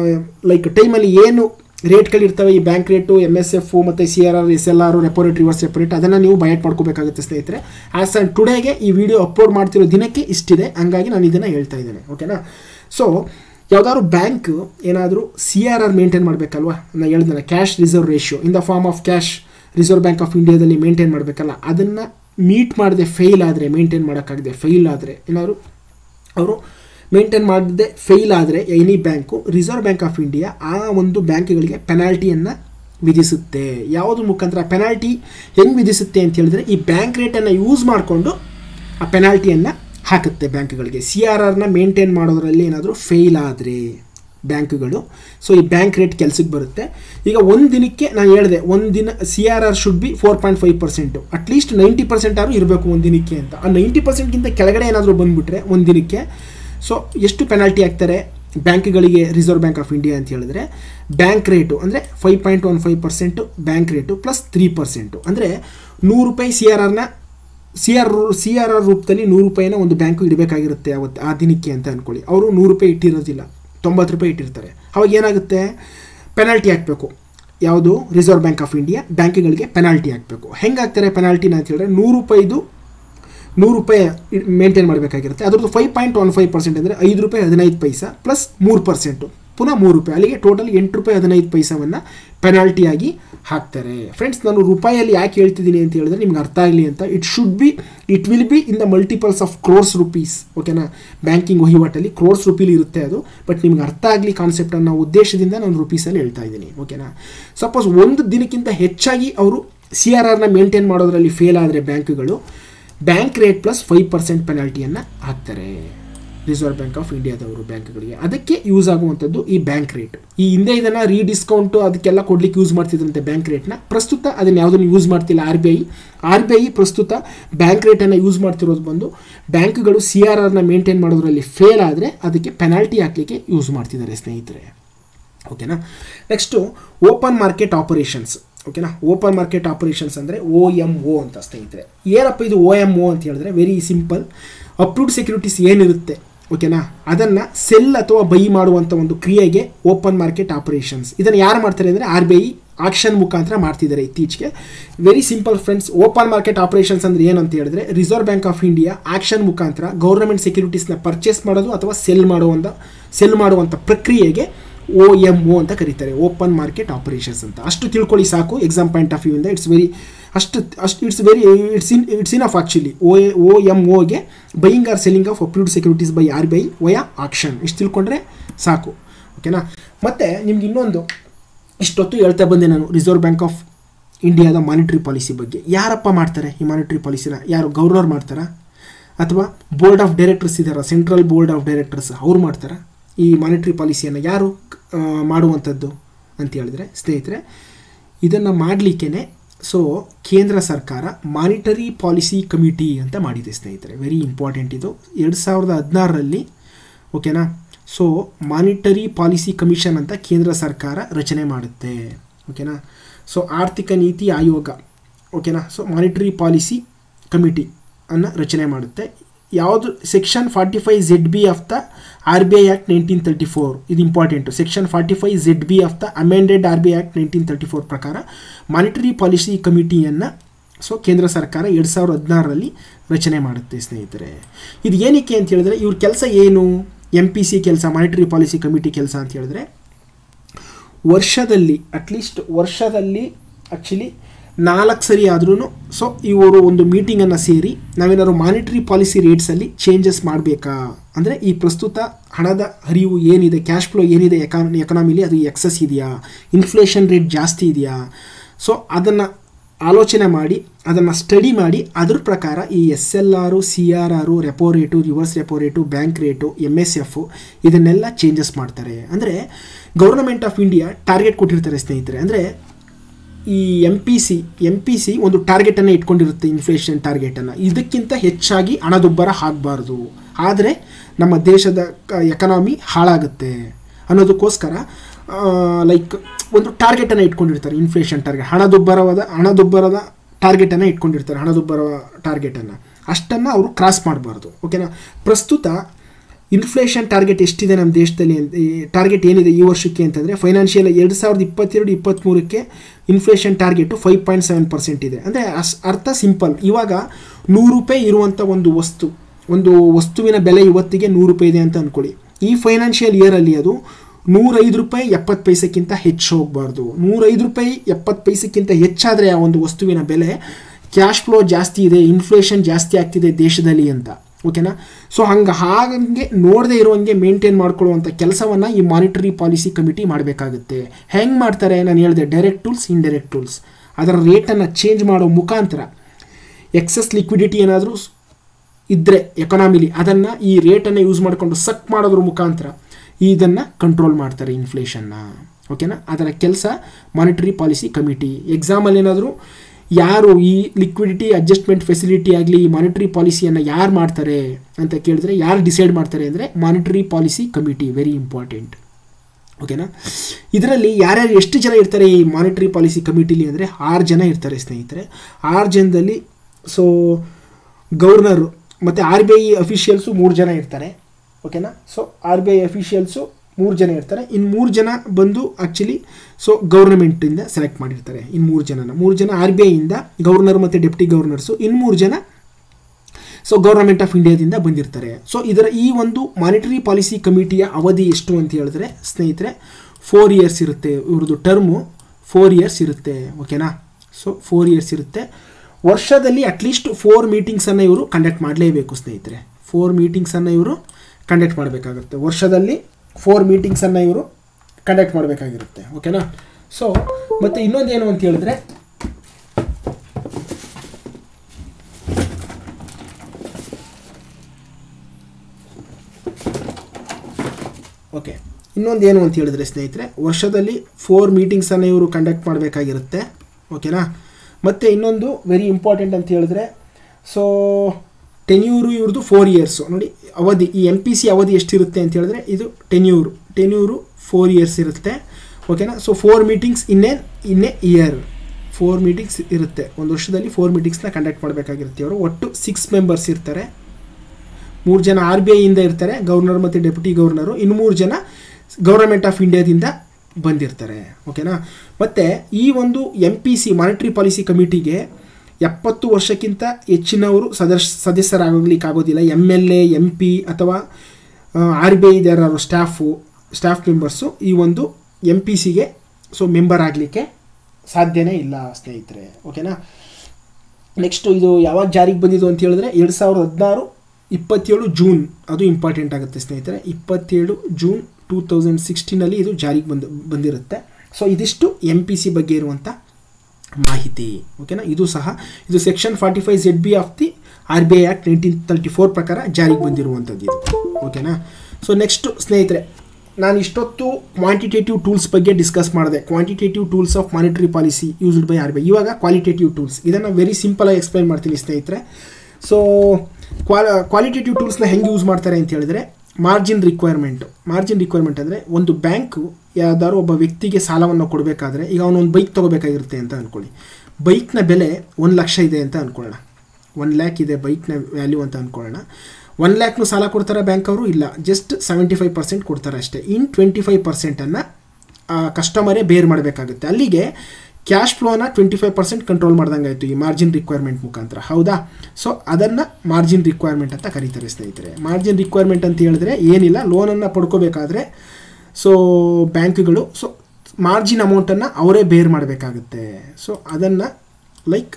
ಲೈಕ್ ಟೈಮಲ್ಲಿ ಏನು ರೇಟ್ಗಳಿರ್ತವೆ ಈ bank rate M S F ಮತ್ತು C R R S L R repo rate reverse repo rate ಅದನ್ನು ನೀವು ಬಯಟ್ ಮಾಡ್ಕೋಬೇಕಾಗುತ್ತೆ ಸ್ನೇಹಿತರೆ ಆ್ಯಸ್ ಆನ್ ಟುಡೇಗೆ ಈ ವಿಡಿಯೋ ಅಪ್ಲೋಡ್ ಮಾಡ್ತಿರೋ ದಿನಕ್ಕೆ ಇಷ್ಟಿದೆ ಹಂಗಾಗಿ ನಾನು ಇದನ್ನು ಹೇಳ್ತಾ ಇದ್ದೇನೆ ಓಕೆನಾ ಸೊ ಯಾವುದಾದ್ರು ಬ್ಯಾಂಕ್ ಏನಾದರೂ ಸಿ ಆರ್ ಆರ್ ಮೇಂಟೈನ್ ಮಾಡಬೇಕಲ್ವಾ ನಾನು ಹೇಳಿದ್ನಲ್ಲ cash reserve ratio in the form of cash Reserve bank of ಇಂಡಿಯಾದಲ್ಲಿ ಮೇಂಟೈನ್ ಮಾಡಬೇಕಲ್ಲ ಅದನ್ನು ಮೀಟ್ ಮಾಡದೆ ಫೇಲ್ ಆದರೆ ಮೇಂಟೈನ್ ಮಾಡೋಕ್ಕಾಗದೆ ಫೇಲ್ ಆದರೆ ಏನಾದರೂ ಅವರು ಮೇಂಟೈನ್ ಮಾಡದೆ ಫೇಲ್ ಆದರೆ any bank reserve bank of India ಆ ಒಂದು ಬ್ಯಾಂಕ್ಗಳಿಗೆ ಪೆನಾಲ್ಟಿಯನ್ನು ವಿಧಿಸುತ್ತೆ ಯಾವುದು ಮುಖಾಂತರ ಪೆನಾಲ್ಟಿ ಹೆಂಗೆ ವಿಧಿಸುತ್ತೆ ಅಂತ ಹೇಳಿದ್ರೆ ಈ ಬ್ಯಾಂಕ್ ರೇಟನ್ನು ಯೂಸ್ ಮಾಡಿಕೊಂಡು ಆ ಪೆನಾಲ್ಟಿಯನ್ನು ಹಾಕುತ್ತೆ ಬ್ಯಾಂಕ್ಗಳಿಗೆ ಸಿ ಆರ್ ಆರ್ನ ಮೇಂಟೈನ್ ಮಾಡೋದ್ರಲ್ಲಿ ಏನಾದರೂ ಫೇಲ್ ಆದರೆ ಬ್ಯಾಂಕ್ಗಳು ಸೊ ಈ ಬ್ಯಾಂಕ್ ರೇಟ್ ಕೆಲಸಕ್ಕೆ ಬರುತ್ತೆ ಈಗ ಒಂದು ದಿನಕ್ಕೆ ನಾನು ಹೇಳಿದೆ ಒಂದು ದಿನ C R R should be four point five percent at least ninety percent ಆದರೂ ಇರಬೇಕು ಒಂದು ದಿನಕ್ಕೆ ಅಂತ ಆ ನೈಂಟಿ ಪರ್ಸೆಂಟ್ಗಿಂತ ಕೆಳಗಡೆ ಏನಾದರೂ ಬಂದುಬಿಟ್ರೆ ಒಂದು ದಿನಕ್ಕೆ ಸೊ ಎಷ್ಟು ಪೆನಾಲ್ಟಿ ಆಗ್ತಾರೆ ಬ್ಯಾಂಕ್ಗಳಿಗೆ ರಿಸರ್ವ್ ಬ್ಯಾಂಕ್ ಆಫ್ ಇಂಡಿಯಾ ಅಂತ ಹೇಳಿದ್ರೆ ಬ್ಯಾಂಕ್ ರೇಟು ಅಂದರೆ five point one five percent bank rate plus three percent ಅಂದರೆ ನೂರು ರೂಪಾಯಿ ಸಿ ಆರ್ ಆರ್ನ C R C R R ರೂಪದಲ್ಲಿ ನೂರು ರೂಪಾಯಿನ ಒಂದು ಬ್ಯಾಂಕು ಇಡಬೇಕಾಗಿರುತ್ತೆ ಅವತ್ತು ಆ ದಿನಕ್ಕೆ ಅಂತ ಅಂದ್ಕೊಳ್ಳಿ ಅವರು ನೂರು ರೂಪಾಯಿ ಇಟ್ಟಿರೋದಿಲ್ಲ ತೊಂಬತ್ತು ರೂಪಾಯಿ ಇಟ್ಟಿರ್ತಾರೆ ಅವಾಗ ಏನಾಗುತ್ತೆ ಪೆನಾಲ್ಟಿ ಹಾಕಬೇಕು ಯಾವುದು ರಿಸರ್ವ್ ಬ್ಯಾಂಕ್ ಆಫ್ ಇಂಡಿಯಾ ಬ್ಯಾಂಕ್ಗಳಿಗೆ ಪೆನಾಲ್ಟಿ ಹಾಕಬೇಕು ಹೆಂಗೆ ಹಾಕ್ತಾರೆ ಪೆನಾಲ್ಟಿನ ಅಂತ ಹೇಳಿದ್ರೆ ನೂರು ರೂಪಾಯಿದು ನೂರು ರೂಪಾಯಿ ಮೇಂಟೈನ್ ಮಾಡಬೇಕಾಗಿರುತ್ತೆ ಅದ್ರದ್ದು five point one five percent ಅಂದರೆ ಐದು ರೂಪಾಯಿ ಹದಿನೈದು ಪೈಸಾ ಪ್ಲಸ್ ಮೂರು ಪರ್ಸೆಂಟು ಪುನಃ ಮೂರು ರೂಪಾಯಿ ಅಲ್ಲಿಗೆ ಟೋಟಲ್ ಎಂಟು ರೂಪಾಯಿ ಹದಿನೈದು ಪೈಸಾವನ್ನು ಪೆನಾಲ್ಟಿಯಾಗಿ ಹಾಕ್ತಾರೆ ಫ್ರೆಂಡ್ಸ್ ನಾನು ರೂಪಾಯಲ್ಲಿ ಯಾಕೆ ಹೇಳ್ತಿದ್ದೀನಿ ಅಂತ ಹೇಳಿದ್ರೆ ನಿಮ್ಗೆ ಅರ್ಥ ಆಗಲಿ ಅಂತ it should be it will be in the multiples of crores rupees ಓಕೆನಾ ಬ್ಯಾಂಕಿಂಗ್ ವಹಿವಾಟಲ್ಲಿ ಕ್ರೋರ್ಸ್ ರುಪೀಲಿ ಇರುತ್ತೆ ಅದು ಬಟ್ ನಿಮ್ಗೆ ಅರ್ಥ ಆಗಲಿ ಕಾನ್ಸೆಪ್ಟ್ ಅನ್ನೋ ಉದ್ದೇಶದಿಂದ ನಾನು ರುಪೀಸಲ್ಲಿ ಹೇಳ್ತಾ ಇದ್ದೀನಿ ಓಕೆನಾ ಸಪೋಸ್ ಒಂದು ದಿನಕ್ಕಿಂತ ಹೆಚ್ಚಾಗಿ ಅವರು ಸಿ ಆರ್ ಆರ್ನ ಮೇಂಟೈನ್ ಮಾಡೋದ್ರಲ್ಲಿ ಫೇಲ್ ಆದರೆ ಬ್ಯಾಂಕ್ಗಳು bank rate plus five percent ಪೆನಾಲ್ಟಿಯನ್ನು ಹಾಕ್ತಾರೆ ರಿಸರ್ವ್ ಬ್ಯಾಂಕ್ ಆಫ್ ಇಂಡಿಯಾದವರು ಬ್ಯಾಂಕ್ಗಳಿಗೆ ಅದಕ್ಕೆ ಯೂಸ್ ಆಗುವಂಥದ್ದು ಈ ಬ್ಯಾಂಕ್ ರೇಟ್ ಈ ಹಿಂದೆ ಇದನ್ನು ರೀ ಡಿಸ್ಕೌಂಟು ಅದಕ್ಕೆಲ್ಲ ಕೊಡ್ಲಿಕ್ಕೆ ಯೂಸ್ ಮಾಡ್ತಿದ್ರಂತೆ ಬ್ಯಾಂಕ್ ರೇಟ್ನ ಪ್ರಸ್ತುತ ಅದನ್ನು ಯಾವುದನ್ನು ಯೂಸ್ ಮಾಡ್ತಿಲ್ಲ R B I R B I ಪ್ರಸ್ತುತ ಬ್ಯಾಂಕ್ ರೇಟನ್ನು ಯೂಸ್ ಮಾಡ್ತಿರೋದು ಬಂದು ಬ್ಯಾಂಕ್ಗಳು ಸಿ ಆರ್ ಆರ್ನ ಮೇಂಟೈನ್ ಮಾಡೋದ್ರಲ್ಲಿ ಫೇಲ್ ಆದರೆ ಅದಕ್ಕೆ ಪೆನಾಲ್ಟಿ ಹಾಕಲಿಕ್ಕೆ ಯೂಸ್ ಮಾಡ್ತಿದ್ದಾರೆ ಸ್ನೇಹಿತರೆ ಓಕೆನಾ ನೆಕ್ಸ್ಟು ಓಪನ್ ಮಾರ್ಕೆಟ್ ಆಪರೇಷನ್ಸ್ ಓಕೆನಾ ಓಪನ್ ಮಾರ್ಕೆಟ್ ಆಪರೇಷನ್ಸ್ ಅಂದರೆ ಓ ಎಮ್ ಒ ಅಂತ ಸ್ನೇಹಿತರೆ ಏನಪ್ಪ ಇದು ಓ ಎಮ್ ಒ ಅಂತ ಹೇಳಿದ್ರೆ ವೆರಿ ಸಿಂಪಲ್ ಅಪ್ರೂವ್ಡ್ ಸೆಕ್ಯೂರಿಟೀಸ್ ಏನಿರುತ್ತೆ ಓಕೆನಾ ಅದನ್ನು ಸೆಲ್ ಅಥವಾ ಬೈ ಮಾಡುವಂಥ ಒಂದು ಕ್ರಿಯೆಗೆ ಓಪನ್ ಮಾರ್ಕೆಟ್ ಆಪರೇಷನ್ಸ್ ಇದನ್ನು ಯಾರು ಮಾಡ್ತಾರೆ ಅಂದರೆ ಆರ್ ಬಿ ಐ ಆಕ್ಷನ್ ಮುಖಾಂತರ ಮಾಡ್ತಿದ್ದಾರೆ ಇತ್ತೀಚೆಗೆ very simple friends open market operations ಅಂದರೆ ಏನು ಅಂತ ಹೇಳಿದ್ರೆ Reserve bank of India auction ಮುಖಾಂತರ ಗೌರ್ಮೆಂಟ್ ಸೆಕ್ಯೂರಿಟೀಸ್ನ ಪರ್ಚೇಸ್ ಮಾಡೋದು ಅಥವಾ ಸೆಲ್ ಮಾಡುವಂಥ ಸೆಲ್ ಮಾಡುವಂಥ ಪ್ರಕ್ರಿಯೆಗೆ ಓ ಎಮ್ ಒ ಅಂತ ಕರೀತಾರೆ ಓಪನ್ ಮಾರ್ಕೆಟ್ ಆಪರೇಷನ್ಸ್ ಅಂತ ಅಷ್ಟು ತಿಳ್ಕೊಳ್ಳಿ ಸಾಕು ಎಕ್ಸಾಮ್ ಪಾಯಿಂಟ್ ಆಫ್ ವ್ಯೂ ಇಂದ ಇಟ್ಸ್ ವೆರಿ ಅಷ್ಟು ಅಷ್ಟು it's very it's in it's in of actually O O M ಒಗೆ buying or selling of approved securities by R B I via auction ಇಷ್ಟು ತಿಳ್ಕೊಂಡ್ರೆ ಸಾಕು ಓಕೆನಾ ಮತ್ತು ನಿಮ್ಗೆ ಇನ್ನೊಂದು ಇಷ್ಟೊತ್ತು ಹೇಳ್ತಾ ಬಂದೆ ನಾನು ರಿಸರ್ವ್ ಬ್ಯಾಂಕ್ ಆಫ್ ಇಂಡಿಯಾದ ಮಾನಿಟ್ರಿ ಪಾಲಿಸಿ ಬಗ್ಗೆ ಯಾರಪ್ಪ ಮಾಡ್ತಾರೆ ಈ ಮಾನಿಟ್ರಿ ಪಾಲಿಸಿನ ಯಾರು ಗವರ್ನರ್ ಮಾಡ್ತಾರಾ ಅಥವಾ ಬೋರ್ಡ್ ಆಫ್ ಡೈರೆಕ್ಟರ್ಸ್ ಇದ್ದಾರಾ ಸೆಂಟ್ರಲ್ ಬೋರ್ಡ್ ಆಫ್ ಡೈರೆಕ್ಟರ್ಸ್ ಅವ್ರು ಮಾಡ್ತಾರಾ ಈ ಮಾನಿಟ್ರಿ ಪಾಲಿಸಿಯನ್ನು ಯಾರು ಮಾಡುವಂಥದ್ದು ಅಂತ ಹೇಳಿದ್ರೆ ಸ್ನೇಹಿತರೆ ಇದನ್ನು ಮಾಡಲಿಕ್ಕೇ ಸೊ ಕೇಂದ್ರ ಸರ್ಕಾರ ಮಾನಿಟರಿ ಪಾಲಿಸಿ ಕಮಿಟಿ ಅಂತ ಮಾಡಿದೆ ಸ್ನೇಹಿತರೆ ವೆರಿ ಇಂಪಾರ್ಟೆಂಟ್ ಇದು ಎರಡು ಸಾವಿರದ ಹದಿನಾರರಲ್ಲಿ ಓಕೆನಾ ಸೊ ಮಾನಿಟರಿ ಪಾಲಿಸಿ ಕಮಿಷನ್ ಅಂತ ಕೇಂದ್ರ ಸರ್ಕಾರ ರಚನೆ ಮಾಡುತ್ತೆ ಓಕೆನಾ ಸೊ ಆರ್ಥಿಕ ನೀತಿ ಆಯೋಗ ಓಕೆನಾ ಸೊ ಮಾನಿಟರಿ ಪಾಲಿಸಿ ಕಮಿಟಿ ಅನ್ನು ರಚನೆ ಮಾಡುತ್ತೆ ಯಾವುದು section forty five Z B of the R B I act nineteen thirty four ಇದು important section forty five Z B of the amended R B I act nineteen thirty four ಪ್ರಕಾರ monetary policy ಕಮಿಟಿಯನ್ನು so ಕೇಂದ್ರ ಸರ್ಕಾರ ಎರಡು ಸಾವಿರದ ಹದಿನಾರರಲ್ಲಿ ರಚನೆ ಮಾಡುತ್ತೆ ಸ್ನೇಹಿತರೆ ಇದು ಏನಕ್ಕೆ ಅಂತ ಹೇಳಿದ್ರೆ ಇವ್ರ ಕೆಲಸ ಏನು ಎಮ್ ಪಿ ಸಿ ಕೆಲಸ ಮಾನಿಟರಿ ಪಾಲಿಸಿ ಕಮಿಟಿ ಕೆಲಸ ಅಂತ ಹೇಳಿದ್ರೆ ವರ್ಷದಲ್ಲಿ ಅಟ್ಲೀಸ್ಟ್ ವರ್ಷದಲ್ಲಿ ಆ್ಯಕ್ಚುಲಿ ನಾಲ್ಕು ಸರಿ ಆದ್ರೂ ಸೊ ಇವರು ಒಂದು ಮೀಟಿಂಗನ್ನು ಸೇರಿ ನಾವೇನಾದ್ರು ಮಾನಿಟರಿ ಪಾಲಿಸಿ ರೇಟ್ಸಲ್ಲಿ ಚೇಂಜಸ್ ಮಾಡಬೇಕಾ ಅಂದರೆ ಈ ಪ್ರಸ್ತುತ ಹಣದ ಹರಿವು ಏನಿದೆ ಕ್ಯಾಶ್ ಫ್ಲೋ ಏನಿದೆ ಎಕಾನ ಎಕನಾಮಿಲಿ ಅದು ಎಕ್ಸಸ್ ಇದೆಯಾ ಇನ್ಫ್ಲೇಷನ್ ರೇಟ್ ಜಾಸ್ತಿ ಇದೆಯಾ ಸೊ ಅದನ್ನು ಆಲೋಚನೆ ಮಾಡಿ ಅದನ್ನು ಸ್ಟಡಿ ಮಾಡಿ ಅದ್ರ ಪ್ರಕಾರ ಈ S L R C R R repo rate reverse repo rate bank rate M S F ಇದನ್ನೆಲ್ಲ ಚೇಂಜಸ್ ಮಾಡ್ತಾರೆ ಅಂದರೆ ಗೌರ್ನಮೆಂಟ್ ಆಫ್ ಇಂಡಿಯಾ ಟಾರ್ಗೆಟ್ ಕೊಟ್ಟಿರ್ತಾರೆ ಸ್ನೇಹಿತರೆ ಅಂದರೆ ಈ M P C M P C ಒಂದು ಟಾರ್ಗೆಟನ್ನು ಇಟ್ಕೊಂಡಿರುತ್ತೆ ಇನ್ಫ್ಲೇಷನ್ ಟಾರ್ಗೆಟನ್ನು ಇದಕ್ಕಿಂತ ಹೆಚ್ಚಾಗಿ ಹಣದುಬ್ಬರ ಆಗಬಾರ್ದು ಆದರೆ ನಮ್ಮ ದೇಶದ ಎಕನಾಮಿ ಹಾಳಾಗುತ್ತೆ ಅನ್ನೋದಕ್ಕೋಸ್ಕರ ಲೈಕ್ ಒಂದು ಟಾರ್ಗೆಟನ್ನು ಇಟ್ಕೊಂಡಿರ್ತಾರೆ ಇನ್ಫ್ಲೇಷನ್ ಟಾರ್ಗೆಟ್ ಹಣದುಬ್ಬರವಾದ ಹಣದುಬ್ಬರದ ಟಾರ್ಗೆಟನ್ನು ಇಟ್ಕೊಂಡಿರ್ತಾರೆ ಹಣದುಬ್ಬರ ಟಾರ್ಗೆಟನ್ನು ಅಷ್ಟನ್ನು ಅವರು ಕ್ರಾಸ್ ಮಾಡಬಾರ್ದು ಓಕೆನಾ ಪ್ರಸ್ತುತ ಇನ್ಫ್ಲೇಷನ್ ಟಾರ್ಗೆಟ್ ಎಷ್ಟಿದೆ ನಮ್ಮ ದೇಶದಲ್ಲಿ ಅಂತ ಟಾರ್ಗೆಟ್ ಏನಿದೆ ಈ ವರ್ಷಕ್ಕೆ ಅಂತಂದರೆ ಫೈನಾನ್ಷಿಯಲ್ ಎರಡು ಸಾವಿರದ ಇಪ್ಪತ್ತೆರಡು ಇಪ್ಪತ್ತ್ಮೂರಕ್ಕೆ inflation target five point seven percent ಇದೆ ಅಂದರೆ ಅಸ್ ಅರ್ಥ ಸಿಂಪಲ್ ಇವಾಗ ನೂರು ರೂಪಾಯಿ ಇರುವಂಥ ಒಂದು ವಸ್ತು ಒಂದು ವಸ್ತುವಿನ ಬೆಲೆ ಇವತ್ತಿಗೆ ನೂರು ರೂಪಾಯಿ ಇದೆ ಅಂತ ಅಂದ್ಕೊಳ್ಳಿ ಈ ಫೈನಾನ್ಷಿಯಲ್ ಇಯರಲ್ಲಿ ಅದು ನೂರೈದು ರೂಪಾಯಿ ಎಪ್ಪತ್ತು ಪೈಸೆಕ್ಕಿಂತ ಹೆಚ್ಚು ಹೋಗಬಾರ್ದು ನೂರೈದು ರೂಪಾಯಿ ಎಪ್ಪತ್ತು ಪೈಸೆಕ್ಕಿಂತ ಹೆಚ್ಚಾದರೆ ಆ ಒಂದು ವಸ್ತುವಿನ ಬೆಲೆ ಕ್ಯಾಶ್ ಫ್ಲೋ ಜಾಸ್ತಿ ಇದೆ ಇನ್ಫ್ಲೇಷನ್ ಜಾಸ್ತಿ ಆಗ್ತಿದೆ ದೇಶದಲ್ಲಿ ಅಂತ ಓಕೆನಾ ಸೊ ಹಂಗೆ ಹಾಗಂಗೆ ನೋಡದೆ ಇರುವಂಗೆ ಮೇಂಟೈನ್ ಮಾಡ್ಕೊಳ್ಳುವಂಥ ಕೆಲಸವನ್ನು ಈ ಮಾನಿಟರಿ ಪಾಲಿಸಿ ಕಮಿಟಿ ಮಾಡಬೇಕಾಗುತ್ತೆ ಹೆಂಗೆ ಮಾಡ್ತಾರೆ ನಾನು ಹೇಳಿದೆ ಡೈರೆಕ್ಟ್ ಟೂಲ್ಸ್ ಇಂಡೈರೆಕ್ಟ್ ಟೂಲ್ಸ್ ಅದರ ರೇಟನ್ನು ಚೇಂಜ್ ಮಾಡೋ ಮುಖಾಂತರ ಎಕ್ಸಸ್ ಲಿಕ್ವಿಡಿಟಿ ಏನಾದರೂ ಇದ್ದರೆ ಎಕನಾಮಿಲಿ ಅದನ್ನು ಈ ರೇಟನ್ನು ಯೂಸ್ ಮಾಡಿಕೊಂಡು ಸಕ್ ಮಾಡೋದ್ರ ಮುಖಾಂತರ ಇದನ್ನು ಕಂಟ್ರೋಲ್ ಮಾಡ್ತಾರೆ ಇನ್ಫ್ಲೇಷನ್ನ ಓಕೆನಾ ಅದರ ಕೆಲಸ ಮಾನಿಟರಿ ಪಾಲಿಸಿ ಕಮಿಟಿ ಎಕ್ಸಾಮಲ್ಲಿ ಏನಾದರೂ ಯಾರು ಈ ಲಿಕ್ವಿಡಿಟಿ ಅಡ್ಜಸ್ಟ್ಮೆಂಟ್ ಫೆಸಿಲಿಟಿ ಆಗಲಿ ಈ ಮಾನಿಟರಿ ಪಾಲಿಸಿಯನ್ನು ಯಾರು ಮಾಡ್ತಾರೆ ಅಂತ ಕೇಳಿದ್ರೆ ಯಾರು ಡಿಸೈಡ್ ಮಾಡ್ತಾರೆ ಅಂದರೆ monetary policy committee very important ಓಕೆನಾ ಇದರಲ್ಲಿ ಯಾರ್ಯಾರು ಎಷ್ಟು ಜನ ಇರ್ತಾರೆ ಈ ಮಾನಿಟರಿ ಪಾಲಿಸಿ ಕಮಿಟಿಲಿ ಅಂದರೆ ಆರು ಜನ ಇರ್ತಾರೆ ಸ್ನೇಹಿತರೆ ಆರು ಜನದಲ್ಲಿ ಸೊ ಗವರ್ನರು ಮತ್ತು ಆರ್ ಬಿ ಐ ಅಫಿಷಿಯಲ್ಸು ಮೂರು ಜನ ಇರ್ತಾರೆ ಓಕೆನಾ so R B I officials ಮೂರು ಜನ ಇರ್ತಾರೆ ಇನ್ನು ಮೂರು ಜನ ಬಂದು ಆ್ಯಕ್ಚುಲಿ ಸೊ ಗೌರ್ನಮೆಂಟಿಂದ ಸೆಲೆಕ್ಟ್ ಮಾಡಿರ್ತಾರೆ ಇನ್ನು ಮೂರು ಜನನ ಮೂರು ಜನ ಆರ್ ಬಿ ಐಯಿಂದ ಗವರ್ನರ್ ಮತ್ತು ಡೆಪ್ಟಿ ಗವರ್ನರ್ಸು ಇನ್ನು ಮೂರು ಜನ ಸೊ ಗೌರ್ನಮೆಂಟ್ ಆಫ್ ಇಂಡಿಯಾದಿಂದ ಬಂದಿರ್ತಾರೆ ಸೊ ಇದರ ಈ ಒಂದು ಮಾನಿಟರಿ ಪಾಲಿಸಿ ಕಮಿಟಿಯ ಅವಧಿ ಎಷ್ಟು ಅಂತ ಹೇಳಿದ್ರೆ ಸ್ನೇಹಿತರೆ ಫೋರ್ ಇಯರ್ಸ್ ಇರುತ್ತೆ ಇವ್ರದ್ದು ಟರ್ಮು ಫೋರ್ ಇಯರ್ಸ್ ಇರುತ್ತೆ ಓಕೆನಾ ಸೊ ಫೋರ್ ಇಯರ್ಸ್ ಇರುತ್ತೆ ವರ್ಷದಲ್ಲಿ ಅಟ್ಲೀಸ್ಟ್ ಫೋರ್ ಮೀಟಿಂಗ್ಸನ್ನು ಇವರು ಕಂಡಕ್ಟ್ ಮಾಡಲೇಬೇಕು ಸ್ನೇಹಿತರೆ ಫೋರ್ ಮೀಟಿಂಗ್ಸನ್ನು ಇವರು ಕಂಡಕ್ಟ್ ಮಾಡಬೇಕಾಗುತ್ತೆ ವರ್ಷದಲ್ಲಿ ಫೋರ್ ಮೀಟಿಂಗ್ಸನ್ನು ಇವರು ಕಂಡಕ್ಟ್ ಮಾಡಬೇಕಾಗಿರುತ್ತೆ ಓಕೆನಾ ಸೊ ಮತ್ತು ಇನ್ನೊಂದೇನು ಅಂತ ಹೇಳಿದ್ರೆ ಓಕೆ ಇನ್ನೊಂದು ಏನು ಅಂತ ಹೇಳಿದ್ರೆ ಸ್ನೇಹಿತರೆ ವರ್ಷದಲ್ಲಿ ಫೋರ್ ಮೀಟಿಂಗ್ಸನ್ನು ಇವರು ಕಂಡಕ್ಟ್ ಮಾಡಬೇಕಾಗಿರುತ್ತೆ ಓಕೆನಾ ಮತ್ತು ಇನ್ನೊಂದು ವೆರಿ ಇಂಪಾರ್ಟೆಂಟ್ ಅಂತ ಹೇಳಿದ್ರೆ ಸೊ ಟೆನ್ಯೂರು ಇವ್ರದ್ದು ಫೋರ್ ಇಯರ್ಸು ನೋಡಿ ಅವಧಿ ಈ ಎಮ್ ಪಿ ಸಿ ಅವಧಿ ಎಷ್ಟಿರುತ್ತೆ ಅಂತ ಹೇಳಿದ್ರೆ ಇದು ಟೆನ್ಯೂರು ಟೆನ್ಯೂರು ಫೋರ್ ಇಯರ್ಸ್ ಇರುತ್ತೆ ಓಕೆನಾ ಸೊ ಫೋರ್ ಮೀಟಿಂಗ್ಸ್ ಇನ್ನೇ ಇನ್ನೇ ಇಯರ್ ಫೋರ್ ಮೀಟಿಂಗ್ಸ್ ಇರುತ್ತೆ ಒಂದು ವರ್ಷದಲ್ಲಿ ಫೋರ್ ಮೀಟಿಂಗ್ಸ್ನ ಕಂಡಕ್ಟ್ ಮಾಡಬೇಕಾಗಿರುತ್ತೆ ಅವರು ಒಟ್ಟು ಸಿಕ್ಸ್ ಮೆಂಬರ್ಸ್ ಇರ್ತಾರೆ ಮೂರು ಜನ ಆರ್ ಬಿ ಐಯಿಂದ ಇರ್ತಾರೆ ಗವರ್ನರ್ ಮತ್ತು ಡೆಪ್ಯೂಟಿ ಗವರ್ನರು ಇನ್ನು ಮೂರು ಜನ ಗೌರ್ಮೆಂಟ್ ಆಫ್ ಇಂಡಿಯಾದಿಂದ ಬಂದಿರ್ತಾರೆ ಓಕೆನಾ ಮತ್ತು ಈ ಒಂದು M P C monetary policy ಕಮಿಟಿಗೆ ಎಪ್ಪತ್ತು ವರ್ಷಕ್ಕಿಂತ ಹೆಚ್ಚಿನವರು ಸದಸ್ ಸದಸ್ಯರಾಗಲಿಕ್ಕಾಗೋದಿಲ್ಲ M L A M P ಅಥವಾ ಆರ್ ಬಿ ಐ ಯಾರು ಸ್ಟಾಫು ಸ್ಟಾಫ್ ಮೆಂಬರ್ಸು ಈ ಒಂದು ಎಮ್ ಪಿ ಸಿಗೆ ಸೊ ಮೆಂಬರ್ ಆಗಲಿಕ್ಕೆ ಸಾಧ್ಯನೇ ಇಲ್ಲ ಸ್ನೇಹಿತರೆ ಓಕೆನಾ ನೆಕ್ಸ್ಟು ಇದು ಯಾವಾಗ ಜಾರಿಗೆ ಬಂದಿದ್ದು ಅಂತ ಹೇಳಿದ್ರೆ ಎರಡು ಸಾವಿರದ ಹದಿನಾರು ಇಪ್ಪತ್ತೇಳು ಜೂನ್ ಅದು ಇಂಪಾರ್ಟೆಂಟ್ ಆಗುತ್ತೆ ಸ್ನೇಹಿತರೆ ಇಪ್ಪತ್ತೇಳು ಜೂನ್ ಟೂ ತೌಸಂಡ್ ಸಿಕ್ಸ್ಟೀನಲ್ಲಿ ಇದು ಜಾರಿಗೆ ಬಂದು ಬಂದಿರುತ್ತೆ ಸೊ ಇದಿಷ್ಟು ಎಮ್ ಪಿ ಸಿ ಬಗ್ಗೆ ಇರುವಂಥ ಮಾಹಿತಿ ಓಕೆನಾ ಇದು ಸಹ ಇದು section forty five Z B of the R B I act nineteen thirty four ಪ್ರಕಾರ ಜಾರಿಗೆ ಬಂದಿರುವಂಥದ್ದು ಇದು ಓಕೆನಾ ಸೊ ನೆಕ್ಸ್ಟು ಸ್ನೇಹಿತರೆ ನಾನು ಇಷ್ಟೊತ್ತು ಕ್ವಾಂಟಿಟೇಟಿವ್ ಟೂಲ್ಸ್ ಬಗ್ಗೆ ಡಿಸ್ಕಸ್ ಮಾಡಿದೆ quantitative tools of monetary policy used by R B I ಇವಾಗ ಕ್ವಾಲಿಟೇಟಿವ್ ಟೂಲ್ಸ್ ಇದನ್ನು ವೆರಿ ಸಿಂಪಲಾಗಿ ಎಕ್ಸ್ಪ್ಲೈನ್ ಮಾಡ್ತೀನಿ ಸ್ನೇಹಿತರೆ ಸೊ ಕ್ವಾ ಕ್ವಾಲಿಟೇಟಿವ್ ಟೂಲ್ಸ್ನ ಹೆಂಗೆ ಯೂಸ್ ಮಾಡ್ತಾರೆ ಅಂತ ಹೇಳಿದ್ರೆ ಮಾರ್ಜಿನ್ ರಿಕ್ವೈರ್ಮೆಂಟ್ ಮಾರ್ಜಿನ್ ರಿಕ್ವೈರ್ಮೆಂಟ್ ಅಂದರೆ ಒಂದು ಬ್ಯಾಂಕು ಯಾವ್ದಾದ್ರು ಒಬ್ಬ ವ್ಯಕ್ತಿಗೆ ಸಾಲವನ್ನು ಕೊಡಬೇಕಾದ್ರೆ ಈಗ ಅವನೊಂದು ಬೈಕ್ ತೊಗೋಬೇಕಾಗಿರುತ್ತೆ ಅಂತ ಅಂದ್ಕೊಳ್ಳಿ ಬೈಕ್ನ ಬೆಲೆ ಒಂದು ಲಕ್ಷ ಇದೆ ಅಂತ ಅಂದ್ಕೊಳ್ಳೋಣ ಒನ್ ಲ್ಯಾಕ್ ಇದೆ ಬೈಕ್ನ ವ್ಯಾಲ್ಯೂ ಅಂತ ಅಂದ್ಕೊಳ್ಳೋಣ ಒನ್ ಲ್ಯಾಕ್ನು ಸಾಲ ಕೊಡ್ತಾರೆ ಬ್ಯಾಂಕ್ ಅವರು ಇಲ್ಲ ಜಸ್ಟ್ ಸೆವೆಂಟಿ ಫೈವ್ ಪರ್ಸೆಂಟ್ ಕೊಡ್ತಾರೆ ಅಷ್ಟೇ ಇನ್ ಟ್ವೆಂಟಿ ಫೈವ್ ಪರ್ಸೆಂಟನ್ನು ಕಸ್ಟಮರೇ ಬೇರ್ ಮಾಡಬೇಕಾಗುತ್ತೆ ಅಲ್ಲಿಗೆ ಕ್ಯಾಶ್ ಫ್ಲೋನ ಟ್ವೆಂಟಿ ಫೈವ್ ಪರ್ಸೆಂಟ್ ಕಂಟ್ರೋಲ್ ಮಾಡ್ದಂಗೆ ಆಯಿತು ಈ ಮಾರ್ಜಿನ್ ರಿಕ್ವೈರ್ಮೆಂಟ್ ಮುಖಾಂತರ ಹೌದಾ ಸೊ ಅದನ್ನು ಮಾರ್ಜಿನ್ ರಿಕ್ವೈರ್ಮೆಂಟ್ ಅಂತ ಕರೀತಾರೆ ಸ್ನೇಹಿತರೆ ಮಾರ್ಜಿನ್ ರಿಕ್ವೈರ್ಮೆಂಟ್ ಅಂತ ಹೇಳಿದ್ರೆ ಏನಿಲ್ಲ ಲೋನನ್ನು ಪಡ್ಕೋಬೇಕಾದ್ರೆ ಸೊ ಬ್ಯಾಂಕ್ಗಳು ಸೊ ಮಾರ್ಜಿನ್ ಅಮೌಂಟನ್ನು ಅವರೇ ಬೇರ್ ಮಾಡಬೇಕಾಗುತ್ತೆ ಸೊ ಅದನ್ನು ಲೈಕ್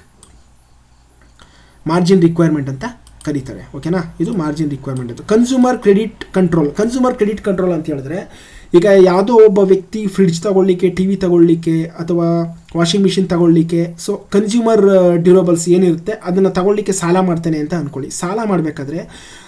ಮಾರ್ಜಿನ್ ರಿಕ್ವೈರ್ಮೆಂಟ್ ಅಂತ ಕರೀತಾರೆ ಓಕೆನಾ ಇದು ಮಾರ್ಜಿನ್ ರಿಕ್ವೈರ್ಮೆಂಟ್ ಅಂತ consumer credit control consumer credit control ಅಂತ ಹೇಳಿದ್ರೆ ಈಗ ಯಾವುದೋ ಒಬ್ಬ ವ್ಯಕ್ತಿ ಫ್ರಿಡ್ಜ್ ತಗೊಳ್ಳಿಕ್ಕೆ ಟಿ ವಿ ತಗೊಳ್ಳಿಕ್ಕೆ ಅಥವಾ ವಾಷಿಂಗ್ ಮಿಷಿನ್ ತಗೊಳ್ಳಿಕ್ಕೆ ಸೊ ಕನ್ಸ್ಯೂಮರ್ ಡ್ಯೂರಬಲ್ಸ್ ಏನಿರುತ್ತೆ ಅದನ್ನು ತಗೊಳ್ಳಿಕ್ಕೆ ಸಾಲ ಮಾಡ್ತಾನೆ ಅಂತ ಅಂದ್ಕೊಳ್ಳಿ ಸಾಲ ಮಾಡಬೇಕಾದ್ರೆ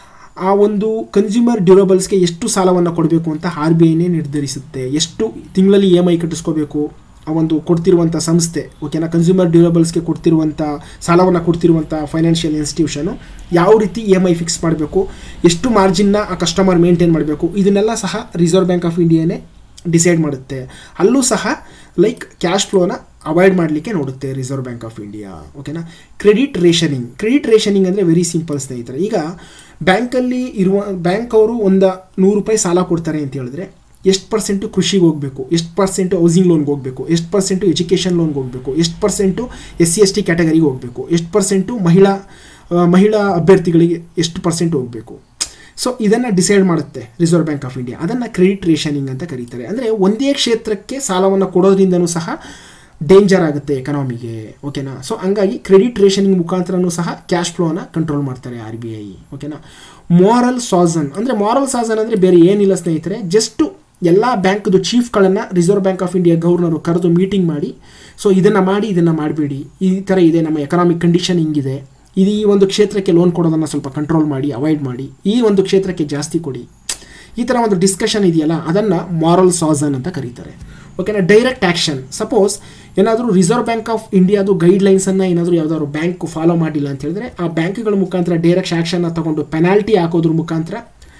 ಆ ಒಂದು ಕನ್ಸ್ಯೂಮರ್ ಡ್ಯೂರಬಲ್ಸ್ಗೆ ಎಷ್ಟು ಸಾಲವನ್ನು ಕೊಡಬೇಕು ಅಂತ ಆರ್ ಬಿ ಐನೇ ನಿರ್ಧರಿಸುತ್ತೆ ಎಷ್ಟು ತಿಂಗಳಲ್ಲಿ ಇ ಎಮ್ ಐ ಕಟ್ಟಿಸ್ಕೋಬೇಕು ಆ ಒಂದು ಕೊಡ್ತಿರುವಂಥ ಸಂಸ್ಥೆ ಓಕೆನಾ ಕನ್ಸ್ಯೂಮರ್ ಡ್ಯೂರಬಲ್ಸ್ಗೆ ಕೊಡ್ತಿರುವಂಥ ಸಾಲವನ್ನು ಕೊಡ್ತಿರುವಂಥ ಫೈನಾನ್ಷಿಯಲ್ ಇನ್ಸ್ಟಿಟ್ಯೂಷನು ಯಾವ ರೀತಿ ಇ ಎಮ್ ಐ ಫಿಕ್ಸ್ ಮಾಡಬೇಕು ಎಷ್ಟು ಮಾರ್ಜಿನ್ನ ಆ ಕಸ್ಟಮರ್ ಮೇಂಟೈನ್ ಮಾಡಬೇಕು ಇದನ್ನೆಲ್ಲ ಸಹ ರಿಸರ್ವ್ ಬ್ಯಾಂಕ್ ಆಫ್ ಇಂಡಿಯಾನೇ ಡಿಸೈಡ್ ಮಾಡುತ್ತೆ ಅಲ್ಲೂ ಸಹ ಲೈಕ್ ಕ್ಯಾಶ್ ಫ್ಲೋನ ಅವಾಯ್ಡ್ ಮಾಡಲಿಕ್ಕೆ ನೋಡುತ್ತೆ ರಿಸರ್ವ್ ಬ್ಯಾಂಕ್ ಆಫ್ ಇಂಡಿಯಾ ಓಕೆನಾ ಕ್ರೆಡಿಟ್ ರೇಷನಿಂಗ್ ಕ್ರೆಡಿಟ್ ರೇಷನಿಂಗ್ ಅಂದರೆ ವೆರಿ ಸಿಂಪಲ್ ಸ್ನೇಹಿತರೆ ಈಗ ಬ್ಯಾಂಕಲ್ಲಿ ಇರುವ ಬ್ಯಾಂಕ್ ಅವರು ಒಂದು ನೂರು ರೂಪಾಯಿ ಸಾಲ ಕೊಡ್ತಾರೆ ಅಂತ ಹೇಳಿದ್ರೆ ಎಷ್ಟು ಪರ್ಸೆಂಟು ಕೃಷಿಗೆ ಹೋಗಬೇಕು ಎಷ್ಟು ಪರ್ಸೆಂಟು ಹೌಸಿಂಗ್ ಲೋನ್ಗೆ ಹೋಗಬೇಕು ಎಷ್ಟು ಪರ್ಸೆಂಟು ಎಜುಕೇಷನ್ ಲೋನ್ಗೆ ಹೋಗಬೇಕು ಎಷ್ಟು percent S C S T ಕ್ಯಾಟಗರಿಗೆ ಹೋಗಬೇಕು ಎಷ್ಟು ಪರ್ಸೆಂಟು ಮಹಿಳಾ ಆ, ಮಹಿಳಾ ಅಭ್ಯರ್ಥಿಗಳಿಗೆ ಎಷ್ಟು ಪರ್ಸೆಂಟ್ ಹೋಗಬೇಕು ಸೊ ಇದನ್ನು ಡಿಸೈಡ್ ಮಾಡುತ್ತೆ ರಿಸರ್ವ್ ಬ್ಯಾಂಕ್ ಆಫ್ ಇಂಡಿಯಾ ಅದನ್ನು ಕ್ರೆಡಿಟ್ ರೇಷನಿಂಗ್ ಅಂತ ಕರೀತಾರೆ ಅಂದರೆ ಒಂದೇ ಕ್ಷೇತ್ರಕ್ಕೆ ಸಾಲವನ್ನು ಕೊಡೋದ್ರಿಂದನೂ ಸಹ ಡೇಂಜರ್ ಆಗುತ್ತೆ ಎಕನಾಮಿಗೆ ಓಕೆನಾ ಸೊ ಹಂಗಾಗಿ ಕ್ರೆಡಿಟ್ ರೇಷನಿಂಗ್ ಮುಖಾಂತರನೂ ಸಹ ಕ್ಯಾಶ್ ಫ್ಲೋನ ಕಂಟ್ರೋಲ್ ಮಾಡ್ತಾರೆ ಆರ್ ಬಿ ಐ ಓಕೆನಾ ಮಾರಲ್ ಸಾಸನ್ ಅಂದರೆ ಮಾರಲ್ ಸಾಸನ್ ಅಂದರೆ ಬೇರೆ ಏನಿಲ್ಲ ಸ್ನೇಹಿತರೆ ಜಸ್ಟು ಎಲ್ಲ ಬ್ಯಾಂಕ್ದು ಚೀಫ್ಗಳನ್ನು reserve bank of India governor ಕರೆದು ಮೀಟಿಂಗ್ ಮಾಡಿ ಸೊ ಇದನ್ನು ಮಾಡಿ ಇದನ್ನು ಮಾಡಬೇಡಿ ಈ ಥರ ಇದೆ ನಮ್ಮ ಎಕನಾಮಿಕ್ ಕಂಡೀಷನ್ ಹಿಂಗಿದೆ ಇದು ಈ ಒಂದು ಕ್ಷೇತ್ರಕ್ಕೆ ಲೋನ್ ಕೊಡೋದನ್ನು ಸ್ವಲ್ಪ ಕಂಟ್ರೋಲ್ ಮಾಡಿ ಅವಾಯ್ಡ್ ಮಾಡಿ ಈ ಒಂದು ಕ್ಷೇತ್ರಕ್ಕೆ ಜಾಸ್ತಿ ಕೊಡಿ ಈ ಥರ ಒಂದು ಡಿಸ್ಕಷನ್ ಇದೆಯಲ್ಲ ಅದನ್ನು ಮಾರಲ್ ಸಾಸನ್ ಅಂತ ಕರೀತಾರೆ ಓಕೆನಾ ಡೈರೆಕ್ಟ್ ಆ್ಯಕ್ಷನ್ ಸಪೋಸ್ ಏನಾದರೂ ರಿಸರ್ವ್ ಬ್ಯಾಂಕ್ ಆಫ್ ಇಂಡಿಯಾದು ಗೈಡ್ಲೈನ್ಸನ್ನು ಏನಾದರೂ ಯಾವ್ದಾದ್ರು ಬ್ಯಾಂಕ್ ಫಾಲೋ ಮಾಡಿಲ್ಲ ಅಂತ ಹೇಳಿದ್ರೆ ಆ ಬ್ಯಾಂಕ್ಗಳ ಮುಖಾಂತರ ಡೈರೆಕ್ಟ್ ಆ್ಯಕ್ಷನ್ನ ತಗೊಂಡು ಪೆನಾಲ್ಟಿ ಹಾಕೋದ್ರ ಮುಖಾಂತರ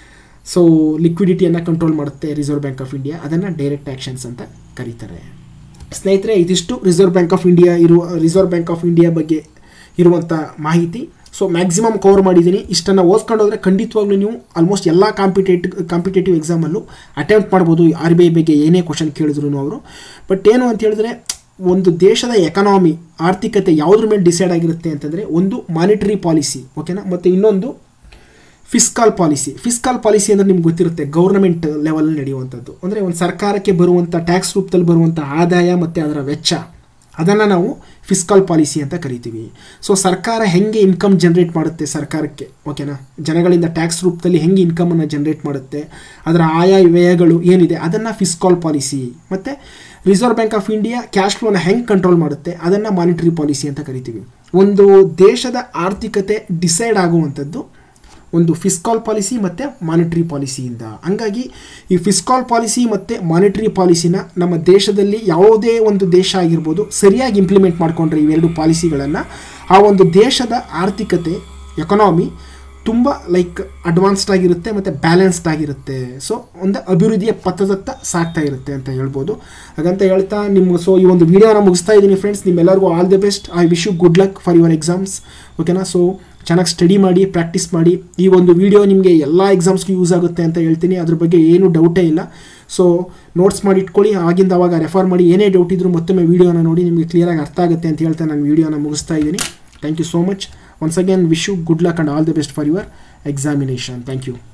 ಸೊ ಲಿಕ್ವಿಡಿಟಿಯನ್ನು ಕಂಟ್ರೋಲ್ ಮಾಡುತ್ತೆ ರಿಸರ್ವ್ ಬ್ಯಾಂಕ್ ಆಫ್ ಇಂಡಿಯಾ ಅದನ್ನು ಡೈರೆಕ್ಟ್ ಆ್ಯಕ್ಷನ್ಸ್ ಅಂತ ಕರೀತಾರೆ ಸ್ನೇಹಿತರೆ ಇದಿಷ್ಟು ರಿಸರ್ವ್ ಬ್ಯಾಂಕ್ ಆಫ್ ಇಂಡಿಯಾ ಇರುವ ರಿಸರ್ವ್ ಬ್ಯಾಂಕ್ ಆಫ್ ಇಂಡಿಯಾ ಬಗ್ಗೆ ಇರುವಂಥ ಮಾಹಿತಿ ಸೊ ಮ್ಯಾಕ್ಸಿಮಮ್ ಕವರ್ ಮಾಡಿದ್ದೀನಿ ಇಷ್ಟನ್ನು ಓದ್ಕೊಂಡು ಹೋದರೆ ಖಂಡಿತವಾಗ್ಲೂ ನೀವು ಆಲ್ಮೋಸ್ಟ್ ಎಲ್ಲ ಕಾಂಪಿಟೇಟಿವ್ ಕಾಂಪಿಟೇಟಿವ್ ಎಕ್ಸಾಮಲ್ಲೂ ಅಟೆಂಪ್ಟ್ ಮಾಡ್ಬೋದು ಆರ್ ಬಿ ಐ ಬಗ್ಗೆ ಏನೇ ಕ್ವಶನ್ ಕೇಳಿದ್ರು ಅವರು ಬಟ್ ಏನು ಅಂತ ಹೇಳಿದ್ರೆ ಒಂದು ದೇಶದ ಎಕನಾಮಿ ಆರ್ಥಿಕತೆ ಯಾವುದ್ರ ಮೇಲೆ ಡಿಸೈಡ್ ಆಗಿರುತ್ತೆ ಅಂತಂದರೆ ಒಂದು ಮಾನಿಟರಿ ಪಾಲಿಸಿ ಓಕೆನಾ ಮತ್ತು ಇನ್ನೊಂದು ಫಿಸ್ಕಾಲ್ ಪಾಲಿಸಿ ಫಿಸ್ಕಾಲ್ ಪಾಲಿಸಿ ಅಂದರೆ ನಿಮ್ಗೆ ಗೊತ್ತಿರುತ್ತೆ ಗೌರ್ನಮೆಂಟ್ ಲೆವೆಲ್ ನಡೆಯುವಂಥದ್ದು ಅಂದರೆ ಒಂದು ಸರ್ಕಾರಕ್ಕೆ ಬರುವಂಥ ಟ್ಯಾಕ್ಸ್ ರೂಪದಲ್ಲಿ ಬರುವಂಥ ಆದಾಯ ಮತ್ತು ಅದರ ವೆಚ್ಚ ಅದನ್ನು ನಾವು ಫಿಸ್ಕಾಲ್ ಪಾಲಿಸಿ ಅಂತ ಕರಿತೀವಿ ಸೊ ಸರ್ಕಾರ ಹೆಂಗೆ ಇನ್ಕಮ್ ಜನ್ರೇಟ್ ಮಾಡುತ್ತೆ ಸರ್ಕಾರಕ್ಕೆ ಓಕೆನಾ ಜನಗಳಿಂದ ಟ್ಯಾಕ್ಸ್ ರೂಪದಲ್ಲಿ ಹೆಂಗೆ ಇನ್ಕಮನ್ನು ಜನ್ರೇಟ್ ಮಾಡುತ್ತೆ ಅದರ ಆಯಾ ವ್ಯಯಗಳು ಏನಿದೆ ಅದನ್ನು ಫಿಸ್ಕಾಲ್ ಪಾಲಿಸಿ ಮತ್ತು reserve bank of India cash ಫ್ಲೋನ ಹೆಂಗೆ ಕಂಟ್ರೋಲ್ ಮಾಡುತ್ತೆ ಅದನ್ನು ಮಾನಿಟರಿ ಪಾಲಿಸಿ ಅಂತ ಕರಿತೀವಿ ಒಂದು ದೇಶದ ಆರ್ಥಿಕತೆ ಡಿಸೈಡ್ ಆಗುವಂಥದ್ದು ಒಂದು ಫಿಸ್ಕಾಲ್ ಪಾಲಿಸಿ ಮತ್ತು ಮಾನಿಟರಿ ಪಾಲಿಸಿಯಿಂದ ಹಂಗಾಗಿ ಈ ಫಿಸ್ಕಾಲ್ ಪಾಲಿಸಿ ಮತ್ತು ಮಾನಿಟರಿ ಪಾಲಿಸಿನ ನಮ್ಮ ದೇಶದಲ್ಲಿ ಯಾವುದೇ ಒಂದು ದೇಶ ಆಗಿರ್ಬೋದು ಸರಿಯಾಗಿ ಇಂಪ್ಲಿಮೆಂಟ್ ಮಾಡಿಕೊಂಡ್ರೆ ಇವೆರಡು ಪಾಲಿಸಿಗಳನ್ನು ಆ ಒಂದು ದೇಶದ ಆರ್ಥಿಕತೆ ಎಕನಾಮಿ ತುಂಬ ಲೈಕ್ ಅಡ್ವಾನ್ಸ್ಡ್ ಆಗಿರುತ್ತೆ ಮತ್ತು ಬ್ಯಾಲೆನ್ಸ್ಡ್ ಆಗಿರುತ್ತೆ ಸೊ ಒಂದು ಅಭಿವೃದ್ಧಿಯ ಪಥದತ್ತ ಸಾಗ್ತಾ ಇರುತ್ತೆ ಅಂತ ಹೇಳ್ಬೋದು ಹಾಗಂತ ಹೇಳ್ತಾ ನಿಮ್ಮ ಸೊ ಈ ಒಂದು ವಿಡಿಯೋನ ಮುಗಿಸ್ತಾ ಇದ್ದೀನಿ ಫ್ರೆಂಡ್ಸ್ ನಿಮ್ಮೆಲ್ಲರಿಗೂ all the best I wish you good luck for your exams ಓಕೆನಾ ಸೊ ಚೆನ್ನಾಗಿ ಸ್ಟಡಿ ಮಾಡಿ ಪ್ರಾಕ್ಟೀಸ್ ಮಾಡಿ ಈ ಒಂದು ವಿಡಿಯೋ ನಿಮಗೆ ಎಲ್ಲ ಎಕ್ಸಾಮ್ಸ್ಗೂ ಯೂಸ್ ಆಗುತ್ತೆ ಅಂತ ಹೇಳ್ತೀನಿ ಅದ್ರ ಬಗ್ಗೆ ಏನೂ ಡೌಟೇ ಇಲ್ಲ ಸೊ ನೋಟ್ಸ್ ಮಾಡಿ ಇಟ್ಕೊಳ್ಳಿ ಆಗಿಂದ ಅವಾಗ ರೆಫರ್ ಮಾಡಿ ಏನೇ ಡೌಟ್ ಇದ್ದರೂ ಮತ್ತೊಮ್ಮೆ ವೀಡಿಯೋನ ನೋಡಿ ನಿಮಗೆ ಕ್ಲಿಯರಾಗಿ ಅರ್ಥ ಆಗುತ್ತೆ ಅಂತ ಹೇಳ್ತಾ ನಾನು ವೀಡಿಯೋನ ಮುಗಿಸ್ತಾ ಇದ್ದೀನಿ thank you so much once again wish you good luck and all the best for your examination thank you